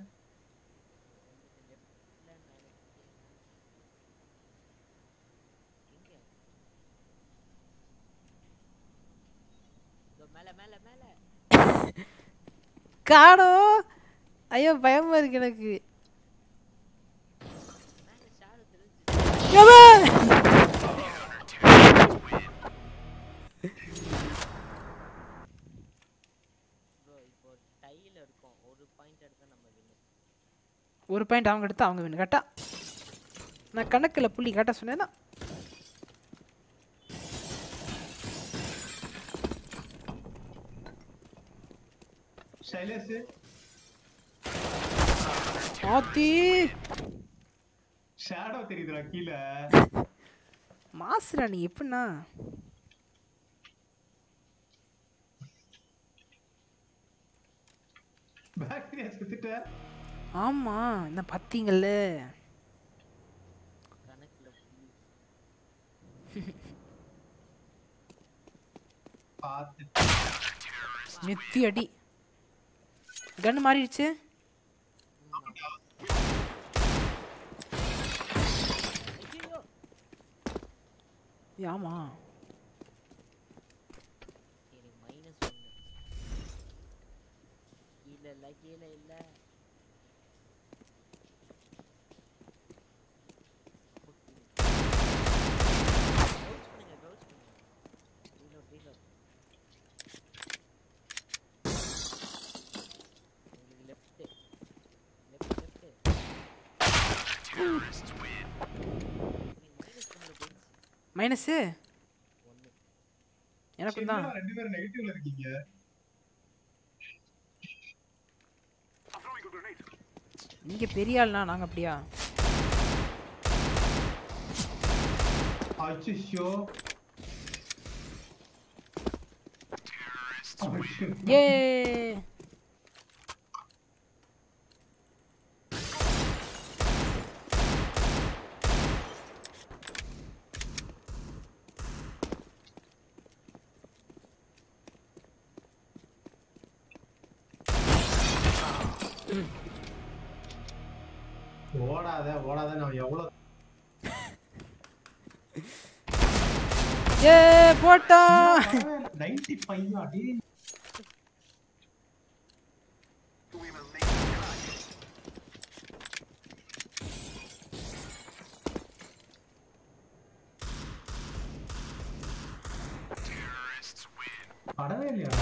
இதோ மேல மேல மேல காணோ ஐயோ பயமா இருக்கு எனக்கு மேல ஷாடு தெரிஞ்சு எவன்? ப்ரோ இப்போ டைல இருக்கும் ஒரு பாயிண்ட் எடுத்தா நம்ம வின்னு ஒரு பாயிண்ட் அவங்க எடுத்து அவங்க வேணும் கரெக்டா நான் கணக்கில் புள்ளி கரெக்டாக சொன்னேன்னா சைலேஷ் ஆத்தி ஷேடோ தெரியுதுடா கீழே மாசுடா நீ எப்படின்னா பாக்டீரியா செத்துட்ட ஆமா என்ன பார்த்தீங்கல்ல கணக்குல புள்ளி பார்த்து நெத்தி அடி கன் மாறிடுச்சு ஏய், ஆமா சரி மைனஸ் ஒன்று கீழே இல்லை கீழே இல்லை மைனஸு எனக்கும் தான் என்னடா ரெண்டு பேரும் நெகட்டிவ்ல இருக்கீங்க நீங்க பெரிய ஆள்னா நாங்க அப்படியா அச்சோ ஏ ஓடாத ஓடாத நான் எவ்வளவு ஏ போட்டா நைன்டி ஃபைவ் அடி படவே இல்லையா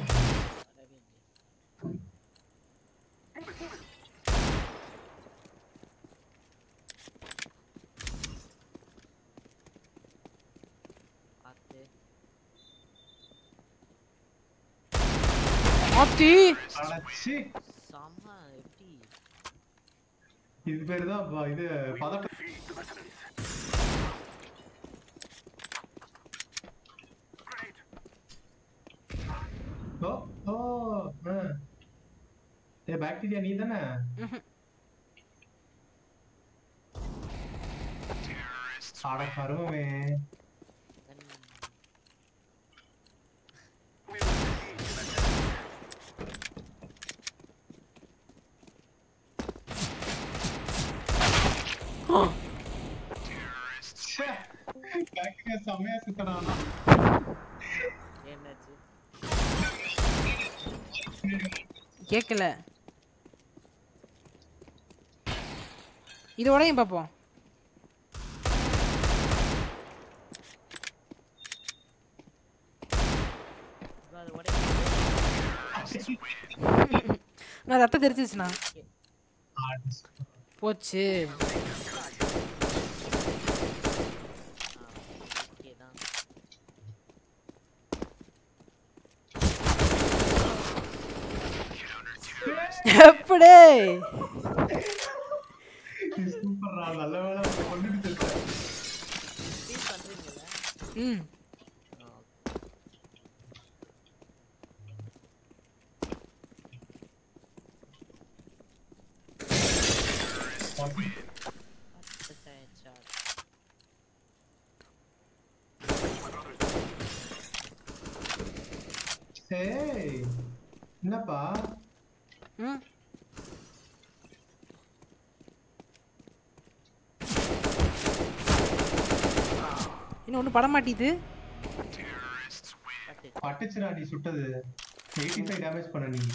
பார்த்து ஆத்தி அடச்சி செம்ம எப்படி இது பேரு தான் ப- இது பதட்டம் ஓ ஓ ஆ. ஏ பாக்டீரியா நீ தானே அட கருமமே ச்சே, பாக்டீரியா செம்மையா சுத்தடா ஆனா. என்னாச்சு கேட்கல இதோடையும் பார்ப்போம் bro, அது உடைக்க நான் ரத்தம் தெரிச்சிச்சுண்ணா போச்சு ஓகே தான் எப்படி சூப்பர்ரா நல்ல வேலை கொண்டுட்டு இருக்க ஃபீல் பண்றீங்கல்ல ம் shot ஏய் என்னப்பா ம் இன்னும் ஒன்றும் பட மாட்டேது பட்டுச்சுடா நீ சுட்டது எயிட்டி ஃபைவ் டேமேஜ் பண்ண நீ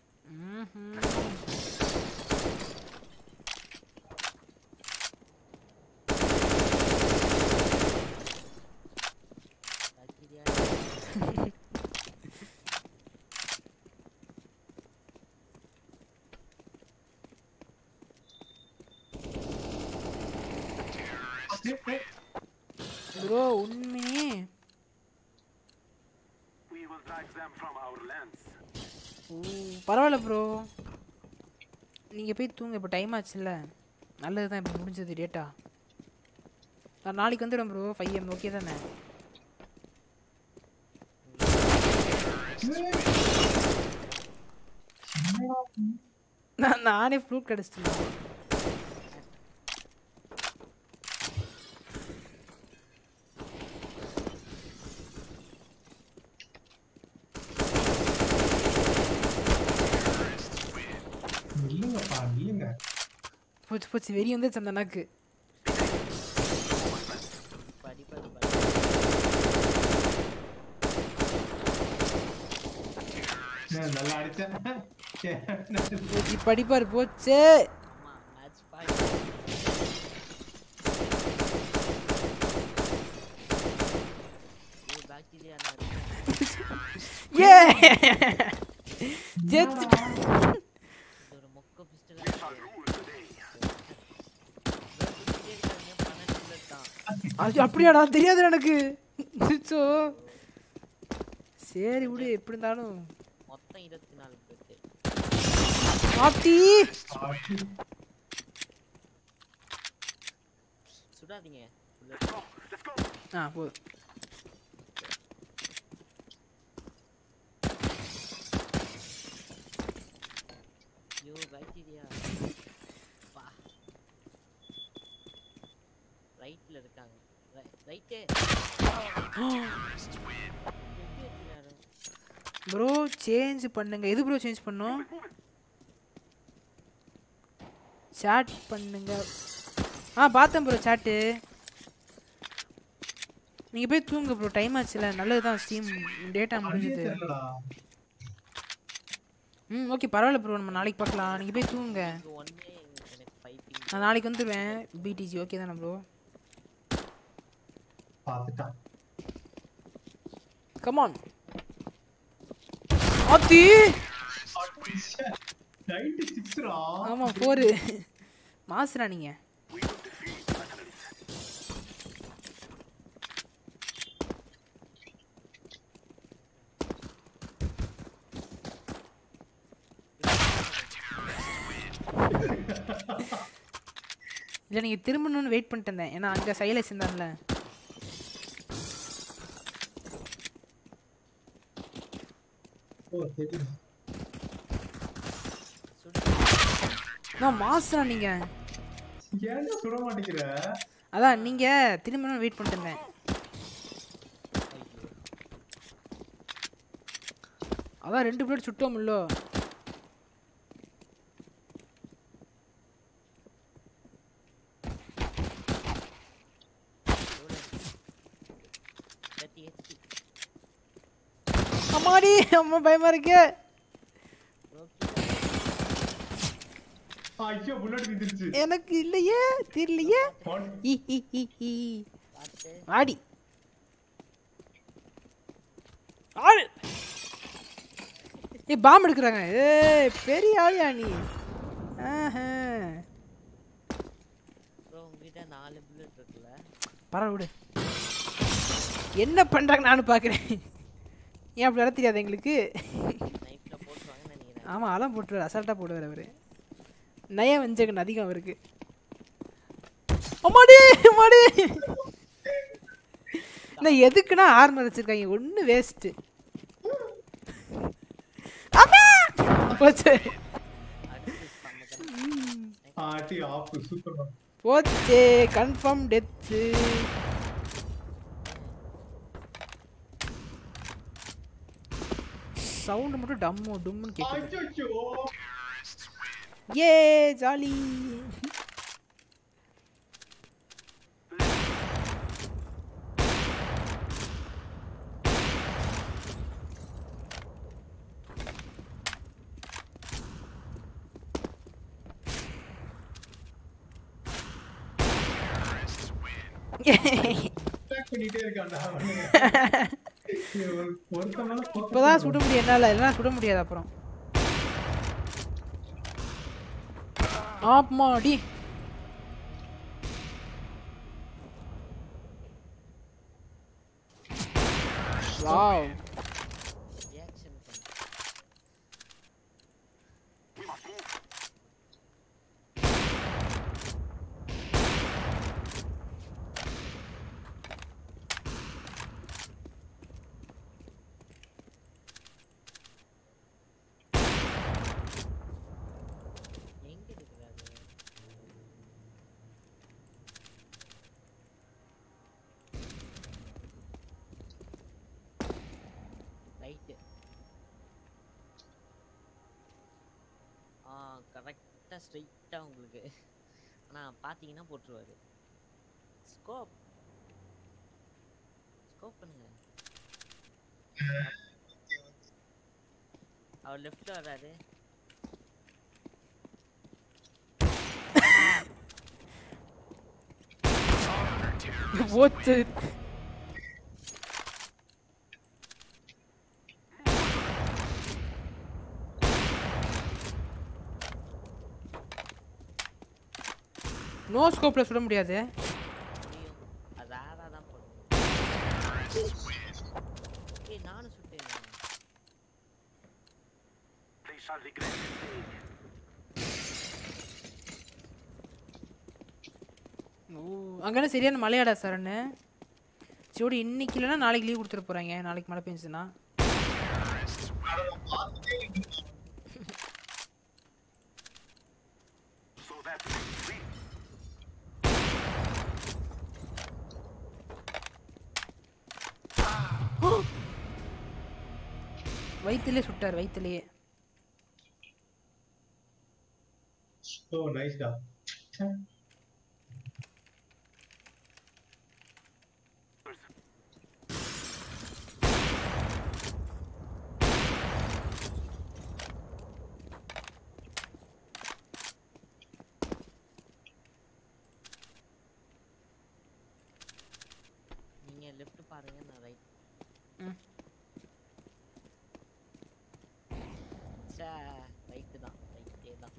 ப்ரோ உண்மையே ஓ பரவாயில்ல ப்ரோ நீங்கள் போய் தூங்க இப்போ டைம் ஆச்சுல்ல நல்லது தான் இப்போ முடிஞ்சது டேட்டா நான் நாளைக்கு வந்துடும் ப்ரோ ஃபைவ் எம் ஓகே தானே நான் நானே ஃப்ரூட் கிடச்சிட்டேன் இல்லைங்கப்பா இல்லைங்க போச்சு போச்சு வெறி வந்துச்சு அந்த அண்ணாக்கு படி படி ஏன் நல்லா அடிச்சேன் போச்சு படிப்பார் போச்சு மேட்ச் பாயிண்ட் பாக்டீரியா ஏ ஜெயிச்சிட்டு இது ஒரு மொக்க பிஸ்டல் பன்னெண்டு bullet தான் அது அப்படியாடா தெரியாது எனக்கு அச்சோ. சரி விடு எப்படி இருந்தாலும் மொத்தம் இருபத்தி நாலு பேருக்கு ஆத்தி சுடாதீங்க ஆ போதும் ஐயோ பாக்டீரியா வா ரைட்ல இருக்காங்க ரைட்டே ப்ரோ சேஞ்ச் பண்ணுங்க எது ப்ரோ சேஞ்ச் பண்ணோம் chat பண்ணுங்க ஆ பார்த்தேன் ப்ரோ சாட்டு நீங்கள் போய் தூங்க ப்ரோ டைம் ஆச்சுல நல்லது தான் ஸ்டீம் டேட்டா முடிஞ்சது ம் ஓகே பரவாயில்ல ப்ரோ நம்ம நாளைக்கு பார்க்கலாம் நீங்கள் போய் தூங்குங்க ஒன்னே எனக்கு ஃபைட்டிங் நான் நாளைக்கு வந்துடுவேன் பிடிஜி ஓகே தானே ப்ரோ பார்த்துட்டான் கமான் ஆத்தி நைன்டி சிக்ஸ்ரா ஆமாம் ஃபோரு மாசுரா நீங்கள் இல்லை நீங்கள் திரும்பணும்னு வெயிட் பண்ணிட்டு இருந்தேன் ஏன்னா அங்கே சைலஸ் இருந்தான்ல ஓ தெரியும் நான் மாசுரா நீங்கள் ஏன்டா சுட மாட்டேங்கிற அதான் நீங்கள் திரும்பணும்னு வெயிட் பண்ணிட்டு இருந்தேன் அதான் ரெண்டு பிளேட் சுட்டோம்ல தேர்ட்டி ஹெச்பி அம்மாடி அம்மா பயமா இருக்கு ஐயோ புல்லட் விதிருச்சு எனக்கு இல்லையே தெரியலையே ஈ, ஈ, ஈ, ஈ. ஆடி ஆடு ஏய் பாம்பு எடுக்கிறாங்க ஏய் பெரிய ஆளியா நீ ஆஹா. ப்ரோ உங்ககிட்ட நாலு புல்லட் இருக்குல்ல பரவாயில்ல விடு என்ன பண்றாங்க நானும் பார்க்குறேன் ஏன் அப்படி வர தெரியாது எங்களுக்கு நைட்ல போட்டுருவாங்கன்னு நினைக்கிறேன் ஆமாம் அதெல்லாம் போட்டுருவார் அசால்ட்டாக போடுவார் அவர் நய வஞ்சகன் அதிகம் அவருக்கு அம்மாடி அம்மாடி இந்த எதுக்குன்னா ஆர்மர் வச்சிருக்காங்க ஒன்று வேஸ்ட்டு போச்சு ஆட்டி ஆஃப் சூப்பர் போச்சு கன்ஃபார்ம் டெத்து சவுண்டு மட்டும் டம்மு டும்முன்னு கேட்குது ஐயோ ஏ ஜாலி அட்டாக் பண்ணிட்டே இருக்கான்டா அவனுங்க. ஒரு- ஒருத்தன் மேல focus இப்போதான் சுட முடியும் என்னால இல்லைன்னா சுட முடியாது அப்புறம் ஆமாடி வாவ் ரியாக்ஷன் பண்ணு எங்க இருக்கிறாரு ரைட்டு ஆ கரெக்டாக ஸ்ட்ரைட்டாக உங்களுக்கு ஆனால் பார்த்தீங்கன்னா போட்டுருவாரு ஸ்கோப் ஸ்கோப் பண்ணுங்க அவர் லெஃப்ட்ல வராரு போச்சு நோ ஸ்கோப்ல சுட முடியாது முடியும் அது ஏய் நானும் சுட்டேன் ஓ அங்கே சரியான மழையாடா சரணு சரி இன்னைக்கு இல்லைன்னா நாளைக்கு லீவ் கொடுத்துட்டு போகிறாங்க நாளைக்கு மழை பெஞ்சுன்னா வயிற்றுலேயே சுட்டார் வயிற்றுலேயே ஓ நைஸ்டா நீங்க லெஃப்ட் பாருங்க நான் ரைட் ம். சே ரைட்டு தான் ரைட்டே தான்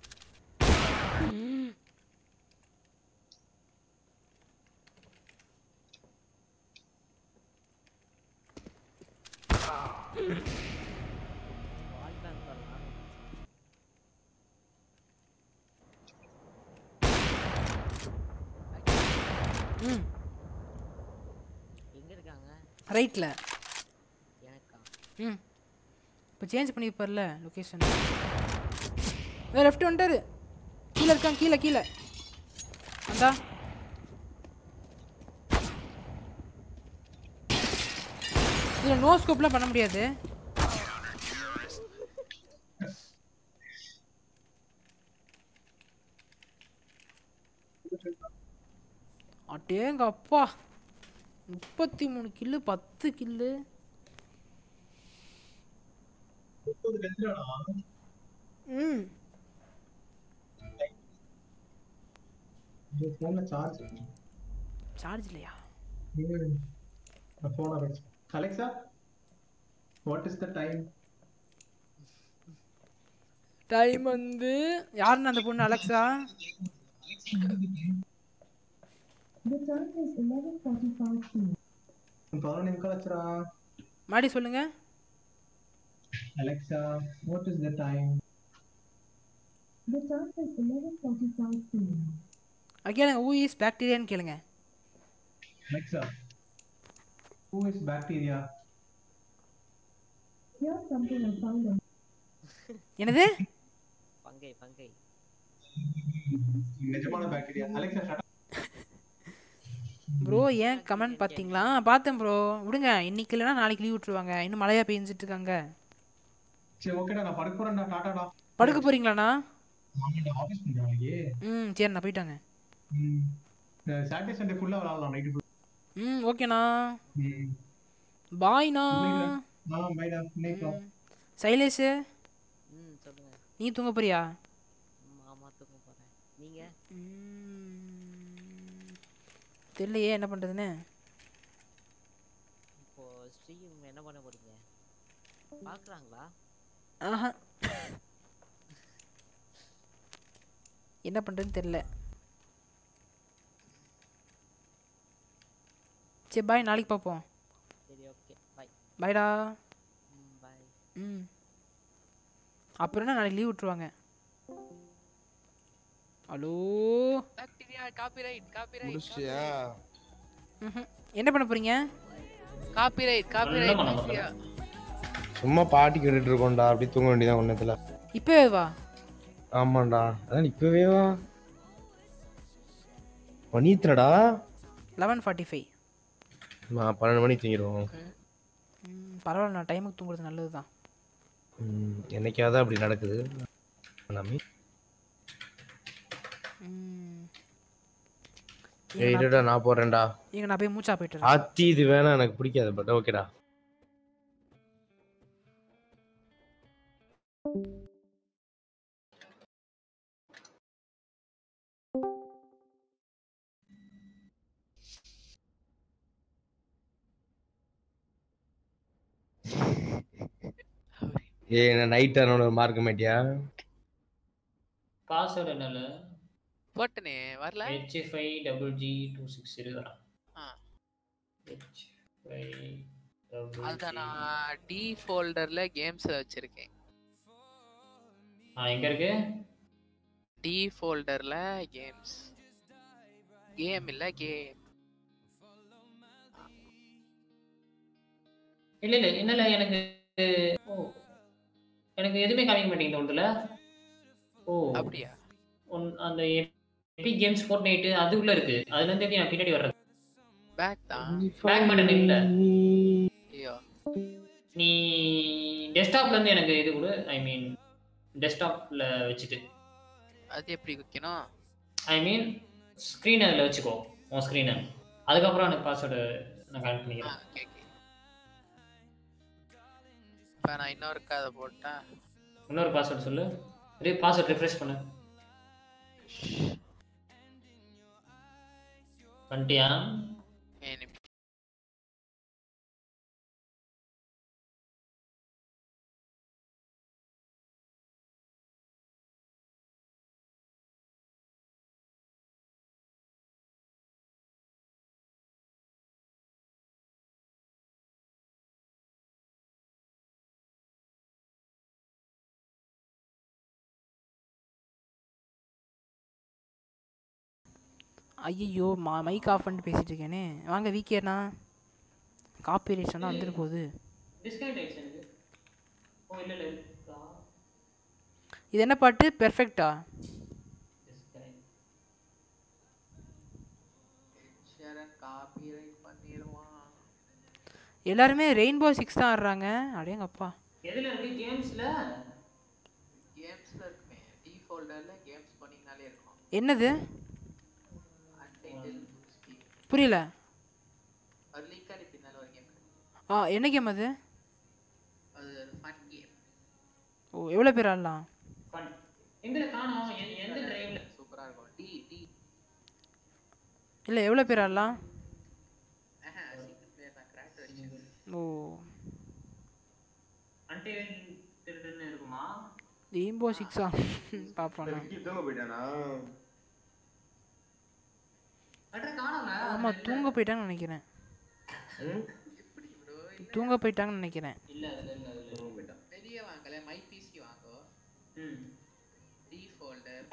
வால் பேங்க் பண்ணலாம் ம் எங்க இருக்காங்க ரைட்டில் எனக்கா ம் இப்போ சேஞ்ச் பண்ணியிருப்பார்ல லொக்கேஷன் லெஃப்ட் வந்துட்டாரு கீழே இருக்கான் கீழே கீழே அந்தா இதில் நோ ஸ்கோப்லாம் பண்ண முடியாது அட்டேங்க அப்பா முப்பத்தி மூணு கில்லு பத்து கில்லு ம் போன்ல சார்ஜ் சார்ஜ் இல்லையா போன Alexa what is the time time வந்து யாருன்னு அந்த பொண்ணு அலெக்ஸா பதினொன்று நிமிஷம் வச்சுரா மாடி சொல்லுங்க Alexa what is the time அது கேளுங்க ஊ இஸ் பாக்டீரியான்னு கேளுங்க அலெக்சா ஹூ இஸ் பாக்டீரியா என்னது பங்கை பங்கை நிஜமான பாக்டீரியா அலெக்சா ப்ரோ ஏன் கமெண்ட் பார்த்தீங்களா பார்த்தேன் ப்ரோ விடுங்க இன்னைக்கு இல்லைன்னா நாளைக்கு லீவ் விட்டுருவாங்க இன்னும் மழையா பெஞ்சிட்டு இருக்காங்க சரி ஓகேடா நான் படுக்க போறேன்டா டாடாடா படுக்க போறீங்களாண்ணா ஆமாடா ஆஃபீஸ் பண்ணுறாங்க ம் சரிண்ணா போயிட்டாங்க ம் சாட்டர்டே சண்டே ஃபுல்லா விளாடலாம் நைட்டு ம் ஓகேண்ணா ம் பாய்ண்ணா ஆ பைடா இன்னைக்கு சைலேஷு ம் சொல்லுங்க நீ தூங்க போறியா ம், ஆமா தூக்க போறேன் நீங்க தெரியலையே என்ன பண்ணுறதுன்னு இப்போ ஸ்ட்ரீம் என்ன பண்ண போறீங்க பாக்குறாங்களா ஆஹா என்ன பண்ணுறதுன்னு தெரில சரி பாய் நாளைக்கு பார்ப்போம் சரி ஓகே பை பாய்டா ம் பாய் ம் அப்புறம் என்ன நாளைக்கு லீவ் விட்டுருவாங்க ஹலோ பாக்டீரியா காப்பிரைட் காப்பிரைட் முடிச்சியா ம்ஹும். என்ன பண்ண போறீங்க காப்பிரைட் காப்பிரைட் பாக்டீரியா சும்மா பாட்டி கேட்டுட்டு இருக்கோம்டா அப்படி தூங்க வேண்டியதான் ஒன்னத்துல இப்போவே வா ஆமாண்டா அதான் இப்பவே வா பண்ணித்தனடா லெவன் ஃபார்ட்டி ஃபைவ் நான் பன்னெண்டு மணிக்கு தூங்கிடுவோம் பரவாயில்ல நான் டைமுக்கு தூங்குறது நல்லது தான் ம், என்னைக்காவது அப்படி நடக்குது எல்லாமே ஏய் இருடா நான் போறேன்டா இங்க நான் போய் மூச்சா போயிட்டு வரேன். ஆத்தி இது வேணா எனக்கு பிடிக்காது பட் ஓகேடா ஏய் என்ன நைட் ஆனோட மார்க்க மாட்டியா பாஸ்வேர்டு என்னல போட்டனே வரல H five double G two six இருக்குதா ஆ. ஹெச் அதான் நான் டி ஃபோல்டர்ல கேம்ஸ் வச்சிருக்கேன் ஆ எங்க இருக்கு டி ஃபோல்டர்ல கேம்ஸ் கேம் இல்ல கேம் இல்ல இல்ல என்னல எனக்கு ஓ எனக்கு எதுவுமே காமிக்க மாட்டேங்குது ஒன்றுல ஓ அப்படியா ஒன் அந்த எபிக் கேம்ஸ் ஃபோர்ட் நைட்டு அது உள்ள இருக்கு அதுல இருந்து எப்படி நான் பின்னாடி வர்றது பேக் தான் பேக் பட்டன் இல்ல ஐயோ நீ டெஸ்க்டாப்ல இருந்து எனக்கு இது கொடு ஐ மீன் டெஸ்க்டாப்ல வச்சுட்டு அது எப்படி வைக்கணும் ஐ மீன் ஸ்க்ரீன் அதில் வச்சுக்கோ உன் ஸ்க்ரீனை அதுக்கப்புறம் எனக்கு பாஸ்வேர்டு நான் கனெக்ட் பண்ணிக்கிறேன் ஓகே ஓகே இப்போ நான் இன்னொரு கதை போட்டேன் இன்னொரு பாஸ்வேர்டு சொல்லு இதே பாஸ்வேர்ட் ரிஃப்ரெஷ் பண்ணு பண்ணிட்டியா எனக்கு ஐயோ மா மைக் ஆஃப் பண்ணிட்டு பேசிட்டு இருக்கேனே வாங்க வீக்கேண்ணா காப்பி ரைட்ஸ் தான் வந்துட்டு போகுது டிஸ்கனெக்ட் ஆயிடுச்சு எனக்கு ஓ இல்லை இல்லை இருக்கா இது என்ன பாட்டு பெர்ஃபெக்ட்டா ஷரன் காப்பிரைட் பண்ணிடுவான் எல்லாருமே ரெயின்போ சிக்ஸ் தான் ஆடுறாங்க அடேங்கப்பா எதில் இருக்கு கேம்ஸில் கேம்ஸ்ல இருக்குமே டி ஃபோல்டர்ல கேம்ஸ் பண்ணீங்கனாலே இருக்கும் என்னது அன்டைட்டில் புரியல ஒரு லீக் ஆடி பின்னால ஒரு கேம் ஆ என்ன கேம் அது அது ஃபன் கேம் ஓ எவ்வளோ பேர் ஆடலாம் ஃபன் எங்களை காணோம் எ- எந்த டிரைவ்ல சூப்பரா இருக்கும் டி டி இல்லை எவ்வளோ பேர் ஆடலாம் ஆஹா சீக்கிரம் பிளேயர் நான் கிராக் அடிச்சேன் ஓ அன்டைல் திருடுன்னு இருக்குமா ரெயின்போ சிக்ஸா பார்ப்போண்ணா தூங்க போயிட்டானா அட்ரா காணோங்க ஆமாம் தூங்க போயிட்டாங்கன்னு நினைக்கிறேன் தூங்க போயிட்டாங்கன்னு நினைக்கிறேன் இல்லை அதில் இல்லை அதில் தூங்க போயிட்டான் வெளியே வாங்கல மை பிசி வாங்கோ ம் D folder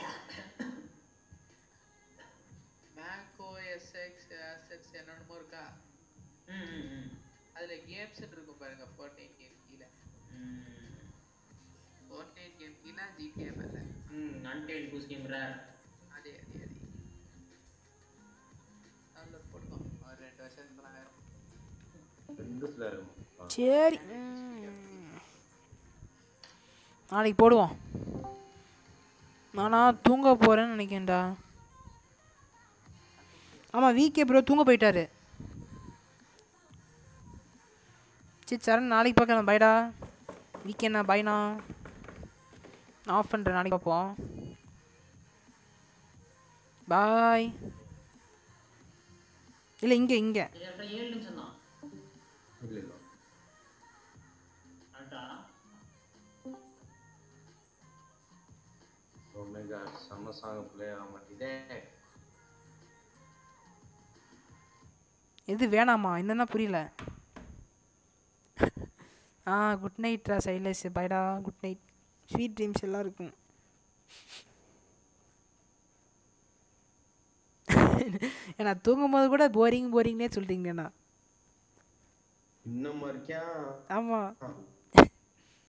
Mac OSX SX என்னென்னமோ இருக்கா ம் ம், ம் அதுல கேம்ஸ் இருக்கும் பாருங்க ஃபோர்ட்நைட் கேம் கீழே ம் ஃபோர்ட்நைட் கேம் கீழே ஜிடிஏ மேல ம் அன்டைல் பூஸ் கேம் ரேர் அதே அதே அதே டவுன்லோட் போடுவோம் ஒரு ரெண்டு வருஷத்துக்கு தான் ஆயிரும் ரெண்டு சில இருக்கும் சரி ம். நாளைக்கு போடுவோம் நானா தூங்க போகிறேன்னு நினைக்கிறேன்டா ஆமாம் வீக்கே ப்ரோ தூங்க போயிட்டாரு சரி சரண் நாளைக்கு பார்க்கலாம் பைடா வீக்கெண்ணா பைனா நான் ஆஃப் பண்ணுறேன் நாளைக்கு பார்ப்போம் பாய் இல்லை இங்கே இங்கே அட்ரா ஏழு நிமிஷம் தான் இல்ல இல்ல அட்ரா ஒமேகா செம்ம சாங் ப்ளே ஆக மாட்டேதே எது வேணாமா என்னன்னா புரியல ஆ குட் நைட்ரா சைலஸ் பைடா குட் நைட் ஸ்வீட் ட்ரீம்ஸ் எல்லாம் இருக்கும் ஏன்னா தூங்கும்போது கூட போரிங் போரிங்னே சொல்லிட்டீங்கண்ணா இன்னும் இருக்கியா ஆமாம்